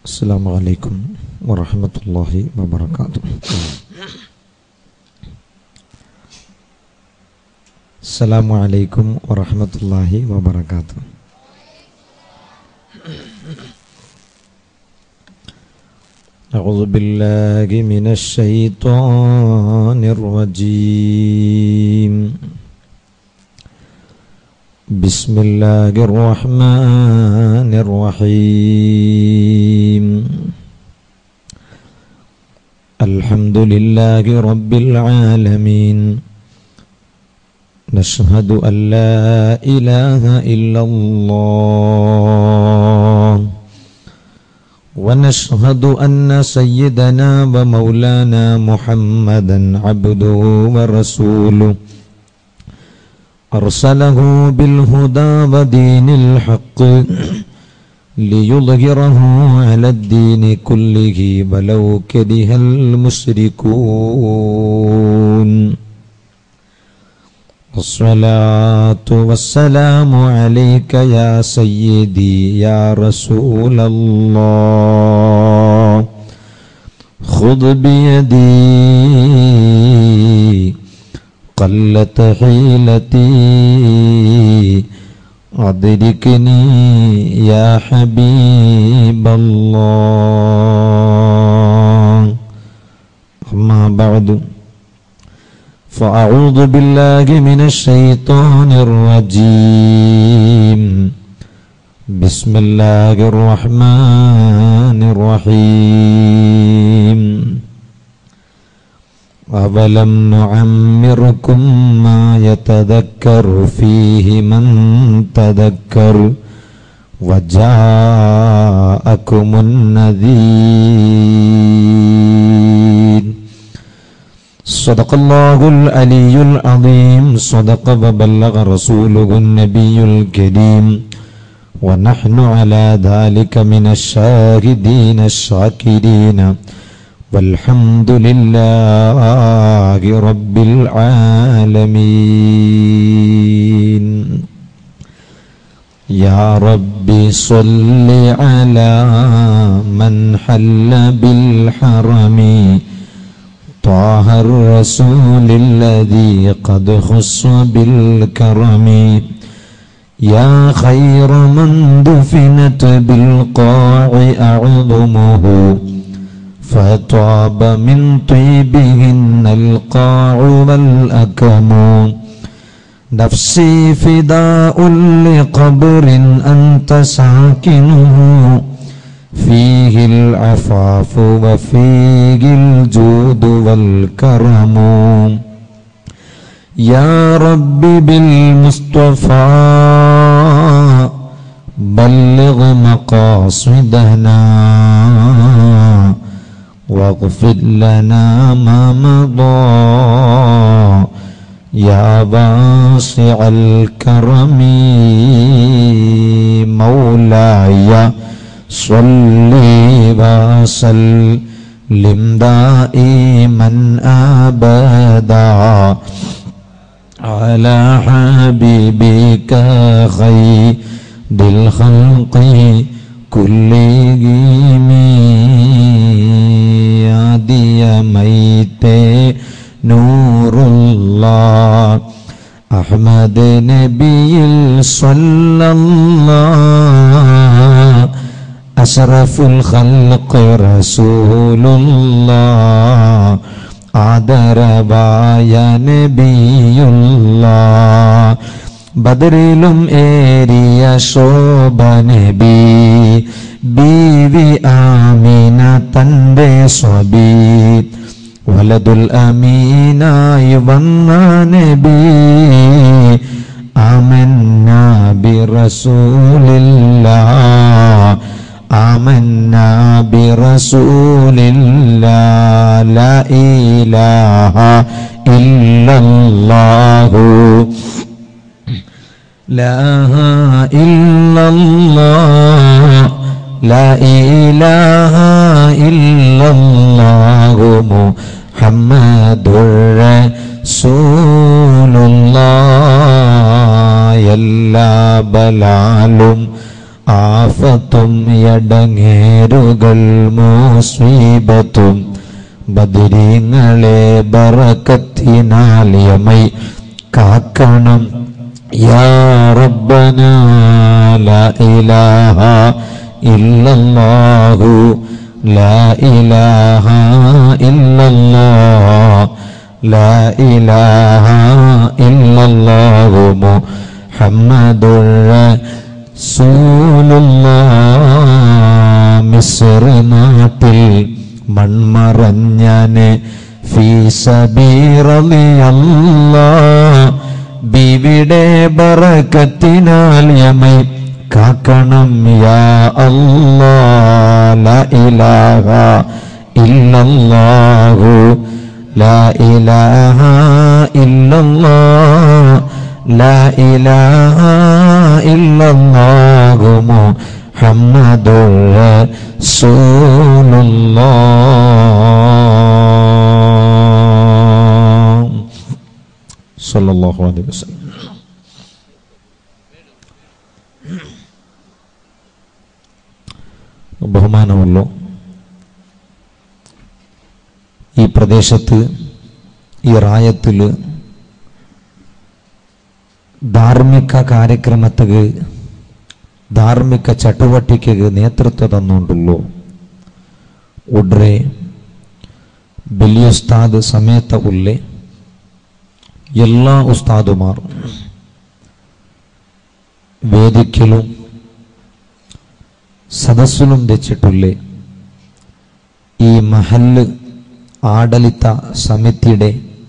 السلام عليكم ورحمة الله وبركاته السلام عليكم ورحمة الله وبركاته أعوذ بالله من الشيطان الرجيم بسم الله الرحمن الرحيم الحمد لله رب العالمين نشهد أن لا إله إلا الله ونشهد أن سيدنا ومولانا محمدا عبده ورسوله أرسله بالهدى ودين الحق ليظهره على الدين كله ولو كره المشركون الصلاة والسلام عليك يا سيدي يا رسول الله خذ بيدي قلت حيلتي أدركني يا حبيب الله أما بعد فأعوذ بالله من الشيطان الرجيم بسم الله الرحمن الرحيم أولم نعمركم ما يتذكر فيه من تذكر وجاءكم النذير صدق الله العلي العظيم صدق وبلغ رسوله النبي الكريم ونحن على ذلك من الشاهدين الشاكرين والحمد لله رب العالمين يا رب صل على من حل بالحرم طه الرسول الذي قد خص بالكرم يا خير من دفنت بالقاع أعظمه فطاب من طيبهن القاع والأكم نفسي فداء لقبر أنت ساكنه فيه العفاف وفيه الجود والكرم يا رب بالمصطفى بلغ مقاصدنا واغفر لنا ما مضى يا واسع الكرم مولاي صل وسلم دائما ابدا على حبيبك خير الخلق كلهم هادي ميت نور الله أحمد نبي صلى الله أشرف الخلق رسول الله ആദരവായ നബിയുള്ള ബദറിലും ഏറിയ ശോഭ നബി ബീവി ആമീന തന്റെ സ്വബി വലതുൽ അമീനായി വന്ന നബി ആമന്ന ബി റസൂലില്ലാ آمنا برسول الله لا إله إلا الله لا إلا الله لا إله إلا الله محمد رسول الله എല്ലാ ബലാലും ആഫത്തും എടങ്ങേറുകൾ മുസീബത്തും ബദരീങ്ങളെ ബറക്കത്തിനാലിയമൈ കാക്കണം യാ റബ്ബന ലാ ഇലാഹ ഇല്ലല്ലാഹു ലാ ഇലാഹ ഇല്ലല്ലാഹ് ലാ ഇലാഹ ഇല്ലല്ലാഹു മുഹമ്മദുർ റസൂലുള്ളാഹ് മിസ്ർ നാട്ടിൽ മൺമറഞ്ഞന് ഫീ സബീറളിയല്ലാഹ് ബിവിടെ ബറക്കത്തിനാൽ യമൈ കാക്കണം യാ അല്ലാ ലാ ഇലാഹ ഇല്ലല്ലാഹു ലാ ഇലാഹ ഇല്ലല്ലാഹ് ലാ ഇലാഹ ഇല്ലല്ലാഹു മുഹമ്മദുർ റസൂലുള്ളാഹ് സല്ലല്ലാഹു അലൈഹി വസല്ലം ബഹുമാനമുള്ളൂ ഈ പ്രദേശത്ത് ഈ റായത്തിൽ ಧಾರ್ಮಿಕ ಕಾರ್ಯಕ್ರಮಕ್ಕೆ ಧಾರ್ಮಿಕ ಚಟುವಟಿಕೆಗೆ ನೇತೃತ್ವ ತನ್ನೊಂಡುള്ളൂ ಉಡ್ರೆ ബലി ഉസ്താദ് സമേത ഉള്ളെ എല്ലാ ഉസ്താദുമാർ വേദിക്കലും സദസ്സിലും തെച്ചിട്ടുള്ളേ ഈ മഹല്ല് ആഡളിത സമിതിയുടെ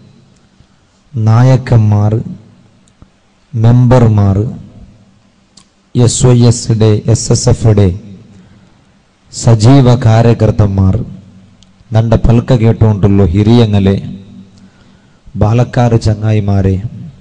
നായകന്മാർ മെമ്പർമാർ എസ് ഒ എസ്യുടെ എസ് എസ് എഫുടെ സജീവ കാര്യകർത്തന്മാർ നണ്ട പൽക്ക കേട്ടുകൊണ്ടുള്ളൂ ഹിരിയങ്ങളെ ബാലക്കാർ ചങ്ങായിമാരെ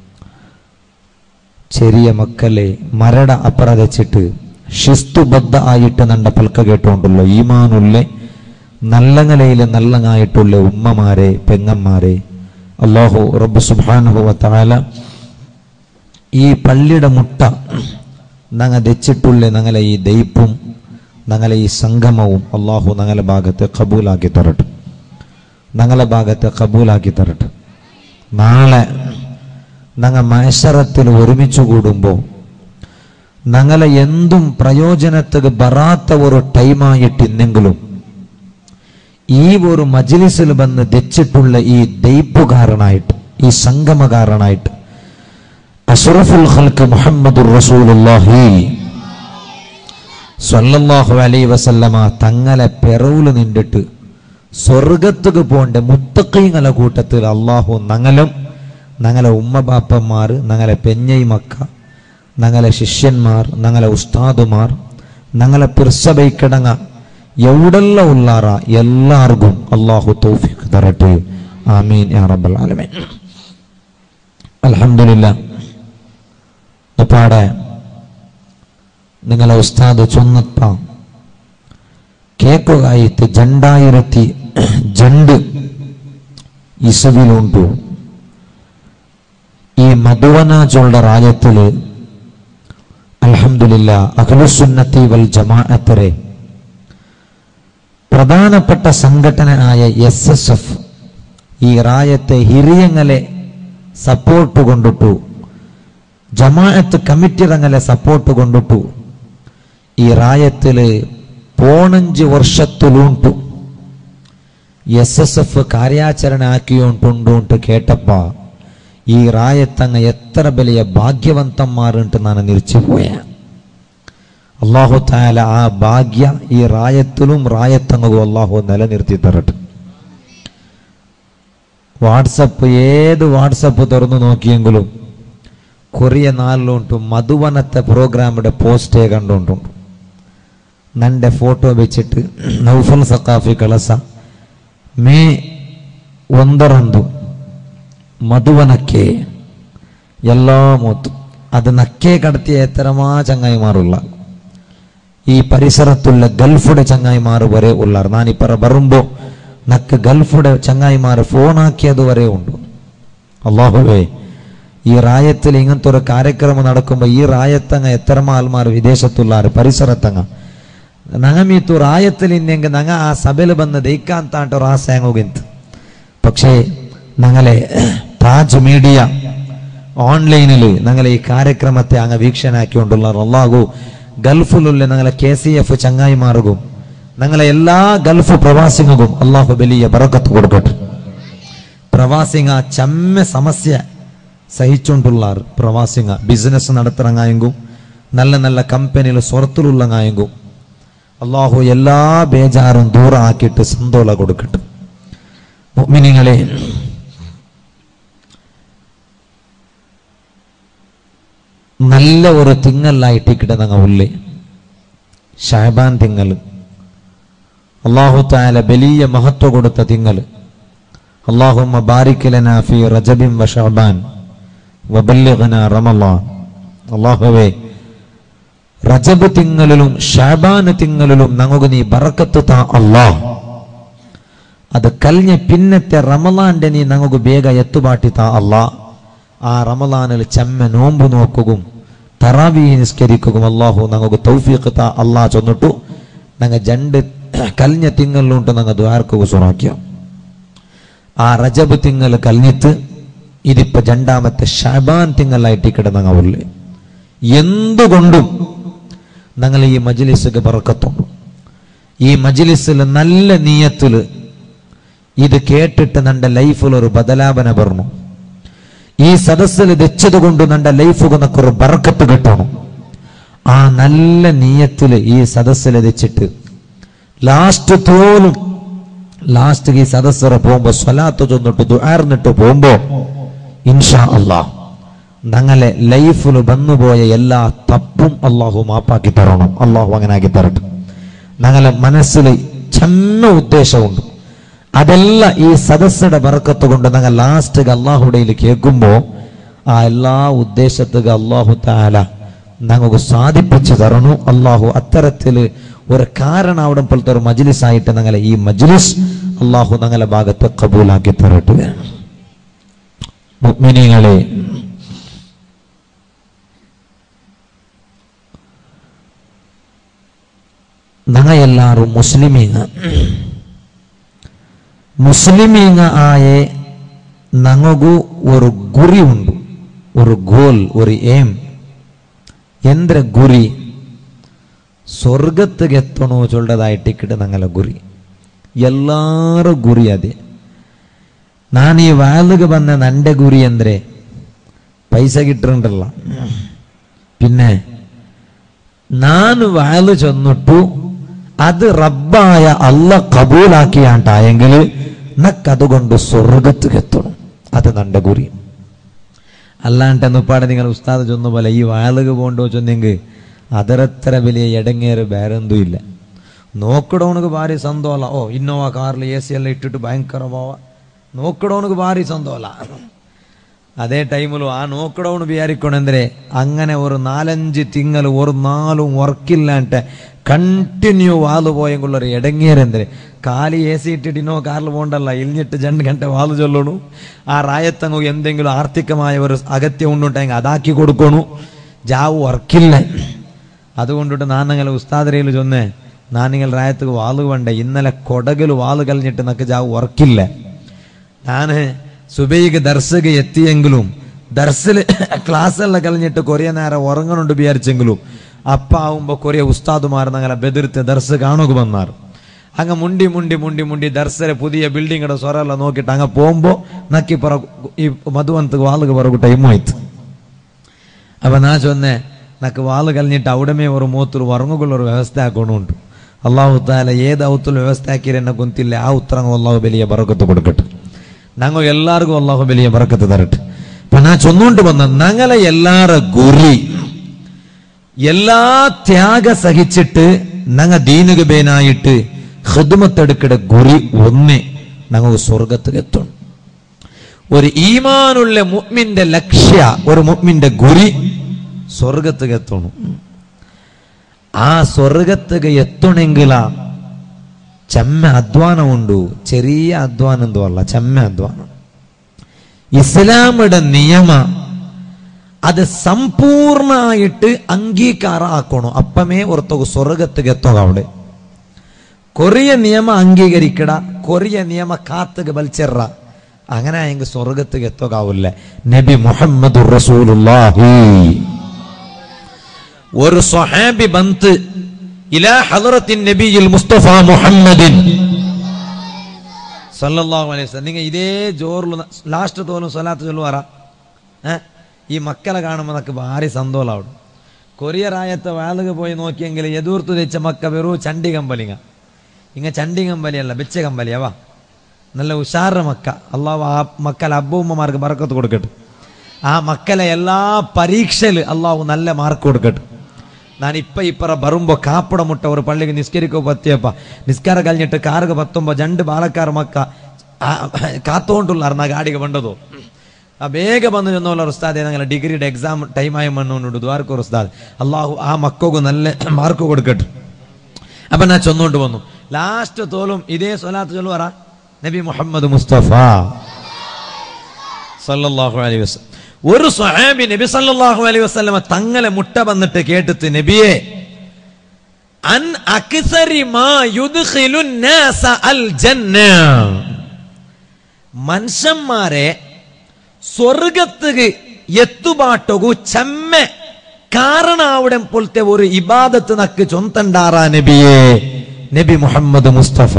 ചെറിയ മക്കളെ മരട അപ്പറതച്ചിട്ട് ಶಿಸ್ತುಬದ್ಧ ആയിട്ട് നണ്ട പൽക്ക കേട്ടുകൊണ്ടുള്ളൂ ഈമാനുള്ളെ നല്ലങ്ങലയിലെ നല്ലങ്ങായിട്ടുള്ള ഉമ്മമാരെ പെങ്ങന്മാരെ അള്ളാഹു റബ്ബ് സുബാനുഹുവ താല ഈ പള്ളിയുടെ മുട്ട നങ്ങ ദച്ചിട്ടുള്ള ഞങ്ങളെ ഈ ദയിപ്പും ഞങ്ങളെ ഈ സംഗമവും അള്ളാഹു ഞങ്ങളെ ഭാഗത്തെ കബൂലാക്കി തരട്ടെ ഞങ്ങളെ ഭാഗത്തെ കബൂലാക്കി തരട്ടെ നാളെ ഞങ്ങ മത്സരത്തിൽ ഒരുമിച്ച് കൂടുമ്പോൾ ഞങ്ങളെ എന്തും പ്രയോജനത്തിന് ബറാത്ത ഒരു ടൈമായിട്ടിന്നെങ്കിലും ഈ ഒരു മജ്ലിസിൽ വന്ന് ദച്ചിട്ടുള്ള ഈ ദയിപ്പുകാരനായിട്ട് ഈ സംഗമകാരനായിട്ട് അഷറഫുൽ ഖൽക്ക് മുഹമ്മദുർ റസൂലുള്ളാഹി സ്വല്ലല്ലാഹു അലൈഹി വസല്ലമ തങ്ങളെ പെറവുല് നിന്നിട്ട് സ്വർഗത്തുക്ക് പോണ്ട മുത്തക്കീങ്ങളെ കൂട്ടത്തിൽ അള്ളാഹു ഞങ്ങളും ഞങ്ങളെ ഉമ്മ ബാപ്പന്മാർ ഞങ്ങളെ പെഞ്ഞൈ മക്ക ഞങ്ങളെ ശിഷ്യന്മാർ ഞങ്ങളെ ഉസ്താദുമാർ ഞങ്ങളെ പിർസബൈക്കിടങ്ങ എവിടെല്ല ഉള്ളാറ എല്ലാവർക്കും അള്ളാഹു തൗഫീഖ് തരട്ടെ ആമീൻ യാ റബ്ബൽ ആലമീൻ അൽഹംദുലില്ലാ പാടെ നിങ്ങളെ ഉസ്താദ് ചൊന്നപ്പ കേക്കുകയായിട്ട് രണ്ടായിരത്തി രണ്ട് ഇസവിലുണ്ടു ഈ മധുവന ചൊള്ള രാജ്യത്തില് അൽഹംദുലില്ല അഖിലുസുന്നത്തി വൽ ജമാഅത്തരെ പ്രധാനപ്പെട്ട സംഘടനയായ എസ് എസ് എഫ് ഈ റായത്തെ ഹിരിയങ്ങളെ സപ്പോർട്ട് കൊണ്ടിട്ടു ജമാഅത്ത് കമ്മിറ്റി തങ്ങളെ സപ്പോർട്ട് കൊണ്ടിട്ടു ഈ റായത്തില് പോണഞ്ച് വർഷത്തിലുണ്ടു എസ് എസ് എഫ് ಕಾರ್ಯಾಚರಣೆ ആക്കിയോണ്ടുണ്ടു ಅಂತ കേട്ടപ്പ ഈ റായത്തങ്ങ എത്ര വലിയ ഭാഗ്യവന്തന്മാരുണ്ട് ನಾನು നിരിച്ചുപോയ അള്ളാഹു താല ആ ഭാഗ്യ ഈ റായത്തിലും റായത്തങ്ങും അള്ളാഹു നിലനിർത്തി തരട്ടെ വാട്സപ്പ് ഏത് വാട്സപ്പ് തുറന്നു നോക്കിയെങ്കിലും കൊറിയ നാലിലുണ്ട് മധുവനത്തെ പ്രോഗ്രാമിന്റെ പോസ്റ്റേ കണ്ടുകൊണ്ടുണ്ട് നന്റെ ഫോട്ടോ വെച്ചിട്ട് നൗഫൽ സക്കാഫി കളസ ಮೇ ಒಂದರಂದು മധുവനಕ್ಕೆ എല്ലാ മൂത്തു അത് നക്കേ കടത്തിയ എത്തരമാ ചങ്ങായിമാറുള്ള ഈ പരിസരത്തുള്ള ഗൾഫുടെ ചങ്ങായിമാർ വരെ ഉള്ളാർ ഞാനിപ്പറ വരുമ്പോ നക്ക് ഗൾഫുടെ ചങ്ങായിമാർ ഫോണാക്കിയത് വരെ ഉണ്ട് അള്ളാഹുവേ ഈ റായത്തിൽ ഇങ്ങനത്തെ ഒരു കാര്യക്രമം നടക്കുമ്പോൾ ഈ റായത്തങ്ങ എത്ര ആൾമാർ വിദേശത്തുള്ളാറ് പരിസരത്തങ്ങ നങ്ങമീത്തു റായത്തിൽ ഇന്നെങ്കിൽ നങ്ങ ആ സഭയിൽ ಬಂದು ദയിക്കാಂತಾಂಟ ഒരു ആശ ಹೋಗಿಂತ പക്ഷേ ഞങ്ങളെ താജ് മീഡിയ ഓൺലൈനിൽ ഞങ്ങളെ ഈ കാര്യക്രമത്തെ അങ്ങ് വീക്ഷണാക്കിക്കൊണ്ടുള്ള അള്ളാഹു ഗൾഫിലുള്ള ഞങ്ങളെ കെ സി എഫ് ചങ്ങായിമാർക്കും ഞങ്ങളെ എല്ലാ ഗൾഫ് പ്രവാസികൾക്കും അള്ളാഹു വലിയ ബറക്കത്ത് കൊടുക്കട്ടെ പ്രവാസിങ്ങ ചമ്മ സമസ്യ സഹിച്ചുകൊണ്ടുള്ളാർ പ്രവാസിങ്ങ ബിസിനസ് നടത്തുറങ്ങായെങ്കും നല്ല നല്ല കമ്പനിയിൽ സ്വറത്തിലുള്ളങ്ങായെങ്കും അള്ളാഹു എല്ലാ ബേജാറും ദൂരം ആക്കിയിട്ട് സന്തോള കൊടുക്കട്ടെ മുഅ്മിനീങ്ങളെ നല്ല ഒരു തിങ്ങലായിട്ടിക്കിട്ട് ഞങ്ങൾ ഉള്ളി ഷാബാൻ തിങ്ങൽ അള്ളാഹു താല വലിയ മഹത്വ കൊടുത്ത തിങ്ങൽ അള്ളാഹുമ്മ ബാരിക്കലന ഫി റജബിൻ വ ഷഅബാൻ വബല്ലിഗ്ന റമളാൻ അള്ളാഹുവേ റജബ് തിങ്ങലിലും ഷാബാൻ തിങ്ങലിലും ഞങ്ങൾക്ക് നീ ബറക്കത്ത് താ അള്ളാഹ് അത് കലിഞ്ഞ പിന്നത്തെ റമലാന്റെ നീ ഞങ്ങൾക്ക് ಬೇಗ എത്തുപാട്ടി താ അള്ളാ ആ റമലാനിൽ ചെമ്മ നോമ്പ് നോക്കുകയും തറാവി നിസ്കരിക്കുകയും അള്ളാഹു ഞങ്ങൾക്ക് തൗഫീഖ് താ അള്ളാ ചൊന്നിട്ടു ഞങ്ങൾ ജണ്ട് കലിഞ്ഞ തിങ്ങലിലുണ്ട് ഞങ്ങൾ ദ്വാർക്കുക സുറാക്കിയ ആ റജബ് തിങ്ങൽ കലിഞ്ഞിട്ട് ഇതിപ്പോ രണ്ടാമത്തെ ഷാബാൻ തിങ്ങലായിട്ട് കിടന്നങ്ങ ഉള്ളു എന്തുകൊണ്ടും ഞങ്ങൾ ഈ മജ്ലിസിക്ക് പറക്കത്തുണ്ട് ഈ മജ്ലിസിൽ നല്ല നീയത്തില് ഇത് കേട്ടിട്ട് നന്റെ ലൈഫിൽ ഒരു ബദലാപന പറഞ്ഞു ഈ സദസ്സിൽ വെച്ചത് കൊണ്ട് നന്റെ ലൈഫ് ഒരു ബറക്കത്ത് കിട്ടണം ആ നല്ല നീയത്തില് ഈ സദസ്സിൽ വെച്ചിട്ട് ലാസ്റ്റ് തോലും ലാസ്റ്റ് ഈ സദസ്സറ പോകുമ്പോ സ്വലാത്ത് ചൊന്നിട്ട് ദുആർന്നിട്ട് പോകുമ്പോ ഇൻഷാ അള്ളാഹ് ഞങ്ങളെ ലൈഫിൽ വന്നുപോയ എല്ലാ തപ്പും അള്ളാഹു മാപ്പാക്കി തരണം അള്ളാഹു അങ്ങനെ ആക്കി തരട്ടെ ഞങ്ങളെ മനസ്സിൽ ചെമ്മ ഉദ്ദേശമുണ്ട് അതല്ല ഈ സദസ്സുടെ ബർക്കത്ത് കൊണ്ട് ഞങ്ങൾ ലാസ്റ്റ് അള്ളാഹുടയിൽ കേൾക്കുമ്പോ ആ എല്ലാ ഉദ്ദേശത്തുക അള്ളാഹു താല ഞങ്ങൾക്ക് സാധിപ്പിച്ചു തരണു അള്ളാഹു അത്തരത്തില് ഒരു കാരണം അവിടെ പോലത്തെ ഒരു മജ്ലിസ് ആയിട്ട് ഞങ്ങളെ ഈ മജ്ലിസ് അള്ളാഹു ഞങ്ങളെ ഭാഗത്ത് കബൂലാക്കി തരട്ടെ മുഅ്മിനീങ്ങളെ ഞങ്ങൾ എല്ലാവരും മുസ്ലിമീങ്ങ മുസ്ലിമീങ്ങ ആയെ ഞങ്ങൾക്കു ഒരു ಗುರಿ ಉಂಟು ഒരു ഗോൾ ഒരു ಏಮ್ ಎಂದ್ರ ಗುರಿ ಸ್ವರ್ಗತ್ತಿಗೆ ಎತ್ತಣೋ ಚೊಲ್ಲದಾಯಿಟ್ಟಿಕ್ಕಿಟ್ಟು ನಂಗಲ ಗುರಿ ಎಲ್ಲಾರ ಗುರಿ ಅದೇ ನಾನು ಈ വാലിಗೆ ಬಂದ നന്റെ ಗುರಿ ಅಂದ್ರೆ പൈസ കിട്ടുന്നുണ്ടല്ല പിന്നെ ನಾನು വാല് ചെന്നിട്ടു അത് റബ്ബായ അല്ല കബൂലാക്കിയാണ്ടായെങ്കിൽ നക്കതുകൊണ്ട് സ്വർഗത്തുകെത്തണം അത് നന്റെ ಗುರಿ അല്ലാണ്ട് എന്നുപ്പാടെ നിങ്ങൾ ഉസ്താദ് ചൊന്ന പോലെ ഈ വാലുക പോണ്ടോ ചൊന്നെങ്കിൽ ಅದರತ್ರ വലിയ ಎಡങ്ങേറ് ಬೇರೆಂದೂ ಇಲ್ಲ ನೋಕ್ಕಡವನಿಗೆ ಭಾರಿ ಸಂತೋಲ ಓ ಇನ್ನೋವಾ ಕಾರ್ಲಿ ಎ ಸಿ ಎಲ್ಲ ಇಟ್ಟಿಟ್ಟು ಭಯಂಕರ ಭಾವ നോക്കിടവനക്ക് ഭാരി സന്തോല അതേ ടൈമിലും ആ നോക്കിടവന് വിചാരിക്കണെന്തേ അങ്ങനെ ഒരു നാലഞ്ച് തിങ്ങൽ ഒരു നാലും വർക്കില്ലാണ്ട് കണ്ടിന്യൂ വാല് പോയെങ്കുള്ളൊരു ഇടങ്ങിയരെന്തേ കാലി എ സി ഇട്ടിട്ട് ഇന്നോ കാറിൽ പോകണ്ടല്ല ഇലിഞ്ഞിട്ട് രണ്ട് ഗಂಟೆ വാല് ചൊല്ലണു ആ റായത്തങ്ങു എന്തെങ്കിലും ആർത്ഥികമായ ഒരു അഗത്യം ഉണ്ടുണ്ടെങ്കിൽ അതാക്കി കൊടുക്കണു ജാവ് വർക്കില്ല അതുകൊണ്ടിട്ട് ഞാൻ നിങ്ങളെ ഉസ്താദരയിൽ ചൊന്നേ ഞാൻ നിങ്ങൾ റായത്തുക്ക് വാല് വേണ്ടേ ഇന്നലെ കൊടകിൽ വാല് കലിഞ്ഞിട്ട് നക്ക് ജാവ് വർക്കില്ല ഞാന് സുബൈക്ക് ദർശക എത്തിയെങ്കിലും ദർശിൽ ക്ലാസ്സെല്ലാം കളഞ്ഞിട്ട് കുറേ നേരം ഉറങ്ങണുണ്ട് വിചാരിച്ചെങ്കിലും അപ്പ ആവുമ്പോ കുറേ ഉസ്താദുമാർ ഞങ്ങളെ ബെതിർത്ത് ദർശ കാണുക വന്നാർ അങ്ങ് മുണ്ടി മുണ്ടി മുണ്ടി മുണ്ടി ദർശരെ പുതിയ ബിൽഡിങ്ങയുടെ സ്വരെല്ലാം നോക്കിയിട്ട് അങ്ങ് പോകുമ്പോ നക്കി പറ ഈ മധുവന്ത് വാളുക പറകു ടൈം ആಯ್ತು അപ്പൊ ನಾ ചൊന്നേ നക്ക് വാള് കലിഞ്ഞിട്ട് അവിടമേ ഒരു മൂത്തൊരു ഉറങ്ങുകൊള്ള ഒരു വ്യവസ്ഥ ആക്കണുണ്ട് അള്ളാഹു താല ഏത് ഔത്തുൽ വ്യവസ്ഥ ആക്കിയെന്നെ കുന്തില്ല ആ ഉത്തരങ്ങൾ അള്ളാഹു വലിയ ബറക്കത്ത് കൊടുക്കട്ടെ ഞങ്ങൾ എല്ലാവർക്കും അള്ളാഹു വലിയ ബറക്കത്ത് തരട്ടെ അപ്പൊ ഞാൻ ചൊന്നുകൊണ്ട് വന്ന ഞങ്ങളെ എല്ലാര ഗുരി എല്ലാ ത്യാഗ സഹിച്ചിട്ട് ഞങ്ങ ദീനുക ബേനായിട്ട് ഹൃദമത്തെടുക്കട ഗുരി ഒന്നേ ഞങ്ങൾ സ്വർഗത്തിൽ എത്തണം ഒരു ഈമാനുള്ള മുഅ്മിന്റെ ലക്ഷ്യ ഒരു മുഅ്മിന്റെ ഗുരി സ്വർഗത്തിಗೆ എത്തണം ആ സ്വർഗത്തിಗೆ എത്തണമെങ്കില ചെമ്മ അധ്വാനം ഉണ്ടു ചെറിയ അധ്വാനം എന്തോ അല്ല ചെമ്മ അധ്വാനം ഇസ്ലാമിയുടെ നിയമ അത് ಸಂಪೂರ್ಣಾയിട്ട് ಅಂಗೀಕಾರ ಹಾಕೋಣ ಅಪ್ಪಮೇ ಹೊರತೋಗು ಸ್ವರ್ಗತ್ತಿಗೆ ಎತ್ತೋಗ ಅವಳೆ കൊറിയ നിയമം അംഗീകരിക്കട കൊറിയ നിയമ കാത്തുക ബൽച്ചെറ അങ്ങനെ എങ്കിൽ സ്വർഗത്തുക്ക് എത്തുകാവില്ല നബി മുഹമ്മദ് റസൂലുള്ളാഹി ഒരു സ്വഹാബി ബന്ത് ഇലാ ഹദറത്തിൻ നബിയിൽ മുസ്തഫ മുഹമ്മദിൻ സല്ലല്ലാഹു അലൈഹി വസല്ലം നിങ്ങൾ ഇതേ ജോറിൽ ലാസ്റ്റ് തോലും സ്വലാത്ത് ചൊല്ലുവാറ ഏ ഈ മക്കളെ കാണുമ്പോൾ നമുക്ക് ഭാരി സന്തോഷമാവും കൊറിയർ ആയത്തെ വാളുക പോയി നോക്കിയെങ്കിൽ എതിർത്ത് വെച്ച മക്ക വെറു ചണ്ടി കമ്പലിങ്ങ ഇങ്ങ ചണ്ടി കമ്പലിയല്ല ബെച്ച കമ്പലിയാവാ നല്ല ഉഷാറ മക്ക അള്ളാഹു ആ മക്കളെ അബ്ബൂമ്മമാർക്ക് ബറക്കത്ത് കൊടുക്കട്ടെ ആ മക്കളെ എല്ലാ പരീക്ഷയിൽ അള്ളാഹു നല്ല മാർക്ക് കൊടുക്കട്ടെ ನಾನು ಇಪ್ಪ ಇಪ್ಪರ ಬರುಂಬೋ ಕಾಪುಡ ಮುಟ್ಟ ಅವರು ಪಳ್ಳಿಗೆ ನಿಸ್ಕರಿಕೋ ಬತ್ತಿಯಪ್ಪ ನಿಸ್ಕಾರ ಕಲ್ഞ്ഞിട്ട് ಕಾರ್ಗೆ ಬತ್ತೊಂಬ ಜಂಡು ಬಾಲಕಾರ ಮಕ್ಕ ಕಾത്തോണ്ടുള്ളಾರ ನಾ ಗಾಡಿಗೆ ಬಂಡದು ಆ ಬೇಗ ಬಂದು ചെന്നോല ഉസ്താദ് ഞങ്ങളെ ഡിഗ്രിയുടെ എക്സാം ടൈം ആയി മണ്ണോണ്ട് ദ്വാരക്കോ ഉസ്താദ് അള്ളാഹു ആ മക്കോക്ക് നല്ല മാർക്ക് കൊടുക്കട്ടെ അപ്പൊ ഞാൻ ചൊന്നോണ്ട് വന്നു ലാസ്റ്റ് തോലും ഇതേ സ്വലാത്ത് ചൊല്ലുവാറ നബി മുഹമ്മദ് മുസ്തഫ സല്ലല്ലാഹു അലൈഹി വസല്ലം ഒരു സ്വഹാബി നബി സല്ലല്ലാഹു അലൈഹി വസല്ലമ തങ്ങളെ മുട്ട വന്നിട്ട് കേട്ടിട്ട് നബിയെ അൻ അക്സരി മാ യുദ്ഖിലു നാസ അൽ ജന്ന മനുഷ്യന്മാരെ സ്വർഗത്തുക്ക് എത്തുപാട്ടൊകു ചെമ്മ കാരണാവിടം പോലത്തെ ഒരു ഇബാദത്ത് നക്ക് ചൊന്തണ്ടാറാ നബിയെ നബി മുഹമ്മദ് മുസ്തഫ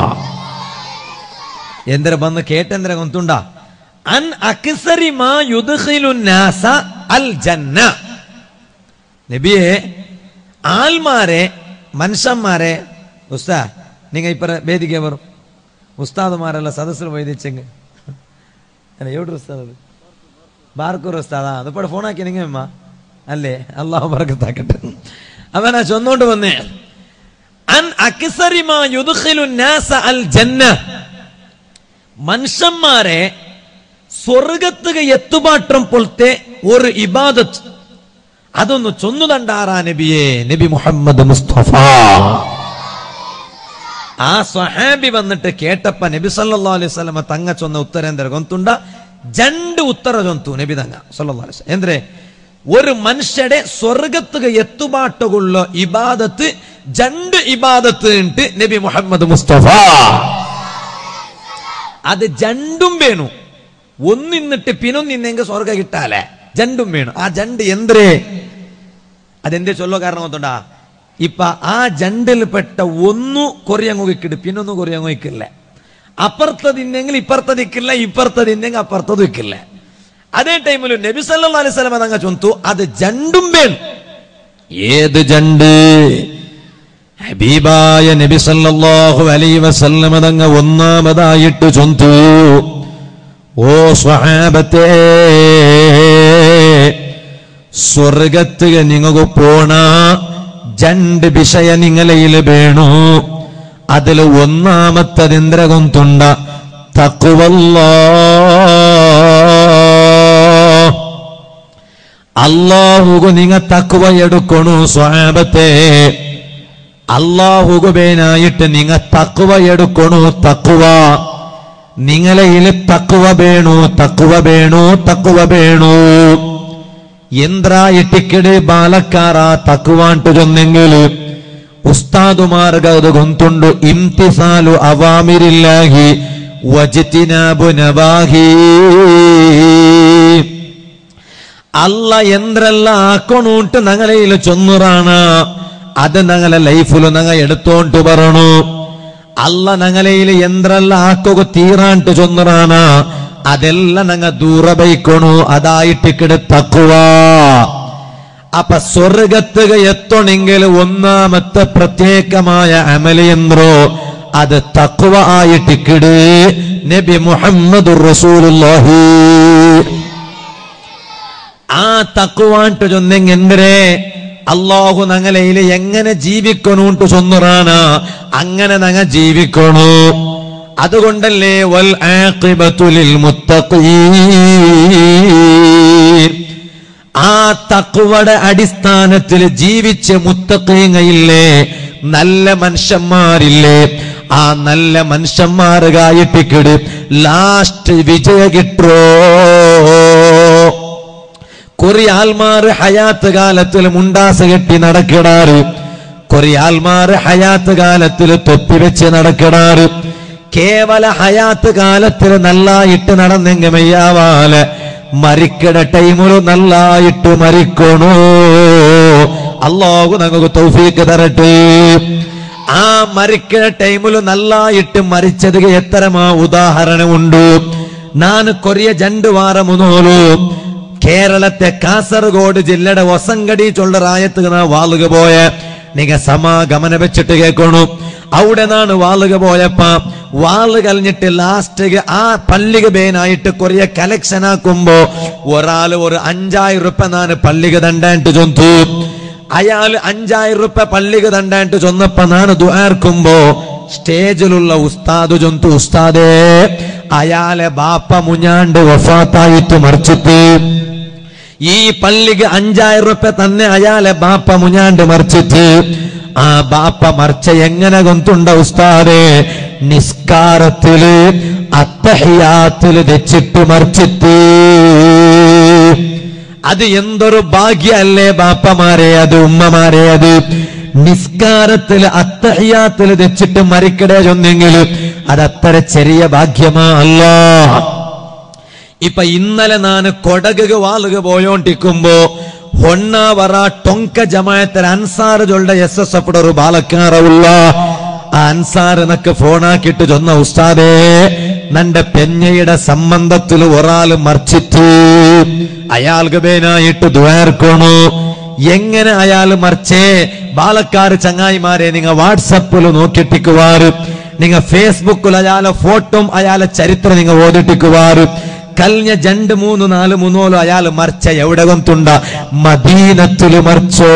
എന്തിര വന്ന് കേട്ടെന്തിര ഗൊന്തുണ്ട അൻ അക്സരി മാ യുദ്ഖിലു നാസ അൽ ജന്ന നബിയെ ആൽമാരെ മനുഷ്യന്മാരെ ഉസ്താ നിങ്ങ ഇപ്പറ വേദിക വരും ഉസ്താദുമാരെല്ലാം സദസ്സിൽ വൈദിച്ചെങ്ക് അല്ല എവിടെ ഉസ്താദ് അത് ബാർക്കൂർ ഉസ്താദാ അതിപ്പോ ഫോണാക്കി നിങ്ങ അമ്മ അല്ലേ അള്ളാഹു ബർക്കത്താക്കട്ടെ അവനാ ചൊന്നോണ്ട് വന്നേ അൻ അക്സരി മാ യുദ്ഖിലു നാസ അൽ ജന്ന മനുഷ്യന്മാരെ സ്വർഗത്തുക എത്തുപാട്ടം പോലത്തെ ഒരു ഇബാദത്ത് അതൊന്ന് ചൊന്നുതണ്ടാറാ നബിയെ നബി മുഹമ്മദ് മുസ്തഫ ആ സ്വഹാബി വന്നിട്ട് കേട്ടപ്പ നബി സല്ലല്ലാഹു അലൈഹി വസല്ലമ തങ്ങ ചൊന്ന ഉത്തരം ഗൊಂತುಂಡ ജണ്ട് ഉത്തര ചൊന്തു നബി തങ്ങ സല്ലല്ലാഹു അലൈഹി വസല്ലം എന്ದ್ರೆ ഒരു മനുഷ്യടെ സ്വർഗത്തുക എത്തുപാട്ടുള്ള ഇബാദത്ത് ജണ്ട് ഇബാദത്ത് ഉണ്ട് നബി മുഹമ്മദ് മുസ്തഫ അത് ജണ്ടും വേണു ഒന്നിന്നിട്ട് പിന്നൊന്നിന്നെങ്കിൽ സ്വർഗ കിട്ടാലേ ജണ്ടും വേണു ആ ജണ്ട് എന്തരേ അതെന്തേ ചൊല്ലോ കാരണം ಗೊತ್ತುಂಟಾ ഇപ്പൊ ആ ജണ്ടിൽപ്പെട്ട ഒന്നു കൊറിയങ്ങുകിക്കിട് പിന്നൊന്നും കൊറിയങ്ങുകിക്കില്ല അപ്പുറത്തതിന്നെങ്കിൽ ഇപ്പുറത്തതിക്കില്ല ഇപ്പുറത്തതിന്നെങ്കിൽ അപ്പുറത്തത് വെക്കില്ല അതേ ടൈമിൽ നബി സല്ലല്ലാഹു അലൈഹി വസല്ലം അതങ്ങ ചൊന്തു അത് ജണ്ടും വേണം ഏത് ജണ്ട് ഹബീബായ നബി സല്ലല്ലാഹു അലൈഹി വസല്ലം അതങ്ങ ഒന്നാമതായിട്ട് ചൊന്തു ഓ സ്വഹാബത്തേ സ്വർഗത്തുക നിങ്ങക്ക് പോണ രണ്ട് വിഷയ നിങ്ങളയിൽ വേണു അതിൽ ഒന്നാമത്തതിന്ദ്ര കൊന്തുണ്ട തക്കുവല്ലോ അള്ളാഹുകു നിങ്ങ തക്കുവ എടുക്കണു സ്വാപത്തെ അള്ളാഹുകുബേനായിട്ട് നിങ്ങ തക്കുവ എടുക്കണു തക്കുവ നിങ്ങളയിൽ തക്കുവ വേണു തക്കുവ വേണു തക്കുവ വേണു ಎಂದ್ರಾಯಿಟ್ಟಿಕ್ಕಡೆ ಬಾಲಕಾರ ತಕ್ಕುವಾಂಟು ಜೊನ್ನೆಂಗಿಲು ಉಸ್ತಾದುಮಾರ್ಗ ಅದು ಗೊಂತುಂಡು ಇಮ್ತಿಸಾಲು ಅವಾಮಿರಿಲ್ಲಾಗಿ ವಜಿತಿನಾಬು ನವಾಹಿ അല്ല എന്തെല്ലാം ആക്കണൂട്ട് ഞങ്ങളയിൽ ചൊന്നുറാണ് അത് ഞങ്ങളെ ലൈഫില് ഞങ്ങൾ എടുത്തോണ്ട് പറയണു അല്ല ഞങ്ങളയിൽ എന്തെല്ലാം ആക്കുക തീറാണ്ട് ചൊന്നുറാണ് ಅದೆಲ್ಲ ನಂಗ ದೂರ ಬೈಕೊಣು ಅದಾയിട്ട് കിടത്തക്കുക അപ്പൊ സ്വർഗത്തുക എത്തണമെങ്കിൽ ഒന്നാമത്തെ പ്രത്യേകമായ അമല എന്തോ അത് തക്കുവ ആയിട്ട് കിട് നബി മുഹമ്മദ് റസൂലുള്ളാഹി ആ തക്കുവാണ്ട് ചൊന്നെങ്കിൽ എന്തരേ അള്ളാഹു ഞങ്ങളയിൽ എങ്ങനെ ജീവിക്കണൂട്ട് ചൊന്നുറാണ് അങ്ങനെ ഞങ്ങ ജീവിക്കണു അതുകൊണ്ടല്ലേ വൽ ആഖിബത്തുലിൽ മുത്തഖീൻ ആ തക്കുവയുടെ അടിസ്ഥാനത്തിൽ ജീവിച്ച മുത്തക്കീങ്ങയില്ലേ നല്ല മനുഷ്യന്മാരില്ലേ ആ നല്ല മനുഷ്യന്മാരുകായിട്ടിക്കിട് ലാസ്റ്റ് വിജയ കിട്ടോ കുറി ആൽമാറ് ഹയാത്ത് കാലത്തിൽ മുണ്ടാസ് കെട്ടി നടക്കിടാറ് കുറി ആൽമാറ് ഹയാത്ത് കാലത്തിൽ തൊപ്പി വെച്ച് നടക്കിടാറ് കേവല ഹയാത്ത് കാലത്തിൽ നല്ലായിട്ട് നടന്നെങ്കിൽ മെയ്യാവാല് മരിക്കണ ടൈമില് നല്ലായിട്ട് മരിക്കണോ അള്ളാഹു നമുക്ക് തൗഫീക്ക് തരട്ടെ ആ മരിക്കണ ടൈമില് നല്ലായിട്ട് മരിച്ചത് എത്രമാ ഉദാഹരണമുണ്ട് ನಾನು ಕೊರಿಯ ಜಂಡು ವಾರ ಮುನೋಲು കേരളത്തെ കാസർഗോഡ് ജില്ലയുടെ ഒസങ്കടി ചൊല്ലറായത്ത് നാ വാളുക പോയ നിങ്ങ സമാഗമന വെച്ചിട്ട് കേൾക്കണു അവിടെ നാണ് വാളുക പോയപ്പ വാള് കഴിഞ്ഞിട്ട് ലാസ്റ്റ് ആ പള്ളിക ബേനായിട്ട് കൊറിയ കലക്ഷൻ ആക്കുമ്പോ ഒരാള് ഒരു അഞ്ചായിരം റുപ്യ നാന് പള്ളിക തണ്ടായിട്ട് ചൊന്തു അയാൾ അഞ്ചായിരം റുപ്യ പള്ളിക തണ്ടായിട്ട് ചൊന്നപ്പ നാണ് ദുആർക്കുമ്പോ സ്റ്റേജിലുള്ള ഉസ്താദ് ചൊന്തു ഉസ്താദേ അയാളെ ബാപ്പ മുഞ്ഞാണ്ട് വഫാത്തായിട്ട് മറിച്ചിട്ട് ഈ പള്ളിക്ക് അഞ്ചായിരം റുപ്യ തന്നെ അയാളെ ബാപ്പ മുഞ്ഞാണ്ട് മറിച്ചിട്ട് ആ ബാപ്പ മറിച്ച എങ്ങനെ കൊന്തുണ്ട ഉസ്താദേ നിസ്കാരത്തില് അത്തഹിയാത്തില് വെച്ചിട്ട് മറിച്ചിട്ട് അത് എന്തൊരു ഭാഗ്യല്ലേ ബാപ്പമാരെ അത് ഉമ്മമാരെ അത് നിസ്കാരത്തിൽ അത്തഹിയാത്തിൽ വെച്ചിട്ട് മരിക്കടേ ചൊന്നെങ്കിൽ അതത്ര ചെറിയ ഭാഗ്യമാ അല്ല ഇപ്പൊ ഇന്നലെ നാന് കൊടക് വാളുക പോയോണ്ടിരിക്കുമ്പോ ಹೊನ್ನಾವರ ಟೊಂಕ ಜಮಾಯತರ ಅನ್ಸಾರ್ ಜೊಳ್ಳ ಎಸ್ ಎಸ್ ಎಫ್ ഒരു ബാലക്കാറുള്ള ആ അൻസാറിനൊക്കെ ഫോണാക്കിട്ട് ചൊന്ന ഉസ്താദേ നന്റെ പെഞ്ഞയുടെ സംബന്ധത്തിൽ ഒരാൾ മറിച്ചിട്ട് അയാൾക്ക് പേനായിട്ട് ദ്വാർക്കണു എങ്ങനെ അയാൾ മറിച്ചേ ബാലക്കാർ ചങ്ങായിമാരെ നിങ്ങൾ വാട്സപ്പിൽ നോക്കിട്ടിക്കുവാറ് നിങ്ങൾ ഫേസ്ബുക്കിൽ അയാളെ ഫോട്ടോ അയാളെ ചരിത്രം നിങ്ങൾ ഓതിട്ടിക്കുവാറ് കഴിഞ്ഞ രണ്ട് മൂന്ന് നാല് മൂന്നോലോ അയാൾ മറിച്ച എവിടെ കൊണ്ടുണ്ട മദീനത്തില് മറിച്ചോ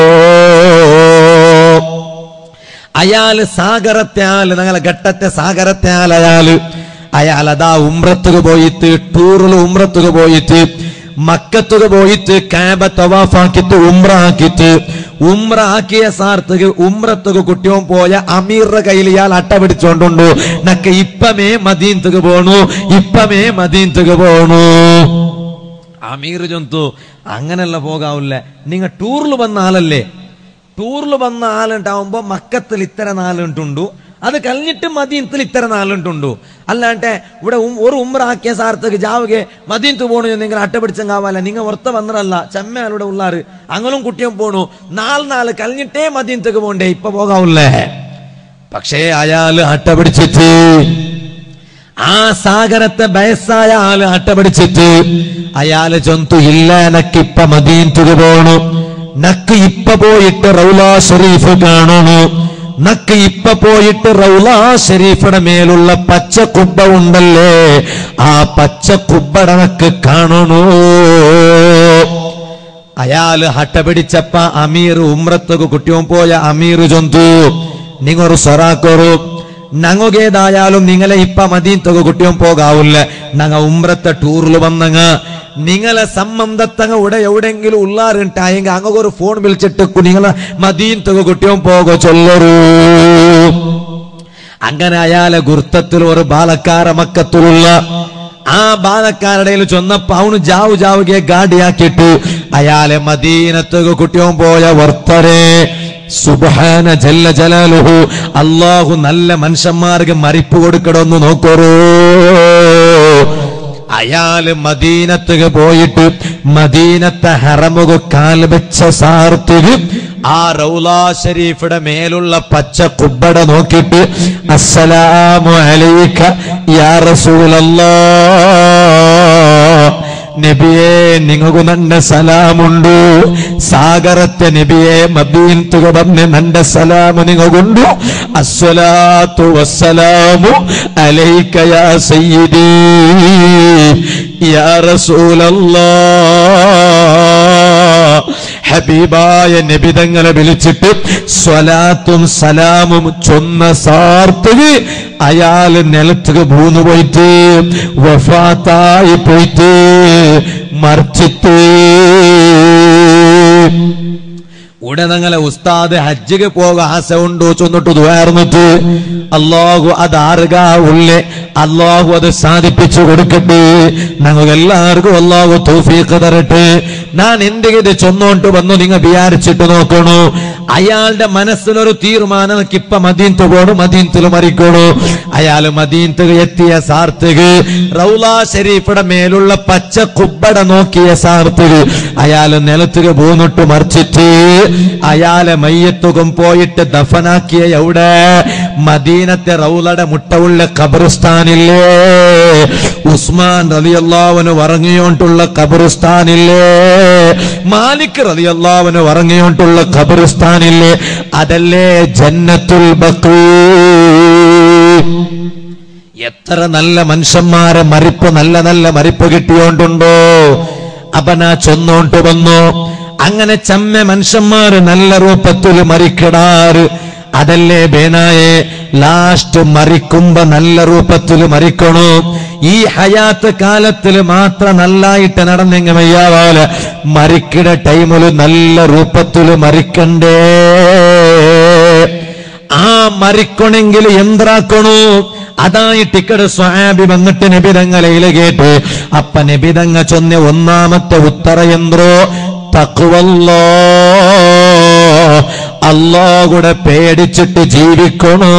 അയാള് സാഗരത്തെ ആള് ഞങ്ങളെ ഘട്ടത്തെ സാഗരത്തെ ആൾ അയാള് അയാൾ അതാ ഉമ്രത്തുക പോയിട്ട് ടൂറിൽ ഉമ്രത്തുക പോയിട്ട് മക്കത്തുക പോയിട്ട് കാബ തവാഫാക്കിട്ട് ഉമ്ര ആക്കിയിട്ട് ഉമ്ര ആക്കിയ സാർത്തുക ഉമ്രത്തുക കുട്ടിയോൻ പോയ അമീറുടെ കയ്യിൽ ഇയാൾ അട്ട പിടിച്ചോണ്ടുണ്ടു നക്ക ഇപ്പമേ മദീൻത്തുക പോണു ഇപ്പമേ മദീൻത്തുക പോണു അമീർ ജന്തു അങ്ങനെയല്ല പോകാവില്ല നിങ്ങൾ ടൂറിൽ വന്ന ആളല്ലേ ടൂറിൽ വന്ന ആളുണ്ടാവുമ്പോ മക്കത്തിൽ ഇത്തര നാളുണ്ടുണ്ടു അത് കഴിഞ്ഞിട്ട് മദീനത്തിൽ ഇത്തര നാളുണ്ടുണ്ടു അല്ലാണ്ട് ഇവിടെ ഉം- ഒരു ഉമ്രാക്കിയ സാർത്തക്ക് ജാവുകെ മദീനത്ത് പോണു നിങ്ങൾ അട്ട പിടിച്ചങ്കാവല്ല നിങ്ങൾ ഒർത്ത വന്നതല്ല ചെമ്മയാളുടെ ഉള്ളാറ് അങ്ങനെ കുട്ടിയും പോണു നാല് നാല് കഴിഞ്ഞിട്ടേ മദീനത്തേക്ക് പോണ്ടേ ഇപ്പൊ പോകാവില്ലേ പക്ഷേ അയാള് അട്ട പിടിച്ചിട്ട് ആ സാഗരത്തെ വയസ്സായ ആള് അട്ട പിടിച്ചിട്ട് അയാള് ചൊന്തു ഇല്ല എനക്കിപ്പ മദീനത്തുക പോണു നക്ക് ഇപ്പ പോയിട്ട് റൗലാ ഷരീഫ് കാണണു നക്ക് ഇപ്പ പോയിട്ട് റൗലാ ഷരീഫിയുടെ മേലുള്ള പച്ച കുബ്ബ ഉണ്ടല്ലേ ആ പച്ച കുബ്ബട നക്ക് കാണണു അയാള് ഹട്ട പിടിച്ചപ്പ അമീർ ഉമ്രത്തക്ക് കുട്ടിയോൻ പോയ അമീർ ചൊന്തു നിങ്ങൊരു സൊറാക്കൊരു ഞങ്ങേതായാലും നിങ്ങളെ ഇപ്പ മദീനത്തൊക്കെ കുട്ടിയും പോകാവില്ല ഞങ്ങ ഉമ്രത്തെ ടൂറിൽ വന്നങ്ങ നിങ്ങളെ സംബന്ധത്തങ്ങ ഇവിടെ എവിടെങ്കിലും ഉള്ളാറുണ്ടായെങ്കിൽ അങ്ങ് ഒരു ഫോൺ വിളിച്ചിട്ട് കു- നിങ്ങളെ മദീനത്തൊക്കെ കുട്ടിയും പോകോ ചൊല്ലറൂ അങ്ങനെ അയാളെ ഗുർത്തത്തിൽ ഒരു ബാലക്കാര മക്കത്തിലുള്ള ആ ബാലക്കാരുടെ ചൊന്നപ്പോ അവന് ജാവു ജാവുകെ ഗാഡിയാക്കിയിട്ട് അയാളെ മദീനത്തൊക്കെ കുട്ടിയോൻ പോയ വർത്തരെ സുബഹാന ജല്ല ജലാലുഹു അള്ളാഹു നല്ല മനുഷ്യന്മാർക്ക് മരിപ്പ് കൊടുക്കണമെന്ന് നോക്കറോ അയാള് മദീനത്തുക പോയിട്ട് മദീനത്തെ ഹറമുക കാൽ വെച്ച സാർത്തുക ആ റൗലാ ഷരീഫിയുടെ മേലുള്ള പച്ച കുബ്ബട നോക്കിയിട്ട് അസ്സലാമു അലൈക യാ റസൂലല്ലാ നബിയെ നിങ്ങൾക്ക് നന്റെ സലാമുണ്ട് സാഗരത്തെ നബിയെ മദീൻ തുക പറഞ്ഞ് നന്റെ സലാമ് നിങ്ങൾക്കുണ്ട് അസ്സലാത്തു വസ്സലാമു അലൈക യാ സയ്യിദി യാ റസൂലല്ലാ ഹബീബായ നബിതങ്ങളെ വിളിച്ചിട്ട് സ്വലാത്തും സലാമും ചൊന്ന സാർത്തുക അയാൾ നിലത്തുക പൂന്നു പോയിട്ട് വഫാത്തായി പോയിട്ട് മറിച്ചിട്ട് കൂടെ ഞങ്ങളെ ഉസ്താദ് ഹജ്ജിക്ക് പോക ആശ ഉണ്ടോ ചൊന്നിട്ട് ദ്വാർന്നിട്ട് അള്ളാഹു അത് ആറുക ഉള്ളേ അള്ളാഹു അത് സാധിപ്പിച്ചു കൊടുക്കട്ടെ ഞങ്ങൾക്ക് എല്ലാവർക്കും അള്ളാഹു തൗഫീഖ് തരട്ടെ ഞാൻ എന്ത് ഇത് ചൊന്നോട്ട് വന്നു നിങ്ങൾ വിചാരിച്ചിട്ട് നോക്കണു അയാളുടെ മനസ്സിലൊരു തീരുമാനം ഇപ്പൊ മദീൻത്ത് പോണു മദീൻത്തിൽ മറിക്കണു അയാൾ മദീൻത്ത് എത്തിയ സാർത്തിക് റൗല ഷരീഫിയുടെ മേലുള്ള പച്ച കുബ്ബട നോക്കിയ സാർത്തിക് അയാൾ നിലത്തുക പോന്നിട്ട് മറിച്ചിട്ട് അയാളെ മയ്യത്തുകം പോയിട്ട് ദഫനാക്കിയ എവിടെ മദീനത്തെ റൗലയുടെ മുട്ടവുള്ള ഖബറിസ്ഥാനില്ലേ ഉസ്മാൻ റലിയല്ലാവന് ഉറങ്ങിയോണ്ടുള്ള ഖബറിസ്ഥാനില്ലേ മാലിക് റലിയല്ലാവന് ഉറങ്ങിയോണ്ടുള്ള ഖബറിസ്ഥാനില്ലേ അതല്ലേ ജന്നത്തുൽ ബഖീ എത്ര നല്ല മനുഷ്യന്മാരെ മരിപ്പ് നല്ല നല്ല മരിപ്പ് കിട്ടിയോണ്ടുണ്ടോ അപ്പനാ ചൊന്നോണ്ട് വന്നു അങ്ങനെ ചമ്മ മനുഷ്യന്മാര് നല്ല രൂപത്തിൽ മരിക്കിടാറ് അതല്ലേ ബേനായെ ലാസ്റ്റ് മരിക്കുമ്പോ നല്ല രൂപത്തിൽ മരിക്കണോ ഈ ഹയാത്ത് കാലത്തിൽ മാത്രം നല്ലായിട്ട് നടന്നെങ്കിൽ വയ്യാവാല് മരിക്കിട ടൈമില് നല്ല രൂപത്തിൽ മരിക്കണ്ടേ ആ മരിക്കണമെങ്കിൽ എന്താക്കണോ അതായിട്ട് ഇക്കടെ സ്വാബി വന്നിട്ട് നബിതങ്ങളയില് കേട്ട് അപ്പ നബിതങ്ങ ചൊന്ന ഒന്നാമത്തെ ഉത്തര എന്ത്രോ തക്കുവല്ലോ അല്ലാകൂടെ പേടിച്ചിട്ട് ജീവിക്കണോ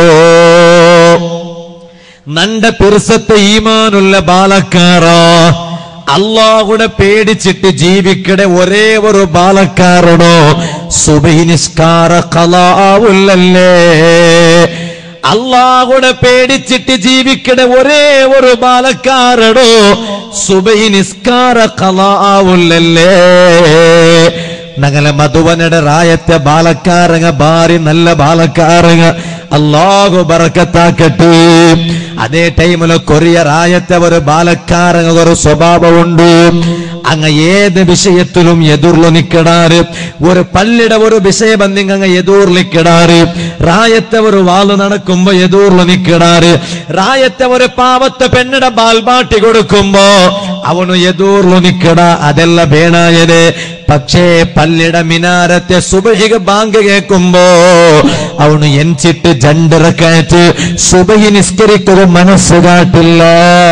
നണ്ട പിറുസത്തെ ഈമാനുള്ള ബാലക്കാറാ അള്ളാഹുടെ പേടിച്ചിട്ട് ജീവിക്കടെ ഒരേ ഒരു ബാലക്കാരനോ സുബഹി നിസ്കാര കലാവുല്ലല്ലേ അള്ളാഹുടെ പേടിച്ചിട്ട് ജീവിക്കടെ ഒരേ ഒരു ബാലക്കാരനോ സുബഹി നിസ്കാര കലാവുല്ലല്ലേ നഗല മധുവനയുടെ റായത്തെ ബാലക്കാരങ്ങ ബാരി നല്ല ബാലക്കാരങ്ങ അള്ളാഹു ബറക്കത്താക്കട്ടെ അതേ ടൈമില് കൊറിയ റായത്തെ ഒരു ബാലക്കാരങ്ങ ഒരു സ്വഭാവമുണ്ട് അങ്ങ ഏത് വിഷയത്തിലും എതിർലു നിൽക്കിടാറ് ഒരു പള്ളിയുടെ ഒരു വിഷയം നിങ്ങൾ അങ്ങ് എതിർലിക്കിടാറ് റായത്തെ ഒരു വാള് നടക്കുമ്പോ എതിർലു നിൽക്കിടാറ് റായത്തെ ഒരു പാവത്തെ പെണ്ണിടെ ബാൽബാട്ടി കൊടുക്കുമ്പോ അവನು എതിർലു നിൽക്കിട അതല്ല ಬೇಣಾಯದೆ പക്ഷേ പള്ളിയുടെ മിനാരത്തെ സുബഹിക ബാങ്ക് കേൾക്കുമ്പോ അവನು എൻചിട്ട് ജണ്ടിറക്കയറ്റ് സുബഹി നിസ്കരിക്കുക മനസ്സ് കാട്ടില്ല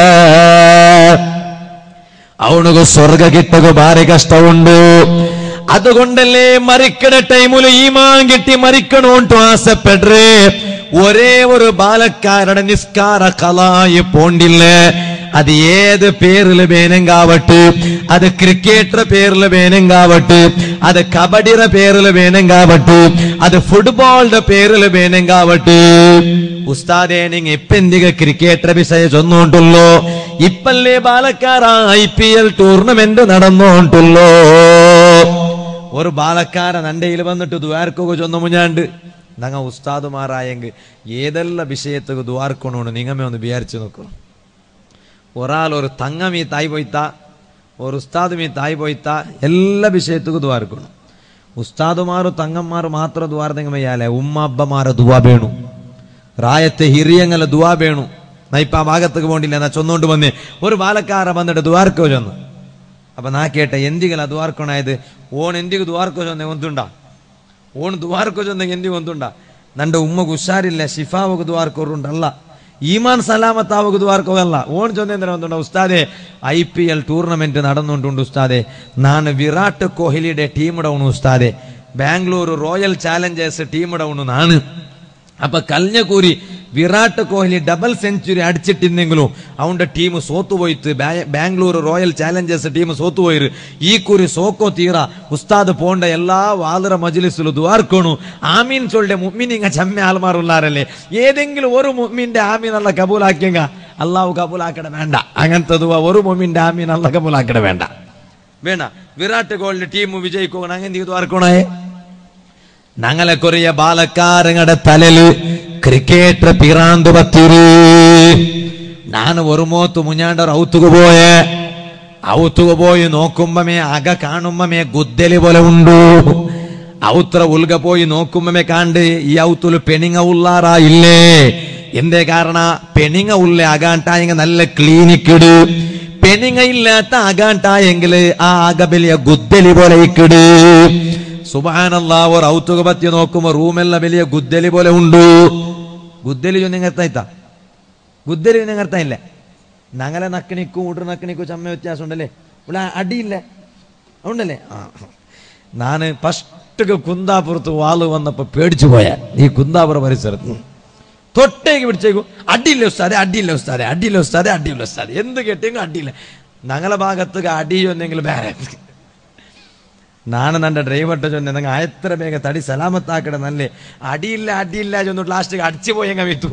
ಅವನಿಗೂ ಸ್ವರ್ಗ ಗಿಟ್ಟಗೂ ಭಾರಿ ಕಷ್ಟ ಉಂಟು അതുകൊണ്ടല്ലേ മരിക്കണ ടൈമില് ഈമാൻ കിട്ടി മരിക്കണോണ്ട് ആസപ്പെടേ ഒരേ ഒരു ബാലക്കാരുടെ നിസ്കാര കലായി പോണ്ടില്ലേ അത് ഏത് പേരില് വേനെങ്കാവട്ടെ അത് ക്രിക്കറ്ററെ പേരില് വേനെങ്കാവട്ടെ അത് കബഡിയുടെ പേരില് വേനെങ്കാവട്ടെ അത് ഫുട്ബോളിന്റെ പേരില് വേനെങ്കാവട്ടെ ഉസ്താദേ നിങ്ങ ഇപ്പെന്തിക ക്രിക്കറ്ററെ വിഷയ ചൊന്നോണ്ടുള്ളോ ഇപ്പല്ലേ ബാലക്കാര ഐ പി എൽ ടൂർണമെന്റ് നടന്നോണ്ടുള്ളോ ഒരു ബാലക്കാരൻ നണ്ടയിൽ വന്നിട്ട് ദ്വാർക്കൊക്കെ ചൊന്ന മുഞ്ഞാണ്ട് നങ്ങ ഉസ്താദുമാരായെങ്കിൽ ഏതെല്ലാം വിഷയത്തുക്ക് ദ്വാർക്കണോണ്ട് നിങ്ങമേ ഒന്ന് വിചാരിച്ചു നോക്കണം ഒരാൾ ഒരു തങ്ങ മീ തായ് പോയിത്ത ഒരു ഉസ്താദ് മീ തായ് പോയിത്ത എല്ലാ വിഷയത്തുക്ക് ദ്വാർക്കണം ഉസ്താദുമാರು തങ്ങന്മാರು ಮಾತ್ರ ದ್ವಾರದಂಗ ಮೈಯಾಲೆ ಉಮ್ಮ ಅಬ್ಬಮಾರ ದುವಾ ಬೇಣು ರಾಯത്തെ ಹಿರಿಯಂಗಲ ದುವಾ ಬೇಣು ನಾ ಇಪ್ಪ ಆ ಭಾಗத்துக்கு പോണ്ടില്ല എന്നാ ചൊന്നോണ്ട് വന്നേ ഒരു ബാലക്കാര വന്നിട്ട് ദ്വാർക്കോ ചൊന്നു അപ്പൊ നാ കേട്ട എന്തിಗಲ ദ്വാർക്കണായത് ഓൺ എന്തിಗೆ ദ്വാർക്കോ ചൊന്നെ ಒಂದುಂಡ ಓಣ್ ದ್ವಾರಕೋ ಚಂದಂಗೆ ಎಂದಿಗೆ ಒಂದುಂಡ ನಂಡ ಉಮ್ಮಗ್ ಹುಷಾರಿಲ್ಲ ಶಿಫಾವಗ ದ್ವಾರಕೋರುಂಡಲ್ಲ ഈമാൻ സലാമത്ത് ആവുക ദ്വാർക്കോകല്ല ഓൺ ചൊന്നേന്ദ്രൻ വന്നുണ്ട് ഉസ്താദെ ഐ പി എൽ ടൂർണമെന്റ് നടന്നുകൊണ്ടുണ്ട് ഉസ്താദെ ನಾನು ವಿರಾಟ್ ಕೊಹ್ಲಿയുടെ ടീമിടെ ഉണു ഉസ്താദെ ബാംഗ്ലൂർ റോയൽ ചാലഞ്ചേഴ്സ് ടീമിടെ ഉണു നാണ് അപ്പൊ കല്ഞ്ഞകൂരി വിരാട് കോഹ്ലി ഡബിൾ സെഞ്ചുറി അടിച്ചിട്ടിരുന്നെങ്കിലും അവന്റെ ടീം സോത്തുപോയിട്ട് ബാംഗ്ലൂർ റോയൽ ചാലഞ്ചേഴ്സ് ടീം സോത്തുപോയിര് ഈ കുറി സോക്കോ തീറ ഉസ്താദ് പോണ്ട എല്ലാ വാതറ മജ്ലിസിലും ദ്വാർക്കണു ആമീൻ ചൊല്ലെ മുമ്മിനിങ്ങ ചമ്മ ആൾമാറുള്ളാരല്ലേ ഏതെങ്കിലും ഒരു മുമ്മിന്റെ ആമീൻ അല്ല കബൂലാക്കിയങ്ക അള്ളാഹു കബൂലാക്കട വേണ്ട അങ്ങനത്തെ ദുവ ഒരു മുമ്മിന്റെ ആമീൻ അല്ല കബൂലാക്കട വേണ്ട വേണ്ട വിരാട് കോഹ്ലി ടീം വിജയിക്കണം അങ്ങനെ ദ്വാർക്കണേ ഞങ്ങളെ കൊറിയ ബാലക്കാരങ്ങളുടെ തലല് ക്രിക്കറ്റ് പിറാന്ത് പത്തിരി ನಾನು ഒരു മോത്ത് മുഞ്ഞാണ്ടർ ഔത്തുക പോയെ ഔത്തുക പോയി നോക്കുമ്പമേ അക കാണുമ്പമേ ഗുദ്ദലി പോലെ ഉണ്ടു ഔത്ര ഉൽക പോയി നോക്കുമ്പമേ കാണ്ട് ഈ ഔത്തുല് പെണിങ്ങ ഉള്ളാറാ ഇല്ലേ എന്തേ കാരണ പെണിങ്ങ ഉള്ള അകാണ്ടായെങ്കിൽ നല്ല ക്ലീനിക് ഇട് പെണിങ്ങ ഇല്ലാത്ത അകാണ്ടായെങ്കിൽ ആ അക വലിയ ഗുദ്ദലി പോലെ ഇക്കിട് സുബാനല്ല ഒരു ഔത്തുക പറ്റി നോക്കുമ്പോ റൂമെല്ലാം വലിയ ഗുദ്ദലി പോലെ ഉണ്ട് ഗുദ്ദലി ചൊന്നിങ് എത്തായിത്ത ഗുദ്ദലി ചൊന്നിങ് എത്തായില്ലേ ഞങ്ങളെ നക്കിനിക്കും ഉടർ നക്കിനിക്കും ചമ്മ വ്യത്യാസം ഉണ്ടല്ലേ ഇവിടെ അടിയില്ലേ ഉണ്ടല്ലേ ആ ನಾನು ಫಸ್ಟ್ಗೆ ಕುಂದಾಪುರത്ത് വാള് വന്നപ്പോ പേടിച്ചു പോയ ഈ കുന്താപുര പരിസരത്ത് തൊട്ടേക്ക് പിടിച്ചേക്കും അടിയില്ല ഉസ്താദെ അടിയില്ല ഉസ്താദെ അടിയില്ല ഉസ്താദെ അടിയില്ല ഉസ്താദെ എന്ത് കെട്ടിയെങ്കിലും അടിയില്ല ഞങ്ങളെ ഭാഗത്ത് അടിയൊന്നെങ്കിലും വേറെ ನಾನು ನನ್ನ ಡ್ರೈವರ್ ಜೊತೆ ನಂಗೆ ಆಯತ್ತರ ಬೇಗ ತಡಿ ಸಲಾಮತ್ ಹಾಕಡೆ ನನ್ನಲ್ಲಿ ಅಡಿಯಿಲ್ಲ ಅಡ್ಡಿಯಿಲ್ಲ ಚೊಂದು ಲಾಸ್ಟಿಗೆ ಅಡಿಚಿ പോയങ്ങ വിത്തു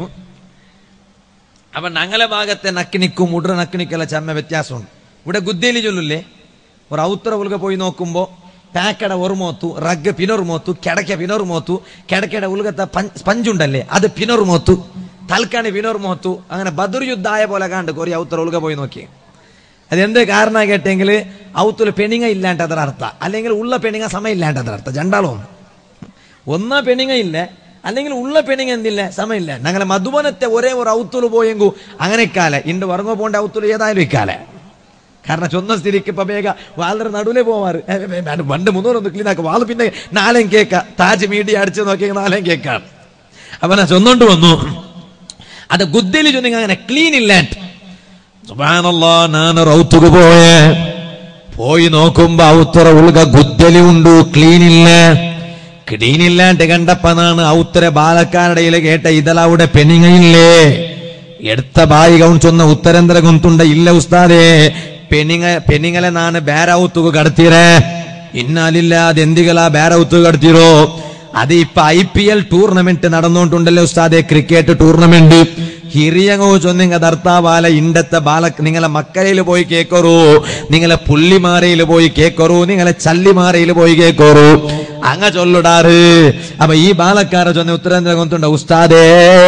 അപ്പൊ ഞങ്ങളെ ഭാഗത്തെ നക്കിനിക്കും ഉടറ നക്കിനിക്കെല്ലാം ചമ്മ വ്യത്യാസമുണ്ട് ഇവിടെ ഗുദ്ദേലി ചൊല്ലില്ലേ ഒരു ഔത്തറ ഉൽക പോയി നോക്കുമ്പോ പാക്കട ഒരു മോത്തു റഗ് പിനൊരു മോത്തു കിടക്ക പിനൊരു മോത്തു കിടക്കയുടെ ഉൽകത്തെ സ്പഞ്ച് ഉണ്ടല്ലേ അത് പിനൊരു മോത്തു തൽക്കാണി പിനൊരു മോത്തു അങ്ങനെ ബദർ യുദ്ധായ പോലെ കണ്ട് കൊറി ഔത്തറ ഉൽക പോയി നോക്കി അതെന്ത് കാരണ കേട്ടെങ്കിൽ ഔത്തുല് പെണിങ്ങ ഇല്ലാണ്ട് ಅದರ ಅರ್ಥ അല്ലെങ്കിൽ ഉള്ള പെണിങ്ങ സമയം ഇല്ലാണ്ട് ಅದರ ಅರ್ಥ ജണ്ടാളും ഒന്ന പെണിങ്ങ ഇല്ല അല്ലെങ്കിൽ ഉള്ള പെണിങ്ങ എന്തില്ല സമയമില്ല ഞങ്ങളെ മധുബനത്തെ ഒരേ ഒരു ഔത്തുല് പോയെങ്കു അങ്ങനെ ഇക്കാലെ ഇണ്ട് വർങ്ങോ പോണ്ട ഔത്തുല് ഏതായാലും ഇക്കാലെ കാരണം ചൊന്ന സ്ഥിതിക്ക് ഇപ്പൊ വേഗ വാളിന്റെ നടുവിലെ പോവാറ് ഏ, ഏ, ഏ, പണ്ട് മുന്നൂറൊന്ന് ക്ലീൻ ആക്കും വാള് പിന്നെ നാളെയും കേക്ക താജ് മീഡിയ അടിച്ചു നോക്കിയ നാളെയും കേക്കാണ് അപ്പൊ ഞാൻ ചൊന്നോണ്ട് വന്നു അത് ഗുദ്ദലി ചൊന്നിങ് അങ്ങനെ ക്ലീൻ ഇല്ലാണ്ട് സുബാനല്ലാ ನಾನು ರೌತುಗೆ പോയെ പോയി നോക്കുമ്പോ ഔത്തറ ഉൾക ഗുദ്ദലി ഉണ്ട് ക്ലീൻ ഇല്ല ക്ലീൻ ഇല്ലാണ്ട് കണ്ടപ്പനാണ് ഔത്തര ബാലക്കാരുടെ കേട്ട ഇതലവിടെ പെണിങ്ങയില്ലേ എടുത്ത ബായി കൗൺ ചൊന്ന ഉത്തരന്തര ഗുಂತುಂಡ ഇല്ല ഉസ്താദേ പെണിങ്ങ പെണിങ്ങലെ നാണ് ಬೇರೆ ಔತುಗೆ ಕಡ್ತೀರೆ ഇന്നാലില്ല അത് എന്തികളാ ಬೇರೆ ഔത്തുക കടത്തിരോ അത് ഇപ്പൊ ഐ പി എൽ ടൂർണമെന്റ് നടന്നുകൊണ്ടുണ്ടല്ലോ ഉസ്താദെ ക്രിക്കറ്റ് ടൂർണമെന്റ് ಹಿರಿಯಂಗೋ ചൊന്നിങ്ങ ദർത്താവാല ഇണ്ടത്തെ ബാല നിങ്ങളെ മക്കരയിൽ പോയി കേക്കറു നിങ്ങളെ പുള്ളിമാരയിൽ പോയി കേക്കറു നിങ്ങളെ ചല്ലിമാരയിൽ പോയി കേക്കറു അങ്ങ ചൊല്ലുടാറ് അപ്പൊ ഈ ബാലക്കാര ചൊന്ന ഉത്തരേന്ദ്ര കൊണ്ടുണ്ട ഉസ്താദേ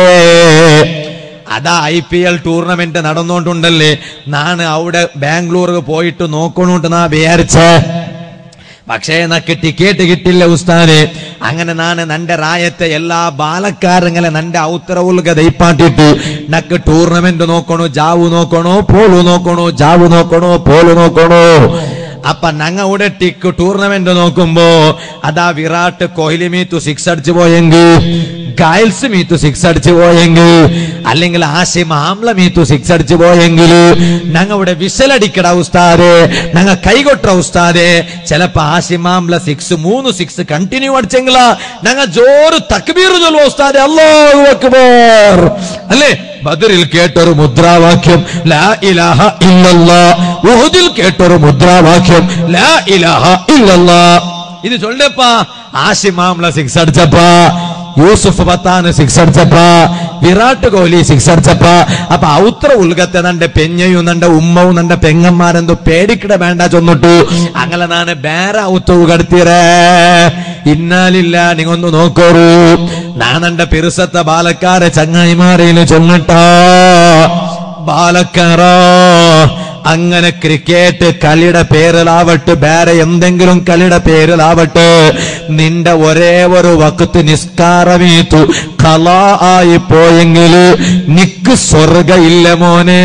അതാ ഐ പി എൽ ടൂർണമെന്റ് നടന്നുകൊണ്ടുണ്ടല്ലേ നാണ് അവിടെ ബാംഗ്ലൂർക്ക് പോയിട്ട് നോക്കണോട്ട് നാ വിചാരിച്ചേ പക്ഷേ നക്ക് ടിക്കറ്റ് കിട്ടില്ല ഉസ്താനെ അങ്ങനെ നാണ് നന്റെ റായത്തെ എല്ലാ ബാലക്കാരങ്ങളെ നന്റെ ഔത്തര ഉൽക ദൈപ്പാട്ടിട്ട് നക്ക് ടൂർണമെന്റ് നോക്കണോ ജാവു നോക്കണോ പോളു നോക്കണോ ജാവു നോക്കണോ പോളു നോക്കണോ അപ്പൊ ഞങ്ങ ഇവിടെ ടിക്ക് ടൂർണമെന്റ് നോക്കുമ്പോ അതാ വിരാട് കോഹ്ലി മീത്തു സിക്സ് അടിച്ചു പോയെങ്കിൽ ഗായൽസ് മീത്തു സിക്സ് അടിച്ചു പോയെങ്കിൽ അല്ലെങ്കിൽ ആസിം ആംല മീത്തു സിക്സ് അടിച്ചു പോയെങ്കിൽ ഞങ്ങ ഇവിടെ വിസലടിക്കട ഉസ്താദെ ഞങ്ങ കൈകൊട്ട ഉസ്താദെ ചിലപ്പോ ആസിം ആംല സിക്സ് മൂന്ന് സിക്സ് കണ്ടിന്യൂ അടിച്ചെങ്കിലാ ഞങ്ങ ജോറ് തക്ബീർ ചൊല്ലുവോ ഉസ്താദെ അല്ലാഹു അക്ബർ അല്ലേ ബദറിൽ കേട്ടൊരു മുദ്രാവാക്യം ലാ ഇലാഹ ഇല്ലല്ലാ ഉഹുദിൽ കേട്ടൊരു മുദ്രാവാക്യം ലാ ഇലാഹ ഇല്ലല്ലാ ഇത് ചൊല്ലപ്പാ ആസിമാംല സിക്സ് അടിച്ചപ്പാ യൂസുഫ് പത്താന് സിക്സ് അടിച്ചപ്പ വിരാട് കോഹ്ലി സിക്സ് അടിച്ചപ്പ അപ്പൊ ഔത്ര ഉൽഗത്തെ നന്റെ പെഞ്ഞയും നന്റെ ഉമ്മവും നന്റെ പെങ്ങന്മാരെന്തോ പേടിക്കിട വേണ്ട ചൊന്നിട്ടു അങ്ങനെ നാണ് ಬೇರೆ ഔത്തവ് കടത്തിറേ ഇന്നാലില്ല നിങ്ങൊന്ന് നോക്കോറു നാനെന്റെ പിറുസത്തെ ബാലക്കാരെ ചങ്ങായിമാരയില് ചൊന്നിട്ടാ ബാലക്കാറ അങ്ങനെ ക്രിക്കറ്റ് കളിയുടെ പേരിലാവട്ടെ വേറെ എന്തെങ്കിലും കളിയുടെ പേരിലാവട്ടെ നിന്റെ ഒരേ ഒരു വക്കത്ത് നിസ്കാരമീത്തു കല ആയി പോയെങ്കിൽ നിക്ക് സ്വർഗ ഇല്ല മോനെ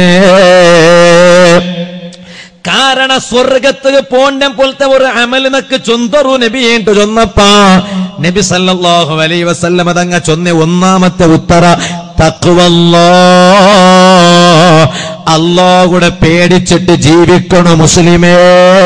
കാരണ ಸ್ವರ್ಗಕ್ಕೆ പോണ്ടം പോലത്തെ ഒരു അമൽ നക്ക് ചൊന്തറു നബി ഏണ്ടു ചൊന്നപ്പ നബി സല്ലല്ലാഹു അലൈഹി വസല്ലമ തങ്ങ ചൊന്ന ഒന്നാമത്തെ ഉത്തര തഖ്വല്ലാ അല്ലാഹുടെ പേടിച്ചിട്ട് ജീവിക്കണു മുസ്ലിമേ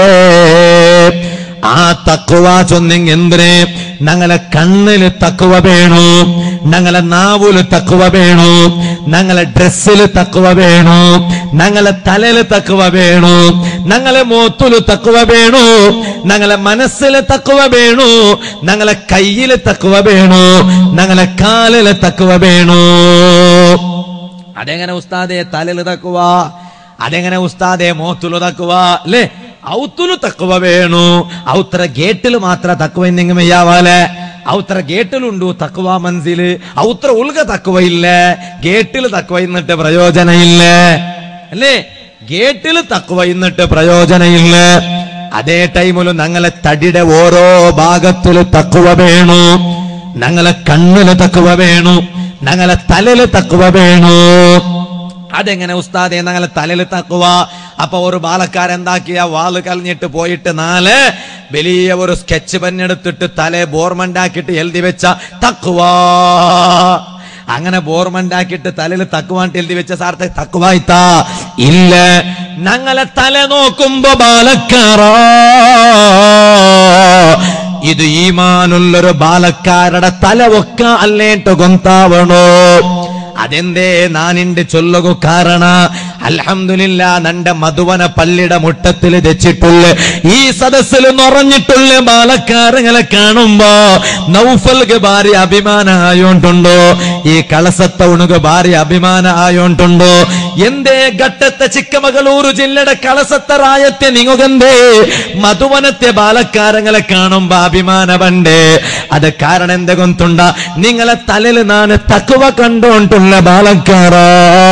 ആ തക്കുവ ചൊന്നെങ്കിൽ എന്തിനെ ഞങ്ങളെ കണ്ണില് തക്കുവ വേണു ഞങ്ങളെ നാവുല് തക്കുവ വേണു ഞങ്ങളെ ഡ്രസ്സില് തക്കുവ വേണു ഞങ്ങളെ തലയില് തക്കുവ വേണു ഞങ്ങളെ മോത്തുല് തക്കുവ വേണു ഞങ്ങളെ മനസ്സില് തക്കുവ വേണു ഞങ്ങളെ കയ്യില് തക്കുവ വേണു ഞങ്ങളെ കാലില് തക്കുവ വേണു അതെങ്ങനെ ഉസ്താദെ തലല് തക്കുവ അതെങ്ങനെ ഉസ്താദെ മോത്തുല് തക്കുവ അല്ലേ ഔത്തുല് തക്കുവ വേണു ഔത്ര ഗേറ്റില് മാത്ര തക്കുവ എന്തെങ്കിലും ചെയ്യാവാലെ ഔത്ര ഗേറ്റിലുണ്ടു തക്കുവ മൻസില് ഔത്ര ഉൽക തക്കുവ ഇല്ല ഗേറ്റില് തക്കുവ ഇന്നിട്ട് പ്രയോജന ഇല്ല അല്ലേ ഗേറ്റില് തക്കുവ ഇന്നിട്ട് പ്രയോജന ഇല്ല അതേ ടൈമില് ഞങ്ങളെ തടിയുടെ ഓരോ ഭാഗത്തില് തക്കുവ വേണു ഞങ്ങളെ കണ്ണില് തക്കുവ വേണു ഞങ്ങളെ തലയില് തക്കുവ വേണു അതെങ്ങനെ ഉസ്താദെ ഞങ്ങളെ തലയിൽ തക്കുവ അപ്പൊ ഒരു ബാലക്കാരെന്താക്കിയ വാല് കലഞ്ഞിട്ട് പോയിട്ട് നാല് വലിയ ഒരു സ്കെച്ച് പെന്നെടുത്തിട്ട് തലേ ബോർമണ്ടാക്കിയിട്ട് എഴുതി വെച്ച തക്കുവാ അങ്ങനെ ബോർമണ്ടാക്കിയിട്ട് തലയിൽ തക്കുവാണ്ട് എഴുതി വെച്ച സാർത്തെ തക്കുവായിത്ത ഇല്ല ഞങ്ങളെ തല നോക്കുമ്പോ ബാലക്കാറാ ഇത് ഈമാനുള്ളൊരു ബാലക്കാരുടെ തല ഒക്ക അല്ലേട്ട് ഗൊന്താവണോ അതെന്തേ നാനിന്റെ ചൊല്ലുക കാരണ അൽഹംദുലില്ല നന്റെ മധുവന പള്ളിയുടെ മുട്ടത്തിൽ തെച്ചിട്ടുള്ള ഈ സദസ്സിൽ നിറഞ്ഞിട്ടുള്ള ബാലക്കാരങ്ങളെ കാണുമ്പോ നൗഫൽക്ക് ഭാര്യ അഭിമാന ആയോണ്ടുണ്ടോ ഈ കളസത്തവണുക ഭാര്യ അഭിമാന ആയോണ്ടുണ്ടോ എന്തേ ഘട്ടത്തെ ചിಕ್ಕമಗಳೂರು ജില്ലയുടെ കളസത്തറായത്തെ നിങ്ങുകന്തേ മധുവനത്തെ ബാലക്കാരങ്ങളെ കാണുമ്പോ അഭിമാന പണ്ടേ അത് കാരണം എന്ത് ഗൊന്തുണ്ട നിങ്ങളെ തലയിൽ നാന് തക്കുവ കണ്ടോണ്ടുള്ള ബാലക്കാരാ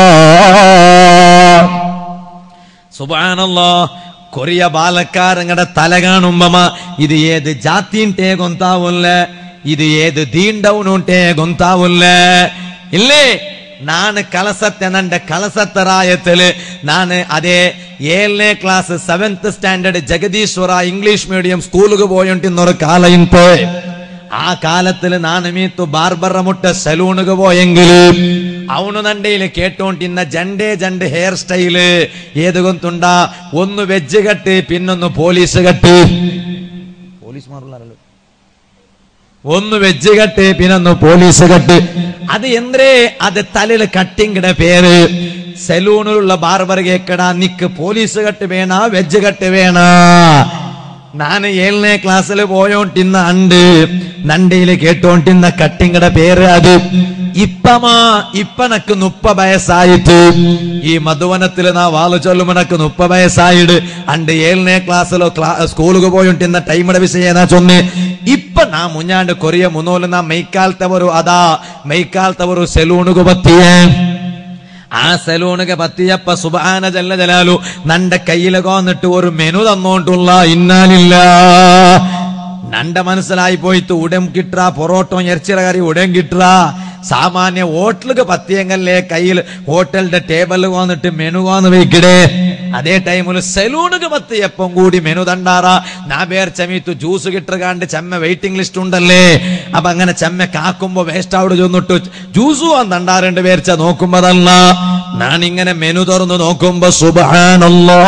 സുബാനല്ലോ കൊറിയ ബാലക്കാരങ്ങളുടെ തല കാണുമ്പമ ഇത് ഏത് ജാത്തിൻಟೇ ಗೊಂತಾವುಲ್ಲ ഇത് ഏത് ദീണ്ടവനുಂಟೇ ಗೊಂತಾವುಲ್ಲ ഇല്ലേ ನಾನು ಕಳಸತ್ತೆ ನಂಡೆ ಕಳಸತ್ತರಾಯತ್ತല് ನಾನು ಅದೇ ಏಳನೇ class seventh standard Jagadishwara English medium ಸ್ಕೂಲ್ಗೆ പോയിട്ടുന്നൊരു കാലം ഇപ്പോ ആ കാലത്തില് ನಾನು മീത്തു ബാർബറ മുട്ട സലൂണുക പോയെങ്കില് ಅವನು ನಂಡೆയില് കേട്ടോണ്ടിന്ന ജണ്ടേ ജണ്ട് ഹെയർ സ്റ്റൈല് ഏത് ഗൊന്തുണ്ട ഒന്ന് വെജ് കട്ട് പിന്നൊന്ന് പോലീസ് കട്ട് പോലീസ് മാറുള്ളാരല്ലോ ഒന്ന് വെജ് കട്ട് പിന്നൊന്ന് പോലീസ് കട്ട് അത് എന്തേ അത് തലയിൽ കട്ടിങ്ങിടെ പേര് സലൂണിലുള്ള ബാർബർ കേക്കടാ നിക്ക് പോലീസ് കട്ട് വേണ വെജ് കട്ട് വേണ ನಾನು ಏಳನೇ ಕ್ಲಾಸಲ್ಲಿ പോയോണ്ടിന്ന അണ്ട് നണ്ടയില് കേട്ടോണ്ടിന്ന കട്ടിങ്ങടെ പേര് അത് ഇപ്പമാ ഇപ്പനക്ക് മുപ്പ വയസ്സായിട്ട് ഈ മധുവനത്തിൽ നാ വാളു ചൊല്ലുമനക്ക് മുപ്പ വയസ്സായിട്ട് അണ്ട് ഏഴನೇ ക്ലാസ്സിലോ സ്കൂളിಗೆ പോയോണ്ടിന്ന ടൈമിടെ വിഷയ ನಾ ചൊന്നെ ಇಪ್ಪ ನಾ ಮುಂಜಾಂಡು ಕೊರಿಯ ಮುನೋಲು ನಾ ಮೈಕಾಲ್ತವರು ಅದಾ ಮೈಕಾಲ್ತವರು ಸೆಲೂನುಗು ಬತ್ತಿಯೇ ആ സലൂണുക പത്തിയപ്പ സുബാന ജല്ല ജലാലു നന്റെ കയ്യില് കോന്നിട്ട് ഒരു മെനു തന്നോണ്ടുള്ള ഇന്നാലില്ല നന്റെ മനസ്സിലായി പോയിട്ട് ഉടം കിട്ട പൊറോട്ടോ ഇറച്ചിറ കറി ഉടം കിട്ട സാമാന്യ ഹോട്ടലുക പത്തിയെങ്കല്ലേ കയ്യിൽ ഹോട്ടലിന്റെ ടേബിളിൽ വന്നിട്ട് മെനു വന്ന് വെക്കടേ അതേ ടൈമിൽ സലൂണുക പത്തിയപ്പം കൂടി മെനു തണ്ടാറ നാ പേർ ചമീത്തു ജ്യൂസ് കിട്ടുകാണ്ട് ചെമ്മ വെയിറ്റിംഗ് ലിസ്റ്റ് ഉണ്ടല്ലേ അപ്പൊ അങ്ങനെ ചെമ്മ കാക്കുമ്പോ വേസ്റ്റ് അവിടെ ചെന്നിട്ട് ജ്യൂസ് തണ്ടാറുണ്ട് പേർച്ച നോക്കുമ്പോതല്ല ഞാനിങ്ങനെ മെനു തുറന്ന് നോക്കുമ്പോ സുബാനല്ലോ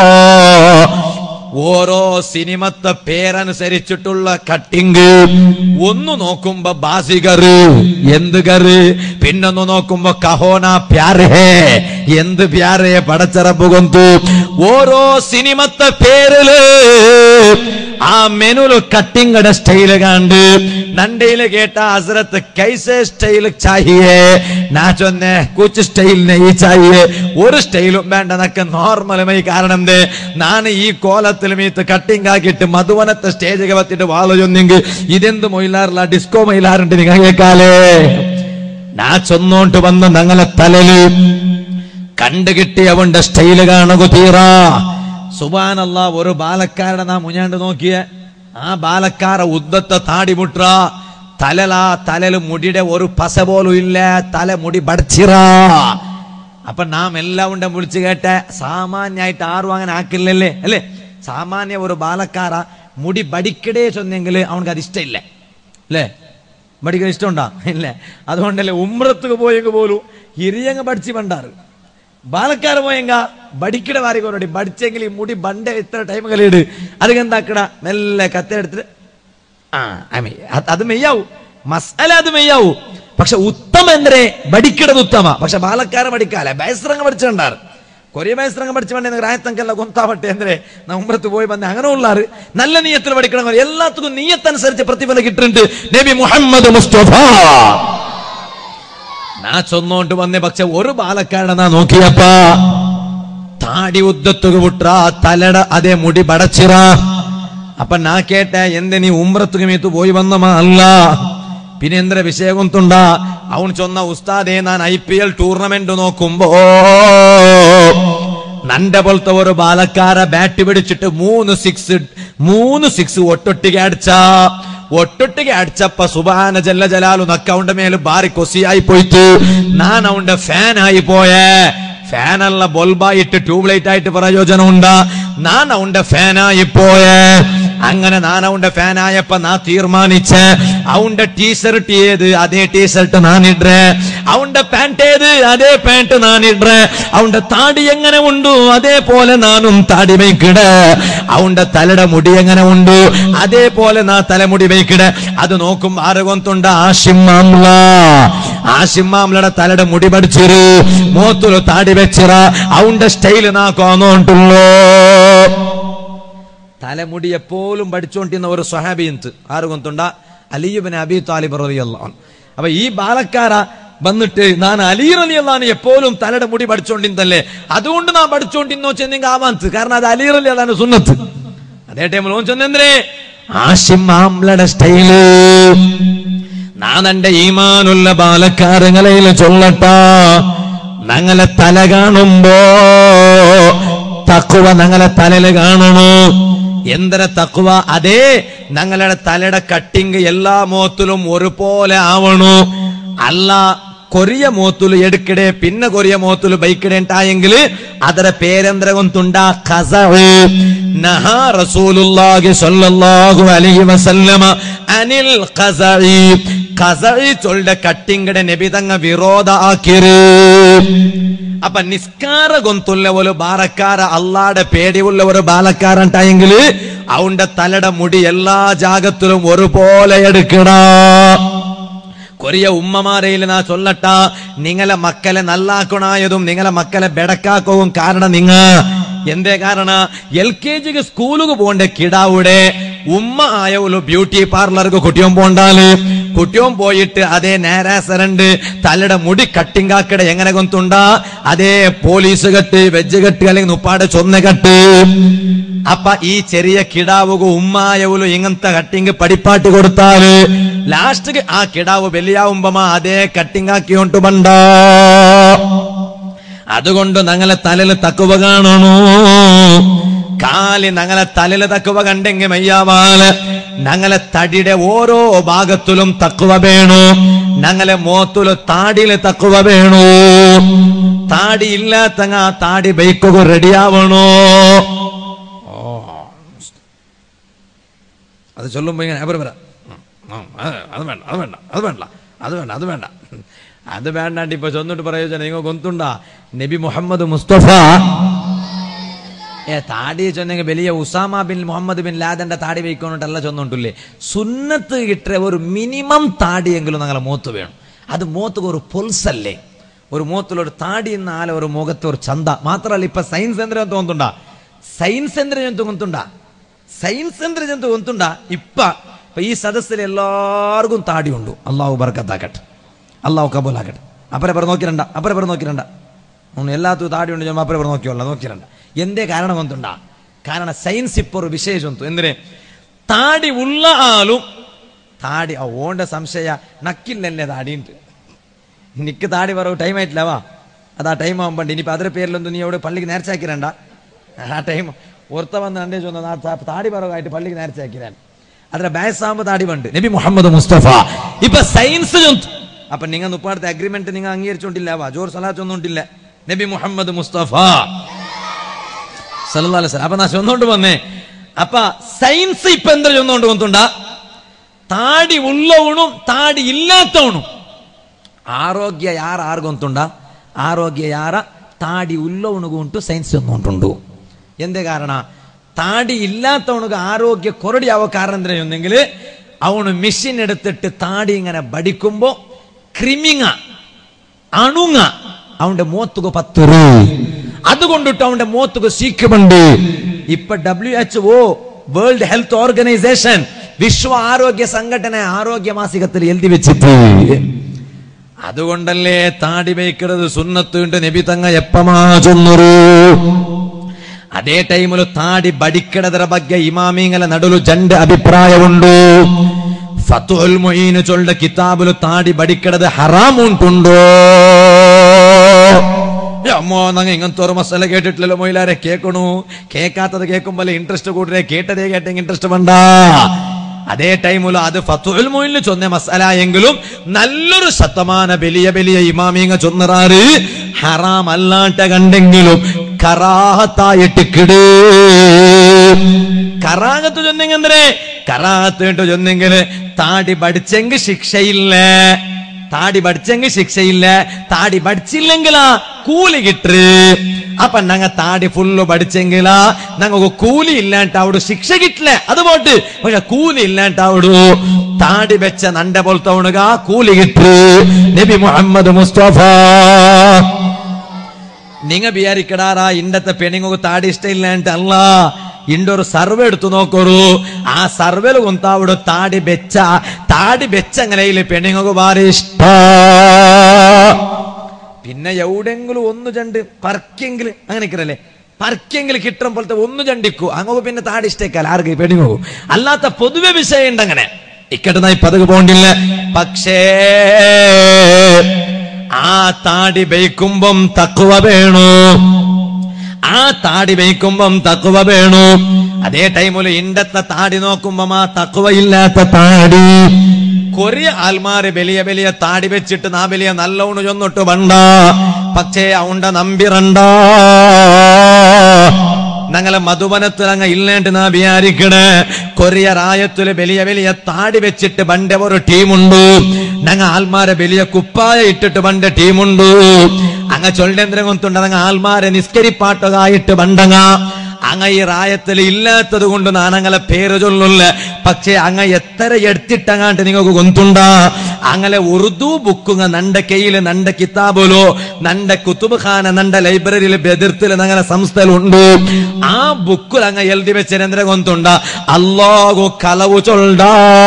ഓരോ സിനിമത്തെ പേരനുസരിച്ചിട്ടുള്ള കട്ടിങ് ഒന്ന് നോക്കുമ്പോ ബാസികറ് എന്ത് കറ് പിന്നൊന്ന് നോക്കുമ്പോ കഹോന പ്യാരേ എന്ത് പ്യാരേ പടച്ചറപ്പ് കൊന്തു ഓരോ സിനിമത്തെ പേരില് ആ മെനുല് കട്ടിങ്ങടെ സ്റ്റൈല് കണ്ട് നണ്ടയില് കേട്ട ഹസ്രത്ത് കൈസേ സ്റ്റൈല് ചാഹിയേ നാ ചൊന്നെ കുച്ച് സ്റ്റൈലിനെ ഈ ചാഹിയേ ഒരു സ്റ്റൈലും വേണ്ട നക്ക് നോർമലുമായി കാരണം എന്തേ ನಾನು ഈ കോലത്തിൽ മീത്ത് കട്ടിങ് ആക്കിയിട്ട് മധുവനത്തെ സ്റ്റേജ് വത്തിട്ട് വാള ചൊന്നെങ്കിൽ ഇതെന്ത് മൊയിലാറില്ല ഡിസ്കോ മൊയിലാറുണ്ട് നിങ്ങൾ കേക്കാലേ നാ ചൊന്നോണ്ട് വന്ന് ഞങ്ങളെ തലല് കണ്ടു കിട്ടിയവന്റെ സ്റ്റൈല് കാണുക തീറാ സുബാനല്ല ഒരു ബാലക്കാരുടെ നാ മുഞ്ഞാണ്ട് നോക്കിയ ആ ബാലക്കാര ഉദ്ദത്തെ താടി മുട്ര തലല തലല് മുടിയുടെ ഒരു പസ പോലും ഇല്ല തല മുടി ബടച്ചിറ അപ്പൊ നാം എല്ലാം ഉണ്ട വിളിച്ചു കേട്ട സാമാന്യായിട്ട് ആരും അങ്ങനെ ആക്കില്ലല്ലേ അല്ലേ സാമാന്യ ഒരു ബാലക്കാര മുടി ബടിക്കടേ ചൊന്നെങ്കിൽ അവനക്ക് അത് ഇഷ്ടമില്ല അല്ലേ ബടിക്കാൻ ഇഷ്ടമുണ്ടാ ഇല്ല അതുകൊണ്ടല്ലേ ഉമ്രത്തുക്ക് പോയെങ്കിൽ പോലും ಹಿರಿಯಂಗ ಬಡ್ಸಿ ಬಂಡಾರು ಬಾಲಕಾರ പോയെങ്ക ബടിക്കട വാരി കൊണ്ടോടി ബടിച്ചെങ്കിൽ ഈ മുടി ബണ്ട ഇത്ര ടൈം കളിയിട് അതുകെന്താക്കട മെല്ലെ കത്തെടുത്തിട്ട് ആ ആമേ അത് അത് മെയ്യാവൂ മസാല അത് മെയ്യാവൂ പക്ഷെ ഉത്തമ എന്തരേ ബടിക്കടത് ഉത്തമ പക്ഷെ ബാലക്കാര ബടിക്കാല ബയസ്രംഗ പഠിച്ചിട്ടുണ്ടാറ് കൊറിയ ബയസ്രംഗ പഠിച്ചു വേണ്ടി രായത്തങ്കല്ല ഗൊന്താവട്ടെ എന്തരേ നമ്മത്ത് പോയി വന്ന് അങ്ങനെ ഉള്ളാറ് നല്ല നീയത്തിൽ പഠിക്കണം എല്ലാത്തുക്കും നീയത്തനുസരിച്ച് പ്രതിഫലം കിട്ടുന്നുണ്ട് നബി മുഹമ്മദ് മുസ്തഫ നാ ചൊന്നോണ്ട് വന്നേ പക്ഷെ ഒരു ബാലക്കാരനെ നാ നോക്കിയപ്പ താടി ഉദ്ദത്തുക വിട്ര തലട അതേ മുടി ബടച്ചിറ അപ്പൊ നാ കേട്ട എന്ത് നീ ഉമ്രത്തുക മീത്തു പോയി വന്നമാ അല്ല പിന്നെ എന്തൊരു വിഷയം തുണ്ട അവൻ ചൊന്ന ഉസ്താദേ ഞാൻ ഐ പി എൽ ടൂർണമെന്റ് നോക്കുമ്പോ നന്റെ പോലത്തെ ഒരു ബാലക്കാര ബാറ്റ് പിടിച്ചിട്ട് മൂന്ന് സിക്സ് മൂന്ന് സിക്സ് ഒട്ടൊട്ടിಗೆ അടിച്ച ഒട്ടൊട്ടിಗೆ അടിച്ചപ്പ സുബാന ജല്ല ജലാലു നക്കൗണ്ട മേല് ബാറി കൊസിയായി പോയിട്ട് ഞാൻ അവന്റെ ഫാൻ ആയി പോയേ ഫാനല്ല ബൾബായിട്ട് ട്യൂബ് ലൈറ്റ് ആയിട്ട് പ്രയോജനം ഉണ്ടാ ഞാൻ അവന്റെ ഫാനായി പോയേ അങ്ങനെ ഞാൻ അവന്റെ ഫാനായപ്പോ നാ തീരുമാനിച്ച് അവന്റെ ടീഷർട്ട് ഏത് അതേ ടീഷർട്ട് ഞാൻ ഇടേ അവന്റെ പാന്റ് ഏത് അതേ പാന്റ് ഞാൻ ഇടേ അവന്റെ താടി എങ്ങനെ ഉണ്ടു അതേപോലെ നാനും താടി വയ്ക്കിട അവന്റെ തലയുടെ മുടി എങ്ങനെ ഉണ്ടു അതേപോലെ നാ തലമുടി വയ്ക്കിട അത് നോക്കും ആരകൊന്തുണ്ട് ആഷിമാംല ആഷിമാംലയുടെ തലയുടെ മുടി പഠിച്ചിരു മോത്തുಲು താടി വെച്ചിറ അവന്റെ സ്റ്റൈല് നാ കോന്നോണ്ടുള്ളൂ തലമുടി എപ്പോഴും പഠിച്ചുകൊണ്ടിരുന്ന ഒരു സ്വഹാബിയന്ത് ആര് കൊന്തുണ്ട അലിയുബിന് അബി താലിബ് റളിയല്ലാഹു അപ്പൊ ഈ ബാലക്കാര വന്നിട്ട് ഞാൻ അലി റലിയല്ലാന്ന് എപ്പോഴും തലയുടെ മുടി പഠിച്ചോണ്ടിരുന്നല്ലേ അതുകൊണ്ട് ഞാൻ പഠിച്ചോണ്ടിരുന്നോ ചെന്നെങ്കിൽ ആവാന്ത് കാരണം അത് അലി റലി അതാണ് സുന്നത്ത് അതേ ടൈമിൽ ഓൻ ചെന്നെന്തേ ആഷിമാംലയുടെ സ്റ്റൈല് നാനെന്റെ ഈമാനുള്ള ബാലക്കാരങ്ങളിൽ ചൊല്ലട്ട ഞങ്ങളെ തല കാണുമ്പോ തക്കുവ ഞങ്ങളെ തലയില് കാണണു എന്തിന തക്കുവ അതേ ഞങ്ങളുടെ തലയുടെ കട്ടിങ് എല്ലാ മോത്തിലും ഒരുപോലെ ആവണു അല്ല കൊറിയ മോത്തുಲು എടുക്കಡೆ പിന്നെ കൊറിയ മോത്തുಲು ബൈക്കಡೆ ഉണ്ടായെങ്കിൽ ಅದರ പേരെന്തര ಗೊಂತುಂಡ ಖಸഉ ನಹಾ റസൂലുള്ളാഹി സ്വല്ലല്ലാഹു അലൈഹി വസല്ലമ അനിൽ ഖസഇ ഖസഇ ചൊല്ലുടെ കട്ടിങ്കടെ നബി തങ്ങ വിരോധ ആക്കിര് അപ്പൊ നിസ്കാര ഗൊന്തുള്ള ഒരു ബാലക്കാര അള്ളാടെ പേടിയുള്ള ഒരു ബാലക്കാരുണ്ടായെങ്കിൽ അവന്റെ തലയുടെ മുടി എല്ലാ ജാഗത്തിലും ഒരുപോലെ എടുക്കടാ കൊറിയ ഉമ്മമാരയിൽ നാ ചൊല്ലട്ട നിങ്ങളെ മക്കളെ നല്ലാക്കണായതും നിങ്ങളെ മക്കളെ ബെടക്കാക്കവും കാരണം നിങ്ങ എന്തേ കാരണ എൽ കെ ജിക്ക് സ്കൂളുക്ക് പോണ്ട കിടാവിടെ ഉമ്മ ആയ ഒരു ബ്യൂട്ടി പാർലർക്ക് കുട്ടിയോൻ പോണ്ടാല് കുട്ടിയോൻ പോയിട്ട് അതേ നേരാസരണ്ട് തലയുടെ മുടി കട്ടിങ്കാക്കട എങ്ങനെ കൊന്തുണ്ട അതേ പോലീസ് കെട്ട് വെജ് കെട്ട് അല്ലെങ്കിൽ നുപ്പാടെ ചൊന്ന കെട്ട് അപ്പ ഈ ചെറിയ കിടാവുക ഉമ്മായവുലു ഇങ്ങനത്തെ കട്ടിങ് പടിപ്പാട്ട് കൊടുത്താല് ലാസ്റ്റ് ആ കിടാവ് വലിയാവുമ്പമാ അതേ കട്ടിങ് ആക്കിയോണ്ട് ബണ്ട അതുകൊണ്ട് ഞങ്ങളെ തലയിൽ തക്കുവ കാണണു കാലി ഞങ്ങളെ തലയിൽ തക്കുവ കണ്ടെങ്കിൽ മയ്യാവാല് ഞങ്ങളെ തടിയുടെ ഓരോ ഭാഗത്തിലും തക്കുവ വേണു ഞങ്ങളെ മോത്തുല് താടിയില് തക്കുവ വേണു താടി ഇല്ലാത്തങ്ങ ആ താടി ബൈക്കുക റെഡിയാവണോ അത് ചൊല്ലുമ്പോ ഇങ്ങനെ അവർ വരാം അത് വേണ്ട അത് വേണ്ട അത് വേണ്ട അത് വേണ്ട അത് വേണ്ട അത് വേണ്ടാണ്ട് ഇപ്പൊ ചൊന്നിട്ട് പ്രയോജനം നിങ്ങൾ ഗൊന്തുണ്ട നബി മുഹമ്മദ് മുസ്തഫ ഏ താടി ചൊന്നെങ്കിൽ വലിയ ഉസാമ ബിൻ മുഹമ്മദ് ബിൻ ലാദന്റെ താടി വയ്ക്കൊണ്ടിട്ടല്ല ചൊന്നുണ്ടില്ലേ സുന്നത്ത് കിട്ടിയ ഒരു മിനിമം താടിയെങ്കിലും ഞങ്ങളെ മൂത്ത് വേണം അത് മൂത്തുക ഒരു പൊൽസല്ലേ ഒരു മൂത്തിലൊരു താടി എന്നാല ഒരു മുഖത്ത് ഒരു ചന്ത മാത്രമല്ല ഇപ്പൊ സയൻസ് എന്തിനും തോന്നുന്നുണ്ട സയൻസ് എന്തിനും തോന്നുന്നുണ്ട സയൻസ് എന്തിനും തോന്നുന്നുണ്ട ഇപ്പ ഇപ്പൊ ഈ സദസ്സിൽ എല്ലാവർക്കും താടി ഉണ്ട് അള്ളാഹു ബർക്കത്താക്കട്ടെ അള്ളാഹു കബൂലാക്കട്ടെ അപ്പരെ പറ നോക്കിരണ്ട അപ്പരെ പറ നോക്കിരണ്ട ಅವ್ನು ಎಲ್ಲಾತು ತಾಡಿ ಉಂಟು ಜನ ಅಪ್ಪರೆ ಬರ ನೋಕಿವಲ್ಲ ನೋಕಿರಂಡ ಎಂದೇ ಕಾರಣ ಒಂದುಂಡ ಕಾರಣ ಸೈನ್ಸ್ ಇಪ್ಪರು ವಿಶೇಷ ಉಂಟು ಎಂದ್ರೆ ತಾಡಿ ಉಳ್ಳ ಆಲು ತಾಡಿ ಆ ಓಂಡ ಸಂಶಯ ನಕ್ಕಿಲ್ಲಲ್ಲೇ ತಾಡಿ ಉಂಟು ನಿಕ್ಕ ತಾಡಿ ಬರೋ ಟೈಮ್ ಆಯ್ತಲವಾ ಅದು ಆ ಟೈಮ್ ಆಗುಂಬಂಡಿ ಇನಿಪ ಅದರ പേരിലൊന്നും നീ അവിടെ പള്ളിക്ക് നേർച്ച ആക്കിരണ്ട ആ ടൈം ഒരുത്ത വന്ന് രണ്ടേ ചൊന്ന ആ താ- താടി പറവായിട്ട് പള്ളിക്ക് നേർച്ച ആക്കിരാൻ ಅದರ ಬ್ಯಾಸಾಂಬ ತಾಡಿ ಬಂಡು ನಬಿ ಮೊಹಮ್ಮದ್ ಮುಸ್ತಫಾ ಇಪ್ಪ ಸೈನ್ಸ್ ಜೊಂತು ಅಪ್ಪ ನಿಂಗ ನುಪ್ಪಾಡ್ತ ಅಗ್ರಿಮೆಂಟ್ ನಿಂಗ ಅಂಗೀಕರಿಸೊಂಡಿಲ್ಲವಾ ಜೋರ್ ಸಲಾ ಚೊಂದುಂಟಿಲ್ಲ നബി മുഹമ്മദ് മുസ്തഫ സല്ലല്ലാഹു അലൈഹി വസല്ലം അപ്പൊ നാ ചൊന്നോണ്ട് വന്നേ അപ്പ സയൻസ് ഇപ്പൊ എന്താ ചൊന്നോണ്ട് വന്നുണ്ട താടി ഉള്ളവണും താടി ഇല്ലാത്തവണും ಆರೋಗ್ಯ ಯಾರ ಆರ್ಗೊಂತುಂಡ ಆರೋಗ್ಯ ಯಾರ ತಾಡಿ ಉಳ್ಳವನಿಗೂ ಉಂಟು ಸೈನ್ಸ್ ಒಂದುಂಟು ಎಂದೇ ಕಾರಣ താടി ഇല്ലാത്തവനുക്ക് ആരോഗ്യ കൊറടിയാവ കാരണം എന്തിനാ ഒന്നെങ്കിൽ അവന് മെഷീൻ എടുത്തിട്ട് താടി ഇങ്ങനെ ബടിക്കുമ്പോ ക്രിമിങ്ങ അണുങ്ങ അവന്റെ മോത്തുക പത്തുരു അതുകൊണ്ടിട്ട് അവന്റെ മോത്തുക സീക്കുമുണ്ട് ഇപ്പൊ W H O world health organisation വിശ്വ ആരോഗ്യ സംഘടന ആരോഗ്യ മാസികത്തിൽ എഴുതി വെച്ചിട്ട് അതുകൊണ്ടല്ലേ താടി വയ്ക്കുന്നത് സുന്നത്തുണ്ട് നബി തങ്ങ എപ്പമാ ചൊന്നൊരു ಅದೇ ಟೈಮಲು ತಾಡಿ ಬಡಿಕೆಡದರ ಬಗ್ಗೆ ಇಮಾಮಿಗಳ ನಡುಲು ಜಂಡ ಅಭಿಪ್ರಾಯವುಂಡು ಫತುಲ್ ಮೊಯಿನ್ ಚೊಳ್ಳ ಕಿತಾಬುಲು ತಾಡಿ ಬಡಿಕೆಡದ ಹರಾಮ್ ಉಂಟುಂಡು അമ്മോ നങ്ങ ഇങ്ങനത്തെ ഒരു മസാല കേട്ടിട്ടില്ലല്ലോ മൊയിലാരെ കേൾക്കണു കേൾക്കാത്തത് കേൾക്കുമ്പോൾ ഇൻട്രസ്റ്റ് കൂട്ടരെ കേട്ടതേ കേട്ടെങ്കിൽ ഇൻട്രസ്റ്റ് വേണ്ട അതേ ടൈമില് അത് ഫത്തുൽ മൊയിലിന് ചൊന്ന മസാല എങ്കിലും നല്ലൊരു ശതമാന വലിയ വലിയ ഇമാമിങ്ങ ചൊന്നറാറ് ഹറാം അല്ലാട്ട കണ്ടെങ്കിലും കറാഹത്തായിട്ട് കിട് കറാഹത്ത് ചൊന്നെങ്കെന്തരെ കറാഹത്ത് കേട്ടോ ചൊന്നെങ്കില് താടി പഠിച്ചെങ്കിൽ ശിക്ഷയില്ല താടി പഠിച്ചെങ്കിൽ ശിക്ഷയില്ല താടി പഠിച്ചില്ലെങ്കിലാ കൂലി കിട്ടു അപ്പൊ ഞങ്ങ താടി ഫുള്ള് പഠിച്ചെങ്കിലാ ഞങ്ങൾക്ക് കൂലി ഇല്ലാണ്ട് അവിടെ ശിക്ഷ കിട്ടില്ല അത് പോട്ട് പക്ഷെ കൂലി ഇല്ലാണ്ട് അവിടെ താടി വെച്ച നണ്ട പോലത്തെ ഉണുക കൂലി കിട്ടു നബി മുഹമ്മദ് മുസ്തഫ നിങ്ങ വിചാരിക്കടാറാ ഇണ്ടത്തെ പെണ്ണുങ്ങൾക്ക് താടി ഇഷ്ടമില്ലാണ്ട് അല്ല ഇണ്ടൊരു സർവേ എടുത്തു നോക്കൊരു ആ സർവേല് കുന്താവിടു താടി വെച്ച താടി വെച്ച അങ്ങനെയില് പെണ്ണുങ്ങൾക്ക് ഭാരി ഇഷ്ട പിന്നെ എവിടെങ്കിലും ഒന്ന് ചണ്ട് പറക്കെങ്കിൽ അങ്ങനെ നിൽക്കണല്ലേ പറക്കെങ്കിൽ കിട്ടും പോലത്തെ ഒന്ന് ചണ്ടിക്കൂ അങ്ങോട്ട് പിന്നെ താടി ഇഷ്ടേക്കാൽ ആർക്ക് പെണ്ണുങ്ങോ അല്ലാത്ത പൊതുവെ വിഷയം ഉണ്ട് അങ്ങനെ ഇക്കട്ടുന്നായി പതുക് പോണ്ടില്ല പക്ഷേ ആ താടി ബൈക്കുമ്പം തക്കുവ വേണു ആ താടി വയ്ക്കുമ്പം തക്കുവ വേണു അതേ ടൈമില് ഇണ്ടത്തെ താടി നോക്കുമ്പം ആ തക്കുവ ഇല്ലാത്ത താടി കൊറിയ ആൽമാര് വലിയ വലിയ താടി വെച്ചിട്ട് നാ വലിയ നല്ലോണ് ചൊന്നിട്ട് വണ്ട പക്ഷേ അവണ്ട നമ്പിറണ്ട ഞങ്ങളെ മധുവനത്തിൽ അങ്ങ് ഇല്ലേണ്ട് നാ വിചാരിക്കണേ കൊറിയ റായത്തില് വലിയ വലിയ താടി വെച്ചിട്ട് പണ്ട് ഒരു ടീമുണ്ട് ഞങ്ങ ആൽമാരെ വലിയ കുപ്പായ ഇട്ടിട്ട് പണ്ട് ടീമുണ്ട് അങ്ങ ചൊല്ലേന്ദ്രം കൊണ്ടുണ്ട് അങ്ങ് ആൽമാരെ നിസ്കരിപ്പാട്ടുകായിട്ട് പണ്ടങ്ങ അങ്ങ ഈ റായത്തിൽ ഇല്ലാത്തത് കൊണ്ട് നാനങ്ങളെ പേര് ചൊല്ലില്ല പക്ഷേ അങ്ങ എത്ര എടുത്തിട്ടങ്ങാണ്ട് നിങ്ങൾക്ക് കൊന്തുണ്ട അങ്ങനെ ഉറുദു ബുക്കുങ്ങ നണ്ട കയ്യില് നണ്ട കിതാബുലോ നണ്ട കുത്തുബ് ഖാന നണ്ട ലൈബ്രറിയിൽ ബെതിർത്തിൽ ഞങ്ങളെ സംസ്ഥയിലുണ്ട് ആ ബുക്കിൽ അങ്ങ എഴുതി വെച്ച എന്തിനെ കൊന്തുണ്ട അല്ലാഹു കലവു ചൊല്ല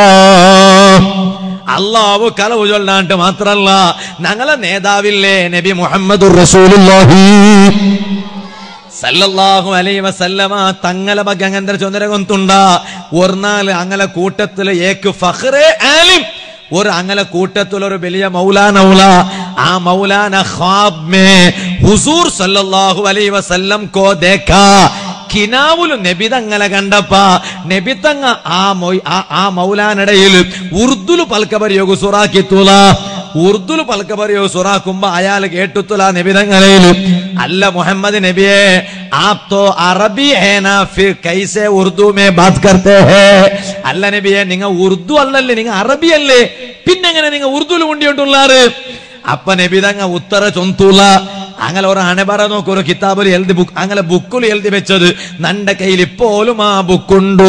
അള്ളാഹു കലവു ചൊല്ലാണ്ട് മാത്രല്ല ഞങ്ങളെ നേതാവില്ലേ നബി മുഹമ്മദ് റസൂലുള്ളാഹി സല്ലല്ലാഹു അലൈഹി വസല്ലമ തങ്ങളെ ബഗ്ഗ അങ്ങനത്തെ ചൊന്നര കൊന്തുണ്ട ഒർനാല് അങ്ങലെ കൂട്ടത്തില് ഏക്ക് ഫഖ്റെ ആലിം ഒരു അങ്ങലെ കൂട്ടത്തിൽ ഒരു വലിയ മൗലാന ഉല ആ മൗലാന ഖാബ് മേ ഹുസൂർ സല്ലല്ലാഹു അലൈഹി വസല്ലം കോ ദേഖാ കിനാവുല് നബിതങ്ങളെ കണ്ടപ്പ നബിതങ്ങ ആ മൊയ്- ആ- ആ മൗലാനടയിൽ ഉറുദുല് പൽക്കബരിയോഗ സുറാക്കിത്തുല ഉറുദുല് പൽക്കബരിയോ സുറാക്കുമ്പോ അയാൾ കേട്ടുത്തുല നബിതങ്ങളിൽ അല്ല മുഹമ്മദ് നബിയെ ആപ് തോ അറബി ഹേന ഫിർ കൈസെ ഉറുദു മേ ബാത് കർത്തെ ഹേ അല്ല നബിയെ നിങ്ങ ഉറുദു അല്ലല്ലേ നിങ്ങ അറബി അല്ലേ പിന്നെങ്ങനെ നിങ്ങ ഉറുദുല് കൊണ്ടിട്ടുള്ളാറ് അപ്പ നബിതങ്ങ ഉത്തര ചൊന്തൂല അങ്ങനെ ഒരു അണബറ നോക്കി ഒരു കിതാബിൽ എഴുതി ബുക്ക് അങ്ങനെ ബുക്കിൽ എഴുതി വെച്ചത് നന്റെ കയ്യിൽ ഇപ്പോലും ആ ബുക്കുണ്ടു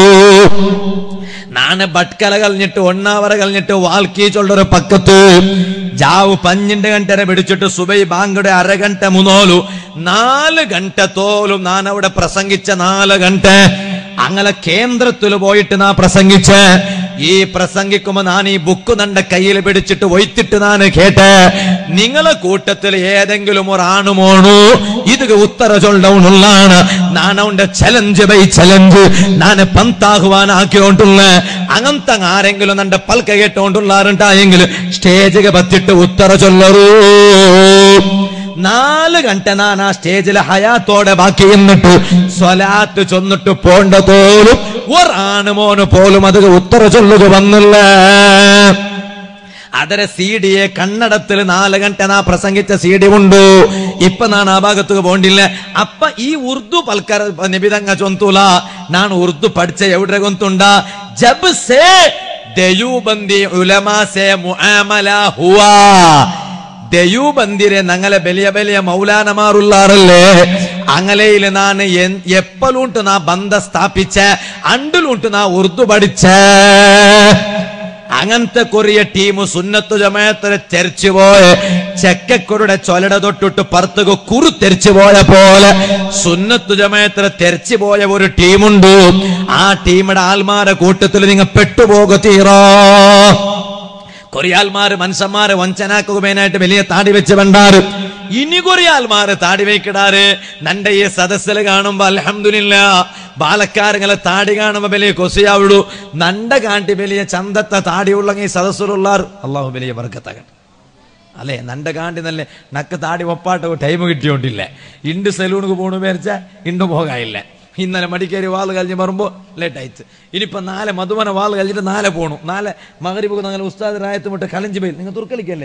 നാണ് ബട്കല കളഞ്ഞിട്ട് ഒണ്ണാവറ കളഞ്ഞിട്ട് വാൽക്കീച്ചുള്ളൊരു പക്കത്ത് ജാവ് പഞ്ഞിന്റെ ഗಂಟೆ പിടിച്ചിട്ട് സുബൈ ബാങ്കയുടെ അരഗಂಟ മുന്നോലു നാല് ഗಂಟೆ തോലും ഞാൻ അവിടെ പ്രസംഗിച്ച നാല് ഗಂಟೆ അങ്ങനെ കേന്ദ്രത്തിൽ പോയിട്ട് നാ പ്രസംഗിച്ച് ഈ പ്രസംഗിക്കുമ്പോ ഞാൻ ഈ ബുക്ക് നന്റെ കയ്യിൽ പിടിച്ചിട്ട് ഒയ്ത്തിട്ട് ഞാൻ കേട്ട് നിങ്ങളെ കൂട്ടത്തിൽ ഏതെങ്കിലും ഒരു ആണുമോണു ഇത് ഉത്തര ചൊല്ലണുള്ളാണ് നാണവന്റെ ചലഞ്ച് ബൈ ചലഞ്ച് ഞാൻ പന്താകുവാൻ ആക്കിയോണ്ടുള്ള അങ്ങനത്തെ ആരെങ്കിലും നന്റെ പൽക്ക കേട്ടോണ്ടുള്ളാറുണ്ടായെങ്കിൽ സ്റ്റേജിಗೆ ബത്തിട്ട് ഉത്തര ചൊല്ലറൂ നാല് ഗಂಟೆ ഞാൻ ആ സ്റ്റേജിൽ ഹയാത്തോടെ ബാക്കി എന്നിട്ട് സ്വലാത്ത് ചൊന്നിട്ട് പോണ്ട പോലും ഒരാണ് മോന് പോലും അത് ഉത്തര ചൊല്ലുക വന്നില്ല ಅದರ ಸಿಡಿയെ കണ്ണടത്തിൽ നാല് ഗಂಟೆ നാ പ്രസംഗിച്ച സി ഡി ഉണ്ട് ഇപ്പൊ ನಾನು ആ ഭാഗത്ത് പോണ്ടില്ല അപ്പ ഈ ഉറുദു പൽക്കര നിബിതങ്ങ ചൊന്തൂല ನಾನು ഉറുദു പഠിച്ച എവിടെ ഗൊന്തുണ്ട ജബ് സേ ദയൂബന്തി ഉലമാ സേ മുആമല ഹുവാ ദയൂബന്തിരെ ഞങ്ങളെ വലിയ വലിയ മൗലാനമാറുള്ളാറല്ലേ അങ്ങലയില് നാണ് എപ്പലുണ്ട് നാ ബന്ധ സ്ഥാപിച്ച അണ്ടിലുണ്ട് നാ ഉറുദു പഠിച്ച അങ്ങനത്തെ കൊറിയ ടീം സുന്നത്തു ജമായത്തിന് തെരച്ചു പോയ ചെക്കക്കുരുടെ ചൊലട തൊട്ടിട്ട് പുറത്തുക കുറു തെരച്ചു പോയ പോലെ സുന്നത്തു ജമായത്തിന് തെരച്ചു പോയ ഒരു ടീമുണ്ട് ആ ടീമിന്റെ ആൽമാരെ കൂട്ടത്തിൽ നിങ്ങൾ പെട്ടുപോക തീറോ കൊറിയാൽമാര് മനുഷ്യന്മാര് വഞ്ചനാക്കുമേനായിട്ട് വലിയ താടി വെച്ച് വേണ്ടാറ് ഇനി കൊറിയാൽമാര് താടി വയ്ക്കിടാറ് നന്റെ ഈ സദസ്സിൽ കാണുമ്പോ അലഹമില്ല ബാലക്കാരങ്ങളെ താടി കാണുമ്പോ വലിയ കൊസിയാവിടൂ നണ്ട കാണ്ടി വലിയ ചന്തത്തെ താടിയുള്ള ഈ സദസ്സിലുള്ളാർ അള്ളാഹു വലിയ വർഗത്തകൻ അല്ലേ നന്റെ കാണ്ടി നല്ല നക്ക് താടി ഒപ്പാട്ട് ടൈം കിട്ടിയോണ്ടില്ല ഇണ്ട് സലൂണിക്ക് പോണു വിചാരിച്ച ഇണ്ട് പോകാനില്ല ഇന്നലെ മടിക്കേരി വാള് കഴിഞ്ഞ് വരുമ്പോൾ ലേറ്റ് ആയിട്ട് ഇനിയിപ്പോ നാളെ മധുവന വാള് കഴിഞ്ഞിട്ട് നാളെ പോണു നാളെ മകരിപ്പ് നാളെ ഉസ്താദ് രായത്ത് വിട്ട് കളഞ്ചി പോയി നിങ്ങൾ തുർക്കളിക്കല്ലേ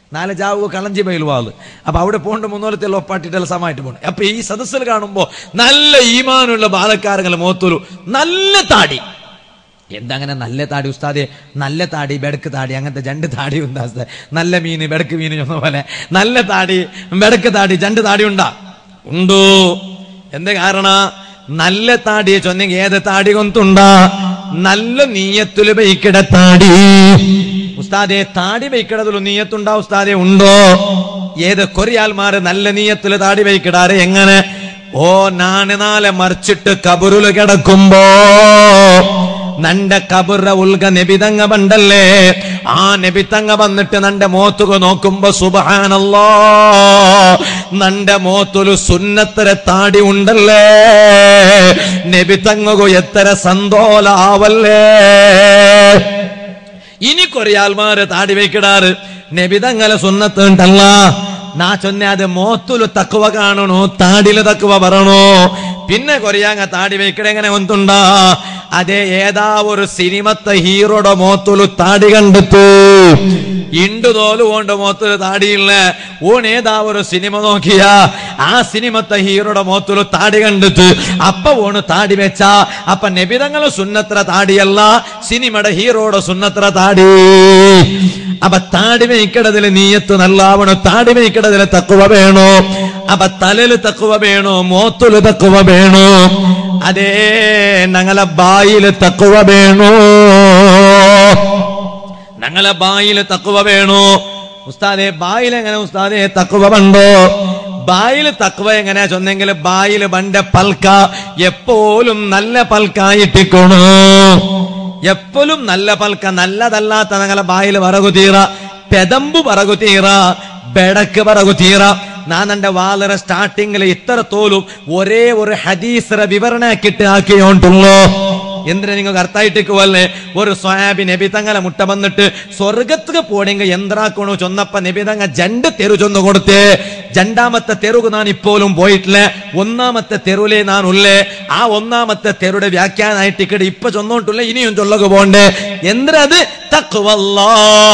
നാല് ജാവ് കളഞ്ചി ബൈൽവാള് അപ്പൊ അവിടെ പോകേണ്ട മുന്നോലത്തെ ഒപ്പാട്ടിട്ടെല്ലാം സമയമായിട്ട് പോകണം അപ്പൊ ഈ സദസ്സിൽ കാണുമ്പോ നല്ല ഈമാനുള്ള ബാലക്കാരങ്ങൾ മോത്തൊരു നല്ല താടി എന്തങ്ങനെ നല്ല താടി ഉസ്താദെ നല്ല താടി ബെടക്ക് താടി അങ്ങനത്തെ രണ്ട് താടി ഉണ്ടാ ഉസ്താദെ. നല്ല മീന് ബെടക്ക് മീന് ചൊന്ന പോലെ നല്ല താടി ബെടക്ക് താടി രണ്ട് താടി ഉണ്ടാ ഉണ്ടോ എന്ത് കാരണ നല്ല താടിയെ ചൊന്നെങ്കിൽ ഏത് താടി കൊന്തുണ്ടാ നല്ല നീയത്തുല് ബൈക്കിട താടി ഉസ്താദെ താടി ബൈക്കിടതിലും നീയത്തുണ്ടാ ഉസ്താദെ ഉണ്ടോ ഏത് കൊറിയാൽമാര് നല്ല നീയത്തില് താടി ബൈക്കിടാറ് എങ്ങനെ ഓ നാണ് നാളെ മറിച്ചിട്ട് കബുരുല് കിടക്കുമ്പോ നന്റെ കബുറ ഉൽക നബിതങ്ങ പണ്ടല്ലേ ആ നബിതങ്ങ വന്നിട്ട് നന്റെ മോത്തുക നോക്കുമ്പോ സുബഹാനല്ലോ നന്റെ മോത്തുല് സുന്നത്തര താടി ഉണ്ടല്ലേ നബിതങ്ങു എത്ര സന്തോലാവല്ലേ ഇനി കൊറിയാൽമാര് താടി വെക്കിടാറ് നബിതങ്ങല സുന്നത്ത് ഉണ്ടല്ല നാ ചൊന്നത് മോത്തുല് തക്കുവ കാണണോ താടില് തക്കുവ പറയണോ പിന്നെ കൊറിയാങ്ങ താടി വെക്കടെ എങ്ങനെ ഒന്നുണ്ടാ അതെ ഏതാ ഒരു സിനിമത്തെ ഹീറോയുടെ മോത്തുല് താടി കണ്ടെത്തു ഇണ്ടു തോല് കൊണ്ട് മോത്തുല് താടിയില്ല ഓൺ ഏതാ ഒരു സിനിമ നോക്കിയ ആ സിനിമത്തെ ഹീറോയുടെ മോത്തുല് താടി കണ്ടെത്തു അപ്പ ഓണ് താടി വെച്ച അപ്പൊ നബിതങ്ങള് സുന്നത്ര താടിയല്ല സിനിമയുടെ ഹീറോയുടെ സുന്നത്ര താടി അപ്പൊ താടി വെയ്ക്കടതില് നീയത്ത് നല്ലാവണോ താടി വെയ്ക്കടതില് തക്കുവ വേണോ അപ്പൊ തലല് തക്കുവ വേണോ മോത്തുല് തക്കുവ വേണോ അതേ ഞങ്ങളെ ബായില് തക്കുവ വേണോ ഞങ്ങളെ ബായില് തക്കുവ വേണോ ഉസ്താദെ ബായിൽ എങ്ങനെ ഉസ്താദെ തക്കുവ പണ്ടോ ബായില് തക്കുവ എങ്ങനെയാ ചൊന്നെങ്കിൽ ബായില് ബണ്ട പൽക്ക എപ്പോഴും നല്ല പൽക്കായിട്ടിക്കണോ എപ്പോഴും നല്ല പൽക്ക നല്ലതല്ലാത്ത ഞങ്ങളെ ബായില് വറകു തീറ പെതമ്പു പറകു തീറ ബെടക്ക് പറകു തീറ ഞാൻ എന്റെ വാലറ സ്റ്റാർട്ടിങ്ങിൽ ഇത്ര തോലും ഒരേ ഒരു ഹദീസറ വിവരണാക്കിട്ട് ആക്കിയോണ്ടുള്ളൂ എന്തിനാ നിങ്ങൾക്ക് അർത്ഥായിട്ടിക്കുവല്ലേ ഒരു സ്വയാബി നബിതങ്ങളെ മുട്ട വന്നിട്ട് സ്വർഗത്തുക്ക് പോണെങ്കിൽ എന്താക്കണോ ചൊന്നപ്പ നബിതങ്ങ ജണ്ട് തെരു ചൊന്നു കൊടുത്തേ രണ്ടാമത്തെ തെരുവ് ഞാൻ ഇപ്പോഴും പോയിട്ടില്ല ഒന്നാമത്തെ തെരുവിലെ ഞാൻ ഉള്ളേ ആ ഒന്നാമത്തെ തെരുടെ വ്യാഖ്യാനായിട്ട് ഇക്കടെ ഇപ്പൊ ചൊന്നോട്ടുള്ള ഇനിയും ചൊല്ലക പോണ്ടേ എന്തിനത് തക്കുവല്ലാ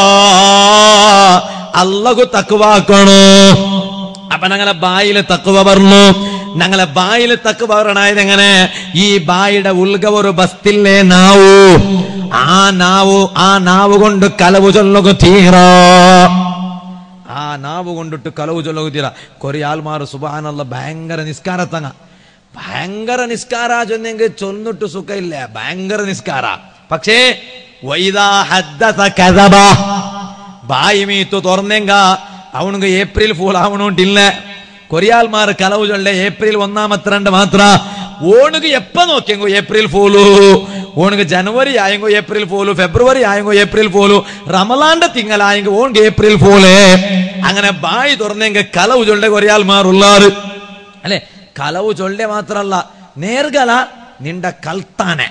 അല്ലകു തക്കുവാക്കണോ അപ്പൊ ഞങ്ങളെ ബായില് തക്കുവ പറഞ്ഞു ഞങ്ങളെ ബായില് തക്കുവ പറയണായത് എങ്ങനെ ഈ ബായിയുടെ ഉൾഗ ഒരു ബസ്തില്ലേ നാവു ആ നാവു ആ നാവ് കൊണ്ട് കലവ് ചൊല്ലുക തീറോ ആ നാവ് കൊണ്ടിട്ട് കലവ് ചൊല്ലുക തീറ കൊറേ ആൾമാർ സുബാനുള്ള ഭയങ്കര നിസ്കാരത്തങ്ങ ഭയങ്കര നിസ്കാര ചൊന്നെങ്കിൽ ചൊന്നിട്ട് സുഖമില്ല ഭയങ്കര നിസ്കാര പക്ഷേ വൈദാ ഹദ്ദസ കദബ ബായി മീത്തു തുറന്നെങ്ക അവനുക്ക് ഏപ്രിൽ ഫൂൾ ആവണോണ്ടില്ല കൊറിയാൽമാർ കലവ് ചൊല്ലേ ഏപ്രിൽ ഒന്നാമത്തെ രണ്ട് മാത്ര ഓണുക്ക് എപ്പ നോക്കിയെങ്കോ ഏപ്രിൽ ഫൂലു ഓണുക്ക് ജനുവരി ആയെങ്കോ ഏപ്രിൽ ഫൂലു ഫെബ്രുവരി ആയെങ്കോ ഏപ്രിൽ ഫൂലു റമലാന്റെ തിങ്ങലായെങ്കോ ഓണക്ക് ഏപ്രിൽ ഫൂലേ അങ്ങനെ ബായി തുറന്നെങ്ക കലവ് ചൊല്ലെ കൊറിയാൽമാർ ഉള്ളാറ് അല്ലെ കലവ് ചൊല്ലെ മാത്രല്ല നേർഗല നിന്റെ കൽത്താനെ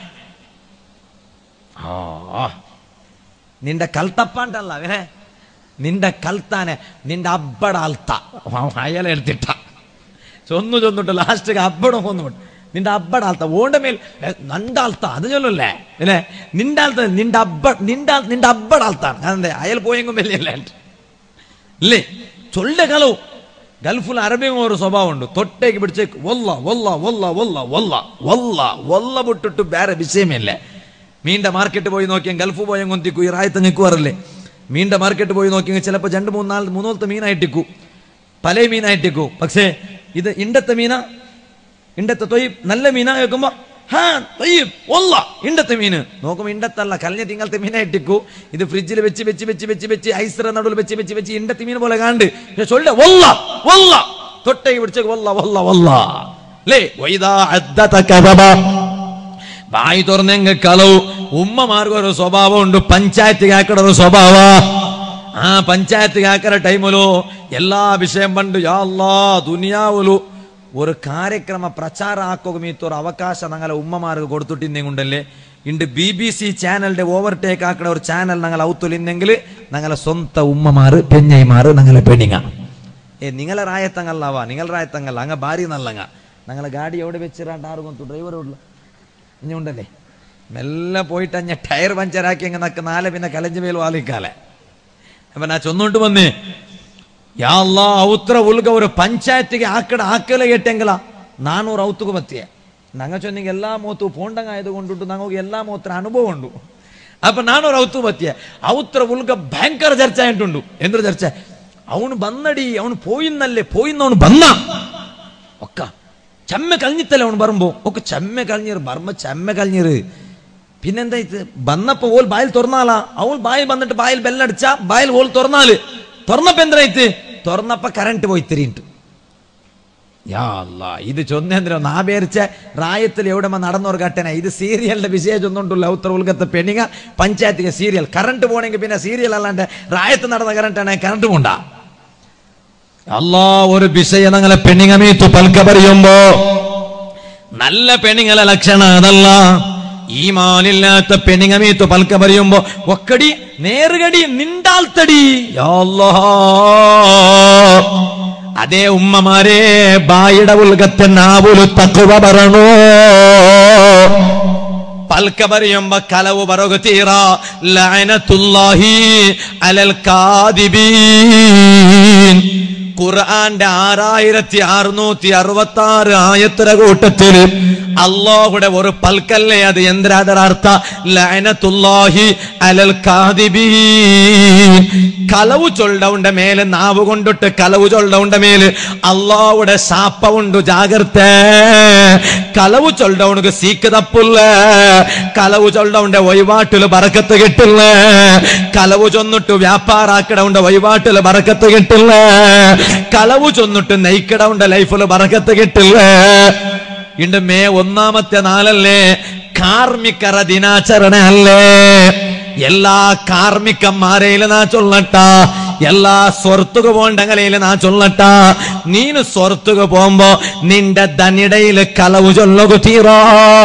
ആ നിന്റെ കൽത്തപ്പാണ്ടല്ല അവനെ നിന്റെ കൽത്താനെ നിന്റെ അബ്ബട അൽത്ത അയാളെ എടുത്തിട്ട ചൊന്നു ചൊന്നിട്ട് ലാസ്റ്റ് അബ്ബട കൊന്നുകൊണ്ട് നിന്റെ അബ്ബട അൽത്ത ഓണ്ട മേൽ ഏ, നണ്ട അൽത്ത അത് ചൊല്ലല്ലേ അല്ലേ നിന്റെ അൽത്ത നിന്റെ അബ്ബ നിന്റെ നിന്റെ അബ്ബട അൽത്താണ് അതെ അയാൾ പോയെങ്കും വലിയല്ലേ ഇല്ലേ ചൊല്ല കലവും ഗൾഫിൽ അറബിയും ഒരു സ്വഭാവം ഉണ്ട് തൊട്ടേക്ക് പിടിച്ചേക്ക് വല്ല വല്ല വല്ല വല്ല വല്ല വല്ല വല്ല വിട്ടിട്ട് വേറെ വിഷയമില്ല മീൻ്റെ മാർക്കറ്റ് പോയി നോക്കിയാൽ ഗൾഫ് പോയ കൊന്തിക്കു ഈ റായത്ത് നിൽക്കുവാറല്ലേ മീൻ്റെ മാർക്കറ്റ് പോയി നോക്കിയെങ്കിൽ ചിലപ്പോൾ രണ്ട് മൂന്നാല് മൂന്നോലത്തെ മീനായിട്ടിക്കു പല മീനായിട്ടിക്കു പക്ഷേ ഇത് ഇണ്ടത്തെ മീന ഇണ്ടത്തെ തൊയ് നല്ല മീനാ കേൾക്കുമ്പോ ഹാ തൊയ്യ് ഒല്ല ഇണ്ടത്തെ മീന് നോക്കുമ്പോ ഇണ്ടത്തല്ല കലഞ്ഞ തിങ്കളത്തെ മീനായിട്ടിക്കു ഇത് ഫ്രിഡ്ജിൽ വെച്ച് വെച്ച് വെച്ച് വെച്ച് വെച്ച് ഐസറ നടുവിൽ വെച്ച് വെച്ച് വെച്ച് ഇണ്ടത്തെ മീൻ പോലെ കാണ്ട് പക്ഷെ ചൊല്ല ഒല്ല ഒല്ല തൊട്ടേക്ക് പിടിച്ച ഒല്ല ഒല്ല ഒല്ല ലേ വൈദാ അദ്ദത കദബ ബായി തുറന്നെങ്ക കലവ് ഉമ്മമാർക്ക് ഒരു സ്വഭാവം ഉണ്ട് പഞ്ചായത്ത് കാക്കട ഒരു സ്വഭാവ ആ പഞ്ചായത്ത് കാക്കര ടൈമിലോ എല്ലാ വിഷയം പണ്ട് യാ അല്ലാ ദുനിയാവുലു ഒരു ಕಾರ್ಯಕ್ರಮ ಪ್ರಚಾರ ಹಾಕೋಗ ಮೀತೋರು ಅವಕಾಶ ഞങ്ങളെ ഉമ്മമാർക്ക് കൊടുത്തിട്ടിന്നെങ്കുണ്ടല്ലേ ഇണ്ട് ബി ബി സി ചാനലിന്റെ ഓവർടേക്ക് ആക്കണ ഒരു ചാനൽ ഞങ്ങൾ ഔത്തുലിന്നെങ്കിൽ ഞങ്ങളെ സ്വന്തം ഉമ്മമാര് പെഞ്ഞൈമാര് ഞങ്ങളെ പെണ്ണിങ്ങ ഏ നിങ്ങളെ റായത്തങ്ങല്ലവാ നിങ്ങൾ റായത്തങ്ങല്ല അങ്ങ ഭാര്യ നല്ലങ്ങ ഞങ്ങളെ ഗാഡി എവിടെ വെച്ചിരാണ്ട് ആറ് കൊന്തു ഡ്രൈവർ ഉള്ള ഇനി ഉണ്ടല്ലേ മെല്ലെ പോയിട്ട് അഞ്ഞ ടയർ പഞ്ചറാക്കി അങ്ങ് നക്ക് നാളെ പിന്നെ കലഞ്ച് മേൽ വാലിക്കാലെ അപ്പൊ ഞാൻ ചൊന്നോട്ട് വന്നേ ಯಾ ಅಲ್ಲಾ ಔತ್ರ ಉಲ್ಗ ಅವರು ಪಂಚಾಯತಿಗೆ ಆಕಡ ಆಕಲೆ ಎಟ್ಟೆಂಗಲ ನಾನೂರು ಔತುಗು ಬತ್ತಿಯ ನಂಗ ಚೊನ್ನಿಗೆ ಎಲ್ಲಾ ಮೂತು ಪೋಂಡಂಗ ಆಯ್ದುಕೊಂಡುಂಟು ನಂಗೆ ಎಲ್ಲಾ ಮೂತ್ರ ಅನುಭವ ಉಂಡು ಅಪ್ಪ ನಾನೂರು ಔತು ಬತ್ತಿಯ ಔತ್ರ ಉಲ್ಗ ಭಯಂಕರ ಚರ್ಚೆ ಆಯ್ತುಂಡು ಎಂದ್ರ ಚರ್ಚೆ ಅವನು ಬಂದಡಿ ಅವನು പോയിന്നല്ലേ പോയിന്നവನು ಬಂದ ഒക്ക ചെമ്മ കളഞ്ഞിത്തല്ലേ അവൻ പറയുമ്പോ ഒക്കെ ചെമ്മ കളഞ്ഞിറ് ബർമ്മ ചെമ്മ കളഞ്ഞിറ് പിന്നെന്താ ഇത് വന്നപ്പോ ഓൾ ബായിൽ തുറന്നാലാ അവൾ ബായിൽ വന്നിട്ട് ബായിൽ ബെല്ലടിച്ച ബായിൽ ഓൾ തുറന്നാല് തുറന്നപ്പോ എന്തായിട്ട് തുറന്നപ്പോ കറണ്ട് പോയി തിരിയിട്ട് യാ അല്ലാ ഇത് ചൊന്നേന്ദ്രം നാ പേരിച്ച റായത്തിൽ എവിടെ നടന്നവർ കട്ടന ഇത് സീരിയലിന്റെ വിശേഷം ഒന്നുണ്ടല്ലോ ഉത്തര ഉൽഗത്തെ പെണ്ണിങ്ങ പഞ്ചായത്തിಗೆ സീരിയൽ കറണ്ട് പോണെങ്കിൽ പിന്നെ സീരിയൽ അല്ലാണ്ട് റായത്ത് നടന്ന കറണ്ട് ആണെങ്കിൽ കറണ്ട് പോണ്ടാ അല്ലാ ഒരു വിഷയം ഞങ്ങളെ പെണ്ണിങ്ങമീത്തു പൽക്ക പറയുമ്പോ നല്ല പെണ്ണുങ്ങളെ ലക്ഷണം അതല്ല ഈ മാലില്ലാത്ത പെണ്ണുങ്ങമീത്തു പൽക്ക പറയുമ്പോ ഒക്കടി നേറുകടി നിണ്ടാൽത്തടി യാ അല്ലാ. അതേ ഉമ്മമാരെ ബായിയുടെ ഉൽഗത്തെ നാവുലു തക്കുവ പറണോ പൽക്ക പറയുമ്പോ കലവ് പറകു തീറ ലഅനത്തുല്ലാഹി അലൽ കാദിബീൻ ഖുർആന്റെ ആറായിരത്തി അറുന്നൂറ്റി അറുപത്തി ആറ് ആയത്തര കൂട്ടത്തിൽ അള്ളാഹുടെ ഒരു പൽക്കല്ലേ അത് എന്തിനാദർ അർത്ഥ ലഅനത്തുല്ലാഹി അലൽ കാദിബീൻ കലവു ചൊല്ലവുണ്ട മേലെ നാവ് കൊണ്ടിട്ട് കലവു ചൊല്ലവുണ്ട മേല് അള്ളാഹുടെ ശാപ്പ ഉണ്ടു ജാഗ്രത കലവു ചൊല്ലവണക്ക് സീക്ക് തപ്പില്ല കലവു ചൊല്ലവുണ്ട വഴിപാട്ടില് ബറക്കത്ത് കിട്ടില്ല കലവു ചൊന്നിട്ട് വ്യാപാരാക്കിടവുണ്ട വഴിപാട്ടില് ബറക്കത്ത് കിട്ടില്ല കളവു ചൊന്നിട്ട് നെയ്ക്കിടവുണ്ട ലൈഫില് ബറക്കത്ത് കിട്ടില്ല ഇണ്ട് മേ ഒന്നാമത്തെ നാളല്ലേ കാർമികര ദിനാചരണ അല്ലേ എല്ലാ കാർമിಕന്മാരെയില് നാ ചൊല്ലട്ട എല്ലാ സ്വർത്തുക പോണ്ടങ്ങളയില് നാ ചൊല്ലട്ട നീನು സ്വർത്തുക പോകുമ്പോ നിന്റെ ധനിടയില് കലവു ചൊല്ലുക തീറോ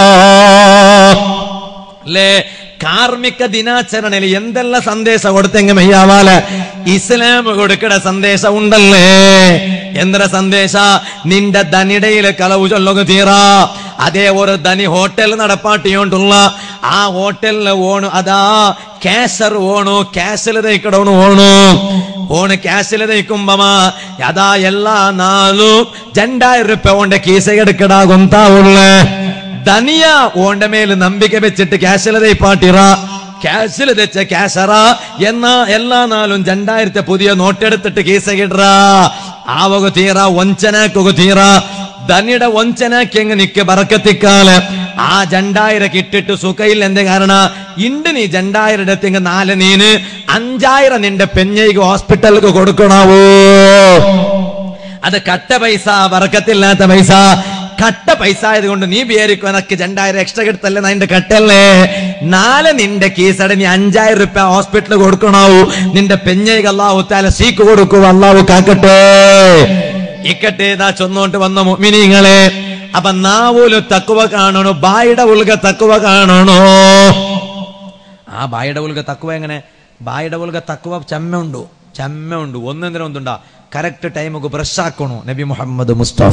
അല്ലേ കാർമിക ദിനാചരണയിൽ എന്തെല്ലാം സന്ദേശം കൊടുത്തെങ്കിൽ മെയ്യാവാല ഇസ്ലാം കൊടുക്കട സന്ദേശം ഉണ്ടല്ലേ എന്തൊരു സന്ദേശ നിന്റെ ധനിടയില് കളവ് ചൊല്ലുക തീറാ അതേ ഒരു ധനി ഹോട്ടൽ നടപ്പാട്ടിയോണ്ടുള്ള ആ ഹോട്ടലില് ഓണു അതാ ಕ್ಯಾಸರ್ ಓಣು ಕ್ಯಾಸಲ್ ಕಡವನು ಓಣು ಓಣು ಕ್ಯಾಸಲ್ ದೈಕುಂಬಮ ಯದಾ ಎಲ್ಲ ನಾಲು ಜಂಡಾಯಿರ ರೂಪಾಯಿ ಒಂಡೆ ಕೀಸೆಗೆടുക്കടാകുಂತಾ ಉಳ್ಳ ധനിയ ഓണ്ട മേൽ നമ്പിക്ക വെച്ചിട്ട് ക്യാഷിലതൈ പാട്ടിറ ക്യാഷിൽ തെച്ച ക്യാഷറ എന്ന എല്ലാ നാളും രണ്ടായിരത്തെ പുതിയ നോട്ടെടുത്തിട്ട് കീസകിടറ ആവക തീറ ഒഞ്ചനാക്കുക തീറ ധനിയുടെ ഒഞ്ചനാക്കി അങ്ങ് നിക്ക ബറക്കത്തിക്കാല് ആ ജണ്ടായിരം കിട്ടിട്ട് സുഖയിൽ എന്റെ കാരണ ഇണ്ട് നീ ജണ്ടായിരം ഇടത്തെങ്കിൽ നാല് നീന് അഞ്ചായിരം നിന്റെ പെഞ്ഞയ്ക്ക് ഹോസ്പിറ്റലിക്ക് കൊടുക്കണാവോ അത് കട്ട പൈസ വറക്കത്തില്ലാത്ത പൈസ കട്ട പൈസ ആയതുകൊണ്ട് നീ വിചാരിക്കും എനക്ക് രണ്ടായിരം എക്സ്ട്രാ കിട്ടല്ലേ അതിന്റെ കട്ടല്ലേ നാളെ നിന്റെ കീസട നീ അഞ്ചായിരം റുപ്യ ഹോസ്പിറ്റലിൽ കൊടുക്കണാവൂ നിന്റെ പെഞ്ഞയ്ക്ക് അള്ളാഹു താല സീക്ക് കൊടുക്കൂ അള്ളാഹു കാക്കട്ടെ ഇക്കട്ടെ ഇതാ ചൊന്നോണ്ട് വന്ന മുഅ്മിനീങ്ങളെ അപ്പൊ നാവൂല് തക്കുവ കാണണോ ബായുടെ ഉൽക തക്കുവ കാണണോ ആ ബായുടെ ഉൽക തക്കുവ എങ്ങനെ ബായുടെ ഉൽക തക്കുവ ചെമ്മ ഉണ്ടു ചെമ്മ ഉണ്ട് ഒന്നെന്തിനും ഒന്നുണ്ടാ കറക്റ്റ് ടൈമുക്ക് ബ്രഷ് ആക്കണു നബി മുഹമ്മദ് മുസ്തഫ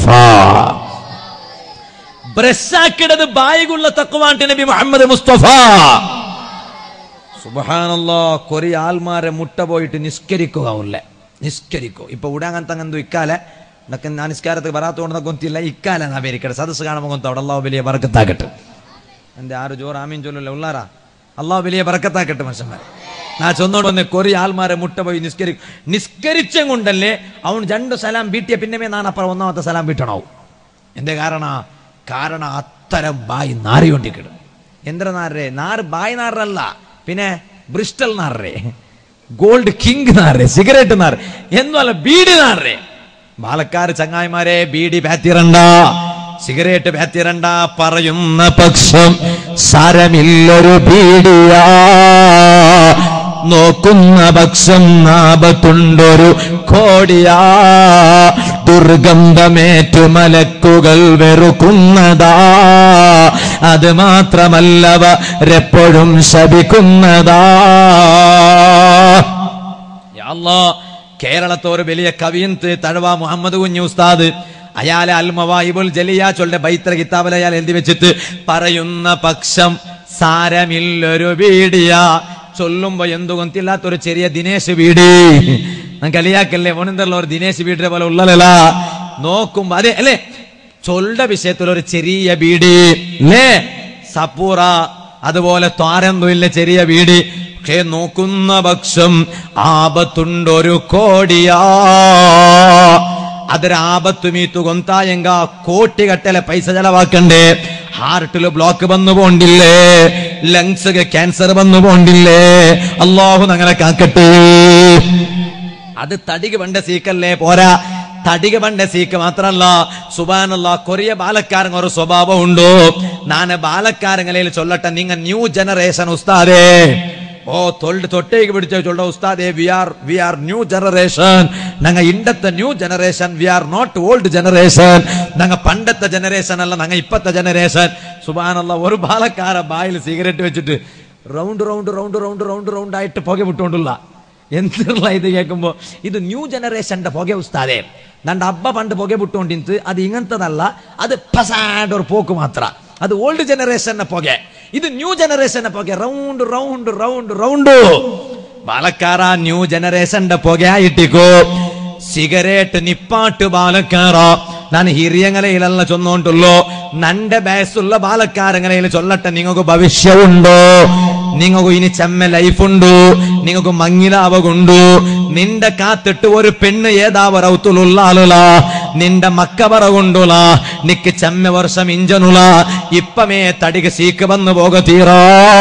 ബ്രഷ് ആക്കിടത് ബായികുള്ള തക്കുവാണ്ട് നബി മുഹമ്മദ് മുസ്തഫ സുബഹാനല്ലോ കൊറി ആൽമാരെ മുട്ട പോയിട്ട് നിസ്കരിക്കുക ഉള്ളെ നിസ്കരിക്കോ ഇപ്പൊ ഉടാങ്ങന്തങ്ങന്തു ഇക്കാലെ എന്നൊക്കെ ഞാൻ നിസ്കാരത്തിൽ വരാത്തോണ്ടെന്ന ഗൊന്തില്ല ഇക്കാലെ നാ പേരിക്കട്ടെ സദസ് കാണുമ്പോൾ ഗൊന്ത അവിടെ അള്ളാഹു വലിയ ബറക്കത്താക്കട്ടെ എന്റെ ആറ് ജോർ ആമീൻ ചൊല്ലല്ല ഉള്ളാറാ അള്ളാഹു വലിയ ബറക്കത്താക്കട്ടെ മനുഷ്യന്മാർ നാ ചൊന്നോണ്ട് വന്ന് കൊറി ആൽമാരെ മുട്ട പോയി നിസ്കരി നിസ്കരിച്ചും കൊണ്ടല്ലേ അവൻ രണ്ട് സലാം വീട്ടിയ പിന്നെ ഞാൻ അപ്പുറം ഒന്നാമത്തെ സലാം വീട്ടണാവും എന്റെ കാരണ കാരണം അത്തരം ബായി നാറിക്കൊണ്ടിരിക്കണം എന്തിനാ നാരേ നാറ് ബായ് നാറല്ല പിന്നെ ബ്രിസ്റ്റൽ നാറേ ഗോൾഡ് കിങ് നാറേ സിഗരറ്റ് നാറ് എന്നല്ല ബീഡി നാറേ ബാലക്കാർ ചങ്ങായിമാരെ ബീഡി പാത്തിരണ്ട സിഗരറ്റ് പാത്തിരണ്ട പറയുന്ന പക്ഷം സാരമില്ലൊരു ബീഡിയാ നോക്കുന്ന പക്ഷം നാപത്തുണ്ടൊരു കോടിയാ ദുർഗന്ധമേറ്റു മലക്കുകൾ വെറുക്കുന്നതാ അത് മാത്രമല്ലവരെപ്പോഴും ശപിക്കുന്നതാ യാ അല്ലാ, കേരളത്തെ ഒരു വലിയ കവിയന്ത് തഴവ മുഹമ്മദ് കുഞ്ഞു ഉസ്താദ് അയാളെ അൽമവായിബുൽ ജലിയ ചൊല്ലെ ബൈത്ര കിതാബിൽ അയാൾ എഴുതി വെച്ചിട്ട് പറയുന്ന പക്ഷം സാരമില്ലൊരു വീടിയ ചൊല്ലുമ്പോ എന്തു കൊന്തില്ലാത്തൊരു ചെറിയ ദിനേശ് വീടി കളിയാക്കല്ലേ ഓനെന്തല്ല ഒരു ദിനേശ് വീട്ടിലെ പോലെ ഉള്ളതല്ല നോക്കുമ്പോ അതെ അല്ലേ ചൊല്ലുടെ വിഷയത്തിൽ ഒരു ചെറിയ ബീഡി അല്ലേ സപ്പൂറ അതുപോലെ ത്വാരന്തുമില്ല ചെറിയ ബീഡി പക്ഷേ നോക്കുന്ന പക്ഷം ആപത്തുണ്ടൊരു കോടിയാ ಅದರ ಆಪತ್ತು ಮೀತು ಗೊಂತಾಯಂಗ ಕೋಟಿಗಟ್ಟಲೆ ಪೈಸೆ ചെലവാക്കണ്ടേ ഹാർട്ടില് ബ്ലോക്ക് വന്നു പോണ്ടില്ലേ ലങ്സ് ക്യാൻസർ വന്നു പോണ്ടില്ലേ അള്ളാഹു ഞങ്ങളെ കാക്കട്ടെ അത് തടിക പണ്ട സീക്കല്ലേ പോരാ തടിക പണ്ട സീക്ക് മാത്രല്ല സുബാനല്ല കൊറിയ ബാലക്കാരൻ ഒരു സ്വഭാവം ഉണ്ടോ നാന് ബാലക്കാരങ്ങളിൽ ചൊല്ലട്ടെ നിങ്ങ ന്യൂ ജനറേഷൻ ഉസ്താദേ ഓ തൊണ്ട് തൊട്ടേക്ക് പിടിച്ച ചൊല്ല ഉസ്താദേ we are we are new generation ഞങ്ങ ഇണ്ടത്തെ new generation we are not old generation ഞങ്ങ പണ്ടത്തെ ജനറേഷൻ അല്ല ഞങ്ങ ഇപ്പത്തെ ജനറേഷൻ സുബാനല്ല ഒരു ബാലക്കാര ബായിൽ സിഗരറ്റ് വെച്ചിട്ട് round round round round round round ആയിട്ട് പുക വിട്ടുകൊണ്ടുള്ള എന്തുള്ള ഇത് കേൾക്കുമ്പോ ഇത് ന്യൂ ജനറേഷന്റെ പുക ഉസ്താദേ നണ്ട അബ്ബ പണ്ട് പുക വിട്ടുകൊണ്ടിരുന്നത് അത് ഇങ്ങനത്തതല്ല അത് പസാണ്ട് ഒരു പോക്ക് മാത്ര അത് ഓൾഡ് ജനറേഷന്റെ പുക ഇത് ന്യൂ ജനറേഷന്റെ പുക റൗണ്ട് റൗണ്ട് റൗണ്ട് റൗണ്ട് ബാലക്കാര ന്യൂ ജനറേഷന്റെ പുകയായിട്ടിക്കോ സിഗരറ്റ് നിപ്പാട്ട് ബാലക്കാര ನಾನು ಹಿರಿಯಂಗಲೆಲ್ಲ ಚೊನ್ನೋಂಟುಲ್ಲೋ ನಂಡೆ ಬಯಸುಲ್ಲ ಬಾಲಕಾರಂಗಲೆಯಲ್ಲಿ ಚೊಲ್ಲಟ್ಟ ನಿಂಗು ಭವಿಷ್ಯ ಉಂಡು നിങ്ങൾക്കു ഇനി ചെമ്മ ലൈഫ് ഉണ്ട് നിങ്ങൾക്ക് മങ്ങിലാവകുണ്ടു നിന്റെ കാത്തിട്ട് ഒരു പെണ്ണ് ഏതാവറൗത്തുലുള്ള ആളുല നിന്റെ മക്ക പറകൊണ്ടുല നിക്ക് ചെമ്മ വർഷം ഇഞ്ചനുല ഇപ്പമേ തടിക സീക്ക് വന്നു പോക തീരാ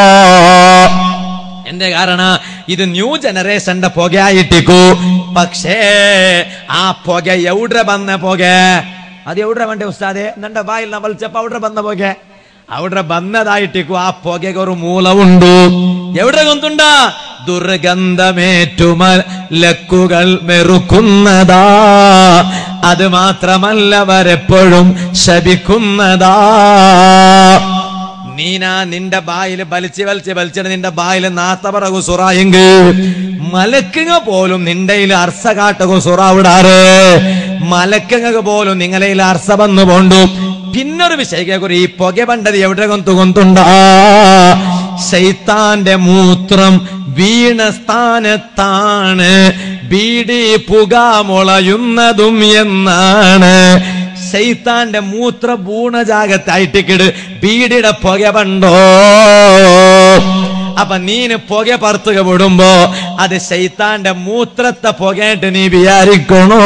എന്റെ കാരണ ഇത് ന്യൂ ജനറേഷന്റെ പുകയായിട്ടിക്കു പക്ഷേ ആ പുക എവിടെ വന്ന പുക അത് എവിടെ വേണ്ട ഉസ്താദെ നിന്റെ ബായിൽ വലിച്ചപ്പോ അവിടെ വന്ന പുക അവിടെ ಬಂದದಾയിട്ടിക്കു ആ പുകയ്ക്ക് ഒരു മൂലമുണ്ട് എവിടെ ഗൊന്തുണ്ട ദുർഗന്ധമേറ്റുമ ലക്കുകൾ മെറുക്കുന്നതാ അത് മാത്രമല്ല വരെപ്പോഴും ശപിക്കുന്നതാ നീനാ നിന്റെ ബായിൽ വലിച്ച് വലിച്ച് വലിച്ചിട്ട് നിന്റെ ബായിൽ നാത്ത പറകു സുറായെങ്കിൽ മലക്കുങ്ങ പോലും നിന്റെ അർസ കാട്ടകു സുറ വിടാറ് മലക്കുങ്ങ പോലും നിങ്ങളെ അർസ വന്നു പോണ്ടു പിന്നൊരു വിഷയക്കുറി ഈ പുക പണ്ടത് എവിടെ കൊന്തു കൊന്തുണ്ടാ ശൈത്താന്റെ മൂത്രം വീണ സ്ഥാനത്താണ് ബീഡി പുക മുളയുന്നതും എന്നാണ് ശൈത്താന്റെ മൂത്ര ഭൂണജാഗത്തായിട്ടിക്കിട് ബീഡിയുടെ പുക പണ്ടോ അപ്പൊ നീന് പുക പറത്തുക വിടുമ്പോ അത് ശൈത്താന്റെ മൂത്രത്തെ പുകയായിട്ട് നീ വിചാരിക്കണോ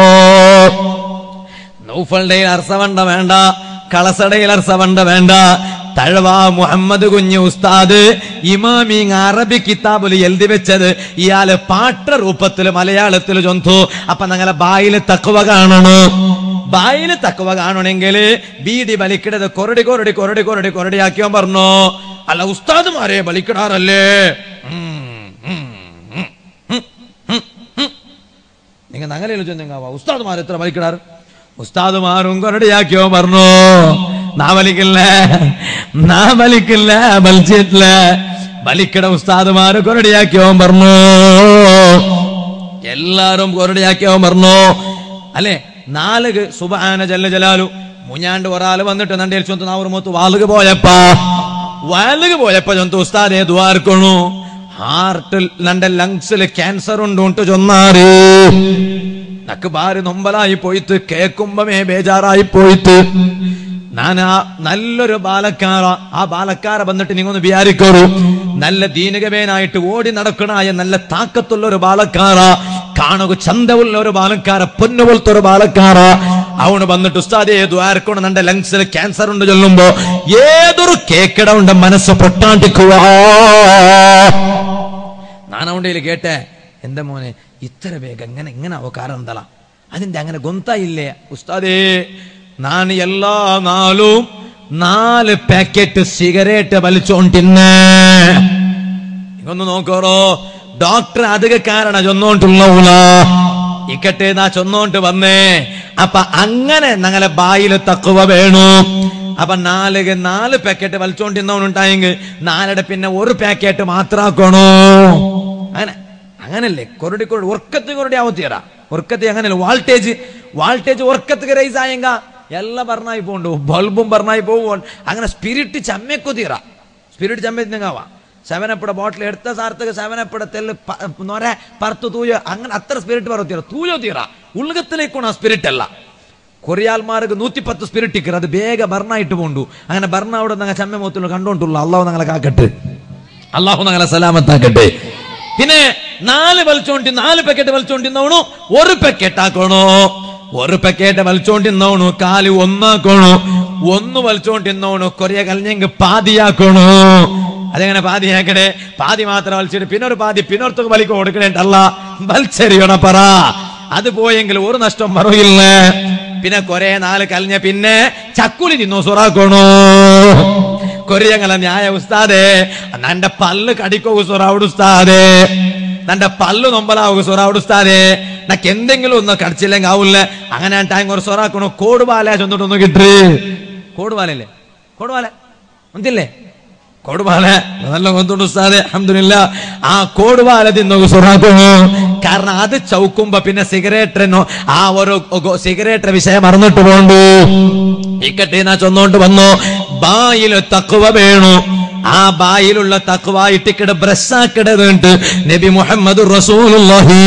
നൗഫളുടെ അർസവണ്ട വേണ്ട കളസടയിൽ അർസവണ്ട വേണ്ട തഴവ മുഹമ്മദ് കുഞ്ഞ് ഉസ്താദ് ഇമാമിങ് അറബി കിതാബിൽ എഴുതി വെച്ചത് ഇയാള് പാട്ട രൂപത്തില് മലയാളത്തിൽ ചൊന്തു അപ്പൊ ഞങ്ങളെ ബായില് തക്കുവ കാണണോ ബായില് തക്കുവ കാണണമെങ്കിൽ ബീഡി വലിക്കിടത് കൊരടി കൊരടി കൊരടി കൊരടി കൊരടി ആക്കിയോ പറഞ്ഞോ അല്ല ഉസ്താദുമാരെ വലിക്കിടാറല്ലേ നിങ്ങൾ അങ്ങനെ ചെന്നിങ്ങ ഉസ്താദുമാർ എത്ര വലിക്കിടാറ് ഉസ്താദുമാരും കൊരടിയാക്കിയോ പറഞ്ഞു നാ വലിക്കില്ല നാ വലിക്കില്ല വലിച്ചിട്ടില്ല വലിക്കട ഉസ്താദുമാര് കൊരടിയാക്കിയോ പറഞ്ഞു എല്ലാരും കൊരടിയാക്കിയോ പറഞ്ഞു അല്ലെ നാലുക സുബാന ജല്ല ജലാലു മുഞ്ഞാണ്ട് ഒരാള് വന്നിട്ട് നണ്ടേൽ ചൊന്തു നാവൂർ മൊത്ത് വാലുക പോയപ്പാ വാലുക പോയപ്പോ ചൊന്തു ഉസ്താദെ ദ്വാർക്കണു ഹാർട്ടിൽ നന്റെ ലങ്സിൽ ക്യാൻസർ ഉണ്ട് ഉണ്ടു ചൊന്നാറ് നക്ക് ബാര് നൊമ്പലായി പോയിട്ട് കേക്കുമ്പമേ ബേജാറായി പോയിട്ട് ഞാൻ ആ നല്ലൊരു ബാലക്കാര ആ ബാലക്കാര വന്നിട്ട് നിങ്ങൊന്ന് വിചാരിക്കോളൂ നല്ല ദീനകമേനായിട്ട് ഓടി നടക്കണായ നല്ല താക്കത്തുള്ള ഒരു ബാലക്കാര കാണുക ചന്തവുള്ള ഒരു ബാലക്കാര പൊന്നുപോലത്തെ ഒരു ബാലക്കാര അവണ് വന്നിട്ട് ഉസ്താദ് ഏതു ആർക്കൊണ്ട് നന്റെ ലങ്സിൽ ക്യാൻസർ ഉണ്ട് ചൊല്ലുമ്പോ ഏതൊരു കേക്കിട ഉണ്ട് മനസ്സ് പൊട്ടാണ്ടിക്കുക നാനവണ്ടയിൽ കേട്ടെ എന്റെ മോനെ ഇത്ര വേഗം എങ്ങനെ എങ്ങനെ ആവോ കാരണം എന്താ അതിന്റെ അങ്ങനെ ഗൊന്തായില്ലേ ഉസ്താദേ ഞാൻ എല്ലാ നാളും നാല് പാക്കറ്റ് സിഗരറ്റ് വലിച്ചോണ്ടിന്നെ ഇതൊന്ന് നോക്കോറോ ഡോക്ടർ അധിക കാരണ ചൊന്നോണ്ടുള്ള ഇക്കട്ടെ നാ ചൊന്നോണ്ട് വന്നേ അപ്പൊ അങ്ങനെ ഞങ്ങളെ ബായിൽ തക്കുവ വേണു അപ്പൊ നാല് നാല് പാക്കറ്റ് വലിച്ചോണ്ടിരുന്നവനുണ്ടായെങ്കിൽ നാലയുടെ പിന്നെ ഒരു പാക്കറ്റ് മാത്രാക്കണോ അങ്ങനെ അങ്ങനല്ലേ കൊരടി കൊരടി ഉറക്കത്ത് കൊരടി ആവത്തിയടാ ഉറക്കത്ത് അങ്ങനെയല്ല വാൾട്ടേജ് വാൾട്ടേജ് ഉറക്കത്ത് റൈസ് ആയെങ്ക എല്ലാം പറഞ്ഞായി പോണ്ടു ബൾബും പറഞ്ഞായി പോകും അങ്ങനെ സ്പിരിറ്റ് ചമ്മയ്ക്കു തീറ സ്പിരിറ്റ് ചമ്മ സെവനപ്പട ബോട്ടിൽ എടുത്ത സാർത്തക്ക് സെവനപ്പട തെല്ല് പ- നൊര പറത്ത് തൂയ അങ്ങനെ അത്ര സ്പിരിറ്റ് പറത്തീര തൂയോ തീറ ഉള്ളകത്തിലേക്കാണ് ആ സ്പിരിറ്റ് അല്ല കൊറിയാൽമാർക്ക് നൂറ്റിപ്പത്ത് സ്പിരിറ്റ് ഇക്കർ അത് ಬೇಗ ಬರ್ನ ಇಟ್ಟು പോണ്ടു അങ്ങനെ ಬರ್ನ അവിടെ ഞങ്ങൾ ചമ്മ മുത്തുള്ള കണ്ടോണ്ടുള്ള അള്ളാഹു ഞങ്ങളെ കാക്കട്ടെ അള്ളാഹു ഞങ്ങളെ സലാമത്താക്കട്ടെ പിന്നെ നാല് വലിച്ചോണ്ടി നാല് പാക്കറ്റ് വലിച്ചോണ്ടിന്നവണു ഒരു പാക്കറ്റ് ആക്കണോ ഒരു പാക്കറ്റ് വലിച്ചോണ്ടിന്നവണു കാല് ഒന്നാക്കണോ ഒന്ന് വലിച്ചോണ്ടിന്നവണു കൊറിയ കലിഞ്ഞെങ്കിൽ പാതിയാക്കണോ അതെങ്ങനെ പാതിയാക്കണേ പാതി മാത്രം വലിച്ചിട്ട് പിന്നെ ഒരു പാതി പിന്നൊരുത്തൊക്കെ വലിക്ക് കൊടുക്കണേട്ടല്ല വലിച്ചെറിയണ പറ അത് പോയെങ്കിൽ ഒരു നഷ്ടം പറയില്ല പിന്നെ കൊറേ നാല് കലിഞ്ഞ പിന്നെ ചക്കുലി തിന്നു സുറാക്കണോ കൊറിയങ്ങളെ ന്യായ ഉസ്താദേ നന്റെ പല്ല് കടിക്കോ സുറാവുട് ഉസ്താദേ നന്റെ പല്ല് നൊമ്പലാവുക സുറാവുട് ഉസ്താദേ നക്ക് എന്തെങ്കിലും ഒന്ന് കടിച്ചില്ലെങ്കിൽ ആവില്ല അങ്ങനെ ടൈം ഒരു സൊറാക്കണു കോടുപാല ചെന്നിട്ടൊന്ന് കിട്ടി കോടുപാലല്ലേ കോടുപാല ഒന്നില്ലേ കോടുപാല നല്ല കൊണ്ടുണ്ട് ഉസ്താദെ അഹമ്മദില്ല ആ കോടുപാല തിന്നു സുറാക്കുന്നു കാരണം അത് ചൗക്കുമ്പോ പിന്നെ സിഗരറ്റിനോ ആ ഒരു സിഗരറ്റ് വിഷയം മറന്നിട്ട് പോണ്ടു ഇക്കട്ടെ നാ ചൊന്നോണ്ട് വന്നു ബായില് തക്കുവ വേണു ആ ബായിലുള്ള തക്കുവ ഇട്ടിക്കിട ബ്രസ്സാക്കിടതുണ്ട് നബി മുഹമ്മദ് റസൂലുള്ളാഹി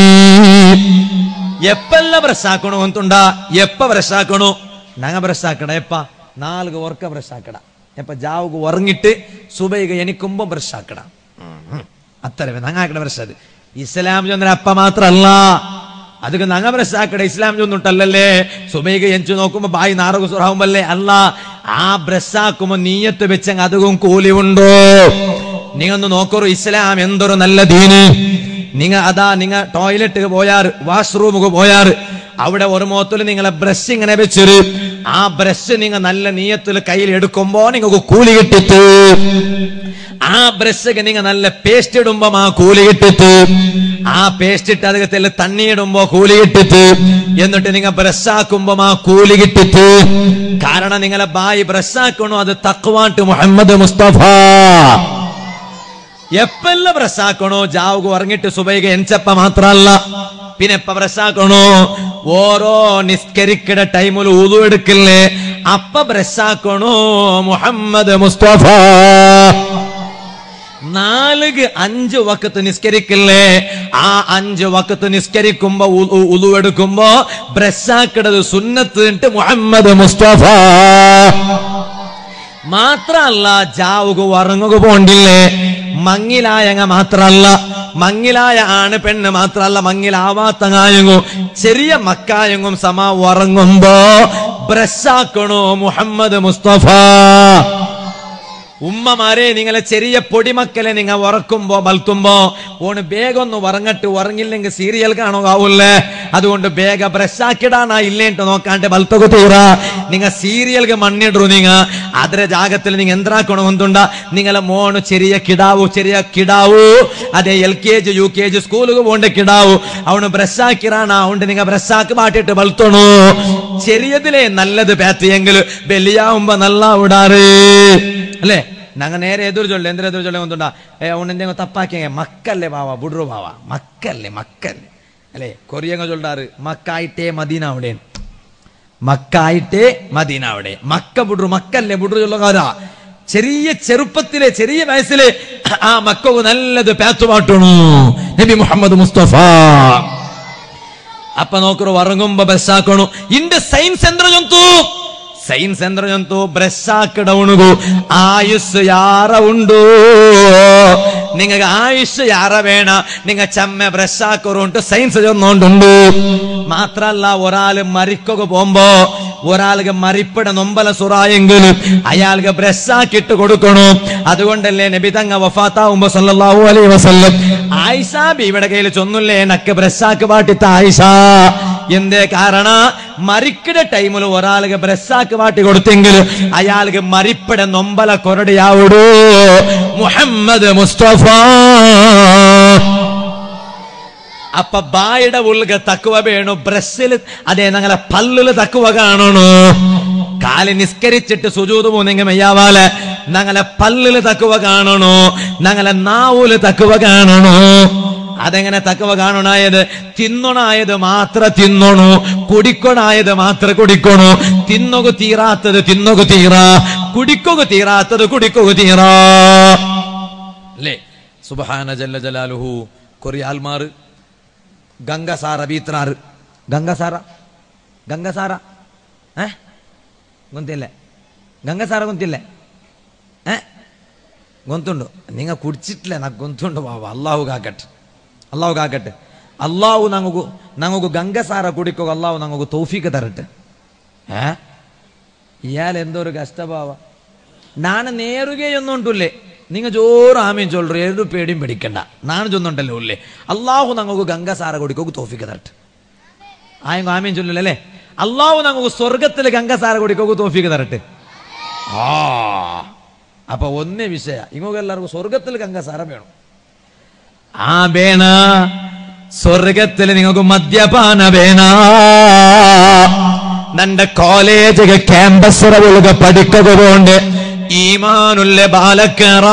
ಎಪ್ಪೆಲ್ಲ ಬ್ರಷ್ ಹಾಕೋಣ ಅಂತುಂಡ ಎಪ್ಪ ಬ್ರಷ್ ಹಾಕೋಣ ನಂಗ ಬ್ರಷ್ ಹಾಕಡ ಎಪ್ಪ ನಾಲ್ಕು ವರ್ಕ ಬ್ರಷ್ ಹಾಕಡ ಎಪ್ಪ ಜಾವುಗು ಒറങ്ങിട്ട് സുബൈಗೆ ಎನಿಕುಂಬ ಬ್ರಷ್ ಹಾಕಡ അത്തരവേ നങ്ങ ആക്കട ബ്രഷ് അത് ഇസ്ലാം ചൊന്നര അപ്പ മാത്രല്ല ಅದಕ್ಕೆ ನಂಗ ಬ್ರಷ್ ಹಾಕಡೆ ಇಸ್ಲಾಂ ചൊന്നുട്ടല്ലേ സുബൈಗೆ ಎಂಚು നോക്കുമ്പോ ബായി നാറകു സുറാവുമ്പല്ലേ അല്ല ആ ബ്രഷ് ആക്കുമ്പോ നീയത്ത് വെച്ചെങ്കിൽ അതും കൂലി ഉണ്ടോ നീങ്ങൊന്ന് നോക്കറു ഇസ്ലാം എന്തൊരു നല്ല ദീന് നിങ്ങ അതാ നിങ്ങ ടോയ്ലറ്റ് പോയാറ് വാഷ്റൂമുക്ക് പോയാറ് അവിടെ ഒരു മുഖത്തിൽ നിങ്ങളെ ബ്രഷ് ഇങ്ങനെ വെച്ചൊരു ആ ബ്രഷ് നിങ്ങൾ നല്ല നീയത്തിൽ കയ്യിൽ എടുക്കുമ്പോ നിങ്ങൾക്ക് കൂലി കിട്ടിട്ട് ആ ബ്രഷ് നിങ്ങൾ നല്ല പേസ്റ്റ് ഇടുമ്പോ ആ കൂലി കിട്ടിട്ട് ആ പേസ്റ്റ് ഇട്ട് അതിൽ തണ്ണി ഇടുമ്പോ കൂലി കിട്ടിട്ട് എന്നിട്ട് നിങ്ങൾ ബ്രഷ് ആക്കുമ്പോ ആ കൂലി കിട്ടിട്ട് കാരണം നിങ്ങളെ ബായി ബ്രഷ് ആക്കണോ അത് തക്വാട്ട് മുഹമ്മദ് മുസ്തഫ എപ്പെല്ല ബ്രസ്സാക്കണോ ജാവുക ഉറങ്ങിട്ട് സുബൈക എൻചപ്പ മാത്രല്ല പിന്നെ എപ്പ ബ്രസ്സാക്കണോ ഓരോ നിസ്കരിക്കട ടൈമിൽ ഊതു എടുക്കില്ലേ അപ്പ ബ്രസ്സാക്കണോ മുഹമ്മദ് മുസ്തഫ നാലുക്ക് അഞ്ച് വക്കത്ത് നിസ്കരിക്കില്ലേ ആ അഞ്ച് വക്കത്ത് നിസ്കരിക്കുമ്പോ ഉതു എടുക്കുമ്പോ ബ്രസ്സാക്കിടത് സുന്നത്ത് മുഹമ്മദ് മുസ്തഫ മാത്രല്ല ജാവുക ഉറങ്ങുക പോണ്ടില്ലേ മങ്ങിലായങ്ങ മാത്രല്ല മങ്ങിലായ ആണ് പെണ്ണ് മാത്രല്ല മങ്ങിലാവാത്തങ്ങായങ്ങും ചെറിയ മക്കായങ്ങും സമ ഉറങ്ങുമ്പോ ബ്രസ്സാക്കണോ മുഹമ്മദ് മുസ്തഫ ഉമ്മമാരെ നിങ്ങളെ ചെറിയ പൊടിമക്കളെ നിങ്ങൾ ഉറക്കുമ്പോ ബൽത്തുമ്പോ ഓണ് ಬೇಗ ഒന്ന് ഉറങ്ങട്ട് ഉറങ്ങില്ലെങ്കിൽ സീരിയൽ കാണുകാവൂല്ലേ അതുകൊണ്ട് ಬೇಗ ബ്രഷ് ആക്കിടാനാ ഇല്ലേಂಟು നോക്കാണ്ട് ബൽത്തക തീറ നിങ്ങ സീരിയൽಗೆ മണ്ണിടു നിങ്ങ ಅದರ ಜಾಗത്തിൽ നിങ്ങൾ എന്താക്കണോ എന്തുണ്ട നിങ്ങളെ മോണ് ചെറിയ കിടാവു ചെറിയ കിടാവു അതെ L K G U K G സ്കൂളിಗೆ പോണ്ട കിടാവു അവന് ബ്രഷ് ആക്കിറാണ അതുകൊണ്ട് നിങ്ങൾ ബ്രഷ് ആക്കി മാറ്റിട്ട് ബൽത്തണു ചെറിയതിലെ നല്ലത് പേത്തിയെങ്കിൽ വലിയാവുമ്പോ നല്ല വിടാറ് അല്ലേ ನಂಗೆ ನೇರೆ ಎದುರು ಜೊಳ್ಳೆ ಎಂದ್ರೆ ಎದುರು ಜೊಳ್ಳೆ ಒಂದುಂಡ ಏ ಅವನೆಂದೆ ತಪ್ಪಾಕಿ ಮಕ್ಕಲ್ಲೇ ಬಾವ ಬುಡ್ರು ಬಾವ ಮಕ್ಕಲ್ಲೇ ಮಕ್ಕಲ್ಲೇ അല്ലേ കൊറിയങ്ങ ചൊല്ലാറ് മക്കായിട്ടേ മദീന അവിടെ മക്കായിട്ടേ മദീന അവിടെ മക്ക ബുഡ്രു മക്കല്ലേ ബുഡ്രു ചൊല്ലുകാരാ ചെറിയ ചെറുപ്പത്തിലെ ചെറിയ വയസ്സിലെ ആ മക്കവ് നല്ലത് പേത്തുപാട്ടണു നബി മുഹമ്മദ് മുസ്തഫ ಅಪ್ಪ ನೋಕರು ಹೊರಗುಂಬ ಬಸ್ ಹಾಕೋಣ ಇಂದ ಸೈನ್ಸ್ ಎಂದ್ರ ಜಂತು ಸೈನ್ಸ್ ಎಂದ್ರ ಜಂತು ಬ್ರೆಸ್ ಹಾಕಡವಣಿಗು ಆಯುಸ್ ಯಾರ ಉಂಡು നിങ്ങൾക്ക് ആയുഷ് യാറ വേണ നിങ്ങ ചമ്മ ബ്രഷ് ആക്കറുണ്ട് സയൻസ് ചൊന്നുണ്ടുണ്ട് മാത്രല്ല ഒരാള് മരിക്കുക പോകുമ്പോ ഒരാൾക്ക് മരിപ്പട നൊമ്പല സുറായെങ്കിലും അയാൾക്ക് ബ്രഷ് ആക്കിയിട്ട് കൊടുക്കണു അതുകൊണ്ടല്ലേ നബി തങ്ങ വഫാത്താവുമ്പോ സല്ലല്ലാഹു അലൈഹി വസല്ലം ആയിഷ ബീവിടെ കയ്യിൽ ചൊന്നില്ലേ നക്ക് ബ്രഷ് ആക്കി പാട്ടിത്ത ആയിഷ എന്തേ കാരണ മരിക്കട ടൈമിൽ ഒരാൾക്ക് ബ്രഷ് ആക്കി പാട്ടി കൊടുത്തെങ്കിൽ അയാൾക്ക് മരിപ്പട നൊമ്പല കൊരടിയാവിടൂ മുഹമ്മദ് മുസ്തഫ അപ്പൊ ബായുടെ ഉള്ളിൽ തക്കുവ വേണു ബ്രസ്സിൽ അതെ ഞങ്ങളെ പല്ലില് തക്കുവ കാണണു കാല് നിസ്കരിച്ചിട്ട് സുജൂത് പോന്നെങ്കിൽ മെയ്യാവാല് ഞങ്ങളെ പല്ലില് തക്കുവ കാണണു ഞങ്ങളെ നാവൂല് തക്കുവ കാണണു അതെങ്ങനെ തക്കവ കാണണായത് തിന്നണായത് മാത്ര തിന്നണു കുടിക്കണായത് മാത്ര കുടിക്കണു തിന്നുക തീരാത്തത് തിന്നുക തീറ കുടിക്കുക തീരാത്തത് കുടിക്കുക തീറ അല്ലേ സുബഹാന ജല്ല ജലാലുഹു കൊറിയാൽമാർ ಗಂಗಸಾರ ಬೀತ್ರಾರು ಗಂಗಸಾರ ಗಂಗಸಾರ ಆ ಗೊತ್ತಿಲ್ಲ ಗಂಗಸಾರ ಗೊತ್ತಿಲ್ಲ ಆ గొంతుండు నింగ కుడిచిట్లే నాకు గొంతుండు బాబా అల్లాహు కాకట్ అల్లాహు కాకట్ అల్లాహు ನಂಗು ನಂಗು ಗಂಗಸಾರ ಕುಡಿಕೋ ಅಲ್ಲಾಹು ನಂಗು ತೌಫೀಕ ತರട്ടെ ഏ ഇയാൾ എന്തോ ഒരു കഷ്ടഭാവ നാണ് നേരുകയൊന്നുണ്ടല്ലേ നിങ്ങൾ ജോറ് ആമയും ചൊല്ലു ഏത് പേടിയും പേടിക്കണ്ട നാണ് ചൊന്നുണ്ടല്ലോ ഉള്ളേ അള്ളാഹു നമുക്ക് ഗംഗസാര കൊടുക്കോ തോഫിക്ക തരട്ടെ ആയും ആമയും ചൊല്ലല്ലേ അള്ളാഹു നമുക്ക് സ്വർഗത്തിൽ ഗംഗസാര കൊടുക്കോ തോഫിക്ക തരട്ടെ ആ അപ്പൊ ഒന്നേ വിഷയ ഇങ്ങോട്ട് എല്ലാവർക്കും സ്വർഗത്തിൽ ഗംഗസാര വേണം ആ വേണ ಸ್ವರ್ಗത്തിൽ നിങ്ങൾക്ക് ಮದ್ಯಪಾನ ಬೇಣ ನನ್ನ ಕಾಲೇಜಿಗೆ ಕ್ಯಾಂಪಸ್ ಒಳಗೆ ಪಡಿಕಗೊಂಡೆ ಈಮಾನುಲ್ಲ ಬಾಲಕರ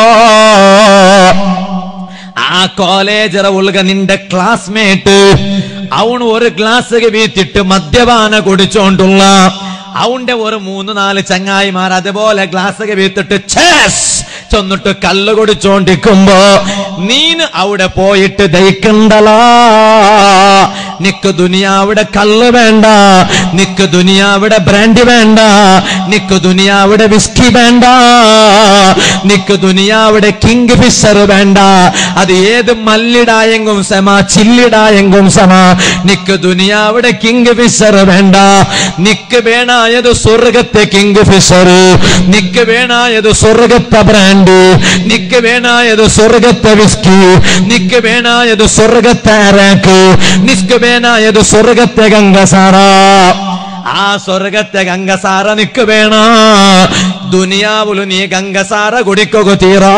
ആ കോളേജറ ഉൾക നിന്റെ ക്ലാസ്മേറ്റ് അവണ് ഒരു ഗ്ലാസ് വീത്തിട്ട് മദ്യപാന കുടിച്ചോണ്ടുള്ള അവന്റെ ഒരു മൂന്ന് നാല് ചങ്ങായിമാർ അതുപോലെ ഗ്ലാസ് വീത്തിട്ട് ചേസ് ചെന്നിട്ട് കല്ല് കുടിച്ചോണ്ടിരിക്കുമ്പോ നീന് അവിടെ പോയിട്ട് ദഹിക്കണ്ടലാ നിക്ക് ദുനിയാവിടെ കല്ല് വേണ്ട നിക്ക് ദുനിയാവിടെ ബ്രാൻഡി വേണ്ട നിക്ക് ദുനിയാവിടെ വിസ്കി വേണ്ട നിക്ക് ദുനിയാവിടെ കിങ് ഫിഷർ വേണ്ട അത് ഏത് മല്ലിടായെങ്കും സമ ചില്ലിടായെങ്കും സമ നിക്ക് ദുനിയാവിടെ കിങ് ഫിഷർ വേണ്ട നിക്ക് വേണായത് സ്വർഗത്തെ കിങ് ഫിഷർ നിക്ക് വേണായത് സ്വർഗത്തെ ബ്രാൻഡ് നിക്ക് വേണായത് സ്വർഗത്തെ വിസ്കി നിക്ക് വേണായത് സ്വർഗത്തെ അരാക്ക് നിക്ക് വേണായത് സ്വർഗത്തെ ഗംഗസാറ ആ സ്വർഗത്തെ ഗംഗസാര നിക്ക് വേണ ദുനിയാവുലു നീ ഗംഗസാര കുടിക്കുക തീറാ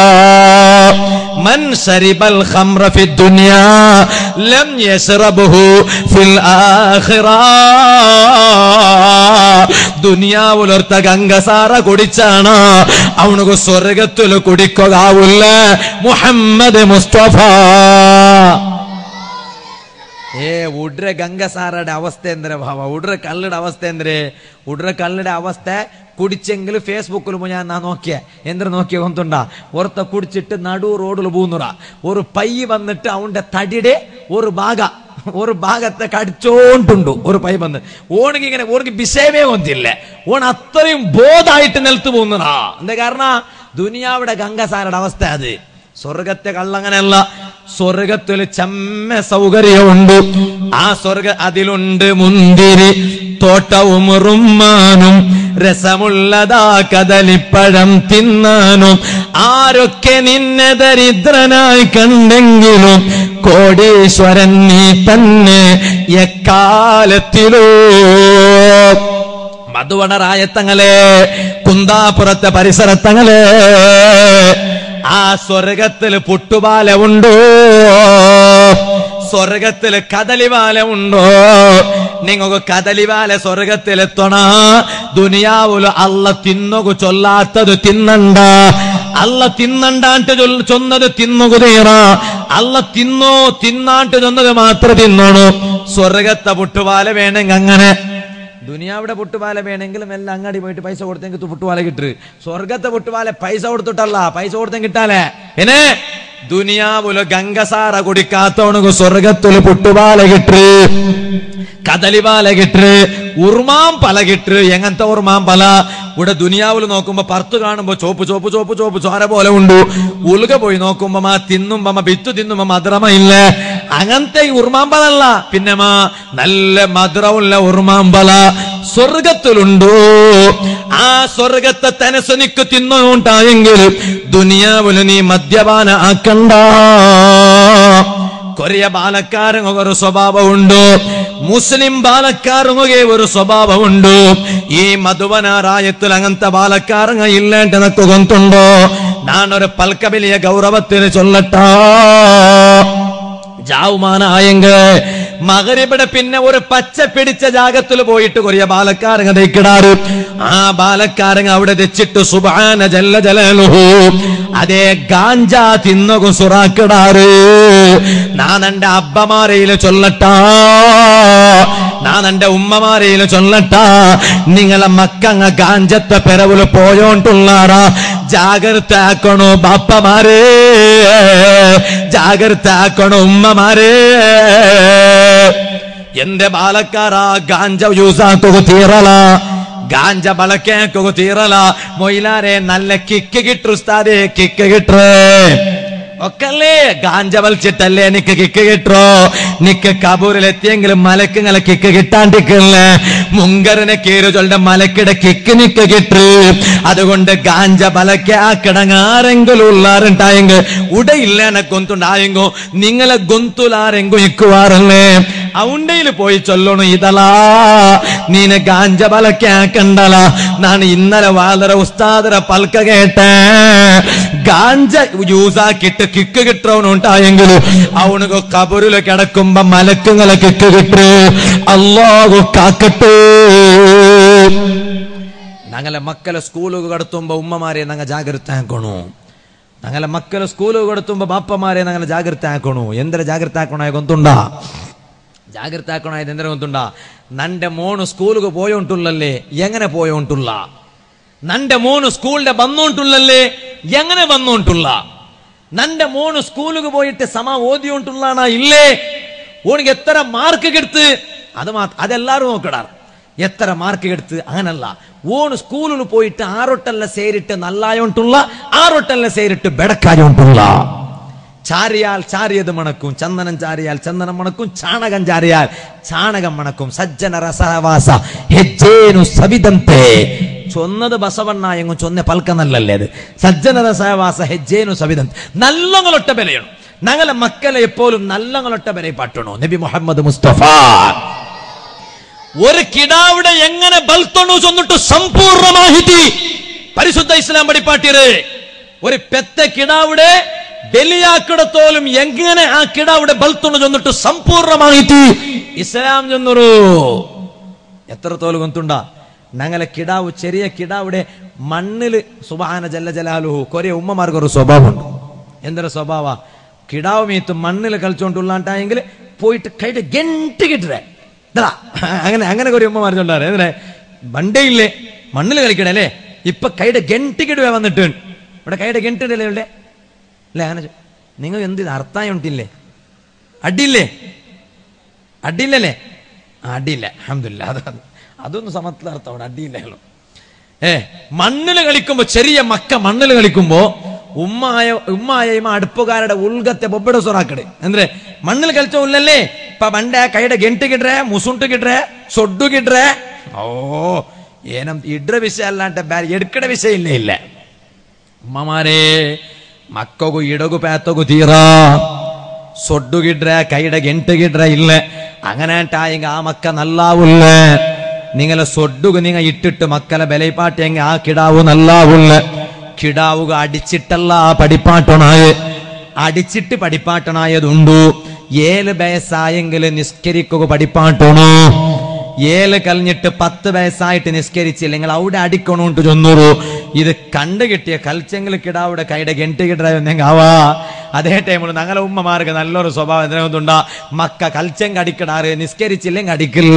من شرب الخمر في الدنيا لم يشربه في الآخرة ദുനിയാവുലൊർത്ത ഗംഗസാര കുടിച്ചാണ് അവനക്ക് സ്വർഗത്തിൽ കുടിക്കുകയാവില്ല മുഹമ്മദ് മുസ്തഫ ಏ ಉಡ್ರೆ ಗಂಗಸಾರಡೆ ಅವಸ್ಥೆ ಅಂದ್ರೆ ಭಾವ ಉಡ್ರೆ ಕಲ್ಲಡ ಅವಸ್ಥೆ ಅಂದ್ರೆ ಉಡ್ರೆ ಕಲ್ಲಡ ಅವಸ್ಥೆ കുടിച്ചെങ്കിൽ ഫേസ്ബുക്കിൽ ഞാൻ നാ നോക്കിയ എന്തിനു നോക്കിയ കൊണ്ടുണ്ടാ ഒരുത്ത കുടിച്ചിട്ട് നടു റോഡിൽ പൂന്നുറ ഒരു പൈ വന്നിട്ട് അവന്റെ തടിയുടെ ഒരു ഭാഗ ഒരു ഭാഗത്തെ കടിച്ചോണ്ടുണ്ടു ഒരു പൈ വന്ന് ഓണിക്ക് ഇങ്ങനെ ഓണിക്ക് വിഷയമേ കൊന്നില്ല ഓൺ അത്രയും ബോധായിട്ട് നിലത്ത് പോകുന്നതാ എന്താ കാരണം ദുനിയാവിടെ ഗംഗസാരുടെ അവസ്ഥ അത് സ്വർഗത്തെ കള്ളങ്ങനെയല്ല സ്വർഗത്തിൽ ചെമ്മ സൗകര്യമുണ്ട് ആ സ്വർഗ അതിലുണ്ട് മുന്തിരി തോട്ടവും റുമ്മാനും രസമുള്ളതാ കദലിപ്പഴം തിന്നാനും ആരൊക്കെ നിന്നെ ദരിദ്രനായി കണ്ടെങ്കിലും കോടീശ്വരൻ നീ തന്നെ എക്കാലത്തിലോ മധുവണറായത്തങ്ങളെ കുന്താപുരത്തെ പരിസരത്തങ്ങളെ ആ സ്വർഗത്തിൽ പുട്ടുപാല ഉണ്ടോ സ്വർഗത്തിൽ കദലിവാല ഉണ്ടോ നിങ്ങൾക്ക് കദലിവാല സ്വർഗത്തിലെത്തണ ദുനിയാവുല് അല്ല തിന്നുകു ചൊല്ലാത്തത് തിന്നണ്ട അല്ല തിന്നണ്ടാണ്ട് ചൊല്ല- ചൊന്നത് തിന്നുകു തീറ അല്ല തിന്നോ തിന്നാണ്ട് ചൊന്നത് മാത്രം തിന്നണു സ്വർഗത്തെ പുട്ടുപാല വേണമെങ്കിൽ അങ്ങനെ ദുനിയാവിടെ പുട്ടുപാല വേണമെങ്കിലും എല്ലാം അങ്ങാടി പോയിട്ട് പൈസ കൊടുത്തെങ്കിൽ പുട്ടുപാല കിട്ടു സ്വർഗത്തെ പുട്ടുപാല പൈസ കൊടുത്തിട്ടല്ല പൈസ കൊടുത്തെങ്കിൽ കിട്ടാലേ എന്നെ ദുനിയാവുല ഗംഗസാര കുടിക്കാത്തോണു സ്വർഗത്തില് പുട്ടുപാല കിട്ടു കദലിപാല കിട്ടു ഉർമാം പല കിട്ടു എങ്ങനത്തെ ഉർമാം പല ഇവിടെ ദുനിയാവിൽ നോക്കുമ്പോ പർത്ത് കാണുമ്പോ ചോപ്പ് ചോപ്പ് ചോപ്പ് ചോപ്പ് ചോര പോലെ ഉണ്ട് ഉലുക പോയി നോക്കുമ്പോ മാ തിന്നുമ്പോ മാ ബിത്തു തിന്നുമ്പോ മധുരമ ഇല്ല അങ്ങനത്തെ ഈ ഉർമാമ്പലല്ല പിന്നെ മാ നല്ല മധുരമുള്ള ഉർമാമ്പല സ്വർഗത്തിലുണ്ടോ ആ സ്വർഗത്തെ തനസ് നിക്ക് തിന്നുണ്ടായെങ്കിൽ ദുനിയാവില് നീ മദ്യപാന ആക്കണ്ട കൊറിയ ബാലക്കാരങ്ങ ഒരു സ്വഭാവമുണ്ട് മുസ്ലിം ബാലക്കാരങ്ങെ ഒരു സ്വഭാവമുണ്ട് ഈ മധുവനാറായത്തിൽ അങ്ങനത്തെ ബാലക്കാരങ്ങ ഇല്ലേണ്ട എനക്ക് ഗൊന്തുണ്ടോ ഞാനൊരു പൽക്കബലിയ ഗൗരവത്തിന് ചൊല്ലട്ടാ ജാവുമാനായെങ്ക മകരിവിടെ പിന്നെ ഒരു പച്ച പിടിച്ച ജാഗത്തിൽ പോയിട്ട് കൊറിയ ബാലക്കാരങ്ങ തേക്കിടാറ് ആ ബാലക്കാരങ്ങ അവിടെ തെച്ചിട്ട് സുബാന ജല്ല ജലലുഹു അതേ ഗാഞ്ച തിന്നകു സുറാക്കിടാറ് ഞാൻ എന്റെ അബ്ബമാരയില് ചൊല്ലട്ടാ ഞാൻ എന്റെ ഉമ്മമാരയില് ചൊല്ലട്ടാ നിങ്ങളെ മക്കങ്ങ ഗാഞ്ചത്തെ പെരവില് പോയോണ്ടുള്ളാറാ ജാഗ്രത ആക്കണോ ബാപ്പമാരേ ജാഗ്രത ആക്കണം ഉമ്മമാരെ എന്റെ ബാലക്കാര ഗാഞ്ച യൂസാക്കുക തീറല ഗാഞ്ച ಬಳಕೆಯಾಕೋ ತೀರಲ್ಲ ಮೊಯ್ಲಾರೆ നല്ല കിക്ക് കിട്ടുസ്താദേ കിക്ക് കിട്ടേ ഒക്കല്ലേ ഗാഞ്ച വലിച്ചിട്ടല്ലേ നിക്ക് കിക്ക് കിട്ടോ നിക്ക് കബൂരിലെത്തിയെങ്കിലും മലക്കുങ്ങളെ കിക്ക് കിട്ടാണ്ടിക്കല്ലേ മുങ്കറിനെ കീറുചൊല്ലുടെ മലക്കിടെ കിക്ക് നിക്ക് കിട്ടു അതുകൊണ്ട് ഗാഞ്ച ബലക്കെ ആ കിടങ്ങാരെങ്കിലും ഉള്ളാറുണ്ടായെങ്കിൽ ഉടയില്ലേനെ ഗൊന്തുണ്ടായെങ്കോ നിങ്ങളെ ഗൊന്തുലാരെങ്കും ഇക്കുവാറല്ലേ അവണ്ടയിൽ പോയി ചൊല്ലണു ഇതലാ നീനെ ഗാഞ്ച ബലക്കെ ആക്കണ്ടല ನಾನು ഇന്നലെ വാതര ഉസ്താദര പൽക്ക കേട്ടേ ഗാഞ്ച യൂസാക്കിട്ട് കിക്ക് കിട്ടവനുണ്ടായെങ്കിൽ അവനുക്ക് കബറില് കിടക്കുമ്പോ മലക്കുങ്ങളെ കിക്ക് കിട്ടു അള്ളാഹു കാക്കട്ടെ ഞങ്ങളെ മക്കളെ സ്കൂളുകൾ കടത്തുമ്പോ ഉമ്മമാരെ ഞങ്ങൾ ജാഗ്രത ആക്കണു ഞങ്ങളെ മക്കളെ സ്കൂളുകൾ കടത്തുമ്പോ ബാപ്പമാരെ ഞങ്ങൾ ജാഗ്രത ആക്കണു എന്തൊരു ജാഗ്രത ആക്കണോ ഗൊന്തുണ്ടാ ಜಾಗ್ರತೆ ಹಾಕೋಣ ಎಂದ್ರೆ ಗೊತ್ತುಂಡ ನಂಡೆ ಮೋನು ಸ್ಕೂಲ್ಗೆ പോയ ಉಂಟುಲ್ಲಲ್ಲಿ എങ്ങനെ പോയ ಉಂಟುಲ್ಲ നന്റെ മോന് സ്കൂളിന്റെ വന്നോണ്ടുള്ളല്ലേ എങ്ങനെ വന്നോണ്ടുള്ള നന്റെ മോന് സ്കൂളിൽ പോയിട്ട് സമ ഓതി ഉണ്ടുള്ളാണ ഇല്ലേ ഓണിക്ക് എത്ര മാർക്ക് കെടുത്ത് അത് മാത്ര അതെല്ലാരും നോക്കടാർ എത്ര മാർക്ക് കെടുത്ത് അങ്ങനല്ല ഓണ് സ്കൂളിൽ പോയിട്ട് ആറൊട്ടല്ല സേരിട്ട് നല്ലായോണ്ടുള്ള ആറൊട്ടല്ല സേരിട്ട് ബെടക്കായോണ്ടുള്ള ചാരിയാൽ ചാരിയത് മണക്കും ചന്ദനം ചാരിയാൽ ചന്ദനം മണക്കും ചാണകം ചാരിയാൽ ചാണകം മണക്കും സജ്ജനರ ಸಹವಾಸ ಹೆಜ್ಜೇನು ಸವಿದಂತೆ ചൊന്നത് ബസവണ്ണായെങ്കും ചൊന്ന പൽക്കനല്ലല്ലേ അത് സജ്ജനര സഹവാസ ಹೆಜ್ಜೇನು സവിದಂತೆ നല്ലങ്ങളൊട്ട ബലയണം ഞങ്ങളെ മക്കളെ എപ്പോഴും നല്ലങ്ങളൊട്ട ബല പറ്റണോ നബി മുഹമ്മദ് മുസ്തഫ ഒരു കിടാവിടെ എങ്ങനെ ബൽത്തണു ചൊന്നിട്ട് സമ്പൂർണ്ണ മാഹിതി പരിശുദ്ധ ഇസ്ലാം പഠിപ്പാട്ടിയത് ഒരു പെത്ത കിടാവിടെ ബലിയാക്കിടത്തോലും എങ്ങനെ ആ കിടാവിടെ ബൽത്തുണു ചൊന്നിട്ട് സമ്പൂർണ്ണ മാഹിതി ഇസ്ലാം ചൊന്നൊരു എത്രത്തോളം ഗൊന്തുണ്ട ഞങ്ങളെ കിടാവ് ചെറിയ കിടാവിടെ മണ്ണില് സുബാന ജല്ല ജലാലുഹു കൊറേ ഉമ്മമാർക്ക് ഒരു സ്വഭാവമുണ്ട് എന്തൊരു സ്വഭാവ കിടാവ് മീത്ത് മണ്ണിൽ കളിച്ചോണ്ടുള്ളാണ്ടായെങ്കിൽ പോയിട്ട് കൈട്ട് ഗെന്റ് കിട്ടേ ഇതാ അങ്ങനെ അങ്ങനെ കുറെ ഉമ്മമാർ ചൊല്ലാറ് എന്തിനെ ബണ്ടയില്ലേ മണ്ണിൽ കളിക്കണേ അല്ലേ ഇപ്പൊ കൈയുടെ ഗെന്റ് കിടുവേ വന്നിട്ട് ഇവിടെ കൈയുടെ ഗെന്റ് ഇടല്ലേ ഇവിടെ അല്ലേ അങ്ങനെ ചോ- നിങ്ങൾ എന്ത് ഇത് അർത്ഥായം ഉണ്ടില്ലേ അടിയില്ലേ അടിയില്ലല്ലേ ആ, അടിയില്ല അഹമ്മദില്ല അത് അത് അതൊന്നും സമത്തിൽ അർത്ഥം അവിടെ അടിയില്ലല്ലോ ഏ മണ്ണിൽ കളിക്കുമ്പോ ചെറിയ മക്ക മണ്ണിൽ കളിക്കുമ്പോ ഉമ്മായ ഉമ്മായയും അടുപ്പുകാരുടെ ഉൾഗത്തെ ബൊಬ್ಬಡ സൊറാക്കട് ಅಂದ್ರೆ മണ്ണിൽ കളിച്ച ഉള്ളല്ലേ ഇപ്പൊ ಬಂಡೆ ಕೈಡೆ ಗೆಂಟು ಗಿಡ್ರೆ ಮುಸುಂಟು ಗಿಡ್ರೆ ಸೊಡ್ಡು ಗಿಡ್ರೆ ಓ ಏನಂ ಇಡ್ರ ವಿಷಯ ಅಲ್ಲ ಅಂತ ಬ್ಯಾರೆ ಎಡ್ಕಡೆ ವಿಷಯ ಇಲ್ಲೇ ಇಲ್ಲ ഉമ്മമാരെ മക്കകു ഇടകു പേത്തകു തീറാ സൊഡുകിട്ര കൈയുടെ ഗെണ്ടുകിട്ര ഇല്ല അങ്ങനെ ആയെങ്കിൽ ആ മക്ക നല്ലാവുള്ള നിങ്ങളെ സൊഡുക നിങ്ങ ഇട്ടിട്ട് മക്കളെ ബലയിപ്പാട്ടെങ്കിൽ ആ കിടാവു നല്ലാവുള്ള കിടാവുക അടിച്ചിട്ടല്ല പഠിപ്പാട്ടണായ അടിച്ചിട്ട് പഠിപ്പാട്ടണായതുണ്ടു ഏഴ് വയസ്സായെങ്കിൽ നിസ്കരിക്കുക പഠിപ്പാട്ടണോ ഏഴ് കലിഞ്ഞിട്ട് പത്ത് വയസ്സായിട്ട് നിസ്കരിച്ചില്ലെങ്കിൽ അവിടെ അടിക്കണോണ്ട് ചൊന്നൂറു ഇത് കണ്ടു കിട്ടിയ കൽച്ചെങ്കിൽ കിടാവിടെ കൈയുടെ ഗെണ്ട് കിട്ടാവുന്നെങ്കിൽ ആവാ അതേ ടൈമിൽ ഞങ്ങളെ ഉമ്മമാർക്ക് നല്ലൊരു സ്വഭാവം എന്തിനാ മക്ക കൽച്ചെങ്ക് അടിക്കടാറ് നിസ്കരിച്ചില്ലെങ്കിൽ അടിക്കില്ല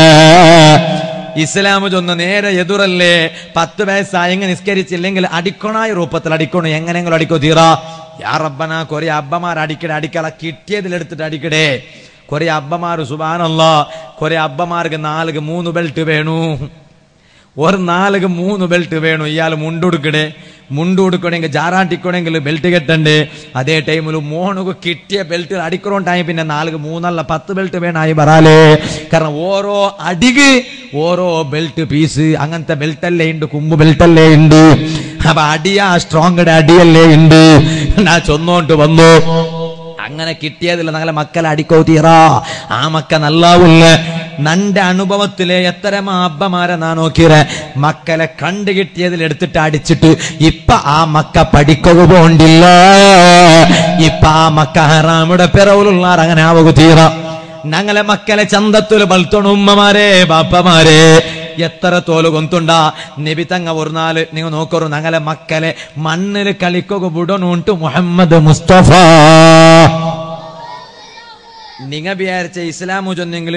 ഇസ്ലാം ചൊന്ന് നേരെ എതിരല്ലേ പത്ത് വയസ്സായെങ്കിൽ നിസ്കരിച്ചില്ലെങ്കിൽ അടിക്കണായ രൂപത്തിൽ അടിക്കണു എങ്ങനെയെങ്കിലും അടിക്കോ തീറാ യാ റബ്ബന കൊറേ അബ്ബമാർ അടിക്കടേ അടിക്കട കിട്ടിയതിലെടുത്തിട്ട് അടിക്കടേ കൊറേ അബ്ബമാര് സുബാനല്ല കൊറേ അബ്ബമാർക്ക് നാലുക്ക് മൂന്ന് ബെൽറ്റ് വേണു ഒരു നാലുക്ക് മൂന്ന് ബെൽറ്റ് വേണു ഇയാൾ മുണ്ടുടുക്കടേ മുണ്ടുടുക്കണെങ്കിൽ ജാറാട്ടിക്കണമെങ്കിൽ ബെൽറ്റ് കെട്ടണ്ടേ അതേ ടൈമിൽ മോണുക്ക് കിട്ടിയ ബെൽറ്റ് അടിക്കണോണ്ടായി പിന്നെ നാലുക്ക് മൂന്നല്ല പത്ത് ബെൽറ്റ് വേണായി വരാലേ കാരണം ഓരോ അടിക്ക് ഓരോ ബെൽറ്റ് പീസ് അങ്ങനത്തെ ബെൽറ്റ് അല്ലേ ഉണ്ട് കുമ്പ് ബെൽറ്റ് അല്ലേ ഉണ്ട് അപ്പൊ അടിയാ സ്ട്രോങ് അടിയല്ലേ ഉണ്ട് ഞാൻ ചൊന്നോണ്ട് വന്നു അങ്ങനെ കിട്ടിയതില്ല ഞങ്ങളെ മക്കളെ അടിക്കോ തീറാ ആ മക്ക നല്ലാവില്ല നന്റെ അനുഭവത്തിലെ എത്തരമാ അബ്ബമാരെ നാ നോക്കിയേ മക്കളെ കണ്ടു കിട്ടിയതിൽ എടുത്തിട്ട് അടിച്ചിട്ട് ഇപ്പൊ ആ മക്ക പഠിക്കുക പോണ്ടില്ല ഇപ്പൊ ആ മക്ക ഹറാമുടെ പിറവിലുള്ള അങ്ങനെ ആവുക തീറ ഞങ്ങളെ മക്കളെ ചന്തത്തിൽ ബൽത്തോണുമ്മമാരെ ബാപ്പമാരെ എത്ര തോല് കൊന്തുണ്ട നബി തങ്ങ ഒരു നാല് നിങ്ങൾ നോക്കറു ഞങ്ങളെ മക്കളെ മണ്ണിൽ കളിക്കുക ബുടനുണ്ട് മുഹമ്മദ് മുസ്തഫ നിങ്ങ വിചാരിച്ച ഇസ്ലാമു ചൊന്നെങ്കിൽ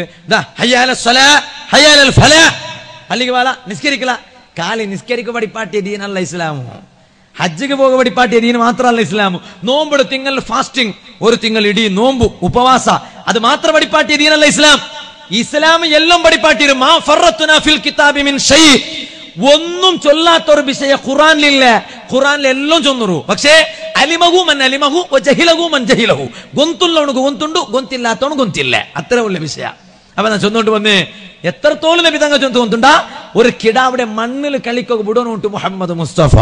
അല്ലെങ്കിൽ വാള നിസ്കരിക്കല കാലി നിസ്കരിക്ക പഠിപ്പാട്ടിയ ദീനല്ല ഇസ്ലാമു ഹജ്ജിക്ക് പോക പഠിപ്പാട്ടിയ ദീന് മാത്രമല്ല ഇസ്ലാം നോമ്പുടെ തിങ്കൾ ഫാസ്റ്റിംഗ് ഒരു തിങ്കൾ ഇടി നോമ്പു ഉപവാസ അത് മാത്രം പഠിപ്പാട്ടിയ ദീനല്ല ഇസ്ലാം ഇസ്ലാം എല്ലാം പഠിപ്പാട്ടിരും മാ ഫറത്തുനാ ഫിൽ കിതാബി മിൻ ഷൈ ഒന്നും ചൊല്ലാത്ത ഒരു വിഷയ ഖുറാനിലില്ല ഖുറാനിൽ എല്ലാം ചൊന്നuru പക്ഷേ അലിമഹു മൻ അലിമഹു ജഹിലഹു മൻ ജഹിലഹു ഗൊന്തുള്ളവനുക്ക് ഗൊന്തുണ്ടു ഗൊന്തില്ലാത്തവನು ഗൊന്തില്ല അത്ര ഉള്ള വിഷയ അപ്പൊ ഞാൻ ചൊന്നോണ്ട് വന്ന് എത്രത്തോളം നബി തങ്ങൾ ചൊന്തു ഗൊന്തുണ്ടാ ഒരു കിടാവിടെ മണ്ണിൽ കളിക്കൊക്കെ വിടണുണ്ട് മുഹമ്മദ് മുസ്തഫ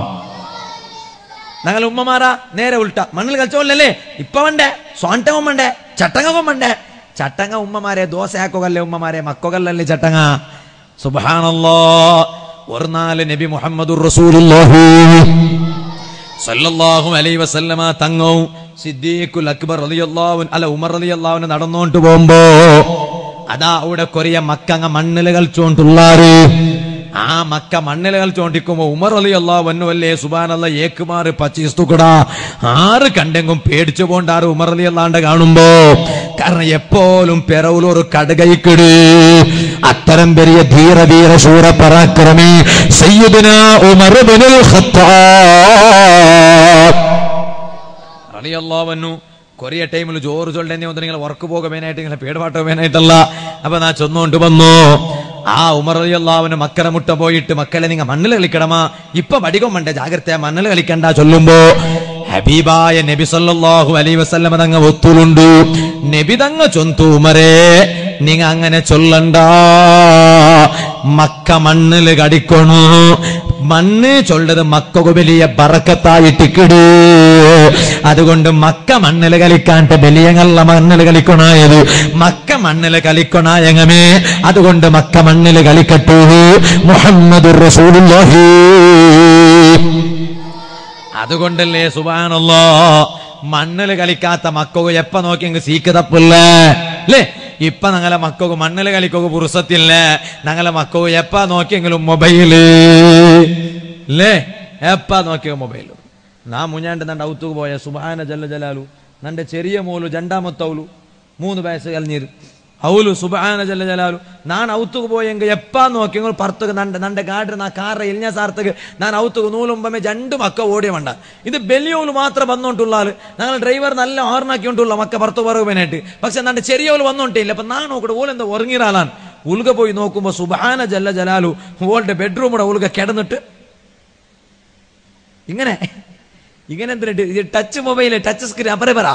ഞങ്ങൾ ഉമ്മമാരാ നേരെ ഉൾട്ട മണ്ണിൽ കളിച്ചോളല്ലേ ഇപ്പൊ വേണ്ടേ സ്വാണ്ടകം വേണ്ടേ ചട്ടങ്ങകം വേണ്ടേ ചട്ടങ്ങ ഉമ്മമാരെ ദോശ ആക്കുകല്ലേ ഉമ്മമാരെ മക്കൊകല്ലല്ലേ ചട്ടങ്ങ സുബാനല്ലോ ഒരു നാല് നബി മുഹമ്മദുർ റസൂലുള്ളാഹി സല്ലല്ലാഹു അലൈഹി വസല്ലമ തങ്ങവും സിദ്ദീഖുൽ അക്ബർ റളിയല്ലാഹു അല്ല ഉമർ റളിയല്ലാഹു നടന്നോണ്ട് പോകുമ്പോ അതാ അവിടെ കൊറിയ മക്കങ്ങ മണ്ണിൽ കളിച്ചോണ്ടുള്ളാറ് ആ മക്ക മണ്ണിൽ കളിച്ചോണ്ടിരിക്കുമ്പോ ഉമർ അലി അള്ളാഹ് വന്നുവല്ലേ സുബാനല്ല ഏക്കുമാറ് പച്ചീസ്തുക്കടാ ആറ് കണ്ടെങ്കും പേടിച്ചു പോണ്ടാറ് ഉമർ അലി അള്ളാണ്ട് കാണുമ്പോ കാരണം എപ്പോഴും പിറവിലൊരു കടുകൈക്കിട് അത്തരം പെരിയ ധീര വീര ശൂര പരാക്രമി സയ്യിദുന ഉമർ ഇബ്നുൽ ഖത്താബ് റളിയല്ലാഹു കൊറിയ ടൈമിൽ ജോറ് ചൊല്ലുന്ന ഒന്ന് നിങ്ങൾ വർക്ക് പോകമേനായിട്ട് ഇങ്ങനെ പേടുപാട്ട് പോകാനായിട്ടല്ല അപ്പൊ നാ ചൊന്നുകൊണ്ട് വന്നു ആ ഉമർ അള്ളാവിന് മക്കളെ മുട്ട പോയിട്ട് മക്കളെ നിങ്ങൾ മണ്ണിൽ കളിക്കണമാ ഇപ്പൊ വടികം വേണ്ട ജാഗ്രത മണ്ണിൽ കളിക്കണ്ട ചൊല്ലുമ്പോ ഹബീബായ നബി സല്ലല്ലാഹു അലൈഹി വസല്ലമ തങ്ങ ഒത്തുലുണ്ട് നബി തങ്ങ ചൊന്തു ഉമരേ നിങ്ങ അങ്ങനെ ചൊല്ലണ്ട മക്ക മണ്ണിൽ കടിക്കണു മണ്ണ് ചൊല്ലത് മക്കൊക്കെ വലിയ ബറക്കത്തായിട്ടിക്കിട് അതുകൊണ്ട് മക്ക മണ്ണിൽ കളിക്കാണ്ട് വലിയങ്ങള്ള മണ്ണിൽ കളിക്കണായത് മക്ക മണ്ണിൽ കളിക്കണായങ്ങമേ അതുകൊണ്ട് മക്ക മണ്ണിൽ കളിക്കട്ടു മുഹമ്മദ് റസൂലുള്ളാഹി അതുകൊണ്ടല്ലേ സുബാനല്ലോ മണ്ണിൽ കളിക്കാത്ത മക്കൾക്ക് എപ്പ നോക്കിയെങ്കിൽ സീക്ക് തപ്പില്ല അല്ലേ ഇപ്പൊ ഞങ്ങളെ മക്കൾക്ക് മണ്ണിൽ കളിക്കൊക്കെ പുറുസത്തില്ല ഞങ്ങളെ മക്കൾക്ക് എപ്പ നോക്കിയെങ്കിലും മൊബൈല് അല്ലേ എപ്പ നോക്കിയ മൊബൈല് നാ മുഞ്ഞാണ്ട് നന്റെ ഔത്തുക്ക് പോയ സുബാന ജല്ല ജലാലു നന്റെ ചെറിയ മോലു ജണ്ടാമത്തൗലു മൂന്ന് വയസ്സ് കലഞ്ഞീര് ಅವಳು ಸುಬಾನ ಜಲ್ಲ ಜಲಾಲು ನಾನು ಔತುಗೆ പോയെങ്കിൽ എപ്പാ നോക്കി പർത്തുക നന്റെ നന്റെ ഗാഡർ നാ കാറ എലിഞ്ഞ സാർത്തക്ക് ഞാൻ ഔത്തുക്ക് നൂലുമ്പമേ രണ്ട് മക്ക ഓടിയ വേണ്ട ഇത് ബെല്ലിയോല് മാത്രം വന്നോണ്ടുള്ളാല് ഞങ്ങൾ ഡ്രൈവർ നല്ല ഓർണാക്കിയോണ്ടുള്ള മക്ക പുറത്തു പറയുവാനായിട്ട് പക്ഷെ നന്റെ ചെറിയോല് വന്നോണ്ടില്ല അപ്പൊ ഞാൻ നോക്കട്ടെ ഓലെന്താ ഉറങ്ങിറാലാൻ ഉൽക പോയി നോക്കുമ്പോ സുബാന ജല്ല ജലാലു ഓളുടെ ബെഡ്റൂമുടെ ഉൽക കിടന്നിട്ട് ഇങ്ങനെ ഇങ്ങനെ എന്തിനിട്ട് ഇത് ടച്ച് മൊബൈല് ടച്ച് സ്ക്രീൻ അപ്പറേ പറ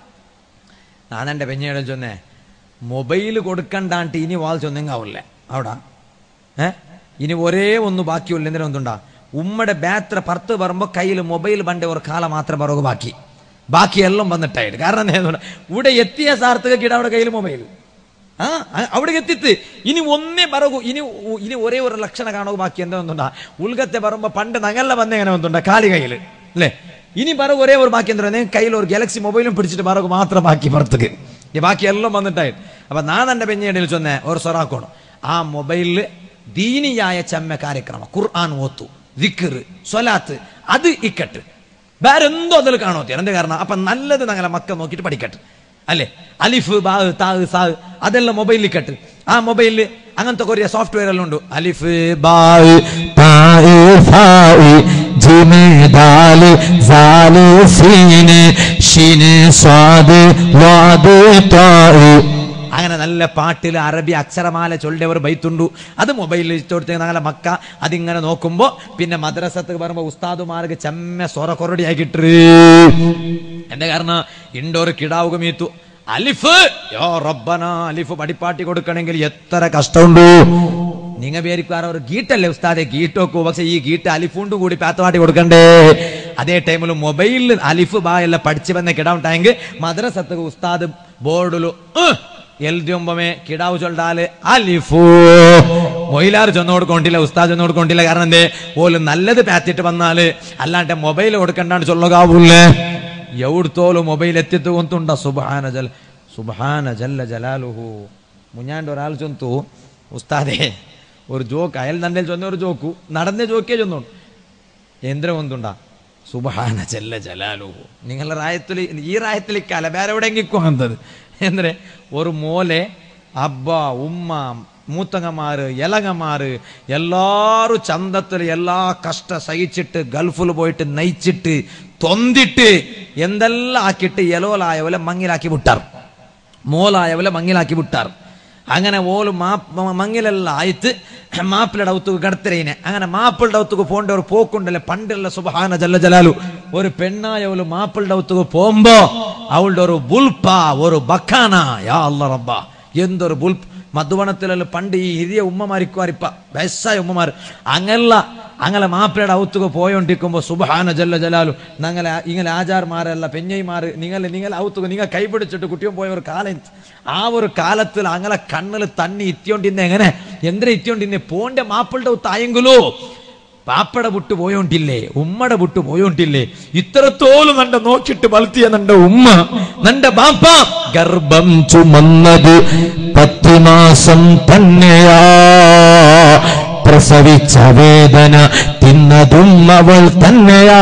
ഞാൻ എൻ്റെ പെഞ്ഞയുടെ ചൊന്നേ മൊബൈൽ കൊടുക്കണ്ടാണ്ട് ഇനി വാൾ ചൊന്നെങ്കാവില്ലേ അവിടെ ഏ ഇനി ഒരേ ഒന്ന് ബാക്കിയുള്ളൂ എന്തിനാ ഒന്നുണ്ടാ ഉമ്മയുടെ ബാത്ര പർത്ത് പറയുമ്പോൾ കയ്യിൽ മൊബൈൽ പണ്ട് ഒരു കാലം മാത്രം പറവ് ബാക്കി ബാക്കി എല്ലാം വന്നിട്ടായിട്ട് കാരണം എന്താ ഇവിടെ എത്തിയ സാർത്ഥകക്ക് ഇട അവിടെ കയ്യിൽ മൊബൈൽ ആ അ- അവിടെ എത്തിത്ത് ഇനി ഒന്നേ പറകൂ ഇനി ഉ- ഇനി ഒരേ ഒരു ലക്ഷണം കാണുക ബാക്കി എന്താ ഒന്നുണ്ടാ ഉൾഗത്തെ പറയുമ്പോ പണ്ട് നങ്ങല്ല വന്ന എങ്ങനെ ഒന്നുണ്ടാ കാലി കയ്യിൽ അല്ലേ ഇനി പറകു ഒരേ ഒരു ബാക്കി എന്താ കയ്യിൽ ഒരു ഗാലക്സി മൊബൈലും പിടിച്ചിട്ട് പറകു മാത്രം ബാക്കി പുറത്തേക്ക് ഈ ബാക്കി എല്ലാം വന്നിട്ടായിട്ട് അപ്പൊ നാ തന്റെ പെഞ്ഞിടയിൽ ചൊന്നേ ഒരു സൊറാക്കോണം ആ മൊബൈലില് ദീനിയായ ചെമ്മ കാര്യക്രമ ഖുർആൻ ഓത്തു ദിക്കറ് സ്വലാത്ത് അത് ഇക്കട്ട് വേറെ എന്തോ അതിൽ കാണോ എന്ത് കാരണം അപ്പൊ നല്ലത് ഞങ്ങളെ മക്ക നോക്കിയിട്ട് പഠിക്കട്ടെ അല്ലേ അലിഫ് ബാ താ സാ അതെല്ലാം മൊബൈലിൽ ഇക്കട്ട് ആ മൊബൈലിൽ അങ്ങനത്തെ കുറേ സോഫ്റ്റ്വെയർ എല്ലാം ഉണ്ട് അലിഫ് ബാ തായ് ഫായ് ജിമേ ദാല് സാല് സീന് ഷിന് സ്വാദ് വാദ് തായ് അങ്ങനെ നല്ല പാട്ടിൽ അറബി അക്ഷരമാല ചൊല്ലിയവർ ബൈത്തുണ്ടു അത് മൊബൈലിൽ ഇഷ്ടപ്പെടുത്ത ഞങ്ങളെ മക്ക അതിങ്ങനെ നോക്കുമ്പോ പിന്നെ മദ്രസത്ത് പറയുമ്പോ ഉസ്താദുമാർക്ക് ചെമ്മ സ്വറ കൊറടിയാക്കിട്ട് എന്റെ കാരണം ഇൻഡോർ കിടാവുക മീത്തു അലിഫ് യോ റബ്ബന അലിഫ് പടിപ്പാട്ടി കൊടുക്കണമെങ്കിൽ എത്ര കഷ്ടമുണ്ട് നിങ്ങ പേരിക്കാര ഒരു ഗീട്ടല്ലേ ഉസ്താദെ ഗീട്ട് വെക്കൂ പക്ഷെ ഈ ഗീട്ട് അലിഫുണ്ട് കൂടി പാത്തമാട്ടി കൊടുക്കണ്ടേ അതേ ടൈമിൽ മൊബൈലിൽ അലിഫ് ബാ എല്ലാം പഠിച്ചു വന്ന കിടാവുണ്ടായെങ്കിൽ മദ്രസത്ത് ഉസ്താദ് ബോർഡിലു എൽദ്യൊമ്പമേ കിടാവ് ചൊല്ലാല് അലിഫു മൊയിലാർ ചെന്ന് കൊടുക്കൊണ്ടില്ല ഉസ്താദ് ചെന്ന് കൊടുക്കൊണ്ടില്ല കാരണം എന്തേ ഓല് നല്ലത് പാത്തിട്ട് വന്നാല് അല്ലാണ്ട് മൊബൈൽ കൊടുക്കണ്ടാണ്ട് ചൊല്ലുകാവൂല്ലേ എവിടുത്തോലും മൊബൈൽ എത്തിത്ത് കൊണ്ടുണ്ട സുബാന ജൽ സുബാന ജല്ല ജലാലുഹു മുഞ്ഞാണ്ട് ഒരാൾ ചൊന്തു ഉസ്താദേ ഒരു ജോക്ക് അയൽ നണ്ടയിൽ ചൊന്ന ഒരു ജോക്കു നടന്ന ജോക്കേ ചൊന്നു എന്തിനാ ഒന്നുണ്ടാ സുബഹാന ജല്ല ജലാലുഹു നിങ്ങളുടെ റായത്തിൽ ഈ റായത്തിലേക്കല്ല വേറെ എവിടെയെങ്കിലും വന്നത് എന്തിനെ ഒരു മോലെ അബ്ബ ഉമ്മ മൂത്തങ്ങമാര് എലങ്ങമാര് എല്ലാരും ചന്തത്തിൽ എല്ലാ കഷ്ട സഹിച്ചിട്ട് ഗൾഫിൽ പോയിട്ട് നയിച്ചിട്ട് തൊന്തിട്ട് എന്തെല്ലാം ആക്കിയിട്ട് എലോലായ പോലെ മങ്ങിലാക്കി വിട്ടാർ മോലായ പോലെ മങ്ങിലാക്കി വിട്ടാർ അങ്ങനെ ഓല് മാപ്പ് മങ്ങിലെല്ലാം ആയിട്ട് മാപ്പിളുടെ ഔത്തുക്ക് കടത്തിരയിനെ അങ്ങനെ മാപ്പിളുടെ ഔത്തുക്ക് പോണ്ട ഒരു പോക്കുണ്ടല്ലേ പണ്ടുള്ള സുബഹാന ജല്ല ജലാലു ഒരു പെണ്ണായ ഒരു മാപ്പിളുടെ ഔത്തുക്ക് പോകുമ്പോ അവളുടെ ഒരു ബുൽപ്പ ഒരു ബക്കാന യാ അല്ല റബ്ബ എന്തൊരു ബുൽപ്പ് മധുവണത്തിലെല്ലാം പണ്ട് ഈ ಹಿರಿಯ ഉമ്മമാരിക്കുവാരിപ്പ വയസ്സായ ഉമ്മമാർ അങ്ങല്ല അങ്ങനെ മാപ്പിളയുടെ ഔത്തുക്ക് പോയോണ്ടിരിക്കുമ്പോ സുബഹാന ജല്ല ജലാലു ഞങ്ങളെ ഇങ്ങനെ ആചാർമാരല്ല പെഞ്ഞൈമാര് നിങ്ങൾ നിങ്ങൾ ഔത്തുക്ക് നിങ്ങൾ കൈപിടിച്ചിട്ട് കുട്ടിയും പോയ ഒരു കാലം ആ ഒരു കാലത്തിൽ അങ്ങനെ കണ്ണിൽ തണ്ണി ഇത്തിയോണ്ടിന്നെ എങ്ങനെ എന്തിനാ ഇത്തിയോണ്ടിന്നെ പോന്റെ മാപ്പിളുടെ ഔത്ത് ആയെങ്കിലോ പാപ്പടെ വിട്ടു പോയോണ്ടില്ലേ ഉമ്മടെ വിട്ടു പോയോണ്ടില്ലേ ഇത്രത്തോളം നണ്ട നോക്കിട്ട് വളർത്തിയ നണ്ട ഉമ്മ നണ്ട ബാപ്പ ഗർഭം ചുമന്നത് പത്തു മാസം തന്നെയാ പ്രസവിച്ച വേദന തിന്നതും അവൾ തന്നെയാ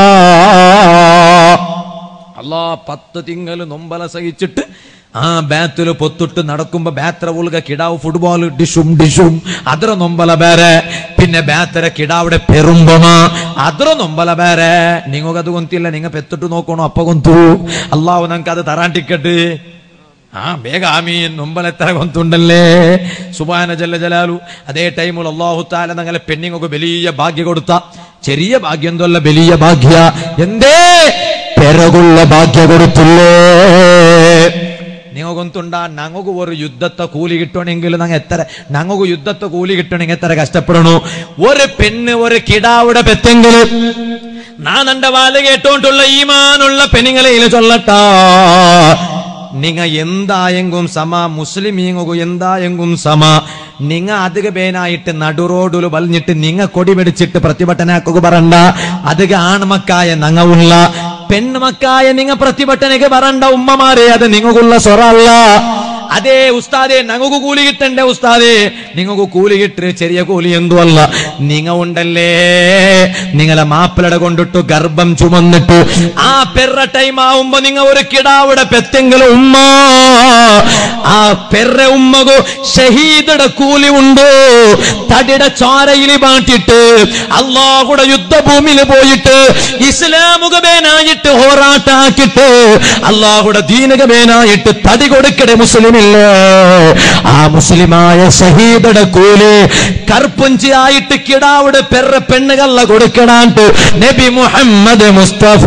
അല്ലാ പത്ത് തിങ്കള് നൊമ്പല സഹിച്ചിട്ട് ആ ബാത്തില് പൊത്തിട്ട് നടക്കുമ്പോ ബാത്ര ഉൾക കിടാവ് ഫുട്ബോൾ ഡിഷും ഡിഷും ಅದರ ನೊಂಬಲ ಬೇರೆ പിന്നെ ಬ್ಯಾತರ ಕಿಡಾವಡೆ ಪೆರುಂಬಮ ಅದರ ನೊಂಬಲ ಬೇರೆ ನಿಂಗೊಗದು ಗೊಂತಿಲ್ಲ ನಿಂಗ ಪೆತ್ತಿಟ್ಟು ನೋಕೋಣ ಅಪ್ಪ ಗೊಂತು ಅಲ್ಲಾವು ನಂಗೆ ಅದು ತರಾಂಟಿಕ್ಕಟ್ಟು ആ ಬೇಗ ആമീൻ നൊമ്പലെത്ര കൊന്തുണ്ടല്ലേ സുബാന ജല്ല ജലാലു അതേ ടൈമിൽ അള്ളാഹു താല ഞങ്ങളെ പെണ്ണിങ്ങൊക്കെ വലിയ ഭാഗ്യ കൊടുത്ത ചെറിയ ഭാഗ്യം എന്തല്ല വലിയ ഭാഗ്യ എന്തേ പെരകുള്ള ഭാഗ്യ കൊടുത്തില്ലേ നിങ്ങൾക്കൊന്തുണ്ട ഞങ്ങൾക്ക് ഒരു യുദ്ധത്തെ കൂലി കിട്ടണമെങ്കിൽ ഞങ്ങൾ എത്ര ഞങ്ങൾക്ക് യുദ്ധത്തെ കൂലി കിട്ടണമെങ്കിൽ എത്ര കഷ്ടപ്പെടണു ഒരു പെണ്ണ് ഒരു കിടാവിടെ പെത്തെങ്കിൽ നാ നന്റെ വാല് കേട്ടോണ്ടുള്ള ഈമാനുള്ള പെണ്ണുങ്ങളെ ചൊല്ലട്ടാ നിങ്ങ എന്തായെങ്കും സമ മുസ്ലിമീങ്ങു എന്തായെങ്കും സമ നിങ്ങ അധിക പേനായിട്ട് നടുറോഡിൽ വലിഞ്ഞിട്ട് നിങ്ങ കൊടി പിടിച്ചിട്ട് പ്രതിഭട്ടനാക്കുക പറണ്ട അധിക ആൺമക്കായ നങ്ങവുള്ള പെൺമക്കായ നിങ്ങ പ്രതിഭട്ടനക്ക് പറണ്ട ഉമ്മമാരെ അത് നിങ്ങൾക്കുള്ള സ്വറല്ല അതെ ഉസ്താദെ ഞങ്ങൾക്ക് കൂലി കിട്ടണ്ടേ ഉസ്താദെ നിങ്ങൾക്ക് കൂലി കിട്ട് ചെറിയ കൂലി എന്തു അല്ല നിങ്ങ ഉണ്ടല്ലേ നിങ്ങളെ മാപ്പിളടെ കൊണ്ടിട്ടു ഗർഭം ചുമന്നിട്ടു ആ പെറ ടൈം ആവുമ്പോ നിങ്ങ ഒരു കിടാവിടെ പെത്തെങ്കിലും ഉമ്മ ആ പെറ ഉമ്മകു ഷഹീദയുടെ കൂലി ഉണ്ട് തടിയുടെ ചോരയിൽ പാട്ടിട്ട് അള്ളാഹുടെ യുദ്ധഭൂമിയിൽ പോയിട്ട് ഇസ്ലാമുഖമേനായിട്ട് ഹോറാട്ടാക്കിട്ട് അള്ളാഹുടെ ദീനകമേനായിട്ട് തടി കൊടുക്കടെ മുസ്ലിമില്ലേ ആ മുസ്ലിമായ ഷഹീദയുടെ കൂലി കർപ്പുഞ്ചിയായിട്ട് കിടാവിടെ പെറ പെണ്ണുകള്ള കൊടുക്കണാണ്ട് നബി മുഹമ്മദ് മുസ്തഫ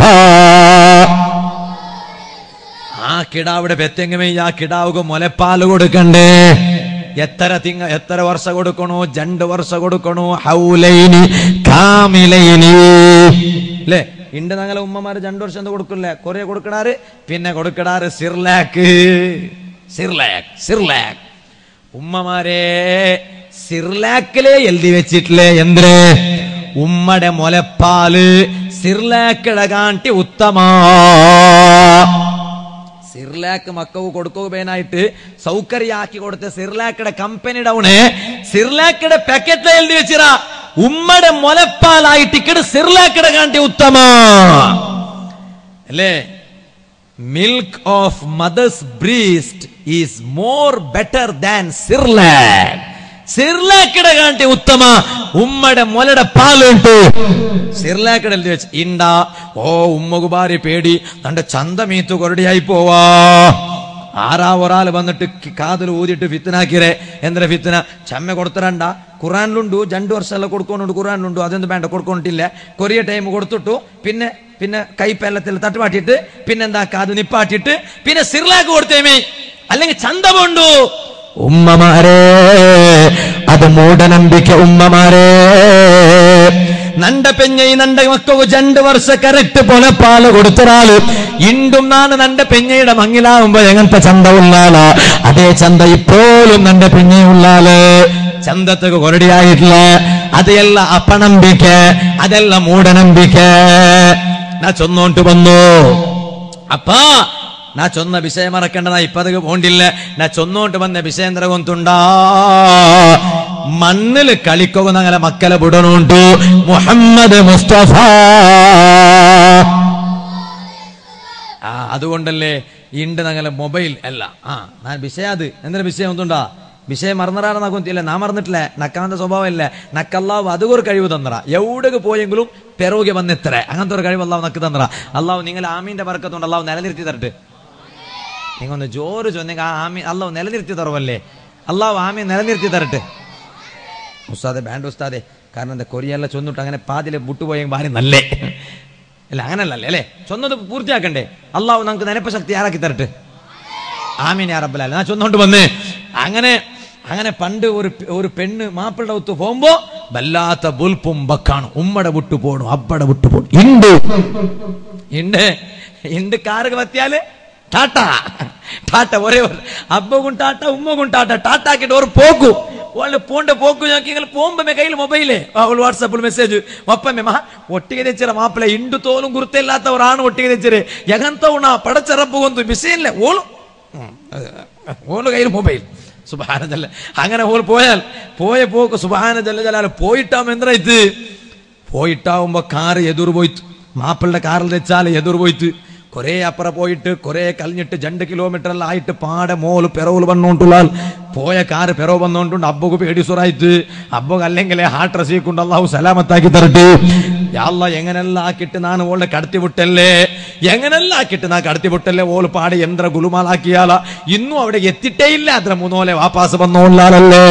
ആ കിടാവിടെ പെത്തെങ്ങമേ ആ കിടാവുക മുലപ്പാല് കൊടുക്കണ്ടേ എത്ര തിങ്ക എത്ര വർഷം കൊടുക്കണോ രണ്ട് വർഷം കൊടുക്കണോ ഹൗലൈനി കാമിലൈനി അല്ലേ ഇണ്ട് ഞങ്ങളെ ഉമ്മമാര് രണ്ടു വർഷം എന്താ കൊടുക്കില്ലേ കൊറേ കൊടുക്കണാറ് പിന്നെ കൊടുക്കണാറ് സിർലാക്ക് സിർലാക്ക് സിർലാക്ക് ഉമ്മമാരെ സിർലാക്കിലെ എഴുതി വെച്ചിട്ടില്ലേ എന്തിന് ഉമ്മടെ മുലപ്പാല് സിർലാക്കിട കാട്ടി ഉത്തമാ സിർലാക്ക് മക്കവ് കൊടുക്കുകയായിട്ട് സൗകര്യാക്കി കൊടുത്ത സിർലാക്കയുടെ കമ്പനി ഡൗണ് സിർലാക്കയുടെ പാക്കറ്റിൽ എഴുതി വെച്ചിറ ഉമ്മയുടെ മുലപ്പാലായിട്ട് ഇക്കട് സിർലാക്കയുടെ കാട്ടി ഉത്തമ അല്ലേ milk of mother's breast is more better than Cerelac സിർലാക്കിടെ കാട്ടി ഉത്തമ ഉമ്മയുടെ മുലയുടെ പാലുണ്ട് സിർലാക്കിടെ എഴുതി വെച്ച് ഇണ്ട ഓ ഉമ്മകു ഭാര്യ പേടി തന്റെ ചന്തമീത്തു കൊരടിയായി പോവാ ആറാ ഒരാൾ വന്നിട്ട് കി- കാതിൽ ഊതിയിട്ട് ഫിത്തനാക്കിരേ എന്തിനാ ഫിത്തന ചമ്മ കൊടുത്തരണ്ട ഖുറാനിലുണ്ടു രണ്ടു വർഷമെല്ലാം കൊടുക്കുന്നുണ്ട് ഖുറാനിലുണ്ടു അതൊന്നും വേണ്ട കൊടുക്കൊണ്ടില്ല കൊറിയ ടൈം കൊടുത്തിട്ടു പിന്നെ പിന്നെ കൈപ്പെല്ലത്തിൽ തട്ടുപാട്ടിട്ട് പിന്നെന്താ കാത് നിപ്പാട്ടിട്ട് പിന്നെ സിർലാക്ക് കൊടുത്തേമേ അല്ലെങ്കിൽ ചന്തമുണ്ടു ഉമ്മമാരെ അത് മൂഢനമ്പിക്ക ഉമ്മമാരെ നണ്ട പെഞ്ഞ ഈ നണ്ട മക്കവ് രണ്ട് വർഷ കറക്റ്റ് പോലെ പാല് കൊടുത്തൊരാള് ഇണ്ടും നാണ് നണ്ട പെഞ്ഞയുടെ മങ്ങിലാവുമ്പോ എങ്ങനത്തെ ചന്ത ഉള്ളാല അതേ ചന്ത ഇപ്പോഴും നന്റെ പിന്നെയുള്ളാല് ചന്തത്തൊക്കെ കൊരടിയായിട്ടില്ല അതെല്ലാം അപ്പനമ്പിക്ക അതെല്ലാം മൂഢനമ്പിക്ക നാ ചൊന്നോണ്ട് വന്നു അപ്പാ ನಾ ಚೊನ್ನ ವಿಷಯ ಮರಕಂಡ ನಾ ಇಪ್ಪದಕ್ಕೆ പോണ്ടില്ല ನಾ ചൊന്നോണ്ട് വന്ന വിഷയം ಗೊಂತುಂಡ മണ്ണിൽ കളിക്കുക ഞങ്ങളെ മക്കളെ വിടണുണ്ട് മുഹമ്മദ് മുസ്തഫ ആ അതുകൊണ്ടല്ലേ ഇണ്ട് ഞങ്ങളെ മൊബൈൽ അല്ല ആ ഞാൻ വിഷയ അത് എന്തിനാ വിഷയം ഒന്നുണ്ടാ വിഷയം മറന്നറാണെന്നാകുന്നില്ല നാ മറന്നിട്ടില്ല നക്കാന്റെ സ്വഭാവം ഇല്ല നക്കല്ലാവ് അതുകൊരു കഴിവ് തന്നറ എവിടേക്ക് പോയെങ്കിലും പെറോകെ വന്നെത്ര അങ്ങനത്തെ ഒരു കഴിവ് അള്ളാഹു നക്ക് തന്നറ അള്ളാഹു നിങ്ങൾ ആമീന്റെ പറക്കത്തോണ്ട് അള്ളാഹു നിലനിർത്തി തരട്ടെ നിങ്ങൾ ഒന്ന് ജോറ് ചൊന്നെങ്കിൽ ആ ആമി അള്ളാഹു നിലനിർത്തി തരുമല്ലേ അള്ളാഹു ആമി നിലനിർത്തി തരട്ടെ ഉസ്താദെ ബാൻഡ് ഉസ്താദെ കാരണം എന്താ കൊറിയെല്ലാം ചൊന്നിട്ട് അങ്ങനെ പാതിലെ വിട്ടുപോയെങ്കിൽ ഭാര്യ നല്ലേ അല്ല അങ്ങനല്ലേ അല്ലേ ചൊന്നത് പൂർത്തിയാക്കണ്ടേ അള്ളാഹു നമുക്ക് നനപ്പ ശക്തി ആരാക്കി തരട്ടെ ആമീൻ യാ റബ്ബൽ ആലമീൻ. ഞാൻ ചൊന്നോണ്ട് വന്ന് അങ്ങനെ അങ്ങനെ പണ്ട് ഒരു പെ- ഒരു പെണ്ണ് മാപ്പിളുടെ ഒത്ത് പോകുമ്പോ വല്ലാത്ത ബുൽപ്പും ബക്കാണ് ഉമ്മടെ വിട്ടു പോണു അബ്ബടെ വിട്ടു പോണു ಇಂದು ഉണ്ട് ഉണ്ട് കാറ് വത്തിയാല് ടാറ്റ ടാറ്റ ഒരേ ഒരു അബ്ബകും ടാറ്റ ഉമ്മകും ടാറ്റ ടാറ്റ ആക്കിട്ട് ഒരു പോക്കു వాళ్ళు പോണ്ട పోకు നിങ്ങൾ പോകുമ്പോ കയ്യിൽ മൊബൈലേ അവൾ വാട്സാപ്പിൽ മെസ്സേജ് ಒಪ್ಪಮ್ಮೆ ಮಾ ಒಟ್ಟಿಗೆ ತೆಚ್ಚಿರ ಮಾಪಲೆ ಇಂಡು ತೋಲು ಗುರುತಿಲ್ಲತ್ತವರಾണ് ಒಟ್ಟಿಗೆ ತೆಚ್ಚಿರೆ ಎಗಂತವಣ ಪಡಚರಪ್ಪಗೊಂದು ಬಿಸಿ ಇಲ್ಲ ಓಳು ഓള് കയ്യിൽ മൊബൈൽ സുബാനജല്ല അങ്ങനെ ഓൾ പോയാൽ പോയ പോക്ക് സുബാന ജല്ല ജലാൽ പോയിട്ടാവും എന്താ ഇത് പോയിട്ടാവുമ്പോ കാറ് എതിർ പോയിട്ട് മാപ്പിളുടെ കാറിൽ വെച്ചാൽ എതിർ പോയിട്ട് കൊറേ അപ്പുറ പോയിട്ട് കൊറേ കലിഞ്ഞിട്ട് രണ്ട് കിലോമീറ്റർ എല്ലാം ആയിട്ട് പാടെ മോള് പെറവുൽ വന്നോണ്ടുള്ളാൽ പോയ കാറ് പെറവ് വന്നോണ്ടുണ്ട് അബ്ബക്ക് പേടി സുറായിട്ട് അബ്ബക്ക് അല്ലെങ്കിൽ ഹാർട്ട് റസീക്കൊണ്ട് അള്ളാഹു സലാമത്താക്കി തരട്ടെ യാള്ള എങ്ങനെല്ലാം ആക്കിയിട്ട് ನಾನು ഓളെ കടത്തി വിട്ടല്ലേ എങ്ങനെല്ലാം ആക്കിയിട്ട് നാ കടത്തി വിട്ടല്ലേ ഓള് പാടെ യന്ത്ര ഗുലുമാലാക്കിയാല ഇന്നും അവിടെ എത്തിയിട്ടേ ഇല്ല അത്ര മൂന്നോലെ വാപ്പാസ് വന്നോളാലല്ലേ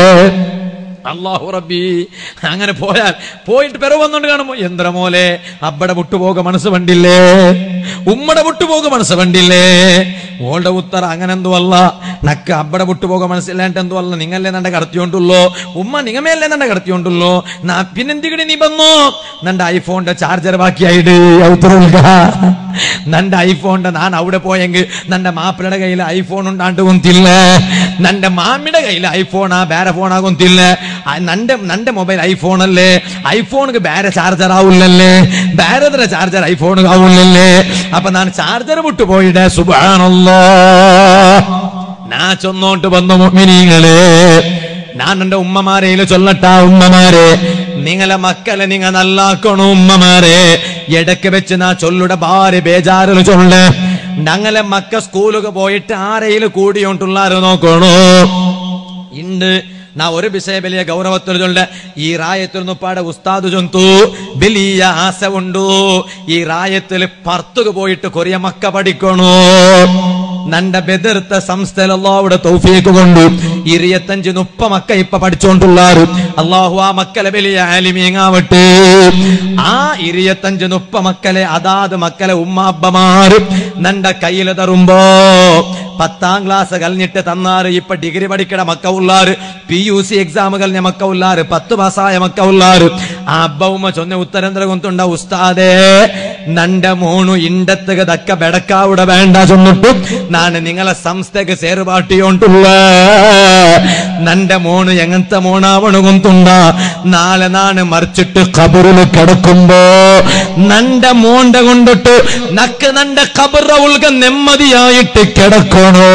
അള്ളാഹു റബ്ബി അങ്ങനെ പോയാൽ പോയിട്ട് പെറ വന്നോണ്ട് കാണുമ്പോ യന്ത്രമോലെ അബ്ബടെ വിട്ടുപോക മനസ്സ് വണ്ടില്ലേ ഉമ്മടെ വിട്ടുപോക മനസ്സ് വണ്ടില്ലേ ഓളുടെ ഉത്തര അങ്ങനെ എന്തോ അല്ല നക്ക അബ്ബടെ വിട്ടുപോക മനസ്സില്ലാണ്ട് എന്തോ അല്ല നിങ്ങല്ലേ നണ്ട കടത്തിയോണ്ടുള്ളോ ഉമ്മ നിങ്ങമേല്ലേ നണ്ട കടത്തിയോണ്ടുള്ളോ നാ പിന്നെന്തികടി നീ വന്നോ നന്റെ ഐഫോണിന്റെ ചാർജർ ബാക്കിയായിട്ട് ഔത്തറുക നന്റെ ഐഫോണിന്റെ ഞാൻ അവിടെ പോയെങ്കിൽ നന്റെ മാപ്പിളയുടെ കയ്യിൽ ഐഫോൺ ഉണ്ടാണ്ട് കൊന്തില്ല നന്റെ മാമിയുടെ കയ്യിൽ ഐഫോണാ ಬೇರೆ ಫೋನ್ ಆಗೊಂತಿಲ್ಲ ಆ ನಂಡೆ ನಂಡೆ ಮೊಬೈಲ್ ಐಫೋನ್ ಅಲ್ಲೇ ಐಫೋನ್ಗೆ ಬೇರೆ ಚಾರ್ಜರ್ ಆവുಲ್ಲല്ലേ ಬೇರೆದ್ರ ಚಾರ್ಜರ್ ಐಫೋನ್ ಆവുಲ್ಲല്ലേ അപ്പൊ ഞാൻ ചാർജർ വിട്ടു പോയിടേ സുബാനല്ലോ നാ ചൊന്നോട്ട് വന്ന മുഅ്മിനീങ്ങളെ ഞാൻ എന്റെ ഉമ്മമാരെയിൽ ചൊല്ലട്ട ഉമ്മമാരെ നിങ്ങളെ മക്കളെ നിങ്ങ നല്ലാക്കണു ഉമ്മമാരെ ഇടയ്ക്ക് വെച്ച് നാ ചൊല്ലുടെ ഭാര്യ ബേജാറിൽ ചൊല്ല് ഞങ്ങളെ മക്ക സ്കൂലൊക്കെ പോയിട്ട് ആരെയിൽ കൂടിയോണ്ടുള്ളാരോ നോക്കണോ ഇണ്ട് ನಾ ഒരു ವಿಷಯ ಬೆಲೆಯ ಗೌರವತ್ತರ ಚೊಲ್ಲೆ ಈ ರಾಯത്തിൽ നുപ്പാടെ ഉസ്താദ് ചൊന്തു വലിയ ആശ ഉണ്ടു ഈ റായത്തിൽ പർത്തുക പോയിട്ട് കൊറിയ മക്ക പഠിക്കണു നന്റെ ബെതിർത്ത സംസ്ഥയിലല്ലാവിടെ തൗഫീക്ക് കൊണ്ട് ഇരുപത്തഞ്ച് മുപ്പ മക്ക ഇപ്പൊ പഠിച്ചോണ്ടുള്ളാറ് അള്ളാഹു ആ മക്കളെ വലിയ ആലിമീങ്ങാവട്ടെ ആ ഇരുപത്തഞ്ച് മുപ്പ മക്കളെ അതാത് മക്കളെ ഉമ്മാബ്ബമാര് നന്റെ കയ്യിൽ തരുമ്പോ പത്താം ക്ലാസ് കഴിഞ്ഞിട്ട് തന്നാറ് ഇപ്പൊ ഡിഗ്രി പഠിക്കണ മക്ക ഉള്ളാറ് പി ಯು ಸಿ ಎಕ್ಸಾಮ್ ಗಳನ್ನ ಮಕ್ಕ ಉಲ್ಲಾರು ಪತ್ತು ಪಾಸಾಯ ಮಕ್ಕ ಉಲ್ಲಾರು ಆ ಅಬ್ಬ ಉಮ್ಮ ಚೊನ್ನೆ ಉತ್ತರಂದ್ರ ಗೊಂತುಂಡ ಉಸ್ತಾದೆ ನಂಡ ಮೋಣು ಇಂಡತ್ತಗ ದಕ್ಕ ಬೆಡಕಾವುಡ ಬೇಂಡ ಚೊನ್ನಿಟ್ಟು ನಾನು ನಿಂಗಲ ಸಂಸ್ಥೆಗೆ ಸೇರುಬಾಟಿಯೋಂಟುള്ള നന്റെ മോണ് എങ്ങനത്തെ മോണാവണ് കൊന്തുണ്ട നാളെ നാണ് മറിച്ചിട്ട് കബറിൽ കിടക്കുമ്പോ നന്റെ മോണ്ട കൊണ്ടിട്ട് നക്ക് നന്റെ കബറ ഉൾക നെമ്മതിയായിട്ട് കിടക്കണോ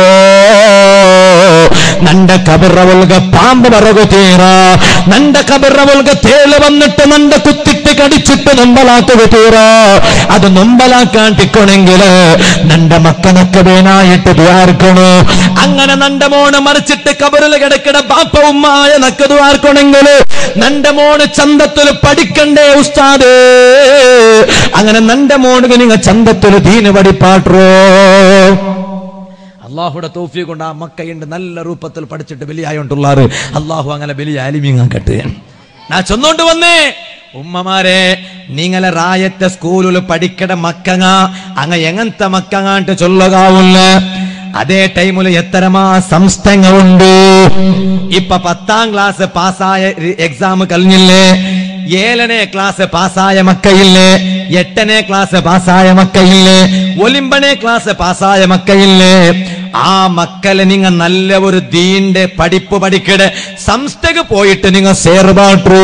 നന്റെ കബറ ഉൾക പാമ്പ് പറകു തീറ നന്റെ കബറ ഉൾക തേള് വന്നിട്ട് നന്റെ കുത്തിട്ട് കടിച്ചിട്ട് നൊമ്പലാക്കുക തീറ അത് നൊമ്പലാക്കാൻ ടിക്കണമെങ്കില് നന്റെ മക്കനൊക്കെ വേനായിട്ട് ദ്വാർക്കണോ അങ്ങനെ നന്റെ മോണ് മറിച്ചിട്ട് കബറിൽ കിടക്കണ ബാപ്പ ഉമ്മായ നക്ക് ദ്വാർക്കണമെങ്കില് നന്റെ മോണ് ചന്തത്തിൽ പഠിക്കണ്ടേ ഉസ്താദ് അങ്ങനെ നന്റെ മോണിന് നിങ്ങൾ ചന്തത്തിൽ ദീന് പഠിപ്പാട്ടോ അള്ളാഹുടെ തോഫിയെ കൊണ്ട് ആ മക്കയുണ്ട് നല്ല രൂപത്തിൽ പഠിച്ചിട്ട് ബലിയായോണ്ടുള്ളാറ് അള്ളാഹു അങ്ങനെ ബലി ആലിമീങ്ങാക്കട്ടെ ഞാൻ ചൊന്നോണ്ട് വന്നേ ഉമ്മമാരെ നിങ്ങളെ റായത്തെ സ്കൂളിൽ പഠിക്കട മക്കങ്ങ അങ്ങ എങ്ങനത്തെ മക്കങ്ങാണ്ട് ചൊല്ലുകാവുള്ള അതേ ടൈമിൽ എത്തരമാ സംസ്ഥങ്ങളുണ്ട് ഇപ്പൊ പത്താം ക്ലാസ് പാസ്സായ എക്സാം കഴിഞ്ഞില്ലേ ഏഴನೇ ക്ലാസ് പാസ്സായ മക്കയില്ലേ എട്ടನೇ ക്ലാസ് പാസ്സായ മക്കയില്ലേ ഒലിമ്പനെ ക്ലാസ് പാസ്സായ മക്കയില്ലേ ആ മക്കളെ നിങ്ങ നല്ല ഒരു ദീന്റെ പഠിപ്പ് പഠിക്കടെ സംസ്ഥക്ക് പോയിട്ട് നിങ്ങ സേർപാട്ടു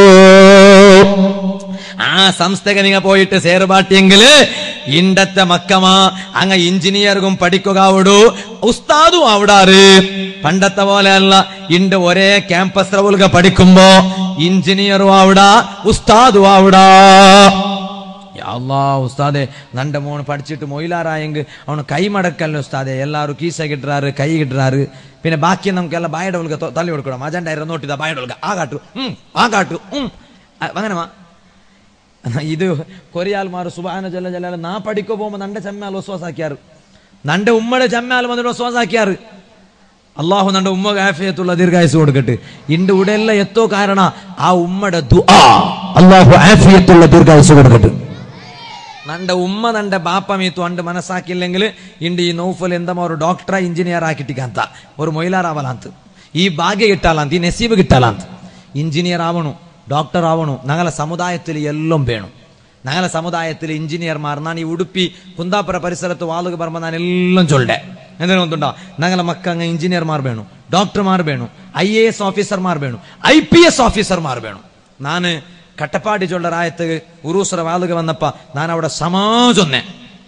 ആ സംസ്ഥക്ക് നിങ്ങ പോയിട്ട് സേർപാട്ടിയെങ്കില് ഇണ്ടത്തെ മക്കമാ അങ്ങ എഞ്ചിനീയർക്കും പഠിക്കുക അവിടു ഉസ്താദും അവിടാറ് പണ്ടത്തെ പോലെയല്ല ഇണ്ട് ഒരേ ക്യാമ്പസ് റൗലുക പഠിക്കുമ്പോ എഞ്ചിനീയറും അവിടെ ഉസ്താദും അവിടെ അള്ളാ ഉസ്താദെ നന്റെ മോണ് പഠിച്ചിട്ട് മൊയിലാറായെങ്കിൽ ಅವನು ಕೈ ಮಡಕ್ಕಲ್ಲ ಉಸ್ತಾದೆ ಎಲ್ಲಾರು ಕೀಸಗಿಟ್ರಾರು ಕೈ ಇಟ್ರಾರು പിന്നെ ബാക്കി നമുക്കെല്ലാം ബായടവൽക്ക് തള്ളി കൊടുക്കണം അജണ്ട ഇര നോട്ടിതാ ബായടവൽക്ക് ആ കാട്ടു ഉം ആ കാട്ടു ഉം അ- അങ്ങനെ വാ ഇത് കൊറിയാൽമാർ സുബാന ജല ജലാല നാ പഠിക്കോ പോകുമ്പോ നന്റെ ചെമ്മാൽ വസ്വാസാക്കിയാറ് നന്റെ ഉമ്മയുടെ ചെമ്മാൽ വന്നിട്ട് വസ്വാസാക്കിയാറ് അള്ളാഹു നന്റെ ഉമ്മ ആഫിയത്തുള്ള ദീർഘായുസ് കൊടുക്കട്ടെ ഇന്റെ ഉടെല്ല എത്തോ കാരണ ആ ഉമ്മയുടെ ദുആ അള്ളാഹു ആഫിയത്തുള്ള ദീർഘായുസ് കൊടുക്കട്ടെ നന്റെ ഉമ്മ നന്റെ ബാപ്പ മീത്തു അണ്ട് മനസ്സാക്കില്ലെങ്കിൽ ಇಂಡು ಈ ನೌಫಲ್ ಎಂದಮ ಅವರು ಡಾಕ್ಟರ್ ಇಂಜಿನಿಯರ್ ಹಾಕಿಟ್ಟಿಕಂತ ಅವರು ಮೊಯ್ಲಾರ್ ಆವಲಾಂತ ಈ ಭಾಗ್ಯ ಗಿಟ್ಟಾಲಂತ ಈ ನೆಸೀಬ್ ಗಿಟ್ಟಾಲಂತ ಇಂಜಿನಿಯರ್ ആവണു ഡോക്ടർ ആവണു ഞങ്ങളെ സമുദായത്തിൽ എല്ലാം വേണം ഞങ്ങളെ സമുദായത്തിൽ എഞ്ചിനീയർമാർ ഞാൻ ഈ ഉടുപ്പി കുന്താപുര പരിസരത്ത് വാളുക പറയുമ്പോൾ ഞാൻ എല്ലാം ചൊല്ലേ എന്തിനു ഒന്നുണ്ടോ ഞങ്ങളെ മക്ക അങ്ങ് എഞ്ചിനീയർമാർ വേണം ഡോക്ടർമാർ വേണം ഐ എ എസ് ഓഫീസർമാർ വേണം ഐ പി എസ് ഓഫീസർമാർ വേണം ನಾನು ಕಟ್ಟಪಾಡಿ ಚೊಳ್ಳರಾಯತ್ ಉರೂಸರ ವಾಲುಗೆ ವನ್ನಪ್ಪ ನಾನು ಅವಡ ಸಮಾಜೊನ್ನೆ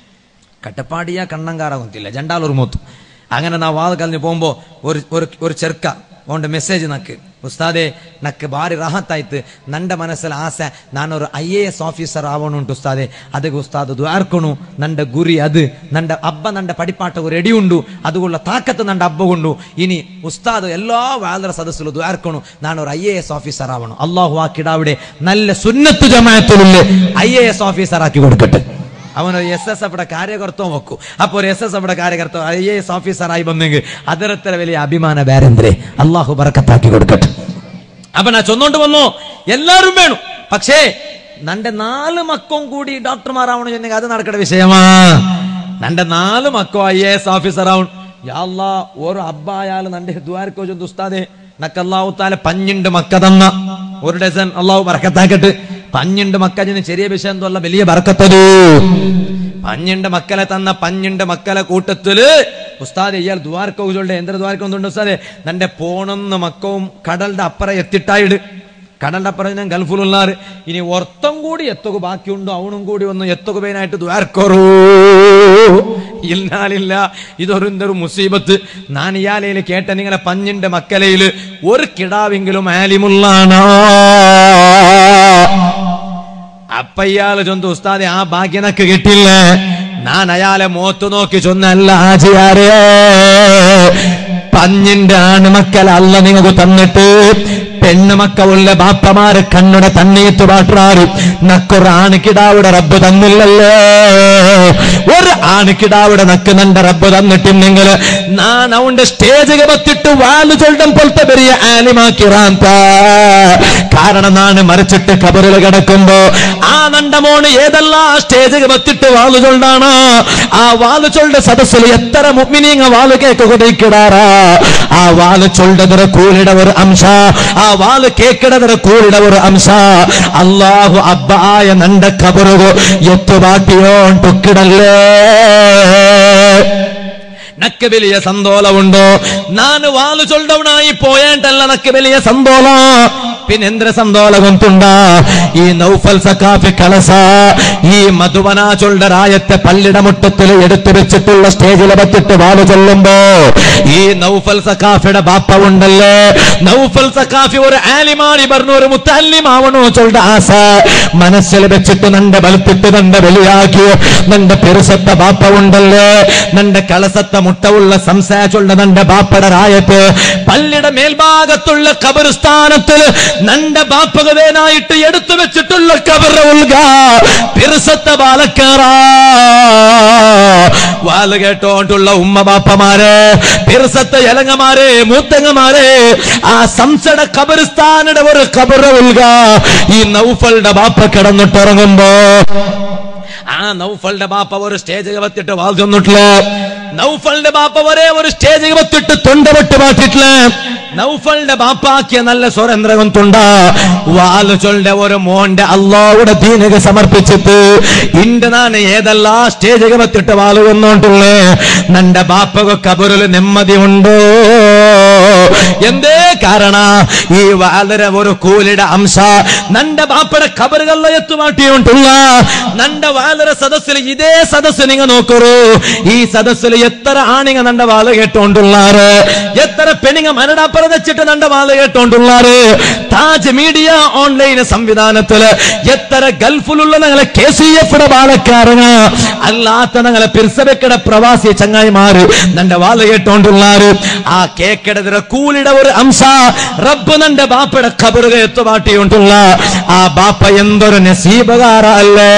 കട്ടപ്പാടിയ കണ്ണങ്കാറ കൊത്തില്ല ജണ്ടാലൂർ മൂത്തു അങ്ങനെ നാ വാത് കലിഞ്ഞ് പോകുമ്പോ ഒരു ഒരു ഒരു ചെറുക്ക ഓണ്ട് മെസ്സേജ് നക്ക് ഉസ്താദെ നക്ക് ഭാരി റാഹത്താಯ್ತು ನಂಡ ಮನಸ್ಸಲ್ಲಿ ಆಸೆ ನಾನೊರು ಐ ಎ ಎಸ್ ಆಫೀಸರ್ ಆವಣುಂಟು ಉಸ್ತಾದೆ ಅದಕ್ಕೆ ಉಸ್ತಾದ್ ದ್ವಾರ್ಕೊಣು ನಂಡ ಗುರಿ ಅದು ನಂಡ ಹಬ್ಬ ನಂಡ ಪಡಿಪಾಟವು ರೆಡಿ ಉಂಡು അതുകൊള്ള താക്കത്ത് നണ്ട അബ്ബകൊണ്ടു ഇനി ഉസ്താദ് എല്ലാ വാലര സദസ്സിലും ദ്വാർക്കണു നാനൊരു ഐ എ എസ് ഓഫീസർ ആവണം അള്ളാഹു ആ കിടാവിടെ നല്ല സുന്നത്ത് ജമാഅത്തിലുള്ള ഐ എ എസ് ഓഫീസർ ആക്കി കൊടുക്കട്ടെ അവനൊരു എസ് എസ് എഫിയുടെ കാര്യകർത്തവും വെക്കൂ അപ്പൊ ഒരു എസ് എസ് എഫിയുടെ കാര്യകർത്തം ഐ എ എസ് ഓഫീസറായി വന്നെങ്കിൽ അതിരത്ര വലിയ അഭിമാന വേരെന്തരേ അള്ളാഹു ബറക്കത്താക്കി കൊടുക്കട്ടെ അപ്പൊ ഞാൻ ചൊന്നോണ്ട് വന്നു എല്ലാരും വേണം പക്ഷേ നന്റെ നാല് മക്കം കൂടി ഡോക്ടർമാരാവണം ചെന്നെങ്കിൽ അത് നടക്കേണ്ട വിഷയമാ നന്റെ നാല് മക്കോ ഐ എ എസ് ഓഫീസർ ആവണം യാല്ലാ ഓരോ അബ്ബായാലും നന്റെ ദ്വാരക്കോ ചൊന്ത് ഉസ്താദെ നക്കല്ലാഹു താല പഞ്ഞിണ്ട് മക്ക തന്ന ഒരു ഡസൻ അള്ളാഹു ബറക്കത്താക്കട്ട് പഞ്ഞിണ്ട് മക്കജിന് ചെറിയ വിഷയം എന്തുള്ള വലിയ ബറക്കത്തത് പഞ്ഞിണ്ട് മക്കളെ തന്ന പഞ്ഞിണ്ട് മക്കളെ കൂട്ടത്തില് ഉസ്താദ് ഇയാൾ ദ്വാരക്കോകളുടെ എന്തൊരു ദ്വാരക്കൊന്നുണ്ട് ഉസ്താദെ നന്റെ പോണെന്ന് മക്കവും കടലിന്റെ അപ്പുറം എത്തിട്ടായിട് കടലിന്റെ അപ്പുറം ഞാൻ ഗൾഫിലുള്ളാറ് ഇനി ഒർത്തം കൂടി എത്തുക ബാക്കിയുണ്ടോ അവണും കൂടി ഒന്ന് എത്തുക പേനായിട്ട് ദ്വാരക്കോറൂ ഇല്ലാലില്ല ഇതൊരു എന്തൊരു മുസീബത്ത് ഞാൻ ഇയാലയിൽ കേട്ട നിങ്ങളെ പഞ്ഞിന്റെ മക്കലയില് ഒരു കിടാവെങ്കിലും ആലിമുള്ളാണോ അപ്പ ഇയാള് ചൊന്തു ഉസ്താദെ ആ ഭാഗ്യനക്ക് കിട്ടില്ല ഞാൻ അയാളെ മോത്ത് നോക്കി ചൊന്നല്ല ആജിയാരേ പഞ്ഞിന്റെ ആണുമക്കൾ അല്ല നിങ്ങൾക്ക് തന്നിട്ട് പെണ്ണുമക്കളുള്ള ബാപ്പമാര് കണ്ണുടെ തണ്ണീത്ത് പാട്ടാറ് നക്കൊരു ആണിക്കിടാവിടെ റബ്ബ് തന്നില്ലല്ലോ ഒരു ആണിക്കിടാവിടെ നക്ക് നന്റെ റബ്ബ് തന്നിട്ടുണ്ടെങ്കിൽ ഞാൻ അവന്റെ സ്റ്റേജ് കമത്തിട്ട് വാല് ചൊല്ലം പോലത്തെ വലിയ ആലിമാക്കിറാന്ത കാരണം നാണ് മറിച്ചിട്ട് കബറിൽ കിടക്കുമ്പോ ആ നണ്ട മോണ് ഏതെല്ലാം സ്റ്റേജ് കമത്തിട്ട് വാല് ചൊല്ലാണ് ആ വാല് ചൊല്ലുടെ സദസ്സിൽ എത്ര മുഗ്മിനീങ്ങ വാല് കേക്ക് കൊടയിക്കിടാറാ ആ വാല് ചൊല്ലದರ കൂലിട ഒരു അംശ ആ വാല് കേക്കിടದರ കൂലിട ഒരു അംശ അള്ളാഹു അബ്ബായ നണ്ട കബറുകു എത്തുബാക്കിയോണ്ടൊക്കിടല്ലേ നക്ക് വലിയ സന്തോളമുണ്ടോ ನಾನು ವಾಲು ಚೊಲ್ದವನಾയി പോയാണ്ടല്ല നക്ക് വലിയ സന്തോള പിന്നെന്ത്ര സന്തോളം കൊണ്ടുണ്ട ഈ നൗഫൽ സക്കാഫി കളസ ഈ മധുവന ചൊല്ലരായത്തെ പള്ളിട മുട്ടത്തിൽ എടുത്തു വെച്ചിട്ടുള്ള സ്റ്റേജിൽ വെച്ചിട്ട് വാല് ചൊല്ലുമ്പോ ഈ നൗഫൽ സക്കാഫിയുടെ ബാപ്പ ഉണ്ടല്ലേ നൗഫൽ സക്കാഫി ഒരു ആലിമാണി പറഞ്ഞു ഒരു മുത്തല്ലിമാവണോ ചൊല്ല ആസ മനസ്സിൽ വെച്ചിട്ട് നന്റെ ബലത്തിട്ട് നന്റെ വെളിയാക്കി നന്റെ പെരുസത്ത ബാപ്പ ഉണ്ടല്ലേ നന്റെ കളസത്ത മുട്ടവുള്ള സംസാരിച്ചുള്ള നന്റെ ബാപ്പയുടെ റായത്ത് പള്ളിയുടെ മേൽഭാഗത്തുള്ള കബർസ്ഥാനത്തിൽ നന്റെ ബാപ്പകവേനായിട്ട് എടുത്തു വെച്ചിട്ടുള്ള കബറ ഉൾക പെരുസത്ത ബാലക്കാറാ വാല് കേട്ടോണ്ടുള്ള ഉമ്മ ബാപ്പമാര് പെരുസത്ത ഇലങ്ങമാരെ മൂത്തങ്ങമാരെ ആ സംസട കബർസ്ഥാനുടെ ഒരു കബറ ഉൾക ഈ നൗഫളുടെ ബാപ്പ കിടന്നിട്ടിറങ്ങുമ്പോ ആ നൗഫളുടെ ബാപ്പ ഒരു സ്റ്റേജ് വത്തിട്ട് വാൽ ചെന്നിട്ടില്ല നൗഫളിന്റെ ബാപ്പ ഒരേ ഒരു സ്റ്റേജ് വത്തിട്ട് തൊണ്ടപെട്ട് പാട്ടിട്ടില്ല നൗഫളിന്റെ ബാപ്പാക്കിയ നല്ല സ്വരന്ത്രകം തൊണ്ട വാല് ചൊല്ലെ ഒരു മോന്റെ അള്ളാവുടെ ദീനക സമർപ്പിച്ചിട്ട് ഇണ്ട് നാണ് ഏതെല്ലാം സ്റ്റേജ് വത്തിട്ട് വാല് വന്നോണ്ടുള്ളേ നന്റെ ബാപ്പക കബറില് നെമ്മതി ഉണ്ടോ എന്തേ കാരണ ഈ വാലര ഒരു കൂലിയുടെ അംശ നന്റെ ബാപ്പയുടെ കബറുകളിലെ എത്തുമാട്ടിയുണ്ടുള്ള നന്റെ വാലര സദസ്സിൽ ഇതേ സദസ്സ് നിങ്ങൾ നോക്കൂ ഈ സദസ്സിൽ എത്ര ആണിങ്ങ നണ്ട വാള് കേട്ടോണ്ടുള്ളാറ് എത്ര പെണിങ്ങ മരടാപ്പുറം വെച്ചിട്ട് നണ്ട വാള് കേട്ടോണ്ടുള്ളാറ് താജ് മീഡിയ ഓൺലൈൻ സംവിധാനത്തില് എത്ര ഗൾഫിലുള്ള ഞങ്ങളെ കെ സി എഫ് ബാലക്കാരന് അല്ലാത്ത ഞങ്ങളെ പിർസബക്കട പ്രവാസി ചങ്ങായിമാര് നണ്ട വാള് കേട്ടോണ്ടുള്ളാറ് ആ കേക്കടതിര കൂലിട ഒരു അംശ റബ്ബ് നന്റെ ബാപ്പയുടെ ഖബറുക എത്തുപാട്ടിയുണ്ടുള്ള ആ ബാപ്പ എന്തൊരു നസീബകാര അല്ലേ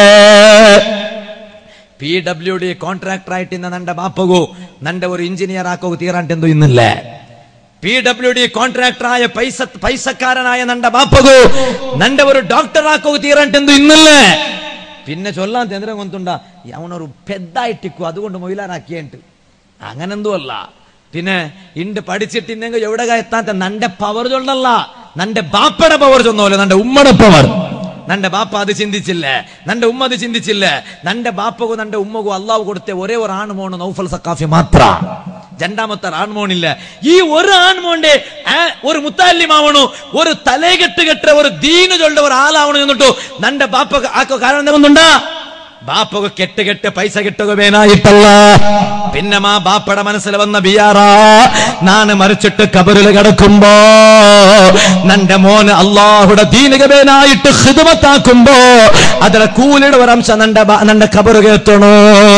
പി ഡബ്ല്യു ഡി കോൺട്രാക്ടർ ആയിട്ട് ഇന്ന് നന്റെ ബാപ്പകു നന്റെ ഒരു എഞ്ചിനീയർ ആക്കോ തീരാണ്ടെന്തു ഇന്നില്ലേ പി ഡബ്ല്യു ഡി കോൺട്രാക്ടറായ പൈസ പൈസക്കാരനായ നന്റെ ബാപ്പകു നന്റെ ഒരു ഡോക്ടർ ആക്കോ തീരാണ്ടെന്തു ഇന്നില്ലേ പിന്നെ ചൊല്ലാൻ തെന്തരം കൊണ്ടുണ്ട അവനൊരു പെദ്ദായിട്ടിക്കു അതുകൊണ്ട് മൊയിലാറാക്കിയുണ്ട് അങ്ങനെന്തോ അല്ല പിന്നെ ഇണ്ട് പഠിച്ചിട്ടിന്നെങ്കിൽ എവിടെ എത്താത്ത നന്റെ പവർ ചൊല്ലല്ല നന്റെ ബാപ്പയുടെ പവർ ചൊന്നോലെ നന്റെ ഉമ്മയുടെ പവർ നന്റെ ബാപ്പ അത് ചിന്തിച്ചില്ലേ നന്റെ ഉമ്മ അത് ചിന്തിച്ചില്ലേ നന്റെ ബാപ്പകു നന്റെ ഉമ്മകു അള്ളാഹു കൊടുത്ത ഒരേ ഒരു ആൺമോണ് നൗഫൽ സക്കാഫി മാത്ര രണ്ടാമത്തെ ആൺമോണില്ല ഈ ഒരു ആൺമോന്റെ ആ, ഒരു മുത്താലിമാവണു ഒരു തലകെട്ട് കെട്ട ഒരു ദീനു ചൊല്ല ഒരു ആളാവണു എന്നിട്ടു നന്റെ ബാപ്പ ആക്കോ കാരണം എന്തുകൊണ്ടുണ്ടാ ബാപ്പക കെട്ട് കെട്ട് പൈസ കിട്ടുക വേനായിട്ടല്ല പിന്നെ മാ ബാപ്പയുടെ മനസ്സിൽ വന്ന ബിയാറാ നാണ് മറിച്ചിട്ട് കബറിൽ കിടക്കുമ്പോ നന്റെ മോന് അള്ളാഹുടെ ദീനകവേനായിട്ട് ഹിതമത്താക്കുമ്പോ അതിലെ കൂലിയുടെ ഒരംശം നന്റെ ബാ- നന്റെ കബറ് കേട്ടണോ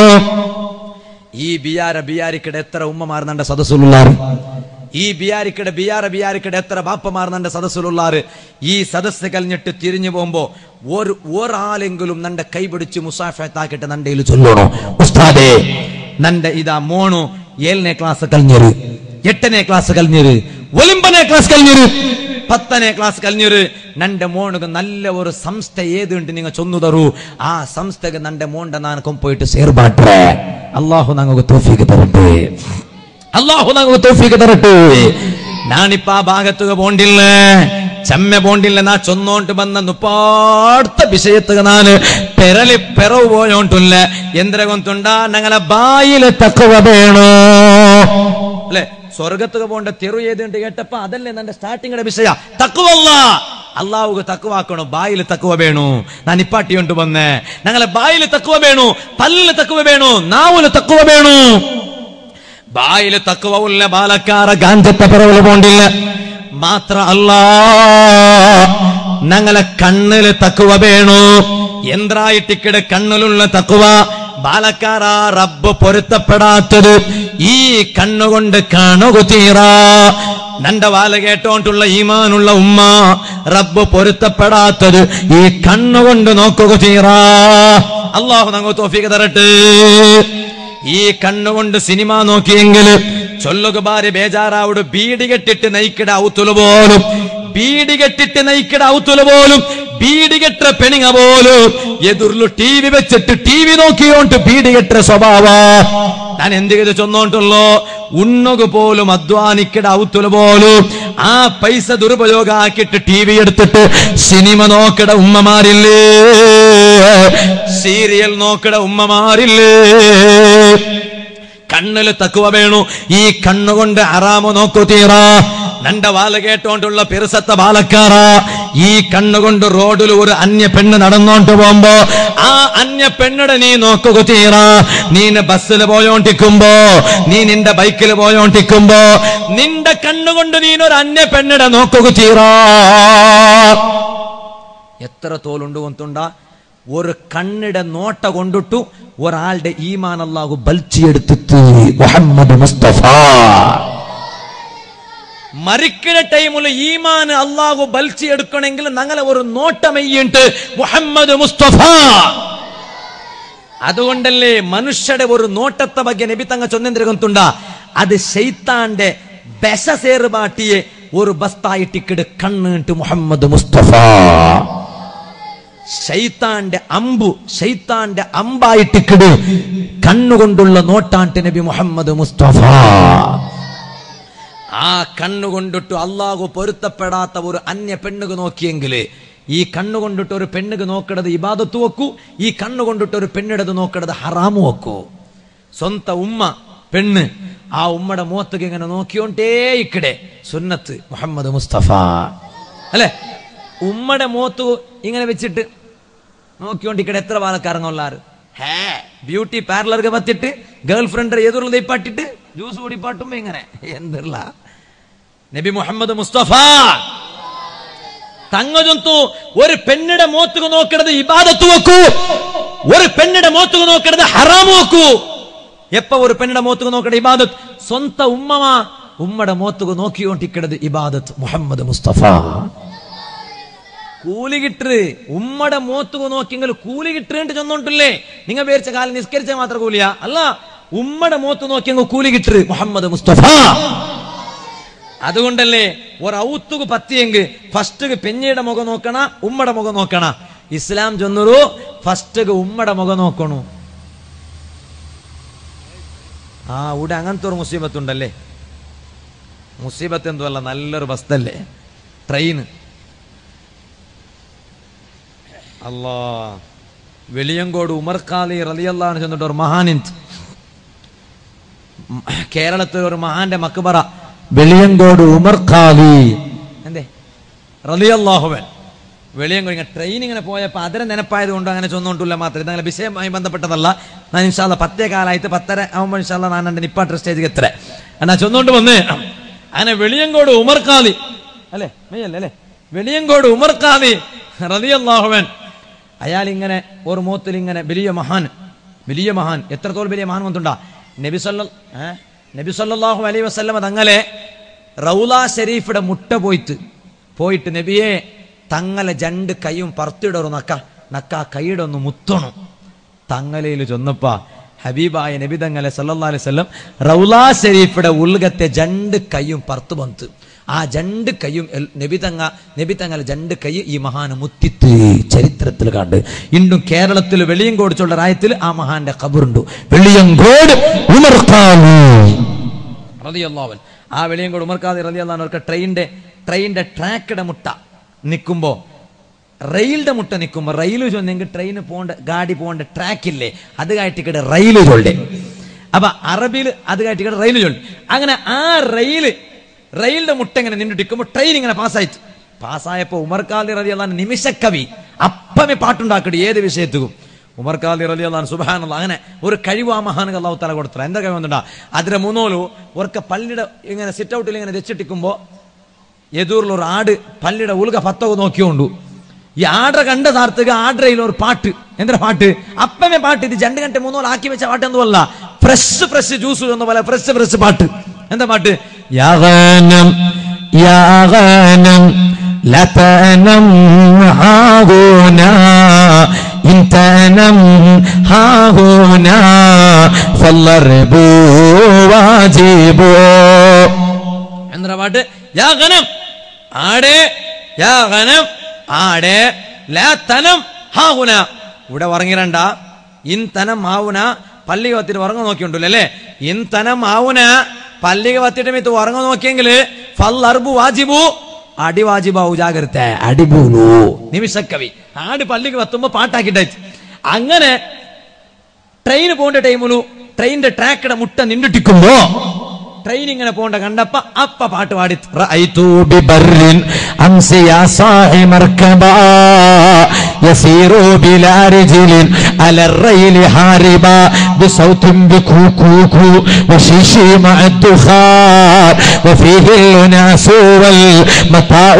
ഈ ബിയാര ബിയാരിക്കിടെ എത്ര ഉമ്മമാർ നന്റെ സദസ്സിലുള്ളാറ് ഈ ബിയാരിക്കിടെ ബിയാര ബിയാരിക്കിടെ എത്ര ബാപ്പമാർ നന്റെ സദസ്സിലുള്ളാറ് ഈ സദസ്സ് കഴിഞ്ഞിട്ട് തിരിഞ്ഞു പോകുമ്പോ ഒരു ഒരാളെങ്കിലും നന്റെ കൈ പിടിച്ച് മുസാഫത്താക്കിട്ട് നന്റെ ചൊല്ലണോ ഉസ്താദേ നന്റെ ഇതാ മോണു ഏഴನೇ ക്ലാസ് കഴിഞ്ഞൊരു എട്ടನೇ ക്ലാസ് കഴിഞ്ഞൊരു ഒലിമ്പನೇ ക്ലാസ് കഴിഞ്ഞൊരു പത്തನೇ ക്ലാസ് കഴിഞ്ഞൊരു നന്റെ മോണുക നല്ല ഒരു ಸಂಸ್ಥ ഏതുണ്ട് നിങ്ങൾ ചൊന്നു തരൂ ആ ಸಂಸ್ಥೆಗೆ നന്റെ മോണ്ട നാനക്കും പോയിട്ട് ಸೇರ್ಬಾಟ್ರೆ അള്ളാഹു ഞങ്ങൾക്ക് തോഫിക്ക് തരട്ടെ അള്ളാഹു ഞങ്ങൾക്ക് തോഫിക്ക് തരട്ടെ ನಾನಿಪ್ಪ ಆ ಭಾಗത്തുക പോണ്ടില്ല ചെമ്മ പോണ്ടില്ല നാ ചൊന്നോണ്ട് വന്ന നുപ്പാടുത്ത വിഷയത്തുക നാന് പെരലി പെറവ് പോയോണ്ടില്ല എന്തിനെ കൊണ്ടുണ്ട ഞങ്ങളെ ബായിലെ തക്കവ വേണോ അല്ലെ സ്വർഗത്തുക പോണ്ട തെറു ഏതുണ്ട് കേട്ടപ്പ അതല്ലേ നന്റെ സ്റ്റാർട്ടിങ്ങിടെ വിഷയ തക്കുവല്ല അള്ളാഹുക്ക് തക്കുവാക്കണോ ബായിൽ തക്കുവ വേണു ഞാൻ ഇപ്പാട്ടിയുണ്ട് വന്നേ ഞങ്ങളെ ബായിൽ തക്കുവ വേണു പല്ലില് തക്കുവ വേണു നാവില് തക്കുവ വേണു ബായില് തക്കുവ ഉള്ള ബാലക്കാര ഗാഞ്ചത്തെ പിറവില് പോണ്ടില്ല മാത്ര അല്ല ഞങ്ങളെ കണ്ണില് തക്കുവ വേണു എന്തായിട്ടിക്കട് കണ്ണിലുള്ള തക്കുവ ബാലക്കാര റബ്ബ് പൊരുത്തപ്പെടാത്തത് ഈ കണ്ണുകൊണ്ട് കാണുക തീറാ നന്റെ വാല കേട്ടോണ്ടുള്ള ഈമാനുള്ള ഉമ്മ റബ്ബ് പൊരുത്തപ്പെടാത്തത് ഈ കണ്ണുകൊണ്ട് നോക്കുക തീറാ അള്ളാഹു ഞങ്ങൾ തോഫിക്ക് തരട്ടെ ഈ കണ്ണുകൊണ്ട് സിനിമ നോക്കിയെങ്കിൽ ചൊല്ലുക ഭാര്യ ബേജാറാവുട് ബീഡി കെട്ടിട്ട് നയിക്കിട ഔത്തുല പോലും ബീഡി കെട്ടിട്ട് നയിക്കിട ഔത്തുല പോലും ബീഡി കെട്ട പെണിങ്ങ പോലും എതിർലു ടി വി വെച്ചിട്ട് ടി വി നോക്കിയോണ്ട് ബീഡി കെട്ട സ്വഭാവ ഞാൻ എന്ത് ചെയ്ത് ചൊന്നോണ്ടുള്ളോ ഉണ്ണുക പോലും അധ്വാനിക്കിട ഔത്തുല പോലും ആ പൈസ ദുരുപയോഗം ആക്കിയിട്ട് ടി വി എടുത്തിട്ട് സിനിമ നോക്കിട ഉമ്മമാരില്ലേ സീരിയൽ നോക്കിട ഉമ്മമാരില്ലേ കണ്ണില് തക്കുവ വേണു ഈ കണ്ണുകൊണ്ട് അറാമ നോക്കു തീറ നണ്ട വാല കേട്ടോണ്ടുള്ള പെരുസത്ത ബാലക്കാറ ഈ കണ്ണുകൊണ്ട് റോഡിൽ ഒരു അന്യ പെണ്ണ് നടന്നോണ്ട് പോകുമ്പോ ആ അന്യ പെണ്ണിടെ നീ നോക്കുക തീറ നീ ബസ്സിൽ പോയോണ്ടിക്കുമ്പോ നീ നിന്റെ ബൈക്കിൽ പോയോണ്ടിക്കുമ്പോ നിന്റെ കണ്ണുകൊണ്ട് നീ ഒരു അന്യ പെണ്ണിടെ നോക്കുക തീറ എത്ര തോലുണ്ട് കൊണ്ടുണ്ട ഒരു കണ്ണിടെ നോട്ട കൊണ്ടിട്ടു ഒരാളുടെ ഈമാൻ അല്ലാഹു ബൽച്ചിയെടുത്തിട്ട് മുഹമ്മദ് മുസ്തഫ മരിക്കണ ടൈമിൽ ഈമാൻ അള്ളാഹു ബൽച്ചി എടുക്കണമെങ്കിൽ ഞങ്ങളെ ഒരു നോട്ടമെയ്യുണ്ട് മുഹമ്മദ് മുസ്തഫ അതുകൊണ്ടല്ലേ മനുഷ്യരുടെ ഒരു നോട്ടത്തെ ಬಗ್ಗೆ നബി തങ്ങ ചൊന്നെന്തിരകൊണ്ടുണ്ട അത് ശൈത്താന്റെ ബെസ സേറുപാട്ടിയെ ഒരു ബസ്തായിട്ടിക്കിട് കണ്ണിട്ട് മുഹമ്മദ് മുസ്തഫ ശൈത്താന്റെ അമ്പു ശൈത്താന്റെ അമ്പായിട്ടിക്കിട് കണ്ണുകൊണ്ടുള്ള നോട്ടാണ്ട് നബി മുഹമ്മദ് മുസ്തഫ ആ കണ്ണുകൊണ്ടിട്ട് അള്ളാഹു പൊരുത്തപ്പെടാത്ത ഒരു അന്യ പെണ്ണുക നോക്കിയെങ്കിൽ ഈ കണ്ണുകൊണ്ടിട്ട് ഒരു പെണ്ണുക നോക്കണത് ഇബാദത്ത് വെക്കൂ ഈ കണ്ണുകൊണ്ടിട്ട് ഒരു പെണ്ണിടത് നോക്കണത് ഹറാമു വെക്കൂ സ്വന്ത ഉമ്മ പെണ്ണ് ആ ഉമ്മയുടെ മുഖത്തേക്ക് ഇങ്ങനെ നോക്കിയോണ്ടേ ഇക്കടെ സുന്നത്ത് മുഹമ്മദ് മുസ്തഫ അല്ലെ ഉമ്മയുടെ മുഖത്ത് ഇങ്ങനെ വെച്ചിട്ട് നോക്കിയോണ്ട് ഇക്കടെ എത്ര പാലക്കാരങ്ങളുള്ളാറ് ഹേ ಬ್ಯೂಟಿ ಪಾರ್ಲರ್ಗೆ ಬತ್ತಿಟ್ಟು ಗರ್ಲ್ ಫ್ರೆಂಡ್ ಎದುರು ದೈಪಾಟಿಟ್ಟು ಜ್ಯೂಸ್ കുടിപ്പാട്ടുമ്പോ ഇങ്ങനെ എന്തില്ല നബി മുഹമ്മദ് മുസ്തഫ തങ്ങജന്തു ഒരു പെണ്ണിടെ മോത്തുക നോക്കിടത് ഇബാദത്ത് വെക്കൂ ഒരു പെണ്ണിടെ മോത്തുക നോക്കിടത് ഹറാമ് വെക്കൂ എപ്പ ഒരു പെണ്ണിടെ മോത്തുക നോക്കട ഇബാദത്ത് സ്വന്ത ഉമ്മമ ഉമ്മയുടെ മോത്തുക നോക്കിയോണ്ടിക്കടത് ഇബാദത്ത് മുഹമ്മദ് മുസ്തഫ കൂലി കിട്ടറ് ഉമ്മയുടെ മോത്തുക നോക്കിയെങ്കിൽ കൂലി കിട്ടുന്നുണ്ട് ചെന്നോണ്ടില്ലേ നിങ്ങൾ പേരിച്ച കാലം നിസ്കരിച്ച മാത്രം കൂലിയാ അല്ല ഉമ്മയുടെ മോത്ത് നോക്കിയെങ്കിൽ കൂലി കിട്ടറ് മുഹമ്മദ് മുസ്തഫ അതുകൊണ്ടല്ലേ ഒരു ഔത്തുക പത്തിയെങ്കിൽ ഫസ്റ്റ് പെഞ്ഞയുടെ മുഖം നോക്കണ ഉമ്മയുടെ മുഖം നോക്കണ ഇസ്ലാം ചൊന്നൊരു ഫസ്റ്റ് ഉമ്മയുടെ മുഖം നോക്കണു ആ ഇവിടെ അങ്ങനത്തെ ഒരു മുസീബത്ത് ഉണ്ടല്ലേ മുസീബത്ത് എന്തുമല്ല നല്ലൊരു ബസ്തല്ലേ ട്രെയിന് അല്ലാ വെളിയങ്കോട് ഉമർഖാലി റലിയല്ലാന്ന് ചെന്നിട്ട് ഒരു മഹാനിന്ത് കേരളത്തിൽ ഒരു മഹാന്റെ മക്ബറ വെളിയങ്കോട് ഉമർ ഖാലി എന്തേ റലിയല്ലാഹുവൻ വെളിയങ്കോട് ഇങ്ങനെ ട്രെയിൻ ഇങ്ങനെ പോയപ്പോൾ അതിരെ നെനപ്പായത് കൊണ്ട് അങ്ങനെ ചൊന്നുകൊണ്ടില്ല മാത്രം ഇതങ്ങനെ വിഷയമായി ബന്ധപ്പെട്ടതല്ല ഞാൻ ഇൻഷാല്ല പത്തേ കാലായിട്ട് പത്തര ആകുമ്പോൾ ഇൻഷാല്ല ഞാൻ എൻ്റെ നിപ്പാട്ട് സ്റ്റേജിൽ എത്ര എന്നാ ചൊന്നുകൊണ്ട് വന്ന് അങ്ങനെ വെളിയങ്കോട് ഉമർഖാലി അല്ലേ മെയ്യല്ലേ അല്ലേ വെളിയങ്കോട് ഉമർഖാലി റലിയല്ലാഹുവൻ അയാൾ ഇങ്ങനെ ഒരു മൂത്തിൽ ഇങ്ങനെ വലിയ മഹാൻ വലിയ മഹാൻ എത്രത്തോളം വലിയ മഹാൻ വന്നിട്ടുണ്ടാ നബി സല്ല ഏ? നബി സല്ലല്ലാഹു അലൈഹി വസല്ലമ തങ്ങളെ റൗല ഷരീഫിയുടെ മുട്ട പോയിട്ട് പോയിട്ട് നബിയെ തങ്ങളെ രണ്ട് കൈയും പറത്തിടൊരു നക്ക നക്ക ആ കൈയുടെ ഒന്ന് മുത്തണം തങ്ങലയിൽ ചൊന്നപ്പ ഹബീബായ നബി തങ്ങളെ സല്ലല്ലാഹു അലൈഹി വസല്ലം റൗല ഷരീഫിയുടെ ഉൾഗത്തെ രണ്ട് കൈയും പറത്തു ബന്ത് ആ രണ്ട് കൈയും എൽ- നബി തങ്ങ നബി തങ്ങളെ രണ്ട് കൈ ഈ മഹാന് മുത്തിത്ത് ചരിത്രത്തിൽ കണ്ട് ഇന്നും കേരളത്തിൽ വെളിയങ്കോട് ചൊല്ല രായത്തിൽ ആ മഹാന്റെ ഖബറുണ്ട് വെളിയങ്കോട് ഉമർ ഖാലി റളിയല്ലാഹു അൻഹു. ആ വെളിയങ്കോട് ഉമർക്കാദി റലിയല്ലാർക്ക് ട്രെയിനിന്റെ ട്രെയിനിന്റെ ട്രാക്കിടെ മുട്ട നിൽക്കുമ്പോ റെയിലിന്റെ മുട്ട നിൽക്കുമ്പോ റെയിൽ ചൊന്നെങ്കിൽ ട്രെയിൻ പോകേണ്ട ഗാഡി പോകേണ്ട ട്രാക്കില്ലേ അത് കാട്ടിക്കടെ റെയിൽ ചൊല്ലേ അപ്പൊ അറബിയിൽ അത് കാട്ടിക്കടെ റെയിൽ ചൊല്ലി അങ്ങനെ ആ റെയില് റെയിലിന്റെ മുട്ട ഇങ്ങനെ നിന്നിട്ടിരിക്കുമ്പോ ട്രെയിൻ ഇങ്ങനെ പാസ്സായിട്ട് പാസ്സായപ്പോ ഉമർക്കാദി റലിയല്ലാൻ നിമിഷക്കവി അപ്പമേ പാട്ടുണ്ടാക്കടി ഏത് വിഷയത്തിക്കും ഉമർ ഖാലി റലി അള്ളഹാൻ സുബാനുള്ള അങ്ങനെ ഒരു കഴിവ് ആ മഹാനുകൾ അള്ളാഹു തല കൊടുത്തത് എന്താ കഴിവ് വന്നിട്ടാ അതിന്റെ മൂന്നോലു ഒർക്ക പള്ളിയുടെ ഇങ്ങനെ സിറ്റ് ഔട്ടിൽ ഇങ്ങനെ വെച്ചിട്ടിക്കുമ്പോ എതിർള്ള ഒരു ആട് പള്ളിയുടെ ഉൽക പത്തവ് നോക്കിയോണ്ടു ഈ ആട കണ്ട സാർത്തുക ആഡ്രയിൽ ഒരു പാട്ട് എന്താ പാട്ട് അപ്പമേ പാട്ട് ഇത് രണ്ട് ഗಂಟೆ മൂന്നോളം ആക്കി വെച്ച പാട്ട് എന്തുമല്ല ഫ്രഷ് ഫ്രഷ് ജ്യൂസ് എന്ന പോലെ ഫ്രഷ് ഫ്രഷ് പാട്ട് എന്താ പാട്ട് يا غنم يا غنم لا تنم ها هنا إن تنم ها هنا فالضرب واجب എന്താ പാട്ട് യാ ഗനം ആടേ യാ ഗനം ആടേ ലാ തനം ഹാഹുന ഇവിടെ ഉറങ്ങിരണ്ട ഇൻ തനം ആവുന പള്ളിക വത്തിട്ട് ഉറങ്ങ നോക്കിയുണ്ടല്ലോ അല്ലേ ഇൻ തനം ആവുന പള്ളിക വത്തിട്ട് മിത്ത് ഉറങ്ങ നോക്കിയെങ്കിൽ ഫൽ അർബു വാജിബു അടി വാജിബാവു ജാഗ്രത അടിപൊളി നിമിഷക്കവി ആട് പള്ളിക്ക് വത്തുമ്പോ പാട്ടാക്കിട്ടെ അങ്ങനെ ട്രെയിൻ പോകേണ്ട ടൈമിലു ട്രെയിനിന്റെ ട്രാക്കിടെ മുട്ട നിന്നിട്ടിക്കുമ്പോ ട്രെയിൻ ഇങ്ങനെ പോകേണ്ട കണ്ടപ്പ അപ്പ പാട്ട് പാടി رأيت ببر أمس يا صاحي مركبا يسير بلا رجل على الريل هاربا بصوت بكوكوكو وشيشي مع الدخان وفيه الأناس والمتاع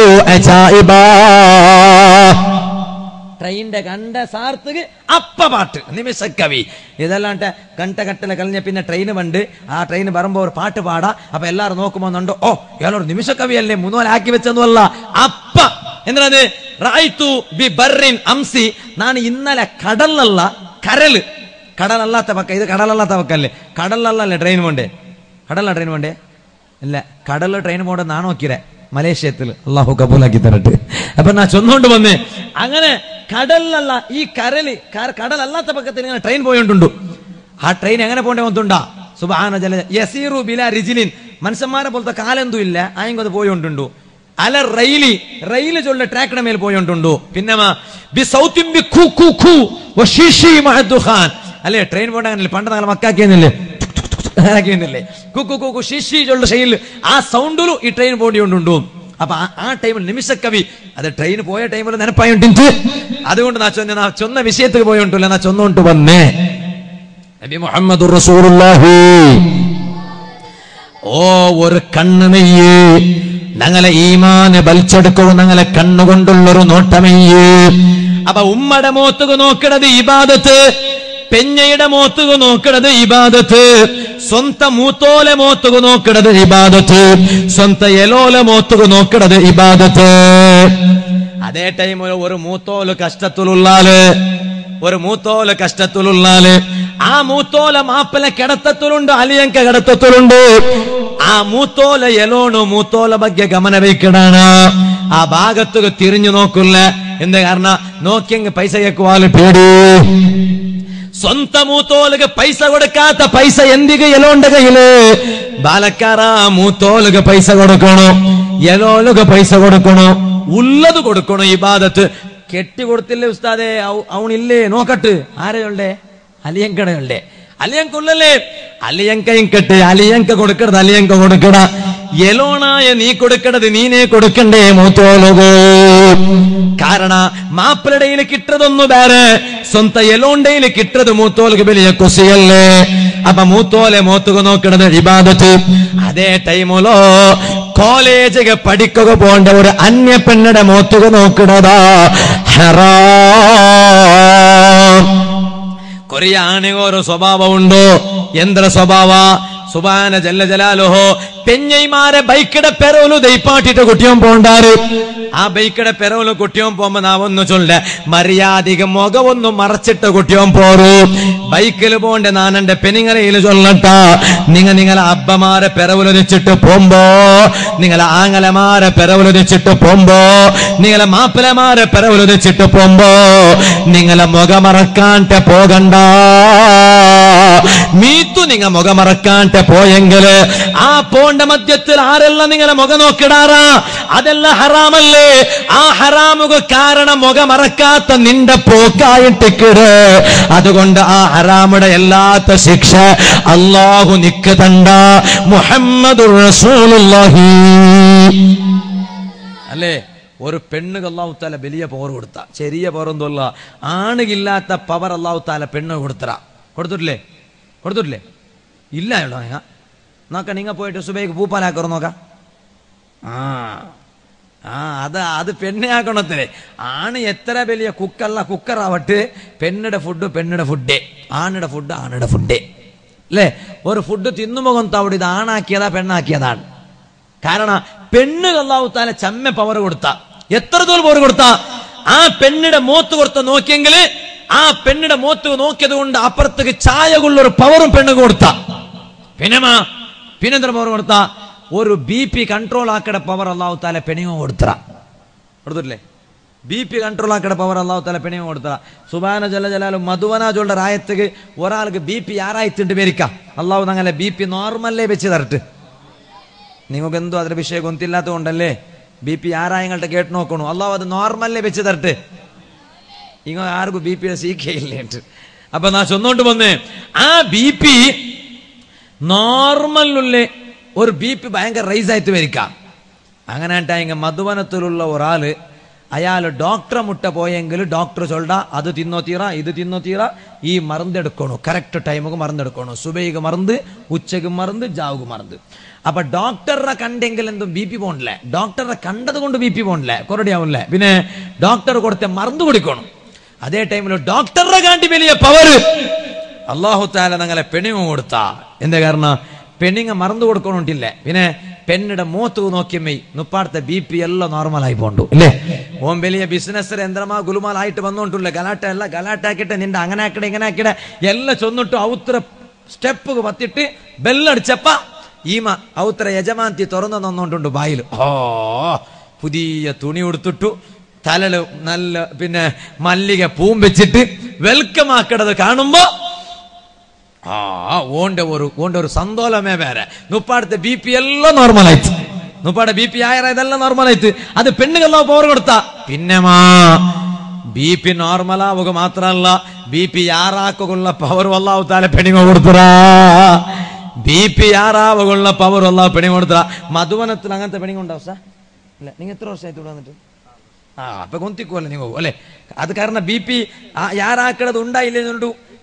عجائبا ട്രെയിനിന്റെ കണ്ട സാർത്തുക അപ്പ പാട്ട് നിമിഷക്കവി ഇതല്ലാണ്ട് കണ്ട കട്ടല കളഞ്ഞ പിന്നെ ട്രെയിൻ വണ്ട് ആ ട്രെയിൻ വരുമ്പോ ഒരു പാട്ട് പാടാ അപ്പൊ എല്ലാരും നോക്കുമ്പോ കണ്ടോ ഓ ഇയാളൊരു നിമിഷക്കവി അല്ലേ മൂന്നോലാക്കി വെച്ചൊന്നുമല്ല അപ്പ എന്താണ് റായിത്തു ബി ബർറിൻ അംസി ನಾನು ഇന്നലെ കടലല്ല കരല് കടലല്ലാത്ത പക്ക ഇത് കടലല്ലാത്ത പക്കല്ലേ കടലല്ലേ ട്രെയിൻ പോണ്ടേ കടല ട്രെയിൻ പോണ്ടേ ഇല്ല കടലിൽ ട്രെയിൻ പോകേണ്ട നാ നോക്കിയേ മലേഷ്യത്തിൽ അള്ളാഹു കബൂലാക്കി തരട്ടെ അപ്പൊ ഞാൻ ചൊന്നുകൊണ്ട് വന്നേ അങ്ങനെ കടലിലല്ല ഈ കരല് ക- കടലല്ലാത്ത പക്കത്തിൽ ഇങ്ങനെ ട്രെയിൻ പോയോണ്ടുണ്ടു ആ ട്രെയിൻ എങ്ങനെ പോണ്ടേ ഒന്നുണ്ടാ സുബാന ജല യസീറു ബില റിജിലിൻ മനുഷ്യന്മാരെ പോലത്തെ കാലെന്തും ഇല്ല ആയെങ്കിൽ അത് പോയോണ്ടുണ്ടു അല റെയിലി റെയില് ചൊല്ല ട്രാക്കിന്റെ മേൽ പോയോണ്ടുണ്ടു പിന്നെ മാ, ബി സൗത്തിൻ ബി ഖു ഖു ഖു വശീഷി മഅ ദുഖാൻ. അല്ലേ ട്രെയിൻ പോണ്ട അങ്ങനല്ലേ പണ്ട് ഞങ്ങൾ മക്കാക്കിയെന്നില്ലേ ആക്കിയെന്നില്ലേ കുക്കു കുക്കു ശിശി ചൊല്ല ശൈലിൽ ആ സൗണ്ടിലും ഈ ട്രെയിൻ പോണ്ടിയുണ്ടുണ്ടു അപ്പൊ ആ- ആ ടൈമിൽ നിമിഷക്കവി അത് ട്രെയിൻ പോയ ടൈമിൽ നെനപ്പായുണ്ടിഞ്ച് അതുകൊണ്ട് നാ ചൊന്ന നാ ചൊന്ന വിഷയത്തിൽ പോയോണ്ടില്ല നാ ചൊന്നുകൊണ്ട് വന്നേ നബി മുഹമ്മദ് റസൂലുള്ളാഹി ഓ ഒരു കണ്ണ് നെയ്യ് ഞങ്ങളെ ഈമാന് ബലിച്ചെടുക്കും ഞങ്ങളെ കണ്ണുകൊണ്ടുള്ളൊരു നോട്ടമെയ്യ് അപ്പൊ ഉമ്മയുടെ മോത്തുക നോക്കണത് ഇബാദത്ത് പെഞ്ഞയുടെ മോത്തുക നോക്കണത് ഇബാദത്ത് സ്വന്ത മൂത്തോലെ മോത്തുക നോക്കണത് ഇബാദത്ത് സ്വന്ത എലോല മോത്തുക നോക്കണത് ഇബാദത്ത് അതേ ടൈമിൽ ഒരു മൂത്തോല് കഷ്ടത്തിലുള്ളാല് ഒരു മൂത്തോല കഷ്ടത്തിലുള്ളാല് ആ മൂത്തോല മാപ്പല കിടത്തത്തിലുണ്ട് അലിയങ്ക കിടത്തത്തിലുണ്ട് ആ മൂത്തോല എലോണു മൂത്തോല ಬಗ್ಗೆ ಗಮನ ಬೇಕಡಾണ് ആ ഭാഗത്തുക തിരിഞ്ഞു നോക്കില്ല എന്ത് കാരണം നോക്കിയെങ്കിൽ പൈസ കേക്കുവാല് പേടി ಸ್ವಂತ ಮೂತೋಲಿಗೆ ಪೈಸ ಕೊಡಕಾತ ಪೈಸ ಎಂದಿಗೆ ಎಲೋಂಡ ಕೈಲಿ ಬಾಲಕಾರ ಮೂತೋಲಿಗೆ ಪೈಸ ಕೊಡಕಣು ಎಲೋಲಿಗೆ ಪೈಸ ಕೊಡಕಣು ഉള്ളത് കൊടുക്കണോ ഈ ബാധത്ത് കെട്ടി കൊടുത്തില്ലേ ഉസ്താദെ അവണില്ലേ നോക്കട്ട് ആരെയുള്ളേ അലിയങ്കടയുള്ളേ അലിയങ്കുള്ളല്ലേ അലിയങ്കയും കെട്ട് അലിയങ്ക കൊടുക്കണത് അലിയങ്ക കൊടുക്കണ എലോണായ നീ കൊടുക്കണത് നീനെ കൊടുക്കണ്ടേ മൂത്തോലുകോ ಕಾರಣ ಮಾಪಲಡೆಯಲ್ಲಿ ಕಿಟ್ಟದೊಂದು ಬೇರೆ ಸ್ವಂತ ಎಲೋಂಡೆಯಲ್ಲಿ ಕಿಟ್ಟದು ಮೂತೋಲಿಗೆ ಬೆಲೆಯ ಕುಸಿಯಲ್ಲೇ ಅಪ್ಪ ಮೂತೋಲೆ ಮೂತುಗು ನೋಕಿಡದ ಇಬಾದತು ಅದೇ ಟೈಮುಲೋ കോളേജിಗೆ പഠിക്കുക പോണ്ട ഒരു അന്യ പെണ്ണയുടെ മൂത്തുക നോക്കിടതാ ഹറാ കൊറിയാണെങ്കിൽ ഒരു സ്വഭാവമുണ്ടോ എന്തൊരു സ്വഭാവ സുബാന ജല്ല ജലാലുഹോ പെഞ്ഞൈമാരെ ബൈക്കിടെ പെരവലു ദൈപ്പാട്ടിട്ട് കുട്ടിയോൻ പോണ്ടാറ് ആ ബൈക്കിടെ പെരവലു കുട്ടിയോൻ പോകുമ്പോ നാവൊന്നു ചൊല്ല മര്യാദക മുഖമൊന്നു മറച്ചിട്ട് കുട്ടിയോൻ പോറു ബൈക്കിൽ പോണ്ട നാനെന്റെ പെനിങ്ങലയിൽ ചൊല്ലട്ട നിങ്ങ നിങ്ങളെ അബ്ബമാരെ പെരവലുരിച്ചിട്ട് പോകുമ്പോ നിങ്ങളെ ആങ്ങലമാരെ പെരവലുരിച്ചിട്ട് പോകുമ്പോ നിങ്ങളെ മാപ്പിളമാരെ പെരവലുരിച്ചിട്ട് പോകുമ്പോ നിങ്ങളെ മുഖമറക്കാണ്ട് പോകണ്ട മീത്തു നിങ്ങ മുഖമറക്കാണ്ട് പോയെങ്കില് ആ പോണ്ട മധ്യത്തിൽ ആരെല്ലാം നിങ്ങളെ മുഖം നോക്കിടാറാ അതെല്ലാം ഹറാമല്ലേ ആ ഹറാമുക കാരണം മുഖമറക്കാത്ത നിന്റെ പോക്കായിട്ടിക്കട് അതുകൊണ്ട് ആ ഹറാമുടെ എല്ലാത്ത ശിക്ഷ അള്ളാഹു നിക്ക് തണ്ട മുഹമ്മദ് റസൂലുള്ളാഹി അല്ലേ ഒരു പെണ്ണുക അള്ളാഹു താല വലിയ പവർ കൊടുത്ത ചെറിയ പവർ എന്തല്ല ആണുകില്ലാത്ത പവർ അള്ളാഹു താല പെണ്ണ് കൊടുത്തറ കൊടുത്തിട്ടില്ലേ കൊടുത്തിട്ടില്ലേ ഇല്ല എവിടെ നിങ്ങ നോക്ക നിങ്ങ പോയിട്ട് സുബൈക്ക് പൂപ്പാലാക്കറ നോക്കാം ആ ആ അത് അത് പെണ്ണെ ആക്കണത്തില്ലേ ആണ് എത്ര വലിയ കുക്കല്ല കുക്കറാവട്ട് പെണ്ണിടെ ഫുഡ് പെണ്ണിടെ ഫുഡേ ആണിടെ ഫുഡ് ആണിടെ ഫുഡേ അല്ലേ ഒരു ഫുഡ് തിന്നുമ്പോ അവിടെ ഇത് ആണാക്കിയതാ പെണ്ണാക്കിയതാണ് കാരണം പെണ്ണ് അള്ളാഹുത്താല ചമ്മ പവർ കൊടുത്ത എത്ര തോൽ പവർ കൊടുത്ത ആ പെണ്ണിടെ മോത്ത് കൊടുത്ത നോക്കിയെങ്കിൽ ആ പെണ്ണിടെ മോത്ത് നോക്കിയത് കൊണ്ട് അപ്പുറത്തേക്ക് ചായകുള്ളൊരു പവറും പെണ്ണ് കൊടുത്ത പിന്നെമാ പിന്നെന്ത്ര പവർ കൊടുത്ത ഒരു ബി പി കൺട്രോൾ ആക്കട പവർ അള്ളാഹു താല പെണിയും കൊടുത്തറ കൊടുത്തിട്ടില്ലേ ബി പി കൺട്രോൾ ആക്കട പവർ അള്ളാഹു താല പെണിയും കൊടുത്തറ സുബാന ജല ജലാലും മധുവനാജുള്ള രായത്തേക്ക് ഒരാൾക്ക് ബി പി ആറായിട്ടുണ്ട് പേരിക്ക അള്ളാഹു ഞങ്ങളെ ബി പി നോർമലേ വെച്ച് തരട്ട് നിങ്ങൾക്ക് എന്തോ അതിന്റെ വിഷയം ഗൊന്തില്ലാത്തത് കൊണ്ടല്ലേ ബി പി ആരായങ്ങളുടെ കേട്ട് നോക്കണു അള്ളാഹു അത് നോർമലേ വെച്ച് തരട്ടെ ഇങ്ങ ആർക്കും ബി പിയുടെ സീക്കയില്ലേട്ട് അപ്പൊ നാ ചൊന്നോണ്ട് വന്ന് ആ ബി പി നോർമലിനുള്ളിൽ ഒരു ബി പി ഭയങ്കര റൈസ് ആയിട്ട് വരിക്കാം അങ്ങനെ ഇങ്ങ മധുവനത്തിലുള്ള ഒരാള് അയാൾ ഡോക്ടറെ മുട്ട പോയെങ്കിൽ ഡോക്ടർ ചൊല്ല അത് തിന്നോ തീറ ഇത് തിന്നോ തീറ ഈ മരുന്നെടുക്കണു കറക്റ്റ് ടൈമുക്ക് മരുന്നെടുക്കണു സുബൈക്ക് മറന്ന് ഉച്ചക്ക് മറന്ന് ജാവുക്ക് മറന്ന് അപ്പൊ ഡോക്ടറെ കണ്ടെങ്കിൽ എന്തും ബി പി പോണില്ലേ ഡോക്ടറെ കണ്ടത് കൊണ്ട് ബി പി പോണില്ലേ കുറടി ആവില്ലേ പിന്നെ ഡോക്ടർ കൊടുത്ത മറന്നു കൊടുക്കണം അതേ ടൈമിൽ ഡോക്ടറെ കാണ്ടി വലിയ പവർ അള്ളാഹു താല ഞങ്ങളെ പെണ്ണിങ് കൊടുത്ത എന്താ കാരണം പെണ്ണിങ് മറന്നു കൊടുക്കണോണ്ടില്ലേ പിന്നെ പെണ്ണിടെ മൂത്ത് നോക്കിയമ്മേ നുപ്പാടത്തെ ബി പി എല്ലാം നോർമലായി പോണ്ടു അല്ലേ ഓൻ വലിയ ബിസിനസ് യന്ത്രമാ ഗുലുമാലായിട്ട് വന്നോണ്ടില്ല ഗലാട്ട എല്ലാം ഗലാട്ട ആക്കിയിട്ട് നിന്റെ അങ്ങനെ ആക്കിടെ ഇങ്ങനെ ആക്കിടെ എല്ലാം ചൊന്നിട്ട് ഔത്ര സ്റ്റെപ്പ് പത്തിട്ട് ബെല്ലടിച്ചപ്പ ഈമ ഔത്ര യജമാന്തി തുറന്നു തന്നോണ്ടുണ്ട് ബായിൽ ഓ പുതിയ തുണി ഉടുത്തിട്ടു തലല് നല്ല പിന്നെ മല്ലിക പൂം വെച്ചിട്ട് വെൽക്കം ആക്കണത് കാണുമ്പോ ആ ഓന്റെ ഒരു ഓന്റെ ഒരു സന്തോലമേ വേറെ നുപ്പാടത്തെ ബി പി എല്ലാം നോർമൽ ആയിട്ട് നുപ്പാടെ ബി പി ആയിരം ഇതെല്ലാം നോർമൽ ആയിട്ട് അത് പെണ്ണുകളോ പവർ കൊടുത്ത പിന്നെമാ ബി പി നോർമൽ ആവുക മാത്രമല്ല ബി പി ആറാക്കുള്ള പവർ വല്ലാവു താലെ പെണിമ കൊടുത്തറാ ബി പി ആറാവുള്ള പവർ വല്ലാവ് പെണിമ കൊടുത്തറ മധുവനത്തിൽ അങ്ങനത്തെ പെണിങ്ങ ഉണ്ടാവും സാർ ഇല്ല നിങ്ങൾ എത്ര വർഷമായിട്ട് ഇവിടെ വന്നിട്ട് ആ അപ്പൊ കൊന്തിക്കുമല്ലോ നിങ്ങൾ അല്ലെ അത് കാരണം ബി പി ಯಾರಾಕಡದು ഉണ്ടായില്ലെന്നുണ്ടു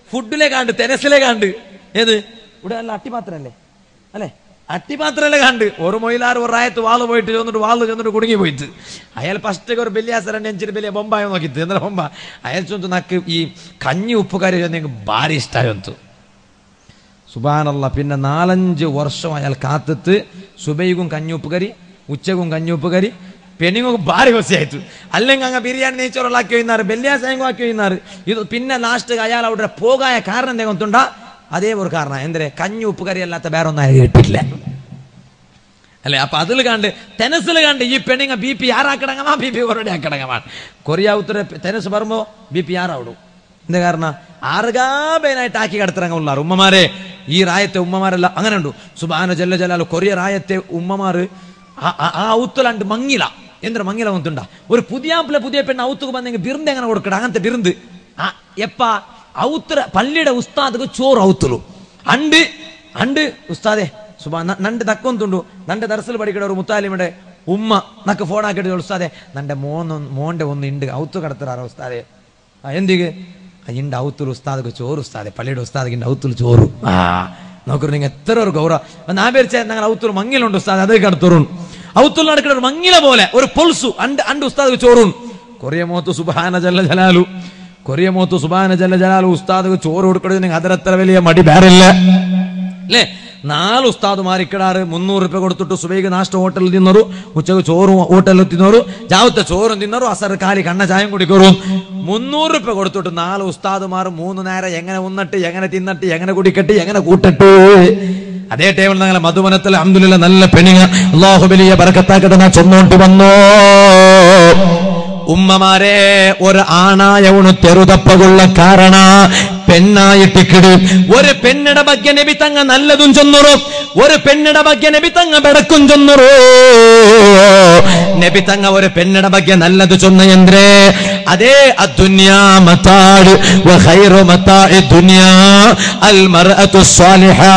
ഫുഡിലെ കണ്ട് തെനസിലെ കണ്ട് ഏത് ഇവിടെ അല്ല അട്ടിപാത്രല്ലേ അല്ലേ അട്ടിപാത്രല്ലേ കണ്ട് ഒരു മൊയിലാറ് ഒരു റായത്ത് വാള് പോയിട്ട് ചെന്നിട്ട് വാള് ചെന്നിട്ട് കുടുങ്ങി പോയിട്ട് അയാൾ ഫസ്റ്റ് ഒരു ബെല്ലിയാസരണ്ട് എഞ്ചിന് ബെല്ലിയ ബൊമ്പായ നോക്കിത്ത് എന്താ ബൊമ്പ അയാൾ ചൊന്തു നക്ക് ഈ കഞ്ഞി ഉപ്പുകാരി എനിക്ക് ഭാരി ഇഷ്ടമായൊന്തു സുബാനല്ല പിന്നെ നാലഞ്ച് വർഷം അയാൾ കാത്തിട്ട് സുബൈകും കഞ്ഞുപ്പ് കറി ഉച്ചക്കും കഞ്ഞുപ്പ് കറി പെണ്ണിങ്ങും ഭാരി വസിയായിട്ട് അല്ലെങ്കിൽ അങ്ങ് ബിരിയാണി നെയ്ച്ചോറുള്ളാക്കി വയ്യുന്നാറ് ബെല്ലിയാസയങ്കും ആക്കി വയ്യുന്നാറ് ഇത് പിന്നെ ലാസ്റ്റ് അയാൾ അവിടെ പോകായ കാരണം എന്തെങ്കിലും ഒത്തുണ്ടാ അതേ ഒരു കാരണം എന്തേ കഞ്ഞി ഉപ്പ് കറി അല്ലാത്ത വേറെ ഒന്നും അയാൾ കിട്ടില്ല അല്ലെ അപ്പൊ അതിൽ കണ്ട് തെനസിൽ കണ്ട് ഈ പെണ്ണിങ്ങ ബി പി ആറാക്കടങ്ങമാ ബി പി ഒരടി ആക്കടങ്ങമാണ് കൊറിയ ഉത്തര തെനസ് പറയുമ്പോ ബി പി ആറാവിടും എന്താ കാരണം ആറുകാബേനായിട്ട് ആക്കി കിടത്തിറങ്ങ ഉള്ളാർ ഉമ്മമാരെ ഈ റായത്തെ ഉമ്മമാരല്ല അങ്ങനെ ഉണ്ട് സുബാന ജല്ല ജലാലു കൊറിയ റായത്തെ ഉമ്മമാര് ആ- ആ- ആ ഔത്തലാണ്ട് മങ്ങില എന്തൊരു മങ്ങില വന്നിട്ടുണ്ട ഒരു പുതിയാപ്പിള പുതിയ പെണ്ണ് ഔത്തുക്ക് വന്നെങ്കിൽ ബിരുന്ന് എങ്ങനെ കൊടുക്കട അങ്ങനത്തെ ബിരുന്ന് ആ എപ്പ ഔത്തര പള്ളിയുടെ ഉസ്താദ് ചോറ് ഔത്തുള്ളൂ അണ്ട് അണ്ട് ഉസ്താദെ സുബാ ന- നണ്ട് തക്കൊന്തുണ്ടു നന്റെ ദർസിൽ പഠിക്കണ ഒരു മുത്താലിമിടെ ഉമ്മ നക്ക് ഫോൺ ആക്കിയിട്ട് ഉസ്താദെ നന്റെ മോന്ന് മോന്റെ ഒന്ന് ഉണ്ട് ഔത്ത് കടത്തറാറോ ഉസ്താദെ ആ എന്തിക്ക് ഇണ്ട് ഔത്തുൽ ഉസ്താദ് ചോറ് ഉസ്താദെ പള്ളിയുടെ ഉസ്താദ് ഇണ്ട് ഔത്തുൽ ചോറ് ആ നോക്കൂ നിങ്ങൾ എത്ര ഒരു ഗൗരവ നാ പേരിച്ച ഞങ്ങൾ ഔത്തുൽ മങ്ങിലുണ്ട് ഉസ്താദ് അതേ കടത്തുറും ഔത്തുൽ നടക്കുന്ന ഒരു മങ്ങില പോലെ ഒരു പൊൾസു അണ്ട് അണ്ട് ഉസ്താദ് ചോറും കൊറിയ മോത്ത് സുബാന ജല്ല ജലാലു കൊറിയ മോത്ത് സുബാന ജല്ല ജലാലു ഉസ്താദ് ചോറ് കൊടുക്കണതിന് അതിരത്ര വലിയ മടി വേറില്ല അല്ലേ നാല് ഉസ്താദുമാർ ഇക്കടാറ് മുന്നൂറ് രൂപ കൊടുത്തിട്ട് സുബൈക്ക് നാഷ്ട ഹോട്ടലിൽ തിന്നോರು ഉച്ചക്ക് ചോറും ഹോട്ടലിൽ തിന്നോರು ജാവത്തെ ചോറും തിന്നോರು അസർ കാലി കണ്ണ ചായം കുടിക്കോറും മുന്നൂറ് രൂപ കൊടുത്തിട്ട് നാല് ഉസ്താദുമാർ മൂന്ന് നേരം എങ്ങനെ ഉന്നിട്ട് എങ്ങനെ തിന്നിട്ട് എങ്ങനെ കുടിക്കട്ട് എങ്ങനെ കൂട്ടട്ട് അതേ ടൈമിൽ ഞങ്ങളെ മധുവനത്തിൽ അഹമ്മദില്ല നല്ല പെണിങ്ങ അള്ളാഹു വലിയ ബറക്കത്താക്കട്ടെ ഞാൻ ചൊന്നോട്ട് വന്നോ ഉമ്മമാരെ ഒരു ആണായവണു തെറുതപ്പകുള്ള കാരണ പെണ്ണായിട്ടിക്കിട് ഒരു പെണ്ണിടെ ಬಗ್ಗೆ നബി തങ്ങ നല്ലതും ചൊന്നുറു ഒരു പെണ്ണിടെ ಬಗ್ಗೆ നബി തങ്ങ ಬೆಡക്കും ചൊന്നുറു നബി തങ്ങ ഒരു പെണ്ണിടെ ಬಗ್ಗೆ നല്ലത് ചൊന്ന എന്ത്രേ അതേ അദ്ദുന്യാ മതാട് വഖൈറു മതാഇ ദുനിയാ അൽ മർഅതു സ്വാലിഹാ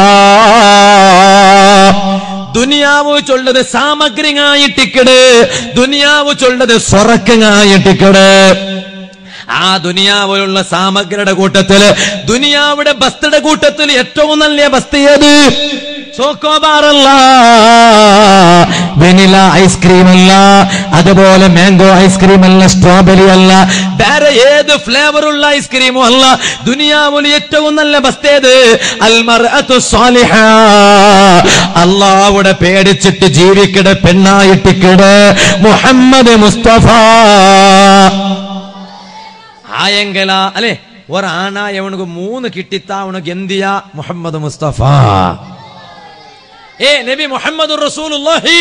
ദുനിയാവ് ചൊല്ലത് സാമഗ്രിങ്ങായിട്ടിക്കട് ദുനിയാവ് ചൊല്ലത് സ്വർക്കങ്ങായിട്ടിക്കട് ആ ദുനിയാവിലുള്ള സാമഗ്രിയുടെ കൂട്ടത്തില് ദുനിയാവിടെ ബസ്തയുടെ കൂട്ടത്തിൽ ഏറ്റവും നല്ല ബസ്ത ഏത് ചോക്കോബാറല്ല വെനില ഐസ്ക്രീം അല്ല അതുപോലെ മാംഗോ ഐസ്ക്രീം അല്ല സ്ട്രോബെറി അല്ല വേറെ ഏത് ഫ്ലേവറുള്ള ഐസ്ക്രീമും അല്ല ദുനിയാവിൽ ഏറ്റവും നല്ല ബസ്തേത് അൽമർഅത്തു സ്വാലിഹ അള്ളാവിടെ പേടിച്ചിട്ട് ജീവിക്കട പെണ്ണായിട്ടിക്കട് മുഹമ്മദ് മുസ്തഫ ആയെങ്കല അല്ലെ ഒരാണായ അവനക്ക് മൂന്ന് കിട്ടിത്ത അവനക്ക് എന്തിയ മുഹമ്മദ് മുസ്തഫ ഏ നബി മുഹമ്മദ് റസൂലുള്ളാഹി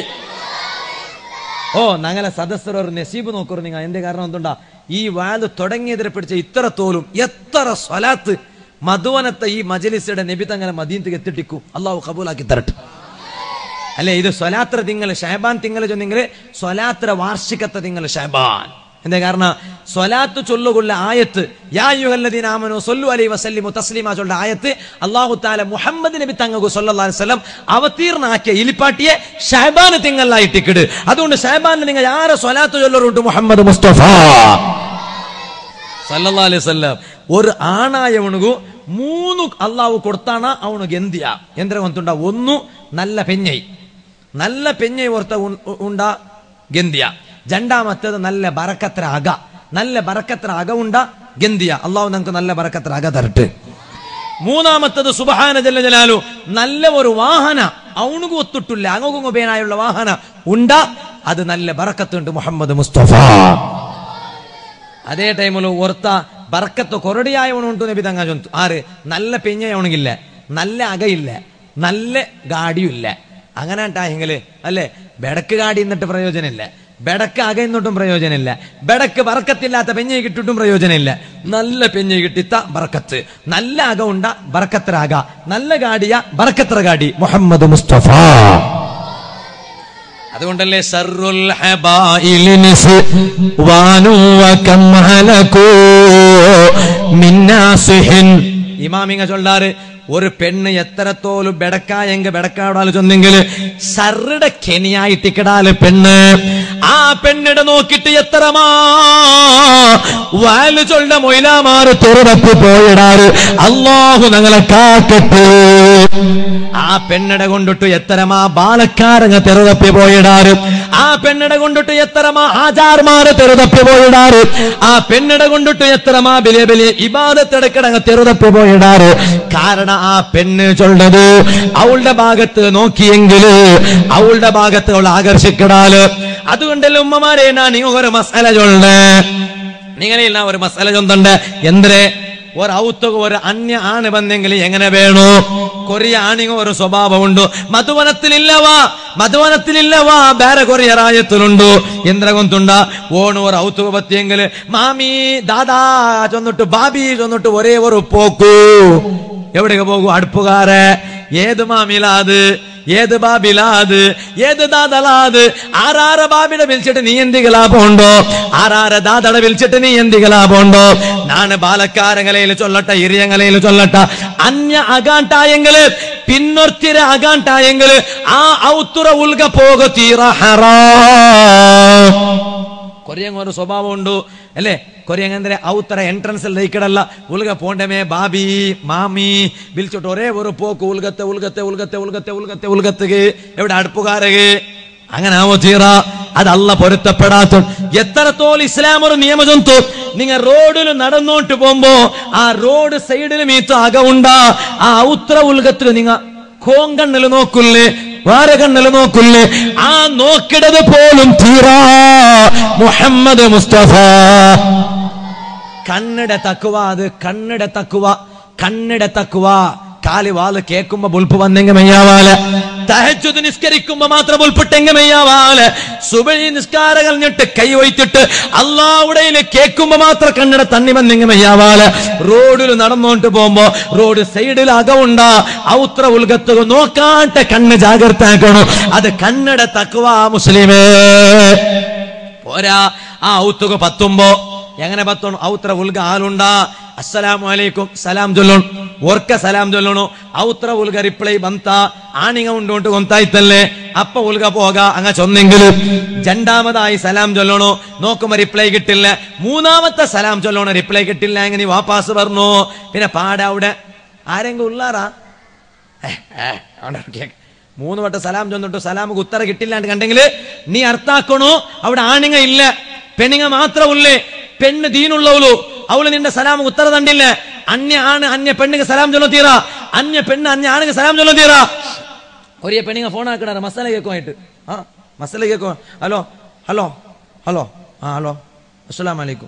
ഓ ഞങ്ങളെ സദസ്സർ ഒരു നസീബ് നോക്കൂ നിങ്ങൾ എന്റെ കാരണം എന്തുണ്ടാ ഈ വാത് തുടങ്ങിയതിനെ പിടിച്ച ഇത്ര തോലും എത്ര സ്വലാത്ത് മധുവനത്തെ ഈ മജലിസയുടെ നബി തങ്ങനെ മദീനത്തേക്ക് എത്തിട്ടിക്കും അള്ളാഹു കബൂലാക്കി തരട്ടെ അല്ലെ ഇത് സ്വലാത്ര തിങ്കൾ ഷഹബാൻ തിങ്കൾ ചൊന്നെങ്കിൽ സ്വലാത്ര വാർഷികത്തെ തിങ്കൾ ഷഹബാൻ എന്താ കാരണം സ്വലാത്ത് ചൊല്ലുകൊള്ള ആയത്ത് യാ യുഹല്ലദീന ആമനു സല്ലു അലൈഹി വസല്ലിമു തസ്ലീമ ചൊല്ല ആയത്ത് അല്ലാഹു തആല മുഹമ്മദ് നബി തങ്ങകു സല്ലല്ലാഹു അലൈഹി വസല്ലം അവതീർണാക്കിയ ഇലിപ്പാട്ടിയെ ഷഹബാൻ തിങ്കളായിട്ടിക്കിട് അതുകൊണ്ട് ഷഹബാനിൽ നിങ്ങൾ ആരെ സ്വലാത്ത് ചൊല്ലറുണ്ട് മുഹമ്മദ് മുസ്തഫ സല്ലല്ലാഹു അലൈഹി വസല്ലം ഒരു ആണായവണുಗು മൂന്ന് അള്ളാഹു കൊടുത്താണ ಅವನಿಗೆ ಎಂದಿಯ ಎಂದ್ರೆ ಒಂದುಂಡ ಒಂದು നല്ല പെഞ്ഞൈ നല്ല പെഞ്ഞൈ ഓർത്ത ഉണ്ട ഗന്തിയ രണ്ടാമത്തേത് നല്ല ബറക്കത്ര അക നല്ല ബറക്കത്ര അക ഉണ്ട ഗന്തിയ അള്ളാഹു നമുക്ക് നല്ല ബറക്കത്ര അക തരട്ട് മൂന്നാമത്തത് സുബഹാന ജല്ല ജലാലു നല്ല ഒരു വാഹന അവനുಗೂ ഒത്തിട്ടില്ല അങ്ങും ഉപേനായുള്ള വാഹന ഉണ്ട അത് നല്ല ബറക്കത്തുണ്ട് മുഹമ്മദ് മുസ്തഫ ಅದೇ ಟೈಮಲ್ಲಿ ಹೊರ್ತ ಬರಕತ್ತು ಕೊರಡಿಯಾಯವನು ಉಂಟು ನಬಿ ತಂಗ ಜೊಂತು ಆರು നല്ല പെഞ്ഞവണിಗಿಲ್ಲ നല്ല അകയില്ല നല്ല ഗാഡിയും ഇല്ല അങ്ങനെ ടായെങ്കില് അല്ലേ ബെടക്ക് ഗാഡി എന്നിട്ട് പ്രയോജനമില്ല ബെടക്ക് അക എന്നിട്ടും പ്രയോജനമില്ല ബെടക്ക് ബറക്കത്തില്ലാത്ത പെഞ്ഞ കിട്ടിട്ടും പ്രയോജനമില്ല നല്ല പെഞ്ഞ കിട്ടിത്ത ബറക്കത്ത് നല്ല അക ഉണ്ട ബറക്കത്ര അക നല്ല ഗാഡിയ ബറക്കത്ര ഗാഡി മുഹമ്മദ് മുസ്തഫ അതുകൊണ്ടല്ലേ ഷർറുൽ ഹബായിലി നിസ്വാനും വകം ഹലകൂ മിന്നാസിഹിൻ ഇമാമിങ്ങ ചൊല്ലാറ് ഒരു പെണ്ണ് എത്രത്തോലും ബെടക്കായെങ്ക ബെടക്കാടാല് ചൊന്നെങ്കിൽ ഷറുടെ കെനിയായിട്ടിക്കിടാല് പെണ്ണ് ആ പെണ്ണിടെ നോക്കിട്ട് എത്രമാ വാല് ചൊല്ല മൊയിലാമാറ് തുറപ്പ് പോയിടാറ് അള്ളാഹു ഞങ്ങളെ കാക്കട്ടെ ആ പെണ്ണിടെ കൊണ്ടിട്ട് എത്തരമാ ബാലക്കാരങ്ങ തെറുതപ്പി പോയിടാറ് ആ പെണ്ണിടെ കൊണ്ടിട്ട് എത്തരമാ ആചാർമാര് തെറുതപ്പി പോയിടാറ് ആ പെണ്ണിടെ കൊണ്ടിട്ട് എത്രമാ ബലിയ ബലിയ ഇബാദത്തെടുക്കടങ്ങ തെറുതപ്പി പോയിടാറ് കാരണം ആ പെണ്ണ് ചൊല്ലത് അവളുടെ ഭാഗത്ത് നോക്കിയെങ്കില് അവളുടെ ഭാഗത്ത് അവൾ ആകർഷിക്കടാല് അതുകൊണ്ടല്ലേ ഉമ്മമാരെ ഞാൻ നീ ഒരു മസാല ചൊല്ലേ നിങ്ങളില്ല ഒരു മസാല ചൊന്നുണ്ട് എന്തേ ഒരു ഔത്തുക ഒരു അന്യ ആണ് ಬಂದೆങ്കിൽ എങ്ങനെ വേണോ കൊറിയ ആണിങ്ങ ഒരു സ്വഭാവമുണ്ട് മധുവനത്തിലില്ലവാ മധുവനത്തിലില്ലവാ ಬೇರೆ ಕೊರಿಯ ರಾಯತ್ತುಲುಂಡು ಎಂದ್ರ ಗೊಂತುಂಡ ಓಣು ഒരു ഔത്തുക പറ്റിയെങ്കിൽ മാമി ദാദാ ചൊന്നിട്ട് ബാബി ചൊന്നിട്ട് ഒരേ ഒരു പോക്കു എവിടേക്ക് പോകൂ അടുപ്പുകാരെ ഏത് മാമിലാത് ഏത് ബാബിലാത് ഏത് ദാദലാത് ആറാര ബാബിടെ വിളിച്ചിട്ട് നീ എന്തിക ലാഭമുണ്ടോ ആറാര ദാദടെ വിളിച്ചിട്ട് നീ എന്തിക ലാഭമുണ്ടോ നാണ് ബാലക്കാരങ്ങലയിൽ ചൊല്ലട്ട ഇരിയങ്ങലയിൽ ചൊല്ലട്ട അന്യ അകാണ്ടായെങ്കില് പിന്നൊർത്തിര അകാണ്ടായെങ്കില് ആ ഔത്തുറ ഉൽക പോക തീറ ഹറാ ಕೊರಿಯಂಗ ಒಂದು ಸ್ವಭಾವ ಉಂಟು ಅಲ್ಲೇ ಕೊರಿಯಂಗ ಅಂದ್ರೆ ಔತರ ಎಂಟ್ರನ್ಸ್ ಅಲ್ಲಿ ಇಕ್ಕಡಲ್ಲ ಉಲ್ಗ ಪೋಂಡಮೆ ಬಾಬಿ മാമി വിളിച്ചിട്ട് ഒരേ ഒരു പോക്ക് ഉൽഗത്തെ ഉൽഗത്തെ ഉൽഗത്തെ ഉൽഗത്തെ ഉൽഗത്തെ ഉൽഗത്തുക എവിടെ അടുപ്പുകാരക അങ്ങനെ ആവോ തീറ അതല്ല പൊരുത്തപ്പെടാത്ത എത്രത്തോളം ഇസ്ലാം ഒരു നിയമജന്തു നിങ്ങൾ റോഡിൽ നടന്നോട്ട് പോകുമ്പോ ആ റോഡ് സൈഡിൽ മീത്ത് അകവുണ്ട ആ ഔത്ര ഉൽഗത്തിൽ നിങ്ങൾ കോങ്കണ്ണിൽ നോക്കുല്ലേ വേറെ കണ്ണിൽ നോക്കുല്ലേ ആ നോക്കിടത് പോലും തീറാ മുഹമ്മദ് മുസ്തഫ കണ്ണിടെ തക്കുവ അത് കണ്ണിടെ തക്കുവ കണ്ണിടെ തക്കുവ കാലി വാല് കേൾക്കുമ്പോ ബുൾപ്പ് വന്നെങ്ക മെയ്യാവാല് തഹജുദ് നിസ്കരിക്കുമ്പോ മാത്രം ബുൾപ്പിട്ടെങ്ക മെയ്യാവാല് സുബഴി നിസ്കാര കഴിഞ്ഞിട്ട് കൈ വയ്ത്തിട്ട് അള്ളാവുടയില് കേൾക്കുമ്പോ മാത്രം കണ്ണിട തണ്ണി വന്നെങ്ക മെയ്യാവാല് റോഡിൽ നടന്നോണ്ട് പോകുമ്പോ റോഡ് സൈഡിൽ അകവുണ്ട ഔത്ര ഉൽഗത്ത് നോക്കാട്ടെ കണ്ണ് ജാഗ്രത ആക്കണം അത് കണ്ണിട തക്കുവ മുസ്ലിമേ പോരാ ആ ഔത്തുക പത്തുമ്പോ എങ്ങനെ പത്തോണു ഔത്ര ഉൽഗ ആളുണ്ടാ അസ്സലാമു അലൈക്കും സലാം ചൊല്ലണം ഓർക്ക സലാം ചൊല്ലണു ഔത്ര ഉൽഗ റിപ്ലൈ ಬಂತ ആണിങ്ങ ഉണ്ടോണ്ട് കൊന്തായിത്തല്ലേ അപ്പ ഉൽഗ പോക അങ്ങ ചൊന്നെങ്കിലും രണ്ടാമതായി സലാം ചൊല്ലണു നോക്കുമ്പോ റിപ്ലൈ കിട്ടില്ല മൂന്നാമത്തെ സലാം ചൊല്ലണു റിപ്ലൈ കിട്ടില്ല എങ്ങനെ നീ വാപ്പാസ് പറഞ്ഞു പിന്നെ പാട അവിടെ ആരെങ്കിലും ഉള്ളാറാ ഏ, ഏ, അവിടെ കേക്ക്. മൂന്ന് വട്ടം സലാം ചൊന്നിട്ട് സലാമുക്ക് ഉത്തര കിട്ടില്ലാണ്ട് കണ്ടെങ്കിൽ നീ അർത്ഥാക്കണു അവിടെ ആണിങ്ങ ഇല്ല പെണ്ണിങ്ങ മാത്രം ഉള്ളേ പെണ്ണ് ദീനുള്ളവളു അവള് നിന്റെ സലാം ഉത്തര തണ്ടില്ല അന്യ ആണ് അന്യ പെണ്ണിಗೆ സലാം ചൊല്ലോ തീറ അന്യ പെണ്ണ് അന്യ ആണിಗೆ സലാം ചൊല്ലോ തീറ ഒരേ പെണ്ണിങ്ങ ഫോൺ ആക്കണ മസാല കേൾക്കുമായിട്ട് ആ മസാല കേൾക്കോ ഹലോ ഹലോ ഹലോ ആ ഹലോ അസ്സലാം വലൈക്കും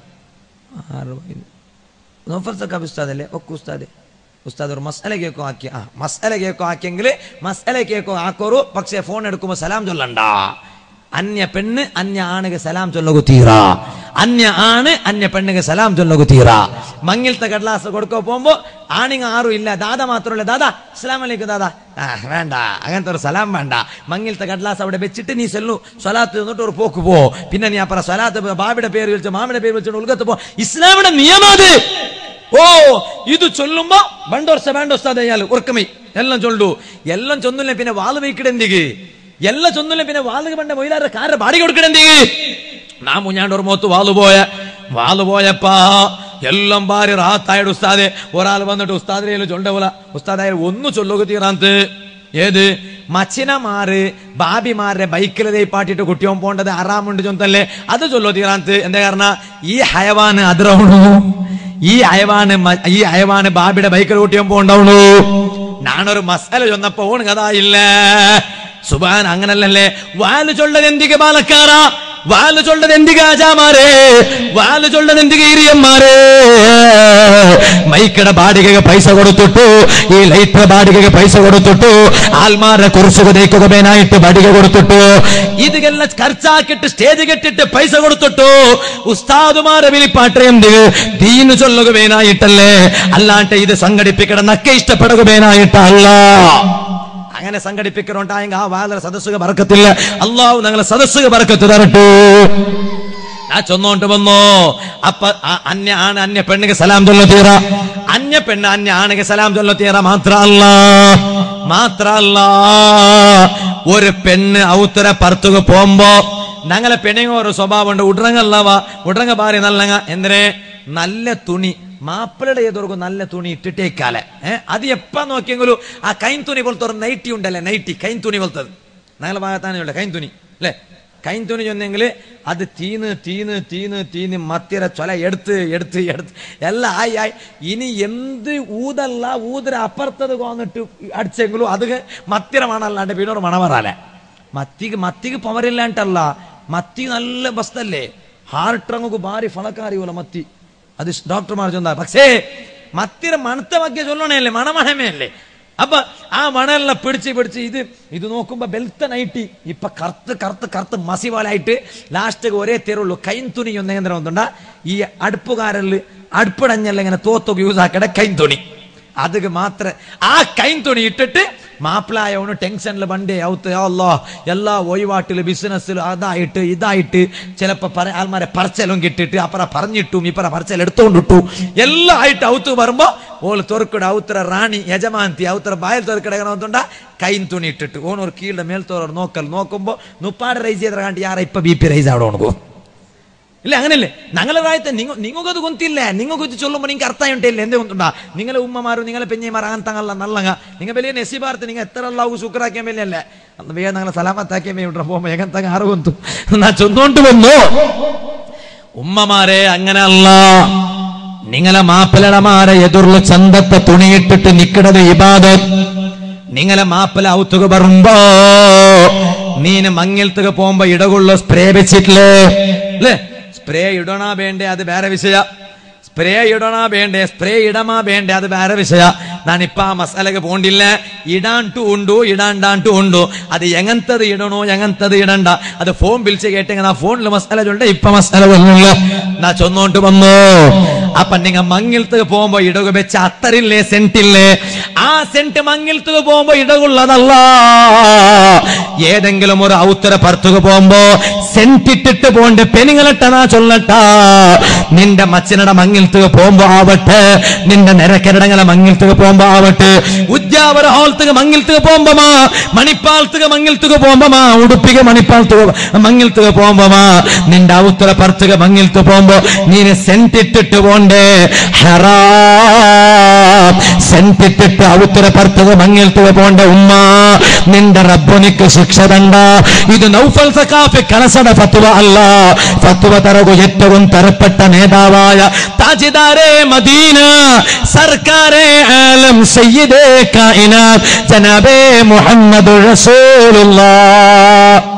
നോഫർ സക്കാബ് ഉസ്താദല്ലേ ഒക്കെ ഉസ്താദേ ഉസ്താദ് ഒരു മസാല കേക്കോ ആക്കി ആ മസാല കേക്കോ ആക്കിയെങ്കിൽ മസാല കേക്കോ ആക്കോറു പക്ഷേ ഫോൺ എടുക്കുമ്പോ സലാം ചൊല്ലണ്ട അന്യ പെണ്ണ് അന്യ ആണിಗೆ സലാം ചൊല്ലകു തീറ അന്യ ആണ് അന്യ പെണ്ണിಗೆ സലാം ചൊല്ലകു തീറ മങ്ങിലത്തെ കടലാസ് കൊടുക്കോ പോകുമ്പോ ആണിങ്ങ ആരും ഇല്ല ദാദ മാത്രമല്ല ദാദാ അസ്സലാം വലൈക്കും ദാദാ ആ വേണ്ട അങ്ങനത്തെ ഒരു സലാം വേണ്ട മങ്ങിലത്തെ കടലാസ് അവിടെ വെച്ചിട്ട് നീ ചെല്ലു സ്വലാത്ത് എന്നിട്ട് ഒരു പോക്ക് പോ പിന്നെ നീ അപ്പുറം സ്വലാത്ത് ബാബിയുടെ പേര് വിളിച്ച് മാമിയുടെ പേര് വിളിച്ചിട്ട് ഉൽഗത്ത് പോ ഇസ്ലാമിയുടെ നിയമം അത് ഓ ഇത് ചൊല്ലുമ്പോ ബണ്ടോർസ വേണ്ടോസ്താദ് അയാൾ ഉറക്കമി എല്ലാം ചൊല്ലു എല്ലാം ചൊന്നില്ല പിന്നെ വാള് വയ്ക്കിടെന്തിക്ക് എല്ലാം ചൊന്നില്ല പിന്നെ വാളുക പണ്ട മൊയിലാരുടെ കാരുടെ ബാടി കൊടുക്കണെന്തിക്ക് നാ മുഞ്ഞാണ്ട് ഒരു മോത്ത് വാളു പോയ വാളു പോയപ്പാ എല്ലാം ഭാര്യ റാത്തായുടെ ഉസ്താദെ ഒരാൾ വന്നിട്ട് ഉസ്താദിനെ ചൊല്ലവല ഉസ്താദായ ഒന്ന് ചൊല്ലുക തീറാന്ത് ഏത് മച്ചിനമാര് ബാബിമാരുടെ ബൈക്കിലെ പാട്ടിട്ട് കുട്ടിയോൻ പോണ്ടത് അറാമുണ്ട് ചൊന്തല്ലേ അത് ചൊല്ലോ തീറാന്ത് എന്താ കാരണം ഈ ഹയവാന് അതിറവണു ഈ അയവാണ് മ- ഈ അയവാണ് ബാബിയുടെ ബൈക്കിൽ കൂട്ടിയും പോണ്ടാവുള്ളൂ ഞാനൊരു മസാല ചൊന്നപ്പോ ഓണ് കഥായില്ല സുബാൻ അങ്ങനല്ലല്ലേ വാല് ചൊല്ലത് എന്തിക പാലക്കാരാ വാല് ചൊല്ലത് എന്തിക ആജാമാരെ വാല് ചൊല്ലത് എന്തിക ಹಿರಿಯന്മാരെ ಮೈಕಡ ಬಾಡಿಗೆಗೆ ಪೈಸೆ ಕೊಡುತ್ತಿಟ್ಟು ಈ ಲೈಟ್ರ ಬಾಡಿಗೆಗೆ ಪೈಸೆ ಕೊಡುತ್ತಿಟ್ಟು ಆಲ್ಮಾರ ಕುರ್ಸುಗ ದೇಕುಗ ಬೇನಾಯಿಟ್ಟು ಬಾಡಿಗೆ ಕೊಡುತ್ತಿಟ್ಟು ഇതിಗೆಲ್ಲ ಖರ್ಚಾಕಿಟ್ಟು ಸ್ಟೇಜಿಗೆ ಇಟ್ಟಿಟ್ಟು ಪೈസ കൊടുത്തിട്ടു ഉസ്താദുമാരെ വിളിപ്പാട്ടയും ദീനു ചൊല്ലുകവേനായിട്ടല്ലേ അല്ലാണ്ട് ഇത് സംഘടിപ്പിക്കട നക്കെ ഇഷ്ടപ്പെടുകവേനായിട്ടല്ല അങ്ങനെ സംഘടിപ്പിക്കണോണ്ടായെങ്കിൽ ആ വാലര സദസ്സുക ബറക്കത്തില്ല അള്ളാഹു ഞങ്ങളെ സദസ്സുക ബറക്കത്ത് തരട്ടു ഞാൻ ചൊന്നോണ്ട് വന്നോ അപ്പ ആ അന്യ ആണ് അന്യ പെണ്ണിಗೆ സലാം ചൊല്ല തീറ അന്യ പെണ്ണ് അന്യ ആണിಗೆ സലാം ചൊല്ല തീറ മാത്രല്ല മാത്രല്ല ഒരു പെണ്ണ് ഔത്തര പറത്തുക പോകുമ്പോ ഞങ്ങളെ പെണ്ണുങ്ങ ഒരു സ്വഭാവം ഉണ്ട് ഉടറങ്ങല്ലവ ഉടറങ്ങ പാറി നല്ലങ്ങ എന്തിനെ നല്ല തുണി മാപ്പിളയുടെ ഏതൊരു നല്ല തുണി ഇട്ടിട്ടേക്കാലെ ഏഹ് അത് എപ്പ നോക്കിയെങ്കിലും ആ കൈൻ തുണി പോലത്തെ ഒരു നൈറ്റി ഉണ്ടല്ലേ നൈറ്റി കൈൻ തുണി പോലത്തത് ഞങ്ങളെ ഭാഗത്താണ് ഉള്ളത് കൈൻ തുണി അല്ലേ കൈൻ തുണി ചൊന്നെങ്കിൽ അത് തീന്ന് തീന്ന് തീന്ന് തീന്ന് മത്തിര ചൊല എടുത്ത് എടുത്ത് എടുത്ത് എല്ലാം ആയി ആയി ഇനി എന്ത് ഊതല്ല ഊതര അപ്പുറത്തത് കോന്നിട്ട് അടിച്ചെങ്കിലും അത് മത്തിര മണല്ലാണ്ട് പിന്നെ ഒരു മണവറാലെ മത്തിക്ക് മത്തിക്ക് പവറില്ലാണ്ടല്ല മത്തി നല്ല ബസ്തല്ലേ ഹാർട്ട് ರಂಗು ಭಾರಿ ಫಲಕಾರಿವಲ್ಲ ಮತ್ತಿ ಅದು ಡಾಕ್ಟರ್ ಚೊಂದ പക്ഷേ മത്തിര മണത്ത ಬಗ್ಗೆ ചൊല്ലണല്ലേ മണമണമേ അപ്പൊ ആ മണെല്ലാം പിടിച്ച് പിടിച്ച് ഇത് ഇത് നോക്കുമ്പോ ബെൽത്ത നൈറ്റി ഇപ്പൊ കറുത്ത് കറുത്ത് കറുത്ത് മസിവാലായിട്ട് ലാസ്റ്റ് ഒരേ തേരുള്ളൂ കൈൻ തുണി ഒന്നേന്ദ്രം ഒന്നുണ്ട ഈ അടുപ്പുകാരല് അടുപ്പിടഞ്ഞല്ല ഇങ്ങനെ തോത്തൊക്കെ യൂസ് ആക്കടെ കൈൻ തുണി ಅದಕ್ಕೆ ಮಾತ್ರ ಆ ಕೈನ್ ತುಣಿ ಇಟ್ಟಿಟ್ಟು മാപ്പിളായവന് ടെൻഷനിൽ വണ്ടി ഔത്ത് അല്ലോ എല്ലാ ഒഴിവാട്ടില് ബിസിനസ്സിലും അതായിട്ട് ഇതായിട്ട് ചിലപ്പോ പറ ആൾമാരെ പറച്ചലും കിട്ടിട്ട് അപ്പറ പറഞ്ഞിട്ടും ഇപ്പറ പറച്ചൽ എടുത്തോണ്ടിട്ടു എല്ലാം ആയിട്ട് ഔത്ത് വരുമ്പോ ഓള് തുറക്കട ഔത്തര റാണി യജമാന്തി ഔത്തര ബായൽ തുറക്കട കൈൻ തുണി ഇട്ടിട്ട് ഓണൊരു കീഴിലെ മേൽത്തോറർ നോക്കൽ നോക്കുമ്പോ നുപ്പാട് റൈസ് ചെയ്ത കണ്ട് യാರ ഇപ്പൊ ബി പി റൈസ് അവിടെ ഉണക്കും ഇല്ല അങ്ങനല്ലേ ഞങ്ങളെ പ്രായത്തെ നിങ്ങ നിങ്ങൾക്കത് ഗൊന്തില്ല നിങ്ങൾക്ക് ഇത് ചൊല്ലുമ്പോൾ നിങ്ങൾക്ക് അർത്ഥം ഉണ്ടില്ല എന്തേ ഗൊന്തുണ്ടാ നിങ്ങളെ ഉമ്മമാരും നിങ്ങളെ പെഞ്ഞമാർ അങ്ങനത്തങ്ങല്ല നല്ലങ്ങ നിങ്ങൾ വലിയ നെസിബാർത്ത് നിങ്ങൾ എത്ര അല്ലാവു ശുക്രാക്കിയ മേലല്ലേ അന്ന് വേഗം ഞങ്ങളെ സലാമത്താക്കിയ മേ ഉണ്ടോ പോകുമ്പോ ഏകന്തങ്ങ ആറ് ഗൊന്തു എന്നാ ചൊന്നോണ്ട് വന്നു ഉമ്മമാരെ അങ്ങനെ അല്ല നിങ്ങളെ മാപ്പിളടമാരെ എതിർന്ന് ചന്തത്തെ തുണിയിട്ടിട്ട് നിക്കടത് ഇബാദത്ത് നിങ്ങളെ മാപ്പിള ഔത്തുക പറയുമ്പോ നീന് മങ്ങിൽത്തുക പോകുമ്പോ ഇടകൊള്ള സ്പ്രേ വെച്ചിട്ടില്ലേ അല്ലേ സ്പ്രേ ഇടണ വേണ്ടേ അത് വേറെ വിഷയ സ്പ്രേ ഇടണ വേണ്ടേ സ്പ്രേ ഇടമാ വേണ്ടേ അത് വേറെ വിഷയ നാനിപ്പ ആ മസാലക്ക് പോണ്ടില്ല ഇടാണ്ടു ഉണ്ടു ഇടാണ്ടാണ്ടു ഉണ്ടു അത് എങ്ങനത്തത് ഇടണോ എങ്ങനത്തത് ഇടണ്ട അത് ഫോൺ വിളിച്ച് കേട്ടെങ്കിൽ ആ ഫോണിൽ മസാല ചൊല്ല ഇപ്പൊ മസാല വന്നില്ല നാ ചൊന്നോണ്ട് വന്നു അപ്പൊ നിങ്ങ മങ്ങിൽത്തുക പോകുമ്പോ ഇടക വെച്ച അത്തറില്ലേ സെന്റില്ലേ ആ സെന്റ് മങ്ങിൽത്തുക പോകുമ്പോ ഇടകുള്ളതല്ല ഏതെങ്കിലും ഒരു ഔത്തര പുറത്തുക പോകുമ്പോ സെന്റ് ഇട്ടിട്ട് പോണ്ട് പെനുങ്ങളിട്ടനാ ചൊല്ലട്ട നിന്റെ മച്ചനയുടെ മങ്ങിൽത്തുക പോകുമ്പോ ആവട്ടെ നിന്റെ നിരക്കരടങ്ങളെ മങ്ങിൽത്തുക പോകുമ്പോ ആവട്ടെ ഉദ്യാവര ഹോൾത്തുക മങ്ങിൽത്തുക പോകുമ്പോ മണിപ്പാൽത്തുക മങ്ങിൽത്തുക പോകുമ്പോ ഉടുപ്പിക മണിപ്പാൽത്തുക മങ്ങിൽത്തുക പോകുമ്പോ നിന്റെ ഔത്തര പുറത്തുക മങ്ങിൽത്തുക പോകുമ്പോ നീന് സെന്റ് ഇട്ടിട്ട് പോണ്ടേ ഹറാ സെന്റ് ഇട്ടിട്ട് ഔത്തര പുറത്തുക മങ്ങിൽത്തുക പോണ്ട ഉമ്മ നിന്റെ റബ്ബുനിക്ക് ശിക്ഷ തണ്ട ഇത് നൗഫൽ സഖാഫി കലസട ഫത്വ അല്ല ഫത്വ തരകു ഏറ്റവും തരപ്പെട്ട നേതാവായ താജിദാരെ മദീന സർക്കാരെ ആലം സയ്യിദേ കായിനാത്ത് ജനാബേ മുഹമ്മദ് റസൂലുള്ളാഹ്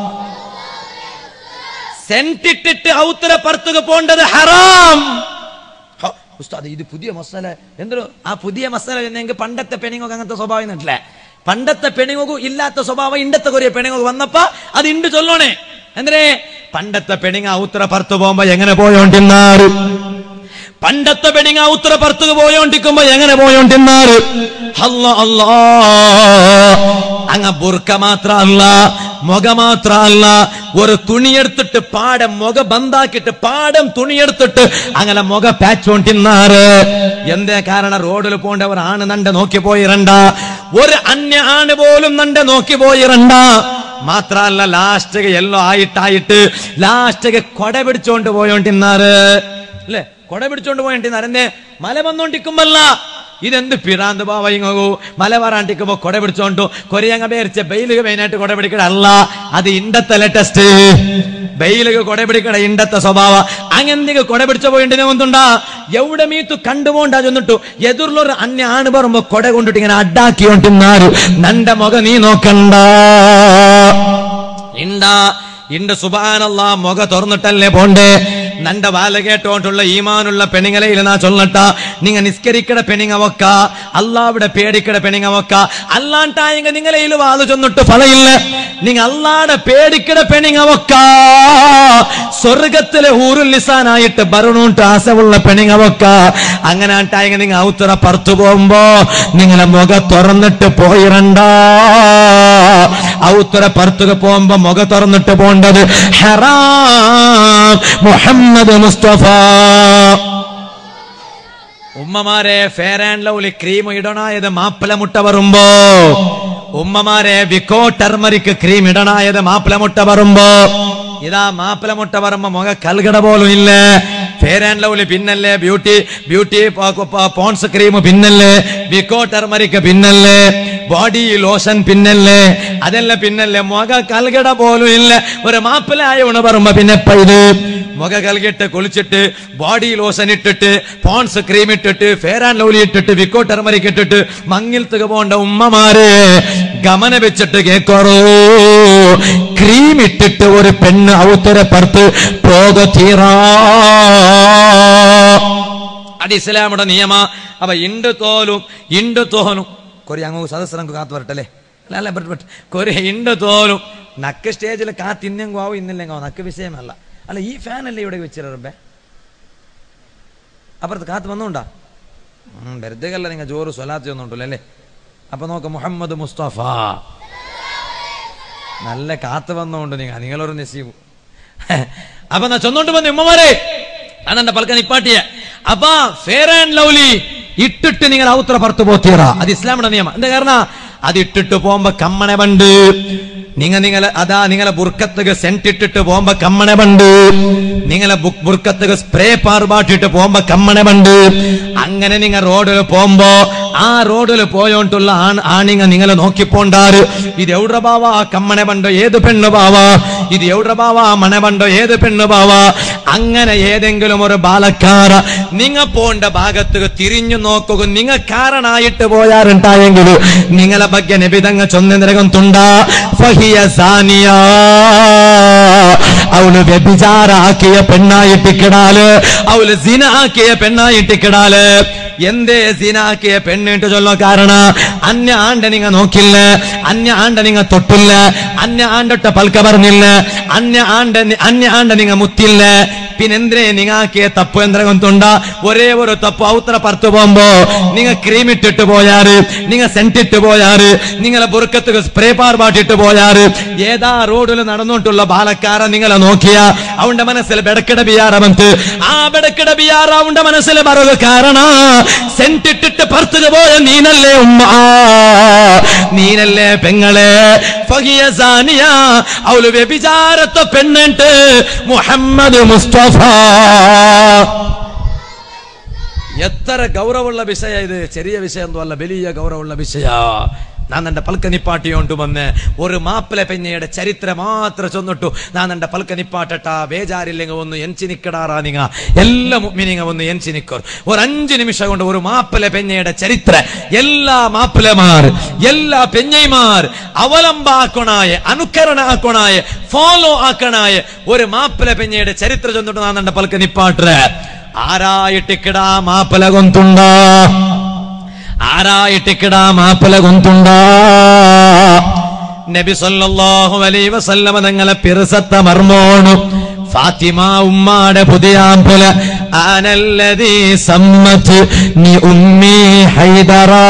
സെന്റിട്ടിട്ട് ഔത്തര പുറത്തുക പോണ്ടത് ഹറാം ഹ, ഉസ്താദ് ഇത് പുതിയ മസാല എന്തൊരു ആ പുതിയ മസാല എന്നെങ്കിൽ പണ്ടത്തെ പെണിങ്ങൊക്കെ അങ്ങനത്തെ സ്വഭാവം എന്നിട്ടില്ലേ പണ്ടത്തെ പെണിങ്ങു ഇല്ലാത്ത സ്വഭാവം ഇണ്ടത്തെ കൊറിയ പെണിങ്ങു വന്നപ്പോ അത് ഇണ്ട് ചൊല്ലണേ എന്തിനെ പണ്ടത്തെ പെണിങ്ങ ഔത്തര പുറത്തു പോകുമ്പോ എങ്ങനെ പോയോണ്ടിന്നാറ് പണ്ടത്തെ പെണിങ്ങ ഉത്തര പുറത്തുക പോയോണ്ടിക്കുമ്പോ എങ്ങനെ പോയോണ്ടിന്നാറ് അല്ല അല്ലാ അങ്ങ ബുർക്ക മാത്രല്ല മുഖ മാത്രല്ല ഒരു തുണിയെടുത്തിട്ട് പാടം മുഖ ബന്ധാക്കിട്ട് പാടം തുണിയെടുത്തിട്ട് അങ്ങനെ മുഖ പാച്ചോണ്ടിന്നാറ് എന്തേ കാരണം റോഡിൽ പോണ്ട ഒരു ആണ് നണ്ട നോക്കി പോയിരണ്ട ഒരു അന്യ ആണ് പോലും നണ്ട നോക്കി പോയിരണ്ട മാത്രല്ല ലാസ്റ്റ് എല്ലോ ആയിട്ടായിട്ട് ലാസ്റ്റ് കൊട പിടിച്ചോണ്ട് പോയോണ്ടിന്നാറ് അല്ലേ കൊട പിടിച്ചോണ്ട് പോയിട്ട് നരന്റെ മല വന്നോണ്ടിക്കുമ്പല്ല ഇതെന്ത് പിറാന്ത് പാവയങ്ങോ മല വരാണ്ടിക്കുമ്പോ കൊട പിടിച്ചോണ്ടു കൊറിയങ്ങ പേരിച്ച ബെയിലുക മെയിനായിട്ട് കൊട പിടിക്കട അല്ല അത് ഇണ്ടത്തെ ലേറ്റസ്റ്റ് ബെയിലുക കൊട പിടിക്കട ഇണ്ടത്തെ സ്വഭാവ അങ്ങനെന്തെങ്കിലും കൊട പിടിച്ച പോയിട്ടിനെ ഒന്നുണ്ടാ എവിടെ മീത്തു കണ്ടുപോണ്ടാ ചെന്നിട്ടു എതിർലൊരു അന്യ ആണ് പറയുമ്പോ കൊട കൊണ്ടിട്ട് ഇങ്ങനെ അഡാക്കിയോണ്ടിന്നാരു നന്റെ മുഖ നീ നോക്കണ്ട ഇണ്ടാ ഇണ്ട് സുബാനല്ല മുഖ തുറന്നിട്ടല്ലേ പോണ്ടേ നണ്ട വാല കേട്ടോണ്ടുള്ള ഈമാനുള്ള പെണിങ്ങളയിൽ നാ ചൊല്ലട്ട നിങ്ങ നിസ്കരിക്കട പെണിങ്ങ വക്ക അല്ലാവിടെ പേടിക്കട പെണിങ്ങ വക്ക അല്ലാണ്ടായെങ്ക നിങ്ങളയിൽ വാത് ചൊന്നിട്ട് ഫലയില്ല നിങ്ങ അല്ലാടെ പേടിക്കട പെണിങ്ങ വക്ക സ്വർഗത്തിലെ ഊരുൽ ലിസാനായിട്ട് ഭരണോട്ട് ആശമുള്ള പെണിങ്ങ വക്ക അങ്ങനെ ആട്ടായെങ്ക നിങ്ങ ഔത്തറ പുറത്തു പോകുമ്പോ നിങ്ങളെ മുഖ തുറന്നിട്ട് പോയിരണ്ട ഔത്തറ പുറത്തുക പോകുമ്പോ മുഖ തുറന്നിട്ട് പോണ്ടത് ഹറാം മുഹമ്മദ് മുസ്തഫ ഉമ്മമാരെ ഫെയർ ആൻഡ് ലവ്ലി ക്രീം ഇടണായത് മാപ്പിള മുട്ട വരുമ്പോ ഉമ്മമാരെ വിക്കോ ടർമറിക്ക് ക്രീം ഇടണായത് മാപ്പിള മുട്ട വരുമ്പോ ഇതാ മാപ്പിള മുട്ട പറയുമ്പോ മുഖ കൽകട പോലും ഇല്ല ഫെയർ ആൻഡ് ലവ്ലി പിന്നല്ലേ ബ്യൂട്ടി ബ്യൂട്ടി പോൺസ് ക്രീം പിന്നല്ലേ ബിക്കോ ടെർമറിക്ക് പിന്നല്ലേ ബോഡി ലോഷൻ പിന്നല്ലേ അതെല്ലാം പിന്നല്ലേ മുഖ കൽകട പോലും ഇല്ല ഒരു മാപ്പിളായ ഉണ പറയുമ്പോ പിന്നെ ഇപ്പൊ ഇത് മുഖ കൽകിട്ട് കുളിച്ചിട്ട് ബോഡി ലോഷൻ ഇട്ടിട്ട് പോൺസ് ക്രീം ഇട്ടിട്ട് ഫെയർ ആൻഡ് ലവ്ലി ഇട്ടിട്ട് വിക്കോ ടെർമറിക് ഇട്ടിട്ട് മങ്ങിൽ തുക പോണ്ട ഉമ്മമാരെ ഗമന വെച്ചിട്ട് കേക്കോറോ ക്രീം ഇട്ടിട്ട് ഒരു പെണ്ണ് ഔത്തര പുറത്ത് പോക തീറാ അത് ഇസ്ലാമുടെ നിയമ അവ ഇണ്ട് തോലും ഇണ്ട് തോലും കൊറി അങ്ങ് സദസ്സനക്ക് കാത്തു വരട്ടല്ലേ അല്ല അല്ല ബട്ട് ബട്ട് കൊറി ഇണ്ട് തോലും നക്ക് സ്റ്റേജിൽ കാത്ത് ഇന്നെങ്കോ ആവും ഇന്നില്ലെങ്കോ നക്ക് വിഷയമല്ല അല്ല ഈ ഫാൻ അല്ലേ ഇവിടെ വെച്ചിറബേ അപ്പുറത്ത് കാത്ത് വന്നുണ്ടാ വെറുതെ അല്ല നിങ്ങൾ ജോറ് സ്വലാത്തി ഒന്നുണ്ടല്ലോ അല്ലേ അപ്പൊ നോക്ക് മുഹമ്മദ് മുസ്തഫ നല്ല കാത്ത് വന്നുകൊണ്ട് നിങ്ങൾ നിങ്ങളൊരു നസീബ് അപ്പൊ എന്നാ ചൊന്നോണ്ട് വന്നു ഉമ്മമാരെ അതെന്റെ പൽക്ക നിപ്പാട്ടിയ അപ്പൊ ഫെയർ ആൻഡ് ലവ്ലി ഇട്ടിട്ട് നിങ്ങൾ ഔത്ര പുറത്തു പോത്തീറ അത് ഇസ്ലാമിന്റെ നിയമം എന്താ കാരണം അത് ഇട്ടിട്ട് പോകുമ്പോ കമ്മണ പണ്ട് നിങ്ങ നിങ്ങളെ അതാ നിങ്ങളെ ബുർക്കത്തുക സെന്റ് ഇട്ടിട്ട് പോകുമ്പോ കമ്മണ പണ്ട് നിങ്ങളെ ബു- ബുർക്കത്തുക സ്പ്രേ പാർപാട്ടിട്ട് പോകുമ്പോ കമ്മണ പണ്ട് അങ്ങനെ നിങ്ങൾ റോഡിൽ പോകുമ്പോ ആ റോഡിൽ പോയോണ്ടുള്ള ആൺ ആണിങ്ങ നിങ്ങളെ നോക്കിപ്പോണ്ടാറ് ഇത് എവിടെ ബാവാ കമ്മണ പണ്ടോ ഏത് പെണ്ണ് ബാവാ ഇത് എവിടെ ബാവാ മണ പണ്ടോ ഏത് പെണ്ണ് ബാവാ അങ്ങനെ ഏതെങ്കിലും ഒരു ബാലക്കാര നിങ്ങ പോണ്ട ഭാഗത്ത് തിരിഞ്ഞു നോക്കുക നിങ്ങ കാരണായിട്ട് പോയാറുണ്ടായെങ്കിൽ നിങ്ങളെ ಬಗ್ಗೆ നബിതങ്ങ ചൊന്നിരകം ഫഹിയ സാനിയ അവള് വ്യഭിചാരാക്കിയ പെണ്ണായിട്ട് കിടാല് അവള് സിന ആക്കിയ പെണ്ണായിട്ട് കിടാല് എന്തേ സിനാക്കിയ പെണ്ണിട്ട് ചൊല്ലോ കാരണ അന്യ ആണ്ട നിങ്ങ നോക്കില്ല അന്യ ആണ്ട നിങ്ങ തൊട്ടില്ല അന്യ ആണ്ടൊട്ട പൽക്ക പറഞ്ഞില്ല അന്യ ആണ്ട അന്യ ആണ്ട നിങ്ങ മുത്തില്ല പിന്നെന്തിനെ നിങ്ങാക്കിയ തപ്പ് എന്തെങ്കിലുണ്ട ഒരേ ഒരു തപ്പ് ഔത്ര പറത്തു പോകുമ്പോ നിങ്ങ ക്രീം ഇട്ടിട്ട് പോയാറ് നിങ്ങ സെന്റ് ഇട്ട് പോയാറ് നിങ്ങളെ ബുറുക്കത്ത് സ്പ്രേ പാർപാട്ടിട്ട് പോയാറ് ഏതാ റോഡിൽ നടന്നോണ്ടുള്ള ബാലക്കാര നിങ്ങളെ നോക്കിയ അവന്റെ മനസ്സിൽ ബെടക്കിട ബിയാറമന്ത് ആ ബെടക്കിട ബിയാറ അവന്റെ മനസ്സിൽ ബറവ് കാരണ സെന്റ് ഇട്ടിട്ട് പറത്തുക പോയ നീനല്ലേ ഉമ്മ നീനല്ലേ പെങ്ങളെ ഫഹിയ സാനിയ അവള് വ്യഭിചാരത്തെ പെണ്ണിട്ട് മുഹമ്മദ് മുസ്തഫ എത്ര ഗൗരവമുള്ള വിഷയ ഇത് ചെറിയ വിഷയം അല്ല വലിയ ഗൗരവമുള്ള വിഷയ ഞാൻ എന്റെ പൽക്ക നിപ്പാട്ടിയോണ്ട് വന്ന് ഒരു മാപ്പിള പെഞ്ഞയുടെ ചരിത്രം മാത്രം ചൊന്നിട്ടു ഞാൻ എന്റെ പൽക്ക നിപ്പാട്ടട്ട ബേജാരില്ലെങ്കിൽ ഒന്ന് എൻചി നിക്കടാറാ നിങ്ങ എല്ലാ മുഗ്മിനിങ്ങ ഒന്ന് എൻചി നിക്കോർ ഒരു അഞ്ചു നിമിഷം കൊണ്ട് ഒരു മാപ്പിള പെഞ്ഞയുടെ ചരിത്ര എല്ലാ മാപ്പിളമാർ എല്ലാ പെഞ്ഞൈമാർ അവലംബാക്കണായ അനുകരണ ആക്കണായ ഫോളോ ആക്കണായ ഒരു മാപ്പിള പെഞ്ഞയുടെ ചരിത്രം ചൊന്നിട്ട് ഞാൻ എന്റെ പൽക്ക നിപ്പാട്ട ആരായിട്ടിക്കിടാ മാപ്പിള കൊന്തുണ്ടാ ആരായിട്ടിക്കിടാ മാപ്പിള കൊന്തുണ്ടാ നബി സല്ലല്ലാഹു അലൈഹി വസല്ലമ തങ്ങളെ പിറസത്ത മർമോണു ഫാത്തിമ ഉമ്മാടെ പുതിയാമ്പുല ആനല്ലതീ സമ്മത്ത് നീ ഉമ്മി ഹൈദറാ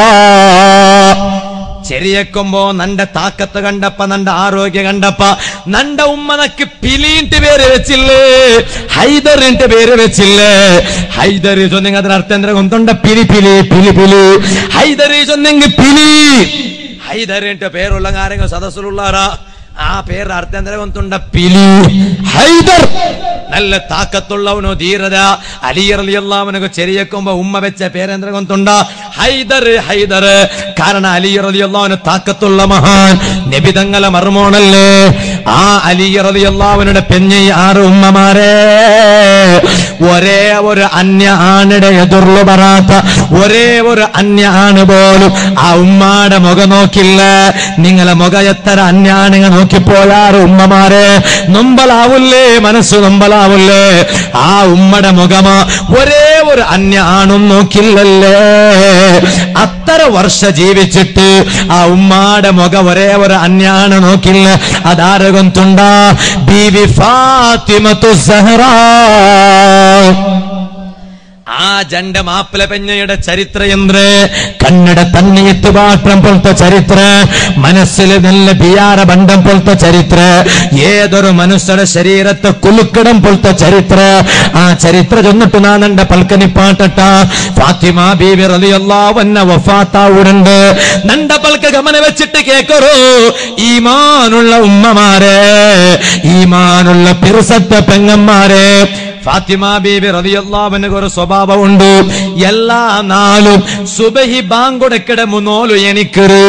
ചെറിയക്കുമ്പോ നന്റെ താക്കത്ത് കണ്ടപ്പ നന്റെ ആരോഗ്യ കണ്ടപ്പ നന്റെ ഉമ്മനക്ക് പിലീന്റെ പേര് വെച്ചില്ലേ ഹൈദറിന്റെ പേര് വെച്ചില്ലേ ഹൈദറി ചൊന്നെങ്കിൽ അതിന് അർത്ഥം എന്താ കൊന്തൊണ്ട പിലി പിലി പിലി പിലി ഹൈദറി ചൊന്നെങ്കിൽ പിലി ഹൈദറിന്റെ പേരുള്ള കാര്യങ്ങൾ സദസ്സിലുള്ളാറാ ആ പേര് അർത്ഥം എന്താ കൊന്തുണ്ട പിലി ഹൈദർ നല്ല താക്കത്തുള്ളവനോ ധീരത അലിയറിയല്ലാവനൊക്കെ ചെറിയക്കുമ്പോ ഉമ്മ വെച്ച പേരെന്ത്ര കൊന്തുണ്ട ഹൈദർ ഹൈദർ കാരണം അലിയറിയല്ലാവന് താക്കത്തുള്ള മഹാൻ നബിതങ്ങളെ മർമോണല്ലേ ആ അലിയറിയല്ലാവനുടെ പെഞ്ഞി ആറ് ഉമ്മമാരെ ഒരേ ഒരു അന്യ ആണിടെ എതിർന്നു പറയാത്ത ഒരേ ഒരു അന്യ ആണ് പോലും ആ ഉമ്മാടെ മുഖം നോക്കില്ല നിങ്ങളെ മുഖം എത്ര അന്യാണിങ്ങ നോക്കിപ്പോയാറ് ഉമ്മമാരെ നൊമ്പലാവില്ലേ മനസ്സ് നൊമ്പലാവില്ലേ ആ ഉമ്മയുടെ മുഖമ ഒരേ ഒരു അന്യ ആണും നോക്കില്ലല്ലേ അത്ര വർഷ ജീവിച്ചിട്ട് ആ ഉമ്മാടെ മുഖം ഒരേ ഒരു അന്യാണ് നോക്കില്ല അതാരകൊന്തുണ്ട ബീവി ഫാത്തിമത്തു സഹറ ആ ജണ്ട മാപ്പിള പെഞ്ഞയുടെ ചരിത്ര എന്ത് കന്നഡ തന്നെയത്ത് പാത്രം പോലത്തെ ചരിത്ര മനസ്സിൽ നല്ല ബിയാര ബന്ധം പോലത്തെ ചരിത്ര ഏതൊരു മനുഷ്യരുടെ ശരീരത്തെ കുലുക്കിടം പോലത്തെ ചരിത്ര ആ ചരിത്ര ചെന്നിട്ട് നാ നണ്ട പൽക്കനി പാട്ടട്ട ഫാത്തിമ ബീവി റളിയല്ലാഹുവന്ന വഫാത്താവുണ്ട് നണ്ട പൽക്ക ഗമന വെച്ചിട്ട് കേക്കറോ ഈമാനുള്ള ഉമ്മമാരെ ഈമാനുള്ള പിറുസത്ത പെങ്ങന്മാരെ ഫാത്തിമ ബീബി റളിയല്ലാഹുവിന് ഒരു സ്വഭാവമുണ്ട് എല്ലാ നാളും സുബഹി ബാങ്കൊടുക്കട മുന്നോലു എനിക്കറ്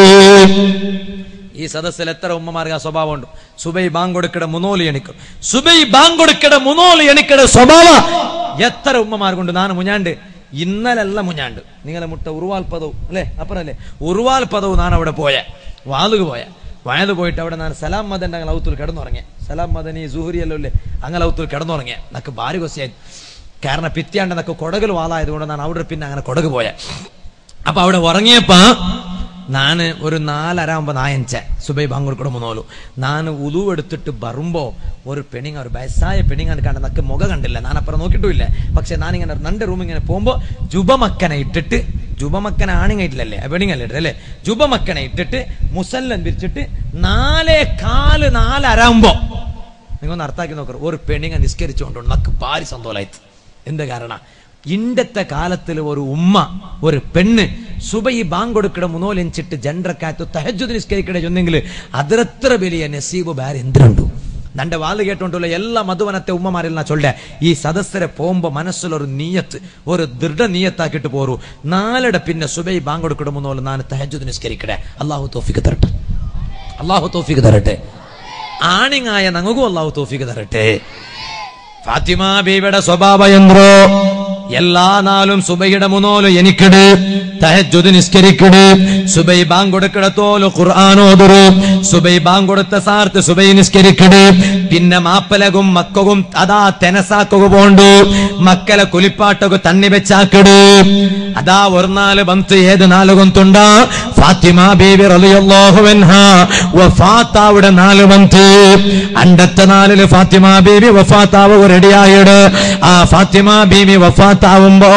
ഈ സദസ്സിൽ എത്ര ഉമ്മമാർക്ക് ആ സ്വഭാവമുണ്ട് സുബൈ ബാങ്കൊടുക്കട മുന്നോലു എണിക്കും സുബൈ ബാങ്കൊടുക്കട മുന്നോലു എണിക്കട സ്വഭാവ എത്ര ഉമ്മമാർക്കുണ്ട് ನಾನು മുഞ്ഞാണ്ട് ഇന്നലല്ല മുഞ്ഞാണ്ട് നിങ്ങളെ മുട്ട ഉറുവാൽ പദവും അല്ലേ അപ്പറല്ലേ ഉറുവാൽ പദവും ഞാൻ അവിടെ പോയ വാലുക പോയ വയത് പോയിട്ട് അവിടെ ನಾನು സലാം മദന്റെ അങ്ങനെ ഔത്തിൽ കിടന്നുറങ്ങിയ സലാം മദനി സുഹുരിയല്ലോ അല്ലേ അങ്ങനെ ഔത്തിൽ കിടന്നുറങ്ങിയ നക്ക് ഭാരി കൊസിയായി കാരണം പിത്യാണ്ട് നക്ക് കൊടകൽ വാലായതുകൊണ്ട് ഞാൻ അവിടെ പിന്നെ അങ്ങനെ കൊടക് പോയ അപ്പൊ അവിടെ ഉറങ്ങിയപ്പോ നാന് ഒരു നാലരാകുമ്പോ നായഞ്ച സുബൈ ബാങ്കൂർക്കൂടെ മൂന്നോലു നാന് ഉലു എടുത്തിട്ട് വരുമ്പോ ഒരു പെണിങ്ങ ഒരു വയസ്സായ പെണിങ്ങാണ് കണ്ട നക്ക് മുഖ കണ്ടില്ല ഞാൻ അപ്പുറം നോക്കിയിട്ടുമില്ല പക്ഷെ ഞാനിങ്ങനെ രണ്ട് റൂം ഇങ്ങനെ പോകുമ്പോ ജുബമക്കനെ ഇട്ടിട്ട് ജുബമക്കനെ ആണിങ്ങ ഇട്ടില്ലല്ലേ പെണിങ്ങല്ലേ ഇട്ടല്ലേ ജുബമക്കനെ ഇട്ടിട്ട് മുസല്ലൻ വിരിച്ചിട്ട് നാലേ കാല് നാലരാകുമ്പോ നിങ്ങൊന്ന് അർത്ഥാക്കി നോക്കറ ഒരു പെണിങ്ങ നിസ്കരിച്ചുകൊണ്ടുണ്ട് നക്ക് ഭാരി സന്തോലായിട്ട് എന്ത് കാരണം ഇണ്ടത്തെ കാലത്തിൽ ഒരു ഉമ്മ ഒരു പെണ്ണ് സുബൈ ബാങ്കൊടുക്കട മുന്നോലെഞ്ചിട്ട് ജണ്ടക്കാത്ത് തഹജുദ് നിസ്കരിക്കടെ ചൊന്നെങ്കിൽ അതിരത്ര വലിയ നസീബ് വേറെ എന്തിനുണ്ടു നന്റെ വാല് കേട്ടോണ്ടുള്ള എല്ലാ മധുവനത്തെ ഉമ്മമാരിൽ നാ ചൊല്ലേ ഈ സദസ്സരെ പോകുമ്പോ മനസ്സിലൊരു നീയത്ത് ഒരു ദൃഢ നീയത്താക്കിയിട്ട് പോറു നാലട പിന്നെ സുബൈ ബാങ്കൊടുക്കട മുന്നോല് ഞാൻ തഹജുദ് നിസ്കരിക്കടെ അള്ളാഹു തോഫിക്ക് തരട്ടെ അള്ളാഹു തോഫിക്ക് തരട്ടെ ആണിങ്ങായ നങ്ങും അള്ളാഹു തോഫിക്ക് തരട്ടെ ഫാത്തിമ ബീവിയുടെ സ്വഭാവ എന്തോ എല്ലാ നാളും സുബൈയുടെ മുന്നോല് എനിക്കിട് തഹജുദ് നിസ്കരിക്കിട് സുബൈ ബാങ്ക് കൊടുക്കിടത്തോല് ഖുർആൻ ഓതുറ് സുബൈ ബാങ്ക് കൊടുത്ത സാർത്ത് സുബൈ നിസ്കരിക്കിട് പിന്നെ മാപ്പലകും മക്കകും അതാ തെനസാക്കുക പോണ്ട് മക്കളെ കുലിപ്പാട്ടകു തണ്ണി വെച്ചാക്കിട് അതാ ഒരു നാല് ബന്ത് ഏത് നാല് കൊന്തുണ്ട ഫാത്തിമ ബീവി റളിയല്ലാഹു അൻഹ വഫാത്താവിടെ നാല് ബന്ത് അണ്ടത്തെ നാലില് ഫാത്തിമ ബീവി വഫാത്താവ് റെഡിയായിട് ആ ഫാത്തിമ ബീവി വഫാത്താവുമ്പോ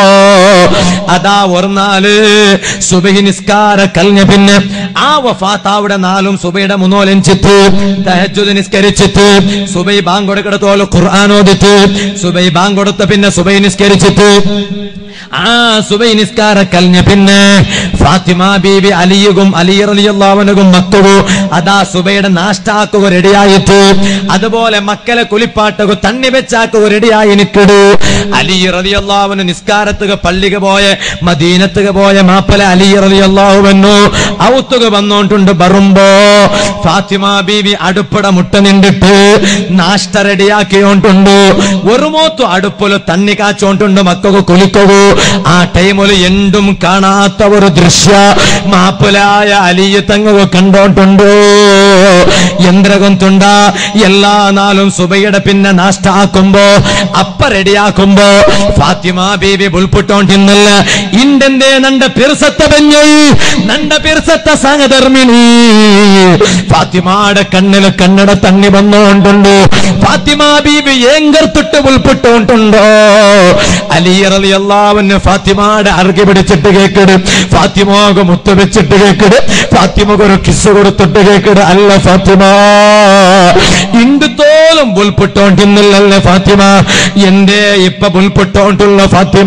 അതാ ഒരു നാല് സുബഹി നിസ്കാര കലിഞ്ഞ പിന്നെ ആ വഫാത്താവിടെ നാലും സുബൈയുടെ മുന്നോലഞ്ചിട്ട് തഹജുദ് നിസ്കരിച്ചിട്ട് സുബൈ ബാങ്ക് കൊടുക്കിടത്തോളം ഖുർആൻ ഓദിട്ട് സുബൈ ബാങ്ക് കൊടുത്ത പിന്നെ സുബൈ നിസ്കരിച്ചിട്ട് ആ സുബൈ നിസ്കാര കലിഞ്ഞ പിന്നെ ഫാത്തിമ ബീബി അലിയുകും അലി റളിയല്ലാഹുവിനും മക്കവും അതാ സുബൈയുടെ നാഷ്ടാക്കുക റെഡിയായിട്ട് അതുപോലെ മക്കളെ കുലിപ്പാട്ടകു തണ്ണി വെച്ചാക്കുക റെഡിയായി നിക്കട് അലി റളിയല്ലാഹുവിന് നിസ്കാരത്തുക പള്ളിക പോയ മദീനത്തുക പോയ മാപ്പല അലി റളിയല്ലാഹുവെന്നു ഔത്തുക വന്നോണ്ടുണ്ട് ബറുമ്പോ ഫാത്തിമ ബീവി അടുപ്പട മുട്ട നിണ്ടിട്ട് നാഷ്ട റെഡിയാക്കിയോണ്ടുണ്ട് ഒരു മൂത്തു അടുപ്പില് തണ്ണി കാച്ചോണ്ടുണ്ട് മക്കൾക്ക് കുലിക്കകു ആ ടൈമില് എന്തും കാണാത്ത ഒരു ദൃശ്യ മാപ്പുലായ അലിയ തങ്ങവ് കണ്ടോണ്ടുണ്ട് യന്ത്രകൊന്തുണ്ട എല്ലാ നാളും സുബയുടെ പിന്നെ നാഷ്ട ആക്കുമ്പോ അപ്പ റെഡിയാക്കുമ്പോ ഫാത്തിമ ബീബി ബുൾപുട്ടോണ്ടിന്നല്ല ഇന്റന്റെ നണ്ട പിർസത്ത പെഞ്ഞൈ നണ്ട പിർസത്ത സഹധർമ്മിണി ഫാത്തിമാടെ കണ്ണില് കണ്ണട തണ്ണി വന്നോണ്ടുണ്ട് ഫാത്തിമ ബീബി ഏങ്കർത്തിട്ട് ഉൾപ്പെട്ടുകൊണ്ടുണ്ടോ അലിയറലി എല്ലാവന് ഫാത്തിമാടെ അറുകി പിടിച്ചിട്ട് കേക്കിട് ഫാത്തിമോക മുത്ത് വെച്ചിട്ട് കേക്കിട് ഫാത്തിമക്ക് ഒരു കിസ് കൊടുത്തിട്ട് കേക്കിട് അല്ല ഫാത്തിമ ഇന്ത് തോലും ഉൾപ്പെട്ടോണ്ടിന്നല്ലേ ഫാത്തിമ എന്റെ ഇപ്പൊ ഉൾപ്പെട്ടോണ്ടുള്ള ഫാത്തിമ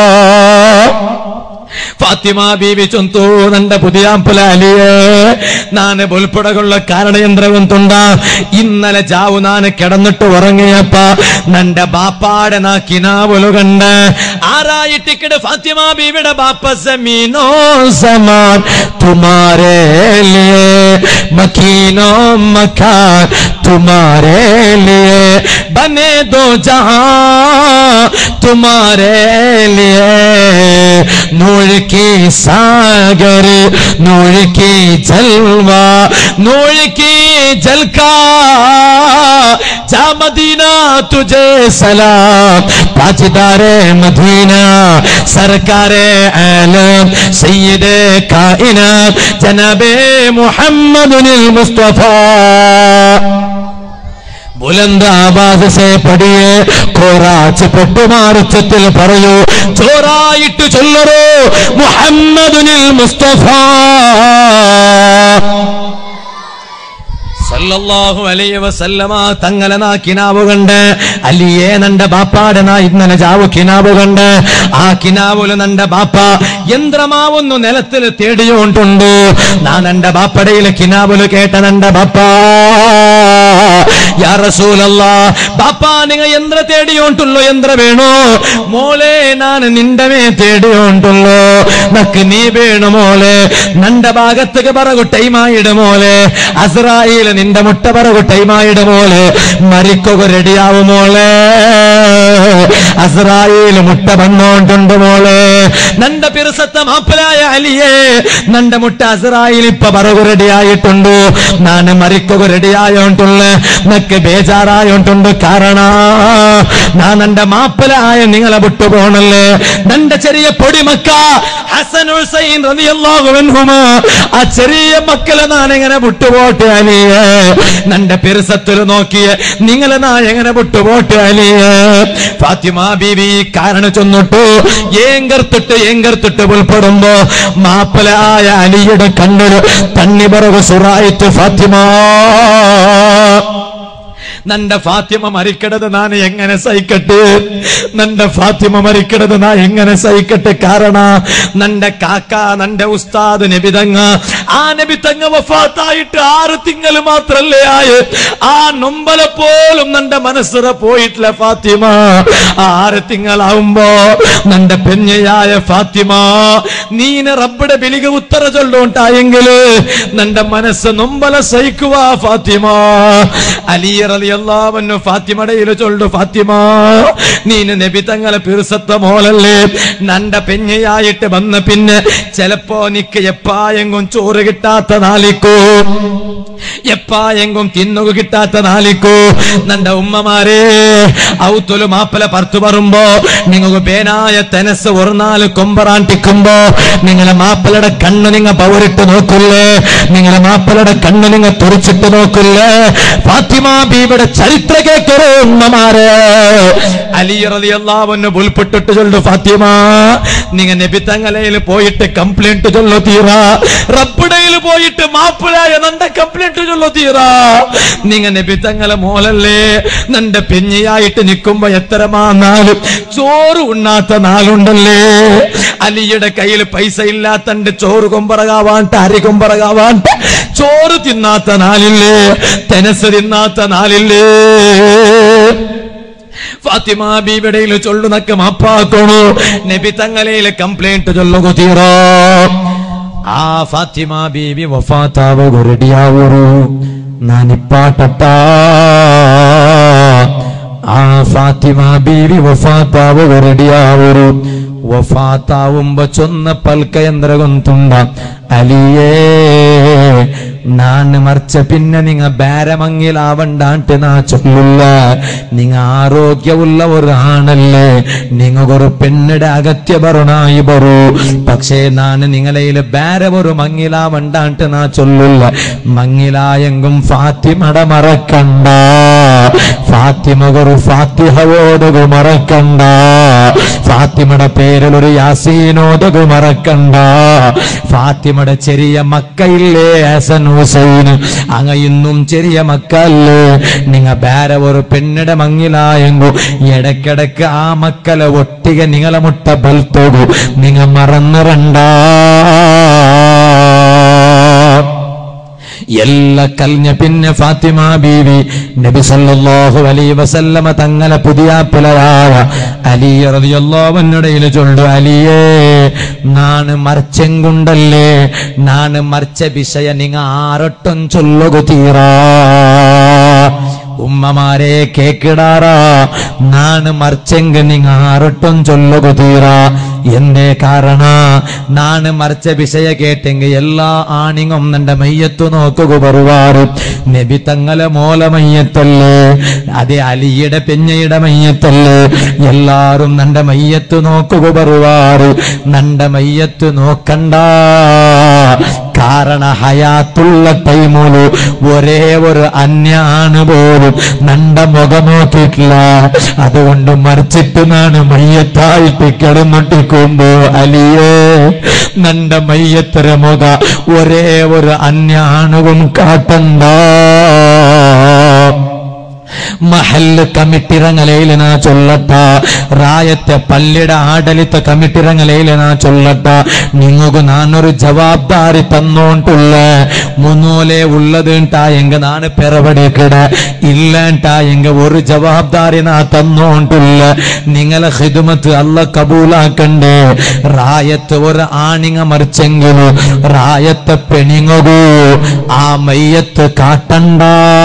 ഫാത്തിമ ബീവി ചൊന്തു നണ്ട പുതിയാമ്പുല അലിയേ നാന് ബുൽപ്പുടകുള്ള കാരണയന്ത്രവും തുണ്ട ഇന്നലെ ജാവു നാന് കിടന്നിട്ട് ഉറങ്ങിയപ്പ നന്റെ ബാപ്പാടെ നാ കിനാവുലു കണ്ട് ആറായിട്ടിക്കട് ഫാത്തിമ ബീവിയുടെ ബാപ്പ സമീനോ സമാൻ തുമാരേ ലിയേ മക്കീനോ മക്കാൻ തുമാരേ ലിയേ ബനെ ദോ ജഹാ തുമാരേ ലിയേ नूर की सागर नूर की जलवा नूर की जलका जा मदीना तुझे सलाम ताजदारे मदीना सरकारे आलम सैयद कायनात जनाबे मुहम्मद मुस्तफा ബുലന്ദ ആവാസ് സേ പടിയെ കോറാച്ച് പെട്ടുമാറുച്ചത്തിൽ പറയൂ ചോറായിട്ട് ചൊല്ലറോ മുഹമ്മദുനിൽ മുസ്തഫ സല്ലല്ലാഹു അലൈഹി വസല്ലമ തങ്ങളെ നാ കിനാവ് കണ്ട് അല്ലിയേ നന്റെ ബാപ്പാടെ നാ ഇന്നലെ ജാവ് കിനാവ് കണ്ട് ആ കിനാവുല് നന്റെ ബാപ്പ യന്ത്രമാവുന്നു നിലത്തിൽ തേടിയോണ്ടുണ്ട് ഞാൻ എന്റെ ബാപ്പടയിലെ കിനാവുല് കേട്ട നന്റെ ബാപ്പ യാ റസൂലല്ലാ ബാപ്പ നിങ്ങ യന്ത്ര തേടിയോണ്ടുള്ളൂ യന്ത്ര വേണോ മോളെ ഞാൻ നിന്റെ മേ തേടിയോണ്ടുള്ളൂ നക്ക് നീ വേണു മോളെ നന്റെ ഭാഗത്തേക്ക് പറകു ടൈമായിട മോളെ അസ്രായേൽ നിന്റെ മുട്ട പറകു ടൈമായിട മോളെ മരിക്കുക റെഡിയാവും മോളെ അസ്രായേൽ മുട്ട വന്നോണ്ടുണ്ട് മോളെ നന്റെ പിറസത്ത മാപ്പലായ അലിയേ നന്റെ മുട്ട അസ്രായേൽ ഇപ്പൊ പറകു റെഡിയായിട്ടുണ്ട് ഞാൻ മരിക്കുക റെഡിയായോണ്ടുള്ള നക്ക് ബേജാറായോണ്ടുണ്ട് കാരണ ഞാൻ എന്റെ മാപ്പലായ നിങ്ങളെ വിട്ടുപോണല്ലേ നന്റെ ചെറിയ പൊടിമക്ക ഹസൻ ഹുസൈൻ റളിയല്ലാഹു അൻഹുമാ ആ ചെറിയ മക്കളെ ഞാൻ എങ്ങനെ വിട്ടുപോട്ടെ അലിയേ നന്റെ പെരുസത്തിൽ നോക്കിയ നിങ്ങളെ നാ എങ്ങനെ വിട്ടുപോട്ടെ അലിയേ ഫാത്തിമ ബീവി കാരണം ചൊന്നിട്ടു ഏങ്കർത്തിട്ട് ഏങ്കർത്തിട്ട് ഉൾപ്പെടുമ്പോ മാപ്പലായ അലിയുടെ കണ്ണില് തണ്ണി പറവ് സുറായിട്ട് ഫാത്തിമ നന്റെ ഫാത്തിമ മരിക്കണത് ഞാൻ എങ്ങനെ സഹിക്കട്ടെ നന്റെ ഫാത്തിമ മരിക്കണത് ഞാൻ എങ്ങനെ സഹിക്കട്ടെ കാരണ നന്റെ കാക്ക നന്റെ ഉസ്താദ് നബിതങ്ങ ആ നബിതങ്ങ വഫാത്തായിട്ട് ആറ് തിങ്കൾ മാത്രല്ലേ ആയ ആ നൊമ്പല പോലും നന്റെ മനസ്സിറ പോയിട്ടില്ല ഫാത്തിമ ആ ആറ് തിങ്കളാവുമ്പോ നന്റെ പെഞ്ഞയായ ഫാത്തിമ നീന റബ്ബിടെ ബലിക ഉത്തര ചൊല്ലോണ്ടായെങ്കില് നന്റെ മനസ്സ് നൊമ്പല സഹിക്കുക ഫാത്തിമ അലി റളിയല്ലാഹു ഫാത്തിമടയിൽ ചൊല്ലു ഫാത്തിമ നീന് നബി തങ്ങളെ പിറുസത്ത മോളല്ലേ നന്റെ പെഞ്ഞയായിട്ട് വന്ന പിന്നെ ചിലപ്പോ നിക്ക് എപ്പായെങ്കും ചോറ് കിട്ടാത്ത നാളിക്കോ എപ്പായെങ്കും തിന്നുക കിട്ടാത്ത നാളിക്കോ നന്റെ ഉമ്മമാരെ ഔത്തൊരു മാപ്പല പറത്തു പറയുമ്പോ നിങ്ങൾക്ക് പേനായ തെനസ് ഒരു നാല് കൊമ്പറാണ്ടിക്കുമ്പോ നിങ്ങളെ മാപ്പലയുടെ കണ്ണ് നിങ്ങ പവറിട്ട് നോക്കില്ലേ നിങ്ങളെ മാപ്പലയുടെ കണ്ണ് നിങ്ങ തുറച്ചിട്ട് നോക്കില്ലേ ഫാത്തിമ ബീബിയുടെ ചരിത്ര കേക്കറോ ഉമ്മമാരെ അലി റളിയല്ലാഹുവിന് ഉൾപ്പെട്ടിട്ട് ചൊല്ലു ഫാത്തിമ നിങ്ങ നബി തങ്ങളയിൽ പോയിട്ട് കംപ്ലൈന്റ് ചൊല്ലു തീറ റബ്ബിടയിൽ പോയിട്ട് മാപ്പിളായ നന്റെ കംപ്ലൈന്റ് ചൊല്ലു തീറ നിങ്ങ നബി തങ്ങളെ മോലല്ലേ നന്റെ പെഞ്ഞിയായിട്ട് നിൽക്കുമ്പോ എത്രമാ നാളും ചോറ് ഉണ്ണാത്ത നാളുണ്ടല്ലേ അലിയുടെ കയ്യിൽ പൈസ ഇല്ലാത്തണ്ട് ചോറ് കൊമ്പറകാവാണ്ട് അരി കൊമ്പറകാവാണ്ട് ചോറ് തിന്നാത്ത നാളില്ലേ തെനസ് തിന്നാത്ത നാളില്ലേ ഫാത്തിമ ബീബിടയിൽ ചൊല്ലുനക്ക് മാപ്പാക്കണു നബി തങ്ങളയിൽ കംപ്ലൈന്റ് ചൊല്ലുക തീറോ ആ ഫാത്തിമ ബീബി വഫാത്താവുക റെഡിയാവൂರು നാനിപ്പാട്ടട്ട ആ ഫാത്തിമ ബീവി വഫാത്താവുക റെഡിയാവൂರು വഫാത്താവുമ്പോ ചൊന്ന പൽക്ക യന്ത്രകൊന്തുണ്ട അലിയേ ನಾನು ಮರ್ಚ ಪಿನ್ನ ನಿಂಗ ಬೇರೆ ಮಂಗಿಲಾವಂಡ ಅಂಟೆ ನಾ ಚೊಲ್ಲಿಲ್ಲ ನಿಂಗ ಆರೋಗ್ಯವುಳ್ಳ ഒരു ആണല്ലേ നിങ്ങൾക്കൊരു പെണ്ണിടെ അഗത്യ ബറുണായി ബറു പക്ഷേ ഞാൻ നിങ്ങളയിൽ ಬೇರೆ ഒരു മങ്ങിലാവണ്ടാണ്ട് നാ ചൊല്ലില്ല മങ്ങിലായെങ്കും ഫാത്തിമട മറക്കണ്ട ഫാത്തിമകൊരു ഫാത്തിഹ ഓതകു മറക്കണ്ട ഫാത്തിമയുടെ പേരിൽ ഒരു യാസീനോതകു മറക്കണ്ട ഫാത്തിമയുടെ ചെറിയ മക്കയില്ലേ ഹസൻ ഹുസൈൻ അങ്ങ ഇന്നും ചെറിയ മക്കല്ലേ നിങ്ങ ಬೇರೆ ഒരു പെണ്ണിടെ മങ്ങിലായെങ്കു ഇടക്കിടക്ക് ആ മക്കളെ ഒട്ടിക നിങ്ങളെ മുട്ട ബൽത്തോകു നിങ്ങ മറന്നിരണ്ട ಎಲ್ಲ ಕಲ್ഞ്ഞ പിന്നെ ഫാത്തിമ ബീവി നബി സല്ലല്ലാഹു അലൈഹി വസല്ലമ തങ്ങളെ പുതിയാപ്പിളയായ അലി റളിയല്ലാഹു അൻഹുടയിൽ ചൊല്ലു അലിയേ നാണ് മർച്ചെങ്കുണ്ടല്ലേ നാണ് മർച്ച വിഷയ നിങ്ങ ആരൊട്ടും ചൊല്ലുക തീറാ ഉമ്മമാരെ കേക്കിടാറാ നാണ് മർച്ചെങ്ക് നിങ്ങ ആരൊട്ടും ചൊല്ലുക തീറാ എന്തേ കാരണ നാണ് മറിച്ച വിഷയ കേട്ടെങ്കിൽ എല്ലാ ആണിങ്ങും നിന്റെ മയ്യത്തു നോക്കുക പറയുവാറ് നബി തങ്ങളെ മോല മയ്യത്തല്ലേ അതെ അലിയുടെ പെഞ്ഞയുടെ മയ്യത്തല്ലേ എല്ലാരും നന്റെ മയ്യത്ത് നോക്കുക പറയുവാറ് നന്റെ മയ്യത്ത് നോക്കണ്ട കാരണം ഹയാത്തുള്ള ടൈമോലു ഒരേ ഒരു അന്യാണ് പോലും നണ്ട മുഖം നോക്കിയിട്ടില്ല അതുകൊണ്ട് മറിച്ചിട്ട് നാണ് മയ്യത്തായിട്ട് കിടന്നൊട്ടിക്കുമ്പോ അലിയേ നണ്ട മയ്യത്തര മുഖ ഒരേ ഒരു അന്യാണുവും കാട്ടണ്ട മഹല്ല് കമ്മിറ്റിറങ്ങലയിൽ നാ ചൊല്ലട്ട റായത്തെ പള്ളിയുടെ ആಡಳಿತ കമ്മിറ്റിറങ്ങലയിൽ നാ ചൊല്ലട്ട നിങ്ങൾക്ക് നാനൊരു ജവാബ്ദാരി തന്നോണ്ടുള്ള മുന്നോലെ ഉള്ളതുണ്ടാ എങ്ക നാണ് പെറവടിക്കിട ഇല്ലാണ്ടാ എങ്ക ഒരു ജവാബ്ദാരി നാ തന്നോണ്ടുള്ള നിങ്ങളെ ഹിദുമത്ത് അല്ല കബൂലാക്കണ്ടേ റായത്ത് ഒരു ആണിങ്ങ മറിച്ചെങ്കിലും റായത്തെ പെണിങ്ങകൂ ആ മയ്യത്ത് കാട്ടണ്ട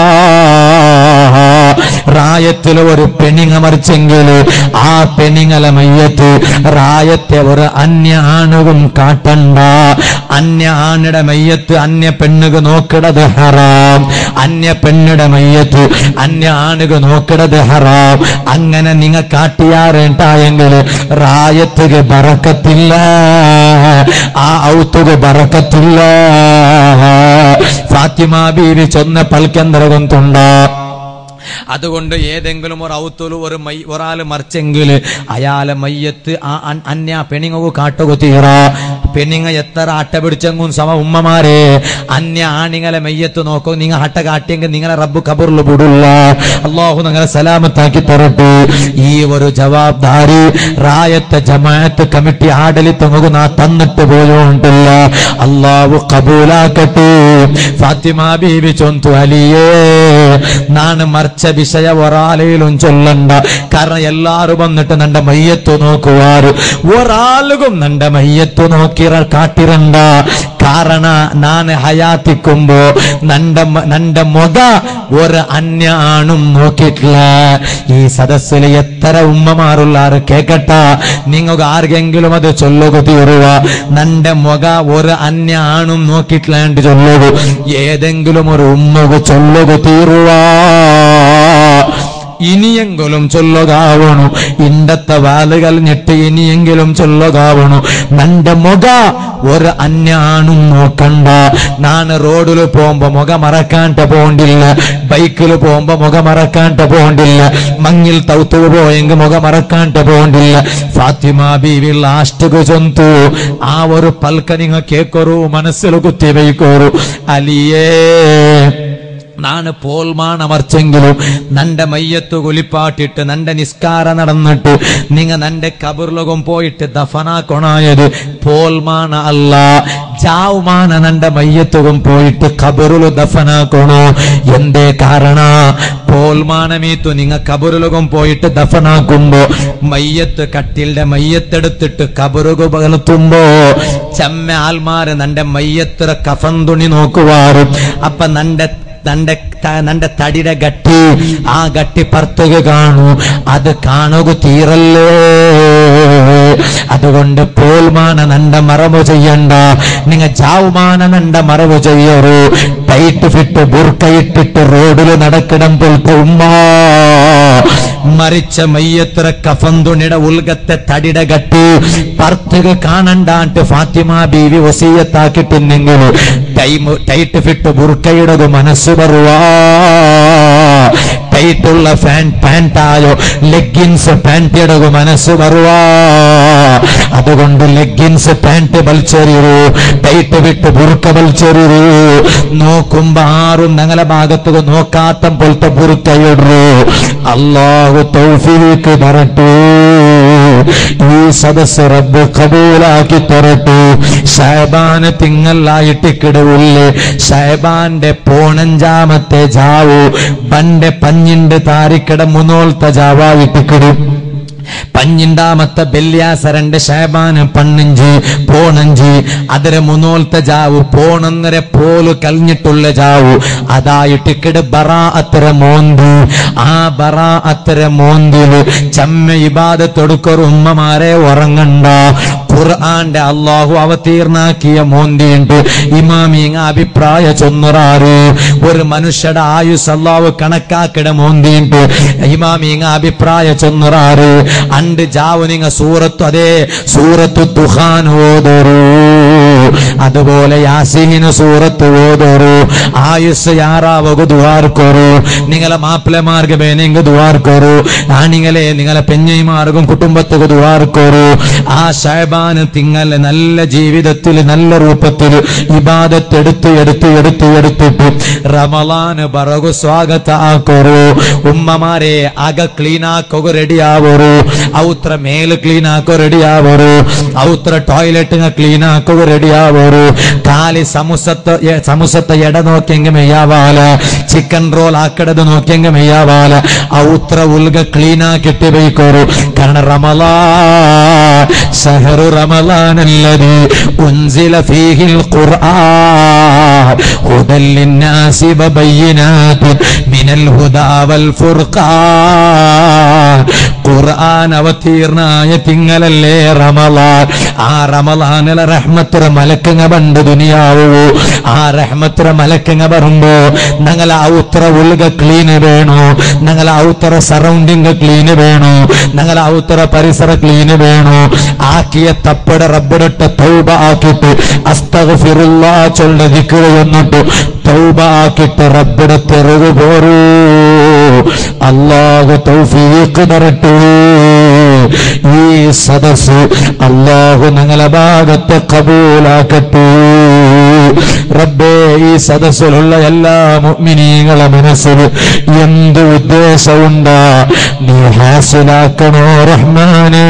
റായത്തിൽ ഒരു പെണ്ണിങ്ങ മറിച്ചെങ്കിൽ ആ പെണ്ണിങ്ങല മയ്യത്ത് റായത്തെ ഒരു അന്യ ആണുകും കാട്ടണ്ട അന്യ ആണിടെ മയ്യത്ത് അന്യ പെണ്ണുക നോക്കിടത് ഹറാം അന്യ പെണ്ണിടെ മയ്യത്ത് അന്യ ആണുക നോക്കിടത് ഹറാം അങ്ങനെ നിങ്ങ കാട്ടിയാറേണ്ടായെങ്കിൽ റായത്തുക ബറക്കത്തില്ല ആ ഔത്തുക ബറക്കത്തില്ല ഫാത്തിമ ബീവി ചൊന്ന പൽക്കെന്തരകൊണ്ടുണ്ടോ അതുകൊണ്ട് ഏതെങ്കിലും ഒരു ഔത്തുലു ഒരു മൈ ഒരാള് മറിച്ചെങ്കിൽ അയാളെ മയ്യത്ത് ആ അൻ- അന്യ പെണിങ്ങു കാട്ടുക തീറ പെണ്ണിങ്ങ എത്ര അട്ട പിടിച്ചെങ്കും സമ ഉമ്മമാരെ അന്യ ആണിങ്ങളെ മയ്യത്ത് നോക്കൂ നിങ്ങൾ അട്ട കാട്ടിയെങ്കിൽ നിങ്ങളെ റബ്ബ് കബറിൽ വിടില്ല അള്ളാഹു നിങ്ങളെ സലാമത്താക്കി തരട്ടെ ഈ ഒരു ജവാബ്ദാരി റായത്തെ ജമാഅത്ത് കമ്മിറ്റി ആടലിത്തങ്ങു നാ തന്നിട്ട് പോയോണ്ടില്ല അള്ളാഹു കബൂലാക്കട്ടെ ഫാത്തിമ ബീവി ചൊന്തു അലിയേ നാണ് മറിച്ച വിഷയ ഒരാളയിലും ചൊല്ലണ്ട കാരണം എല്ലാരും വന്നിട്ട് നന്റെ മയ്യത്ത് നോക്കുവാറ് ഒരാളും നന്റെ മയ്യത്ത് നോക്കി കാട്ടിരണ്ട കാരണ നാന് ഹയാത്തിക്കുമ്പോ നണ്ട നന്റെ മുഖ ഒരു അന്യ ആണും നോക്കിയിട്ടില്ല ഈ സദസ്സിൽ എത്ര ഉമ്മമാരുള്ളാറ് കേക്കട്ട നിങ്ങൾക്ക് ആർക്കെങ്കിലും അത് ചൊല്ലുക തീരുക നന്റെ മുഖ ഒരു അന്യ ആണും നോക്കിയിട്ടില്ലാണ്ട് ചൊല്ലുക ഏതെങ്കിലും ഒരു ഉമ്മക്ക് ചൊല്ലുക തീരുക ഇനിയെങ്കിലും ചൊല്ലുകാവണു ഇണ്ടത്തെ വാലുകൾ ഞെട്ട് ഇനിയെങ്കിലും ചൊല്ലുകാവണു നന്റെ മുഖ ഒരു അന്യാണും നോക്കണ്ട നാണ് റോഡിൽ പോകുമ്പോ മുഖ മറക്കാണ്ട പോണ്ടില്ല ബൈക്കിൽ പോകുമ്പോ മുഖ മറക്കാണ്ട പോണ്ടില്ല മങ്ങിൽ തൗത്തു പോയെങ്കിൽ മുഖ മറക്കാണ്ട പോണ്ടില്ല ഫാത്തിമ ബീവി ലാസ്റ്റ് ചൊന്തു ആ ഒരു പൽക്ക നിങ്ങ കേക്കൊരു മനസ്സിൽ കുത്തി വയ്ക്കോരു അലിയേ നാണ് പോൽമാൺ അമർച്ചെങ്കിലും നന്റെ മയ്യത്ത് കുലിപ്പാട്ടിട്ട് നന്റെ നിസ്കാര നടന്നിട്ട് നിങ്ങ നന്റെ കബുർലകം പോയിട്ട് ദഫനാക്കൊണായത് പോൽമാണ അല്ല ജാവുമാന നന്റെ മയ്യത്തുകം പോയിട്ട് കബറുಲು ദഫനാക്കണോ എന്തേ കാരണ പോൽമാനമീത്തു നിങ്ങ കബറുലകം പോയിട്ട് ദഫനാക്കുമ്പോ മയ്യത്ത് കട്ടിലിന്റെ മയ്യത്തെടുത്തിട്ട് കബറുക പകർത്തുമ്പോ ചമ്മ ആൽമാര് നന്റെ മയ്യത്തുര കഫൻ തുണി നോക്കുവാറും അപ്പൊ നന്റെ നന്റെ ത- നന്റെ തടിയുടെ ഗട്ടി ആ ഗട്ടി പർത്തുക കാണൂ അത് കാണുക തീരല്ലേ അതുകൊണ്ട് പോൽമാന നണ്ട മറവ് ചെയ്യണ്ട നിങ്ങ ജാവുമാന നണ്ട മറവ് ചെയ്യറു ടൈറ്റ് ഫിറ്റ് ബുർക്കയിട്ടിട്ട് റോഡിൽ നടക്കിടം പോലത്തെ ഉമ്മ മരിച്ച മയ്യത്ര കഫൻ തുണിയുടെ ഉൽഗത്തെ തടിയുടെ ഗട്ടി പർത്തുക കാണണ്ടാണ്ട് ഫാത്തിമ ബീവി വസീയത്താക്കിട്ടുണ്ടെങ്കിൽ ടൈം ടൈറ്റ് ഫിറ്റ് ബുർക്കയുടെ മനസ്സ് ಬರುವ ಟೈಟುಳ್ಳ ಫ್ಯಾಂಟ್ ಪ್ಯಾಂಟ್ ಆಯೋ ಲೆಗ್ಗಿನ್ಸ್ ಪ್ಯಾಂಟ್ ಎಡಗು ಮನಸ್ಸು ಬರುವ അതുകൊണ്ട് ലെഗിൻസ് പാന്റ് വലിച്ചെറിയൂ ടൈറ്റ് വിട്ട് ബുറുക്ക വലിച്ചെറിയൂ നോക്കുമ്പോ ആരും ഞങ്ങളെ ഭാഗത്ത് നോക്കാത്ത പോലത്തെ ബുറുക്കയിടൂ അള്ളാഹു തൗഫീക്ക് തരട്ടു ഈ സദസ് റബ്ബ് കബൂലാക്കി തരട്ടു ഷഹബാന് തിങ്ങലായിട്ട് കിടവില്ലേ ഷഹബാന്റെ പോണഞ്ചാമത്തെ ജാവു ബന്റെ പഞ്ഞിണ്ട് താരിക്കട മുന്നോൾത്ത ജാവായിട്ട് കിടും പഞ്ഞിണ്ടാമത്തെ ബെല്യാസരന്റെ ഷേബാന് പണ്ണഞ്ചി പോണഞ്ചി അതിരെ മുന്നോൽത്തെ ജാവു പോണന്നരെ പോല് കലിഞ്ഞിട്ടുള്ള ജാവു അതായിട്ട് കിട് ബറാ അത്തര മോന്തി ആ ബറാ അത്തര മോന്തില് ചമ്മ ഇബാദത്തൊടുക്കൊരു ഉമ്മമാരെ ഉറങ്ങണ്ട ഖുർആന്റെ അള്ളാഹു അവതീർണാക്കിയ മോന്തിയുണ്ട് ഇമാമിങ് അഭിപ്രായ ചൊന്നുറാറ് ഒരു മനുഷ്യയുടെ ആയുസ് അള്ളാഹു കണക്കാക്കിട മോന്തിയുണ്ട് ഇമാമിങ് അഭിപ്രായ ചൊന്നുറാറ് അണ്ട് ജാവുനിങ്ങ സൂറത്തു അതേ സൂറത്തു ദുഹാൻ ഓതറൂ അതുപോലെ യാസീന് സൂറത്ത് ഓതോറു ആയുസ് ಯಾರಾವಗು ದುವಾರ್ಕೋರು ನಿಂಗಲ ಮಾಪ್ಲೆ ಮಾರ್ಗ ಬೇನೆಂಗ ದುವಾರ್ಕೋರು ಆ ನಿಂಗಲೆ ನಿಂಗಲ പെഞ്ഞൈ മാർഗം കുടുംബത്തുക ദ്വാർക്കോറു ആ ഷഹബാന് തിങ്ങല് നല്ല ജീവിതത്തിൽ നല്ല രൂപത്തിൽ ഇബാദത്ത് എടുത്ത് എടുത്ത് എടുത്ത് എടുത്തിട്ട് റമലാന് പറകു സ്വാഗത ആക്കോറു ഉമ്മമാരെ അക ക്ലീൻ ആക്കുക റെഡി ആവോರು ഔത്ര മേല് ക്ലീൻ ആക്കോ റെഡി ആവോರು ഔത്ര ಟಾಯ್ಲೆಟ್ ಕ್ಲೀನ್ ಆಕೋ ರೆಡಿ ಆವೋರು ಖಾಲಿ ಸಮುಸತ್ತ ಎ- ಸಮುಸತ್ತ ಎಡ ನೋಕ್ಯಂಗೆ മെയ്യാവാല ചിക്കൻ റോൾ ആക്കടത് നോക്കിയെങ്ക മെയ്യാവാല ഔത്ര ഉൽഗ ക്ലീൻ ആക്കിട്ട് ബൈക്കോറു കാരണം റമലാ സഹറു റമലാനല്ലത് ഉൻസില ഫീഹിൽ ഖുർആൻ ഹുദൽ ലിന്നാസി വബയ്യിനാത്തിൻ മിനൽ ഹുദാ വൽ ഫുർഖാൻ ഖുർആൻ അവതീർണായ തിങ്ങലല്ലേ റമലാൻ ആ റമലാനില റഹ്മത്തുറ മലക്കങ്ങ ബണ്ട് ദുനിയാവൂ ആ റഹ്മത്തുറ മലക്കങ്ങ ಬರುಂಬೋ ನಂಗಲ ಔತರ ಉಲ್ಗ ಕ್ಲೀನ್ ಬೇಣು ನಂಗಲ ಔತರ ಸರೌಂಡಿಂಗ್ ಕ್ಲೀನ್ ಬೇಣು ನಂಗಲ ಔತರ ಪರಿಸರ ಕ್ಲೀನ್ ಬೇಣು ಆಕಿಯ ತಪ್ಪಡ ರಬ್ಬಡಟ್ಟ ತೌಬ ಹಾಕಿಟ್ಟು ಅಸ್ತಗಫಿರುಲ್ಲಾ ಚೊಲ್ಲ ದಿಕ್ಕರು എന്നിട്ട് തൗബ ആക്കിട്ട് റബ്ബിട തെരുവ് പോരൂ അള്ളാഹു തൗഫീഖ് തരട്ടെ ഈ സദസ് അള്ളാഹു ഞങ്ങളെ ഭാഗത്തെ കബൂലാക്കട്ടെ റബ്ബേ ഈ സദസ്സിലുള്ള എല്ലാ മുഅ്മിനീങ്ങളെ മനസ്സിൽ എന്ത് ഉദ്ദേശമുണ്ടാ നീ ഹാസിലാക്കണോ റഹ്മാനേ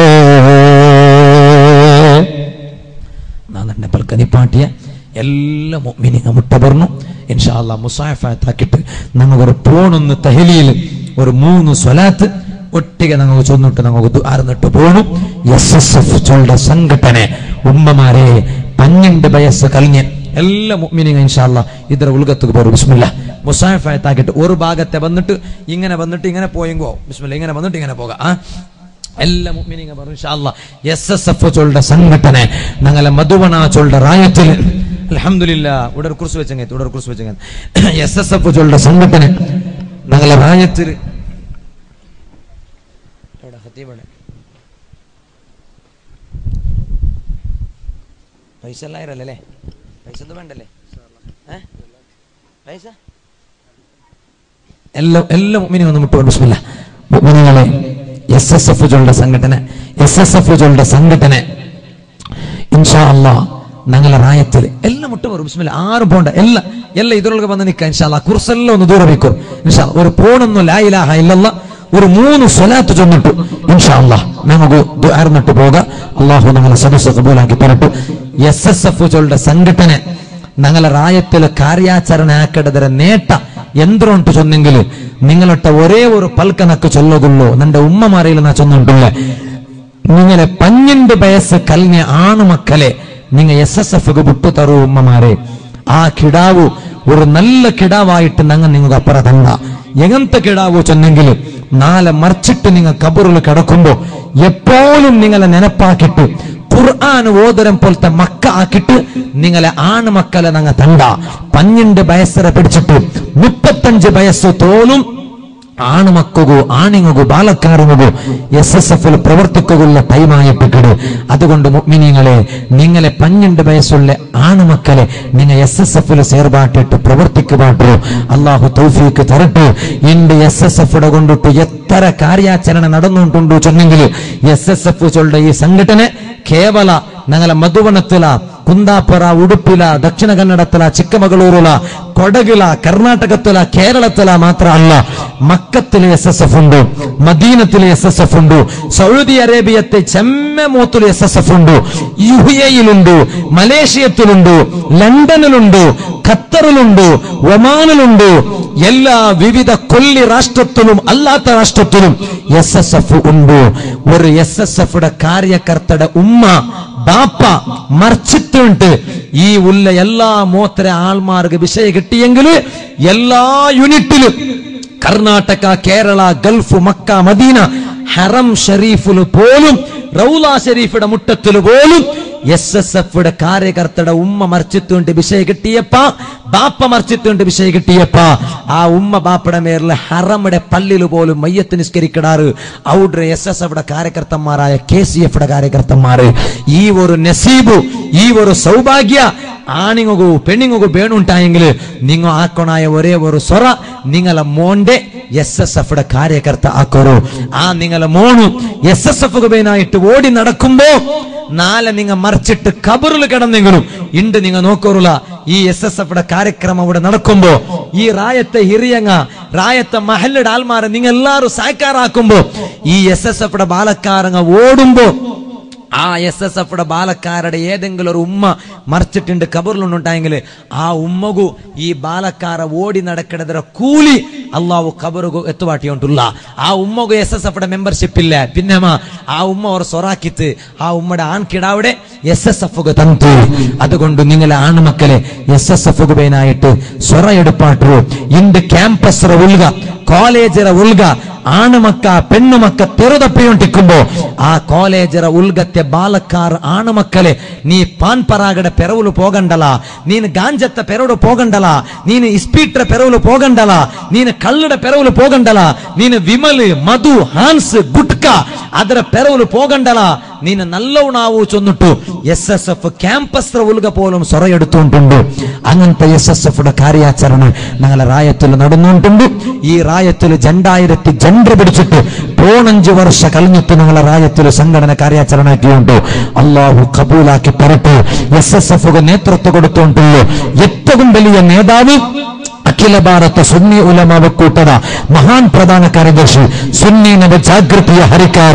നാന്നെ പൽക്കനിപ്പാട്ടിയ എല്ലാ മുഅ്മിനീങ്ങ മുട്ട പറഞ്ഞു ഇൻഷാല്ല മുസാഫാത്താക്കിട്ട് നമുക്കൊരു പോണൊന്ന് തഹലിയിൽ ഒരു മൂന്ന് സ്വലാത്ത് ഒട്ടിಗೆ നമുക്ക് ചൊന്നിട്ട് നമുക്ക് ആർന്നിട്ട് പോണു എസ് എസ് എഫ് ചൊല്ല സംഘടನೆ ഉമ്മമാരെ പന്ത്രണ്ട് വയസ്സ് കഴിഞ്ഞ് എല്ലാ മുഅ്മിനീങ്ങ ഇൻഷാല്ല ഇതര ഉൽഗത്തുക്ക് പോരും ബിസ്മില്ല മുസാഫാത്താക്കിട്ട് ഒരു ഭാഗത്തെ വന്നിട്ട് ഇങ്ങനെ വന്നിട്ട് ഇങ്ങനെ പോയെങ്കോ ബിസ്മില്ല ഇങ്ങനെ വന്നിട്ട് ഇങ്ങനെ പോകാം ആ എല്ലാ മുഅ്മിനീങ്ങ പറഞ്ഞു ഇൻഷാല്ല എസ് എസ് എഫ് ചൊല്ല സംഘടನೆ ഞങ്ങളെ മധുവന ചൊല്ല ರಾಯത്തിൽ അൽഹംദുലില്ല ഉടർ കുറിച്ച് വെച്ചങ്ങ ഉടർ കുറിച്ച് വെച്ചങ്ങ എസ് എസ് എഫ് ചൊല്ല സംഘടನೆ ഞങ്ങളെ ರಾಯത്തിൽ പൈസ എല്ലായിരല്ലേ പൈസ ഒന്നും വേണ്ടല്ലേ ഏ? പൈസ എല്ലാ എല്ലാ മുഅ്മിനീങ്ങളും ഒന്ന് മുട്ടുകൊണ്ട് ബിസ്മില്ല മുഅ്മിനീങ്ങളെ എസ് എസ് എഫ് ചൊല്ല സംഘടന എസ് എസ് എഫ് ചൊല്ല സംഘടന ഇൻഷാ അല്ലാ ഞങ്ങളെ റായത്തിൽ എല്ലാം മുട്ട വരും ബിസ്മില്ല ആരും പോണ്ട എല്ലാ ಎಲ್ಲ ಇದರೊಳಗೆ ಬಂದು ನಿಕ್ಕ ಇನ್ಶಾಲ್ಲ ಕುರ್ಸೆಲ್ಲ ಒಂದು ದೂರ ಬೇಕು ಇನ್ಶಾಲ್ಲ ഒരു പോണൊന്നും ലാ ഇലാഹ ഇല്ലല്ല ഒരു മൂന്ന് സ്വലാത്ത് ചൊന്നിട്ടു ഇൻഷാ അല്ലാ നമുക്ക് ദ്വാരന്നിട്ട് പോകാം അള്ളാഹു ഞങ്ങളെ സദസ്സ് കബൂലാക്കി തരട്ടു എസ് എസ് എഫ് ചൊല്ലുടെ സംഘടന ഞങ്ങളെ റായത്തില് ಕಾರ್ಯಾಚರಣೆ ಹಾಕಡದರ നേട്ട എന്തുണ്ട് ചൊന്നെങ്കിൽ നിങ്ങളൊട്ട ഒരേ ഒരു പൽക്കനക്ക് ചൊല്ലുള്ളൂ നിന്റെ ഉമ്മമാരയിൽ നാ ചൊന്നുണ്ടല്ലേ നിങ്ങളെ പഞ്ഞിന്റെ വയസ്സ് കലിഞ്ഞ ആണുമക്കളെ നിങ്ങൾ എസ് എസ് എഫ് വിട്ടു തരൂ ഉമ്മമാരെ ആ കിടാവു ഒരു നല്ല കിടാവായിട്ട് ഞങ്ങൾ നിങ്ങൾക്ക് അപ്പുറ തണ്ട എങ്ങനത്തെ കിടാവു ചെന്നെങ്കിൽ നാളെ മറിച്ചിട്ട് നിങ്ങൾ കബറിൽ കിടക്കുമ്പോ എപ്പോഴും നിങ്ങളെ നെനപ്പാക്കിട്ട് ഖുർആൻ ഓതരം പോലത്തെ മക്ക ആക്കിട്ട് നിങ്ങളെ ആണുമക്കളെ ഞങ്ങൾ തണ്ട പഞ്ഞിന്റെ വയസ്സരെ പിടിച്ചിട്ട് മുപ്പത്തഞ്ച് വയസ്സ് തോലും ആണുമക്കകു ആണിങ്ങകു ബാലക്കാരങ്ങകു എസ് എസ് എഫിൽ പ്രവർത്തിക്കുള്ള ടൈമായിട്ടിക്കട് അതുകൊണ്ട് മുഗ്മിനിങ്ങളെ നിങ്ങളെ പന്ത്രണ്ട് വയസ്സുള്ള ആണുമക്കളെ നിങ്ങൾ എസ് എസ് എഫിൽ സേർപാട്ടിട്ട് പ്രവർത്തിക്കുപാട്ടു അള്ളാഹു തൗഫീക്ക് തരട്ടെ ഇണ്ട് എസ് എസ് എഫ് കൊണ്ടിട്ട് എത്ര ಕಾರ್ಯಾಚರಣೆ നടന്നുകൊണ്ടുണ്ടു ചെന്നെങ്കിൽ എസ് എസ് എഫ് ചൊല്ലുടെ ഈ സംഘടന ಕೇವಲ ഞങ്ങളെ മധുവനത്തില കുന്താപ്പുറ ഉടുപ്പില ദക്ഷിണ കന്നഡത്തില ചിಕ್ಕಮಗಳೂರುല കൊടകില കർണാടകത്തില കേരളത്തില മാത്രമല്ല മക്കത്തിലെ എസ് എസ് എഫ് ഉണ്ട് മദീനത്തിലെ എസ് എസ് എഫ് ഉണ്ട് സൗദി അറേബ്യത്തെ ചെമ്മമൂത്തിലെ എസ് എസ് എഫ് ഉണ്ട് യു എയിലുണ്ട് മലേഷ്യത്തിലുണ്ട് ലണ്ടനിലുണ്ട് ഖത്തറിലുണ്ട് ഒമാനിലുണ്ട് എല്ലാ വിവിധ കൊല്ലി രാഷ്ട്രത്തിലും അല്ലാത്ത രാഷ്ട്രത്തിലും എസ് എസ് എഫ് ഉണ്ട് ഒരു എസ് എസ് എഫ് കാര്യകർത്തയുടെ ഉമ്മ ബാപ്പ മറിച്ചിട്ടുണ്ട് ഈ ഉള്ള എല്ലാ മോത്തര ആൾമാർക്ക് വിഷയം കിട്ടിയെങ്കിൽ എല്ലാ യൂണിറ്റിലും Karnataka Kerala Gulf Mecca Medina ഹറം ഷരീഫിൽ പോലും റൗല ഷരീഫിയുടെ മുട്ടത്തിൽ പോലും എസ് എസ് എഫ് കാര്യകർത്തയുടെ ഉമ്മ മറിച്ചിട്ടുണ്ട് വിഷയം കിട്ടിയപ്പ ബാപ്പ മറിച്ചിട്ടുണ്ട് വിഷയം കിട്ടിയപ്പ ആ ഉമ്മ ബാപ്പയുടെ മേറിൽ ഹറമിടെ പള്ളിയിൽ പോലും മയ്യത്ത് നിസ്കരിക്കടാറ് ഔഡ്രെ എസ് എസ് എഫ് കാര്യകർത്തന്മാരായ കെ സി എഫ് ಕಾರ್ಯಕರ್ತന്മാര് ഈ ഒരു നസീബു ഈ ഒരു സൗഭാഗ്യ ആണിങ്ങുകു പെണ്ണിങ്ങുകു ಬೇಣುಂಟಾയെങ്കിൽ നിങ്ങ ആക്കണായ ഒരേ ഒരു സ്വറ നിങ്ങളെ മോന്റെ എസ് എസ് എഫ് കാര്യകർത്ത ആക്കോറു ആ നിങ്ങളെ മോണു എസ് എസ് എഫ് ബേനായിട്ട് ഓടി നടക്കുമ്പോ നാളെ നിങ്ങ മറിച്ചിട്ട് കബറിൽ കിടന്നെങ്കിലും ഇണ്ട് നിങ്ങ നോക്കോറുല ഈ എസ് എസ് എഫ് ಕಾರ್ಯಕ್ರಮ ഇവിടെ നടക്കുമ്പോ ഈ റായത്തെ ಹಿರಿಯಂಗ റായത്തെ മഹല്ലയുടെ ആൾമാരെ നിങ്ങൾ എല്ലാരും സഹക്കാരാക്കുമ്പോ ഈ എസ് എസ് എഫ് ബാലക്കാരങ്ങ ഓടുമ്പോ ആ എസ് എസ് എഫ് ബാലക്കാരുടെ ഏതെങ്കിലും ഒരു ഉമ്മ മറിച്ചിട്ടുണ്ട് കബറിലുണ്ടായെങ്കിൽ ആ ഉമ്മകു ഈ ബാലക്കാര ഓടി നടക്കണതിര കൂലി അള്ളാഹു കബറുകു എത്തുവാട്ടിയോണ്ടുള്ള ആ ഉമ്മകു എസ് എസ് എഫ് മെമ്പർഷിപ്പ് ഇല്ല പിന്നെമ ആ ഉമ്മ അവർ സൊറാക്കിത്ത് ആ ഉമ്മയുടെ ആൺകിടാവിടെ എസ് എസ് എഫ് തന്തു അതുകൊണ്ട് നിങ്ങളെ ആൺമക്കളെ എസ് എസ് എഫ് പേനായിട്ട് സൊറ എടുപ്പാട്ടു ಇಂದು ಕ್ಯಾಂಪಸ್ ಉಲ್ಗ ಕಾಲೇಜರ ಉಲ್ಗ ಆಣಮಕ್ಕ ಪೆಣ್ಣುಮಕ್ಕ ತೆರೆದಪ್ಪಿಯುಂಟಿಕ್ಕುಂಬೋ ಆ ಕಾಲೇಜರ ಉಲ್ಗತ್ತೆ ಬಾಲಕಾರ ಆಣಮಕ್ಕಲೆ ನೀ ಪಾನ್ ಪರಾಗಡ ಪೆರವುಲು ಪೋಗಂಡಲ ನೀನು ಗಾಂಜತ್ತ ಪೆರವುಡು ಪೋಗಂಡಲ ನೀನು ಇಸ್ಪೀಟ್ರ ಪೆರವುಲು ಪೋಗಂಡಲ ನೀನು ಕಳ್ಳಡ ಪೆರವುಲು ಪೋಗಂಡಲ ನೀನು ವಿಮಲ್ ಮಧು ಹಾನ್ಸ್ ಗುಟ್ಕ ಅದರ ಪೆರವುಲು ಪೋಗಂಡಲ ನೀನು നല്ലവു നാവു ചൊന്നിട്ടു എസ് എസ് എഫ് ക്യാമ്പസ് ഉൽക പോലും സൊറയെടുത്തുകൊണ്ടുണ്ട് അങ്ങനത്തെ എസ് എസ് എഫ് കാര്യാചരണ ഞങ്ങളെ റായത്തിൽ നടന്നുകൊണ്ടുണ്ട് ഈ റായത്തിൽ രണ്ടായിരത്തി ജണ്ടർ പിടിച്ചിട്ട് പോണഞ്ച് വർഷ കഴിഞ്ഞിട്ട് ഞങ്ങളെ റായത്തിൽ സംഘടന കാര്യാചരണ ആക്കിയുണ്ട് അള്ളാഹു കബൂലാക്കി തരട്ടെ എസ് എസ് എഫ് നേതൃത്വം കൊടുത്തുകൊണ്ടുള്ളൂ ഏറ്റവും വലിയ നേതാവ് ಅಖಿಲ ಭಾರತ ಸುನ್ನಿ ಉಲಮ ಒಕ್ಕೂಟದ ಮಹಾನ್ ಪ್ರಧಾನ ಕಾರ್ಯದರ್ಶಿ ಸುನ್ನಿ ನವ ಜಾಗೃತಿಯ ಹರಿಕಾರ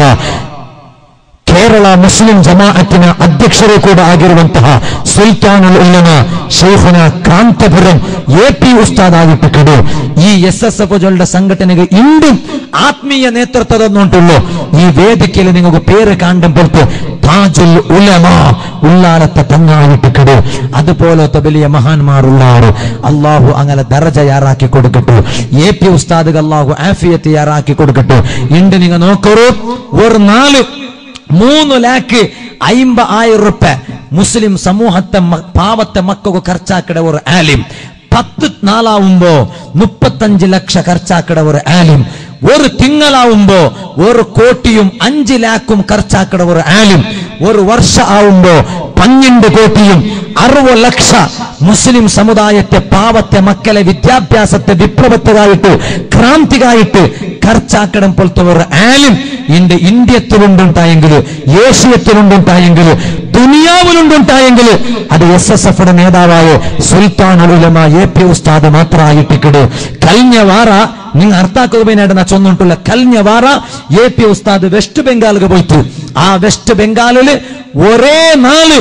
ಕೇರಳ ಮುಸ್ಲಿಂ ಜಮಾಅತ್ತಿನ ಅಧ್ಯಕ್ಷರು ಕೂಡ ಆಗಿರುವಂತಹ ಸುಲ್ತಾನುಲ್ ಉಲ್ಲಮ ಶೈಖುನ ಕಾಂತಪುರಂ ಎಪಿ ಉಸ್ತಾದ್ ಆಗಿಟ್ಟು ಈ ಎಸ್ ಎಸ್ ಎಫ್ ಜೊಳ್ಳ ಸಂಘಟನೆಗೆ ಇಂದು ಆತ್ಮೀಯ ನೇತೃತ್ವದನ್ನುಂಟುള്ളൂ ഈ വേദിക്കയിൽ നിങ്ങൾക്ക് പേര് കാണുമ്പോഴത്തെ താജുൽ ഉലമ ഉള്ളാലത്തെ തങ്ങായിട്ടിക്കട് അതുപോലത്തെ വലിയ മഹാന്മാരുള്ളാറ് അള്ളാഹു അങ്ങനെ ദറജ യാറാക്കി കൊടുക്കട്ടെ എ പി ഉസ്താദ് അള്ളാഹു ആഫിയത്ത് യാറാക്കി കൊടുക്കട്ടെ ഇണ്ട് നിങ്ങൾ നോക്കൂ ഒരു നാല് മൂന്ന് ലാക്ക് അയിമ്പ ആയിരം റുപ്യ മുസ്ലിം സമൂഹത്തെ മ- പാവത്തെ മക്കൾക്ക് ಖರ್ಚಾക്കട ഒരു ആലിം പത്ത് നാളാവുമ്പോ മുപ്പത്തഞ്ച് ലക്ഷ ಖರ್ಚಾക്കട ഒരു ആലിം ഒരു തിങ്കളാവുമ്പോ ഒരു കോട്ടിയും അഞ്ച് ലാക്കും ಖರ್ಚಾക്കട ഒരു ആലിം ഒരു വർഷ ആവുമ്പോ പന്ത്രണ്ട് കോട്ടിയും അറുപത് ലക്ഷ മുസ്ലിം സമുദായത്തെ പാവത്തെ മക്കളെ വിദ്യാഭ്യാസത്തെ വിപ്ലവത്തുകായിട്ട് ക്രാന്തികായിട്ട് ಖರ್ಚಾക്കടം പോലത്തെ ഒരു ആലിം ഇന്റെ ഇന്ത്യത്തിലുണ്ടുണ്ടായെങ്കിൽ ഏഷ്യത്തിലുണ്ടുണ്ടായെങ്കിൽ ദുനിയാവിലുണ്ടുണ്ടായെങ്കിൽ അത് എസ് എസ് എഫ് നേതാവായ സുൽത്താൻ ഉലമ എ പി ഉസ്താദ് മാത്രമായിട്ടിക്കട് കഴിഞ്ഞ വാര നിങ്ങൾ അർത്ഥാക്കുകയായിട്ട് ഞാൻ ചൊന്നിട്ടുള്ള കഴിഞ്ഞ വാര എ പി ഉസ്താദ് വെസ്റ്റ് ബംഗാളിൽ പോയിട്ട് ആ വെസ്റ്റ് ബംഗാളില് ഒരേ നാള്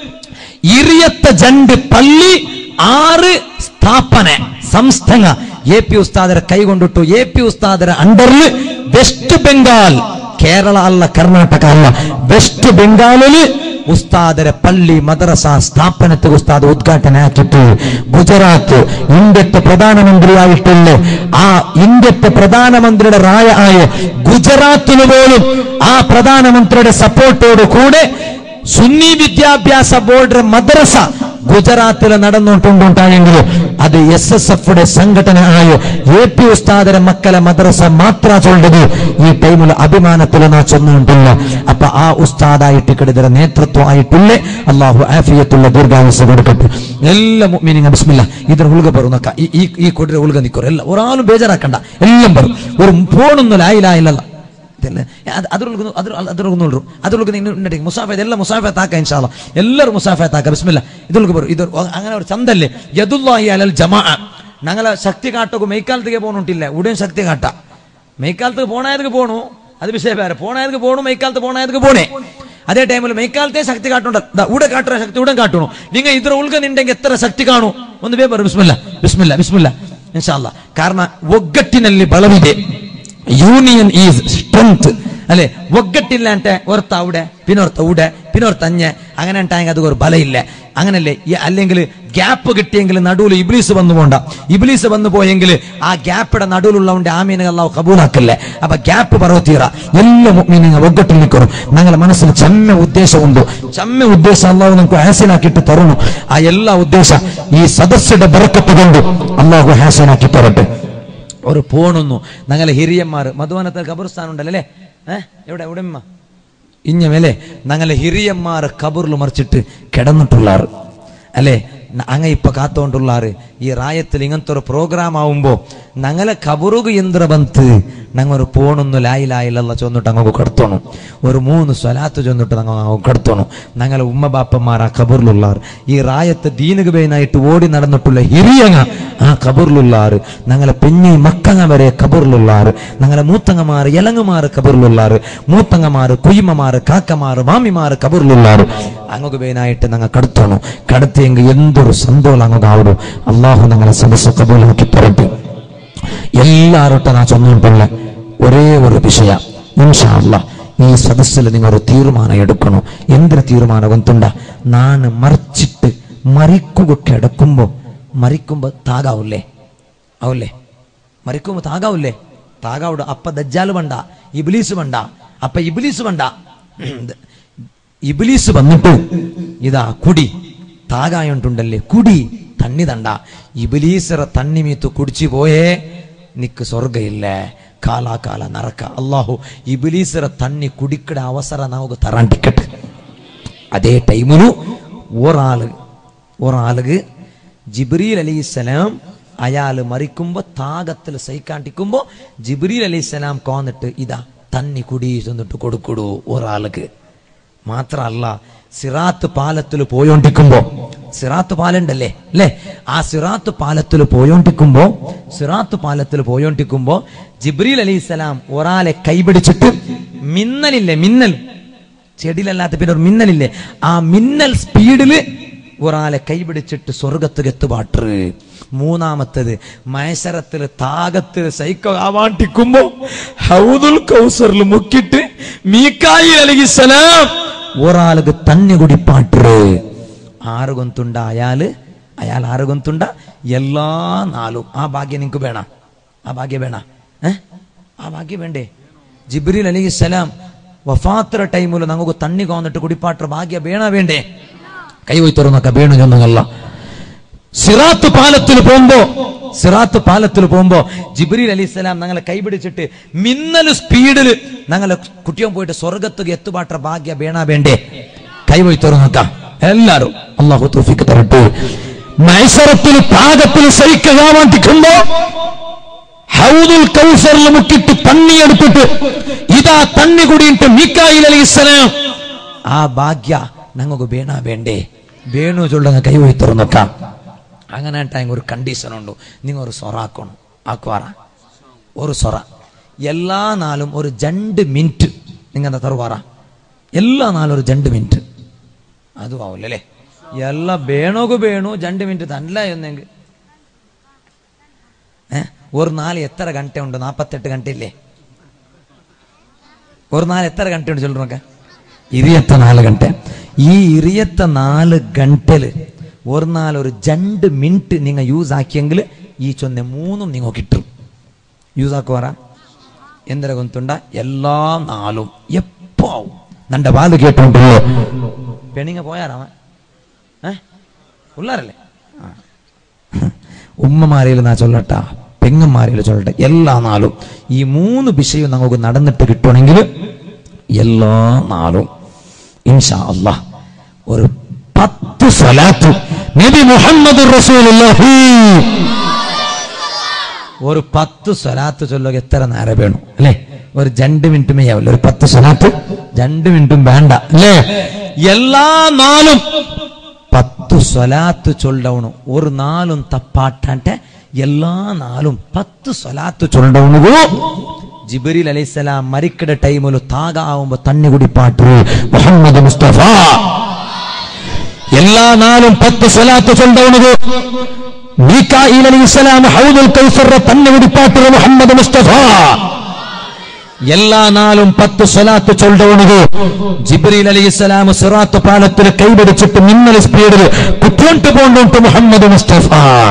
ഇറിയത്ത ജണ്ട് പള്ളി ആറ് സ്ഥാപന സംസ്ഥങ്ങ എ പി ഉസ്താദರ ಕೈಗೊಂಡಿಟ್ಟು ಎ ಪಿ ಉಸ್ತಾದರ ಅಂಡರ್ಲಿ ವೆಸ್ಟ್ ಬೆಂಗಾಲ್ ಕೇರಳ ಅಲ್ಲ ಕರ್ನಾಟಕ ಅಲ್ಲ ವೆಸ್ಟ್ ಬೆಂಗಾಲಲ್ಲಿ ഉസ്താദര പള്ളി മദ്രസ സ്ഥാപനത്തെ ഉസ്താദ് ഉദ്ഘാടന ആക്കിയിട്ട് ഗുജറാത്ത് ഇന്ത്യത്തെ പ്രധാനമന്ത്രിയായിട്ടുള്ള ആ ഇന്ത്യത്തെ പ്രധാനമന്ത്രിയുടെ റായ ആയ ഗുജറാത്തിന് പോലും ആ പ്രധാനമന്ത്രിയുടെ സപ്പോർട്ടോട് കൂടെ സുന്നി വിദ്യാഭ്യാസ ബോർഡ് മദ്രസ ഗുജറാത്തിൽ നടന്നുകൊണ്ടുണ്ടായെങ്കിൽ അത് എസ് എസ് എഫ് സംഘടന ആയ എ പി ഉസ്താദര മക്കളെ മദ്രസ മാത്ര ചൊല്ലത് ഈ ടൈമിൽ അഭിമാനത്തിൽ നാ ചൊന്നുകൊണ്ടില്ല അപ്പൊ ആ ഉസ്താദായിട്ട് കിടതിര നേതൃത്വം ആയിട്ടുള്ള അള്ളാഹു ആഫിയത്തുള്ള ദീർഘായുസ് കൊടുക്കട്ടെ എല്ലാ മീനിങ് ബിസ്മില്ല ഇതിന് ഉൾക പറയുന്ന ഈ ഈ- ഈ കൊടിര ഉൾക നിൽക്കും എല്ലാ ഒരാളും ബേജാറാക്കണ്ട എല്ലാം പറയും ഒരു ഫോണൊന്നും ലായില്ല ಇದೆಲ್ಲ ಅದ್ರೊಳಗೂ ಅದ್ರ ಅದ್ರೊಳಗೂ ನೋಡ್ರು ಅದ್ರೊಳಗೂ ನೀನು ನಡಿ ಮುಸಾಫೆ ಎಲ್ಲ ಮುಸಾಫೆ ತಾಕ ಇನ್ಶಾಲ್ಲ ಎಲ್ಲರೂ ಮುಸಾಫೆ ತಾಕ ಬಿಸ್ಮಿಲ್ಲ ಇದ್ರೊಳಗೂ ಬರು ಇದು അങ്ങനെ ഒരു ചന്തല്ലേ യദുല്ലാഹി അലൽ ജമാ ഞങ്ങളെ ശക്തി കാട്ടൊക്കെ മെയ്ക്കാലത്തേക്ക് പോകണുണ്ടില്ല ഉടൻ ശക്തി കാട്ട മെയ്ക്കാലത്ത് പോണായതുക്ക് പോണു അത് വിഷയ പേര് പോണായതുക്ക് പോണു മെയ്ക്കാലത്ത് പോണായതുക്ക് പോണേ അതേ ടൈമിൽ മെയ്ക്കാലത്തെ ശക്തി കാട്ടുണ്ട് ദാ ഉടെ കാട്ടുന്ന ശക്തി ഉടൻ കാട്ടണു നിങ്ങൾ ഇದ್ರ ഉൾക നിണ്ടെങ്കിൽ എത്ര ശക്തി കാണു ഒന്ന് വേ പറ ബിസ്മില്ല ബിസ്മില്ല ബിസ്മില്ല ഇൻഷാല്ല കാരണം ಒಗ್ಗಟ್ಟಿನಲ್ಲಿ ಬಲವಿದೆ യൂണിയൻ ഈസ് സ്ട്രെങ്ത് അല്ലെ ഒగ్గട്ടില്ല అంటే ഒരുത്ത അവിടെ പിന്നെ ഒരുത്ത ഇവിടെ പിന്നെ ഒരുത്ത അഞ്ഞ് അങ്ങനെ ഉണ്ടായെങ്കിൽ അത് ഒരു ബലമില്ല അങ്ങനല്ലേ ഈ അല്ലെങ്കിൽ ഗ്യാപ്പ് കിട്ടിയെങ്കിൽ നടുവിൽ ഇബ്ലീസ് വന്നു പോണ്ട ഇബ്ലീസ് വന്നു പോയെങ്കിൽ ആ ഗ്യാപ്പിടെ നടുവിലുള്ളവന്റെ ആമീനെ അള്ളാഹു കബൂലാക്കല്ലേ അപ്പൊ ഗ്യാപ്പ് പറവത്തീറ എല്ലാ മുഅ്മിനീങ്ങൾ ഒగ్గട്ടിൽ നിൽക്കണം ഞങ്ങളെ മനസ്സിൽ ചെമ്മ ഉദ്ദേശമുണ്ട് ചെമ്മ ഉദ്ദേശം അള്ളാഹു നമുക്ക് ഹാസനാക്കിയിട്ട് തരുന്നു ആ എല്ലാ ഉദ്ദേശം ഈ സദസ്സിന്റെ ബറക്കത്ത് കൊണ്ട് അള്ളാഹു ഹാസനാക്കി തരട്ടെ ഒരു പോണുന്നു ഞങ്ങളെ ಹಿರಿಯന്മാർ മധുവനത്തിൽ ഖബർസ്ഥാൻ ഉണ്ടല്ലോ അല്ലേ ഏഹ് എവിടെ എവിടെ ഉമ്മ ഇഞ്ഞ മേലെ ഞങ്ങളെ ಹಿರಿಯന്മാർ കബറിൽ മറിച്ചിട്ട് കിടന്നിട്ടുള്ളാറ് അല്ലേ ന- അങ്ങ ഇപ്പൊ കാത്തോണ്ടുള്ളാറ് ഈ റായത്തിൽ ഇങ്ങനത്തെ ഒരു പ്രോഗ്രാം ആവുമ്പോ ഞങ്ങളെ കബറുക യന്ത്ര ബന്ത് ഞങ്ങൾ ഒരു പോണൊന്നു ലായിലായില്ല ചൊന്നിട്ട് അങ്ങ് കടത്തോണം ഒരു മൂന്ന് സ്വലാത്ത് ചൊന്നിട്ട് ഞങ്ങൾ അങ്ങ് കടത്തോണം ഞങ്ങളെ ഉമ്മ ബാപ്പന്മാർ ആ കബറിലുള്ളാർ ഈ റായത്ത് ദീനുക ബേനായിട്ട് ഓടി നടന്നിട്ടുള്ള ഹിരിയങ്ങ ആ കബറിലുള്ളാറ് ഞങ്ങളെ പെഞ്ഞി മക്കങ്ങ വരെ കബറിലുള്ളാറ് ഞങ്ങളെ മൂത്തങ്ങമാർ ഇലങ്ങുമാർ കബറിലുള്ളാറ് മൂത്തങ്ങമാർ കുയ്മമാർ കാക്കമാർ മാമിമാർ കബറിലുള്ളാറ് അങ്ങക്ക് ബേനായിട്ട് ഞങ്ങൾ കടത്തോണം കടത്തിയെങ്കിൽ എന്തൊരു സന്തോഷം അങ്ങ് ആവിടും അള്ളാഹു ഞങ്ങളെ സദസ് കബൂലാക്കി തരട്ടെ എല്ലാരോട്ട നാ ചൊന്നിട്ടുള്ള ഒരേ ഒരു വിഷയ ഇൻഷാ അല്ലാഹ് ഈ സദസ്സിൽ നിങ്ങൾ ഒരു തീരുമാനം എടുക്കണം എന്തൊരു തീരുമാനം ഗൊന്തുണ്ട നാണ് മറിച്ചിട്ട് മരിക്കുക കിടക്കുമ്പോ മരിക്കുമ്പോ താകാവൂലേ ആവൂലേ മരിക്കുമ്പോ താകാവൂലേ താകാവുട അപ്പ ദജ്ജാല് വേണ്ട ഇബിലീസ് വേണ്ട അപ്പ ഇബിലീസ് വേണ്ട ഇബിലീസ് വന്നിട്ട് ഇതാ കുടി താകായുണ്ടുണ്ടല്ലേ കുടി തണ്ണി തണ്ട ഇബിലീസറ തണ്ണി മീത്ത് കുടിച്ചു പോയേ നിക്ക് സ്വർഗയില്ല കാലാകാല നറക്ക അള്ളാഹു ഇബിലീസറ തണ്ണി കുടിക്കട അവസരം നമുക്ക് തരാണ്ടിക്കട്ടെ അതേ ടൈമിലു ഒരാള് ഒരാൾക്ക് ജിബ്രീൽ അലൈഹിസ്സലാം അയാള് മരിക്കുമ്പോ താകത്തിൽ സൈക്കാണ്ടിക്കുമ്പോ ജിബ്രീൽ അലൈഹിസ്സലാം കോന്നിട്ട് ഇതാ തന്നി കുടി ചെന്നിട്ട് കൊടുക്കുടൂ ഒരാൾക്ക് മാത്രല്ല സിറാത്ത് പാലത്തിൽ പോയോണ്ടിക്കുമ്പോ സിറാത്ത് പാലുണ്ടല്ലേ അല്ലേ ആ സിറാത്ത് പാലത്തിൽ പോയോണ്ടിക്കുമ്പോ സിറാത്ത് പാലത്തിൽ പോയോണ്ടിക്കുമ്പോ ജിബ്രീൽ അലൈഹിസ്സലാം ഒരാളെ കൈപിടിച്ചിട്ട് മിന്നലില്ലേ മിന്നൽ ചെടിയിലല്ലാത്ത പിന്നെ ഒരു മിന്നലില്ലേ ആ മിന്നൽ സ്പീഡില് ഒരാളെ കൈപിടിച്ചിട്ട് സ്വർഗത്ത് എത്തുപാട്ട് മൂന്നാമത്തത് മത്സരത്തിൽ താകത്തിൽ സൈക്കോ ആവാണ്ടിക്കുമ്പോ ഹൗദുൽ കൗസറിൽ മുക്കിട്ട് മീക്കായി അലഹിസലാം ഒരാൾക്ക് തന്നെ കുടിപ്പാട്ട് ആറ് ഗൊന്തുണ്ട അയാള് അയാൾ ആറ് ഗൊന്തുണ്ട എല്ലാ നാളും ആ ഭാഗ്യം നിങ്ങക്ക് വേണം ആ ഭാഗ്യം വേണ ഏ ആ ഭാഗ്യം വേണ്ടേ ജിബ്രീൽ അലൈഹിസ്സലാം വഫാത്ര ടൈമിൽ നമുക്ക് തണ്ണി കോന്നിട്ട് കുടിപ്പാട്ട ഭാഗ്യ വേണ വേണ്ടേ കൈ വയ്ത്തറന്നൊക്കെ വേണു ചൊന്നല്ല സിറാത്ത് പാലത്തിൽ പോകുമ്പോ സിറാത്ത് പാലത്തിൽ പോകുമ്പോ ജിബ്രീൽ അലിസ്ലാം ഞങ്ങളെ കൈപിടിച്ചിട്ട് മിന്നൽ സ്പീഡില് ഞങ്ങളെ കുട്ടിയും പോയിട്ട് സ്വർഗത്തുക എത്തുപാട്ട ഭാഗ്യ വേണ വേണ്ടേ കൈ വയ്ത്തറന്നൊക്കെ എല്ലാരും അള്ളാഹു തൗഫീഖ് തരട്ടെ മത്സരത്തിൽ പാകത്തിൽ സഹിക്കാവാണ്ടിക്കുമ്പോ ഹൗദുൽ കൗസറിൽ മുക്കിട്ട് തണ്ണി എടുത്തിട്ട് ഇതാ തണ്ണി കുടിയിട്ട് മീക്കായിൽ അലൈഹിസ്സലാം ആ ഭാഗ്യ ഞങ്ങൾക്ക് വേണ വേണ്ടേ വേണു ചൊല്ലുന്ന കൈ പോയി തുറന്നൊക്കാം അങ്ങനെ ആയിട്ട് ഒരു കണ്ടീഷൻ ഉണ്ട് നിങ്ങൾ ഒരു സൊറാക്കണം ആക്കുവാറ ഒരു സൊറ എല്ലാ നാളും ഒരു രണ്ട് മിനിറ്റ് നിങ്ങൾ തരുവാറ എല്ലാ നാളും ഒരു രണ്ട് മിനിറ്റ് അതും ആവില്ലല്ലേ ಎಲ್ಲ ಬೇಣೋಗು ಬೇಣು ಜಂಡು ಮಿನಿಟ್ ತನ್ನಲ ಎನ್ನೆಂಗ್ ഒരു നാല് എത്ര ഗണ്ട ഉണ്ട് നാപ്പത്തെട്ട് ഗണ്ട ഇല്ലേ ഒരു നാല് എത്ര ഗണ്ട ഉണ്ട് ചൊല്ലുക ഇരിയത്ത നാല് ഗണ്ട ഈ ഇരിയത്ത നാല് ഗണ്ടല് ഒരു നാല് ഒരു രണ്ട് മിനിറ്റ് നിങ്ങൾ യൂസ് ആക്കിയെങ്കിൽ ഈ ചൊന്ന മൂന്നും നിങ്ങൾ കിട്ടും യൂസ് ആക്കുവാറ എന്തിനാ ഗൊಂತುಂಡ എല്ലാ നാളും എപ്പോ ആവും നന്റെ വാല് കേട്ടോണ്ടല്ലോ പെണിങ്ങ പോയാറാവൻ ഏ ഉള്ളാരല്ലേ ആ ഉമ്മമാരയിൽ നാ ചൊല്ലട്ട പെങ്ങന്മാരയിൽ ചൊല്ലട്ടെ എല്ലാ നാളും ഈ മൂന്ന് വിഷയം നമുക്ക് നടന്നിട്ട് കിട്ടുവാണെങ്കിൽ എല്ലാ നാളും ഇൻഷാ അല്ലാ ഒരു പത്ത് സ്വലാത്ത് നബി മുഹമ്മദ് റസൂലുള്ളാഹി ഒരു പത്ത് സ്വലാത്ത് ചൊല്ലുക എത്ര നേരം വേണം അല്ലേ ഒരു രണ്ട് മിനിറ്റ് മെയ്യാവില്ല ഒരു പത്ത് സ്വലാത്ത് രണ്ട് മിനിറ്റും വേണ്ട അല്ലേ എല്ലാ നാളും പത്ത് സ്വലാത്ത് ചൊല്ലവണു ഒരു നാളും തപ്പാട്ടಂటే എല്ലാ നാളും പത്ത് സ്വലാത്ത് ചൊല്ലവണു ജിബരീൽ അലൈഹിസ്സലാം മരിക്കട ടൈമിൽ താക ആവുമ്പോ തണ്ണി കുടിപ്പാട്ട് മുഹമ്മദ് മുസ്തഫ എല്ലാ നാളും പത്ത് സ്വലാത്ത് ചൊല്ലവണു മീക്കായിൽ അലൈഹിസ്സലാം ഹൗദുൽ കൗസർ തണ്ണി കുടിപ്പാട്ട് മുഹമ്മദ് മുസ്തഫ എല്ലാ നാളും പത്ത് സ്വലാത്ത് ചൊല്ലവണത് ജിബ്രീൽ അലി ഇസ്ലാം സിറാത്ത് പാലത്തിൽ കൈപിടിച്ചിട്ട് മിന്നൽ സ്പീഡിൽ കുത്തോണ്ട് പോണ്ടുണ്ട് മുഹമ്മദ് മുസ്തഫ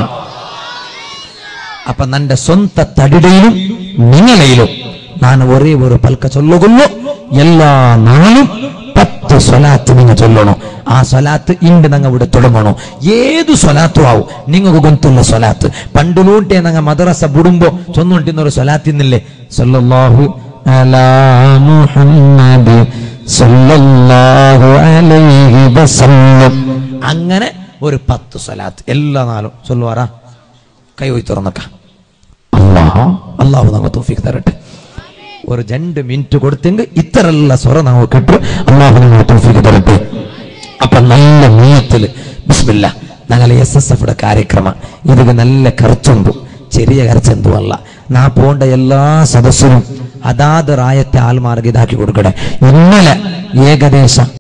അപ്പൊ നന്റെ സ്വന്ത തടിടയിലും നിങ്ങളയിലും ನಾನು ഒരേ ഒരു പൽക്ക ചൊല്ലുകുന്നു എല്ലാ നാളും പത്ത് സ്വലാത്ത് നിങ്ങൾ ചൊല്ലണം ആ സ്വലാത്ത് ഇണ്ട് നങ്ങ ഇവിടെ തുടങ്ങണം ഏതു സ്വലാത്തും ആവും നിങ്ങൾക്ക് ഗൊಂತುള്ള സ്വലാത്ത് പണ്ടിലൂട്ടെ നങ്ങ മദ്രസ ബുടുമ്പോ ചൊന്നുണ്ടിന്നൊരു സ്വലാത്തിന്നില്ലേ സല്ലല്ലാഹു അലാ മുഹമ്മദ് സല്ലല്ലാഹു അലൈഹി വസല്ലം അങ്ങനെ ഒരു പത്ത് സ്വലാത്ത് എല്ലാ നാളും ചൊല്ലുവാറാ കൈ പോയി തുറന്നക്ക അള്ളാഹ് അള്ളാഹു നമുക്ക് തോഫിക്ക് തരട്ടെ ഒരു രണ്ട് മിനിറ്റ് കൊടുത്തെങ്കിൽ ഇത്തരല്ല സ്വര നമുക്ക് കിട്ടും അള്ളാഹു നമുക്ക് തോഫിക്ക് തരട്ടെ അപ്പൊ നല്ല നീയത്തില് ബിസ്മില്ല ഞങ്ങളെ എസ് എസ് എഫിയുടെ കാര്യക്രമ ഇതിന് നല്ല ಖರ್ಚുണ്ട് ചെറിയ ಖರ್ಚെന്തും അല്ല നാ പോണ്ട എല്ലാ സദസ്സിനും അതാത് റായത്തെ ആൽമാർക്ക് ഇതാക്കി കൊടുക്കട്ടെ ഇന്നലെ ഏകദേശം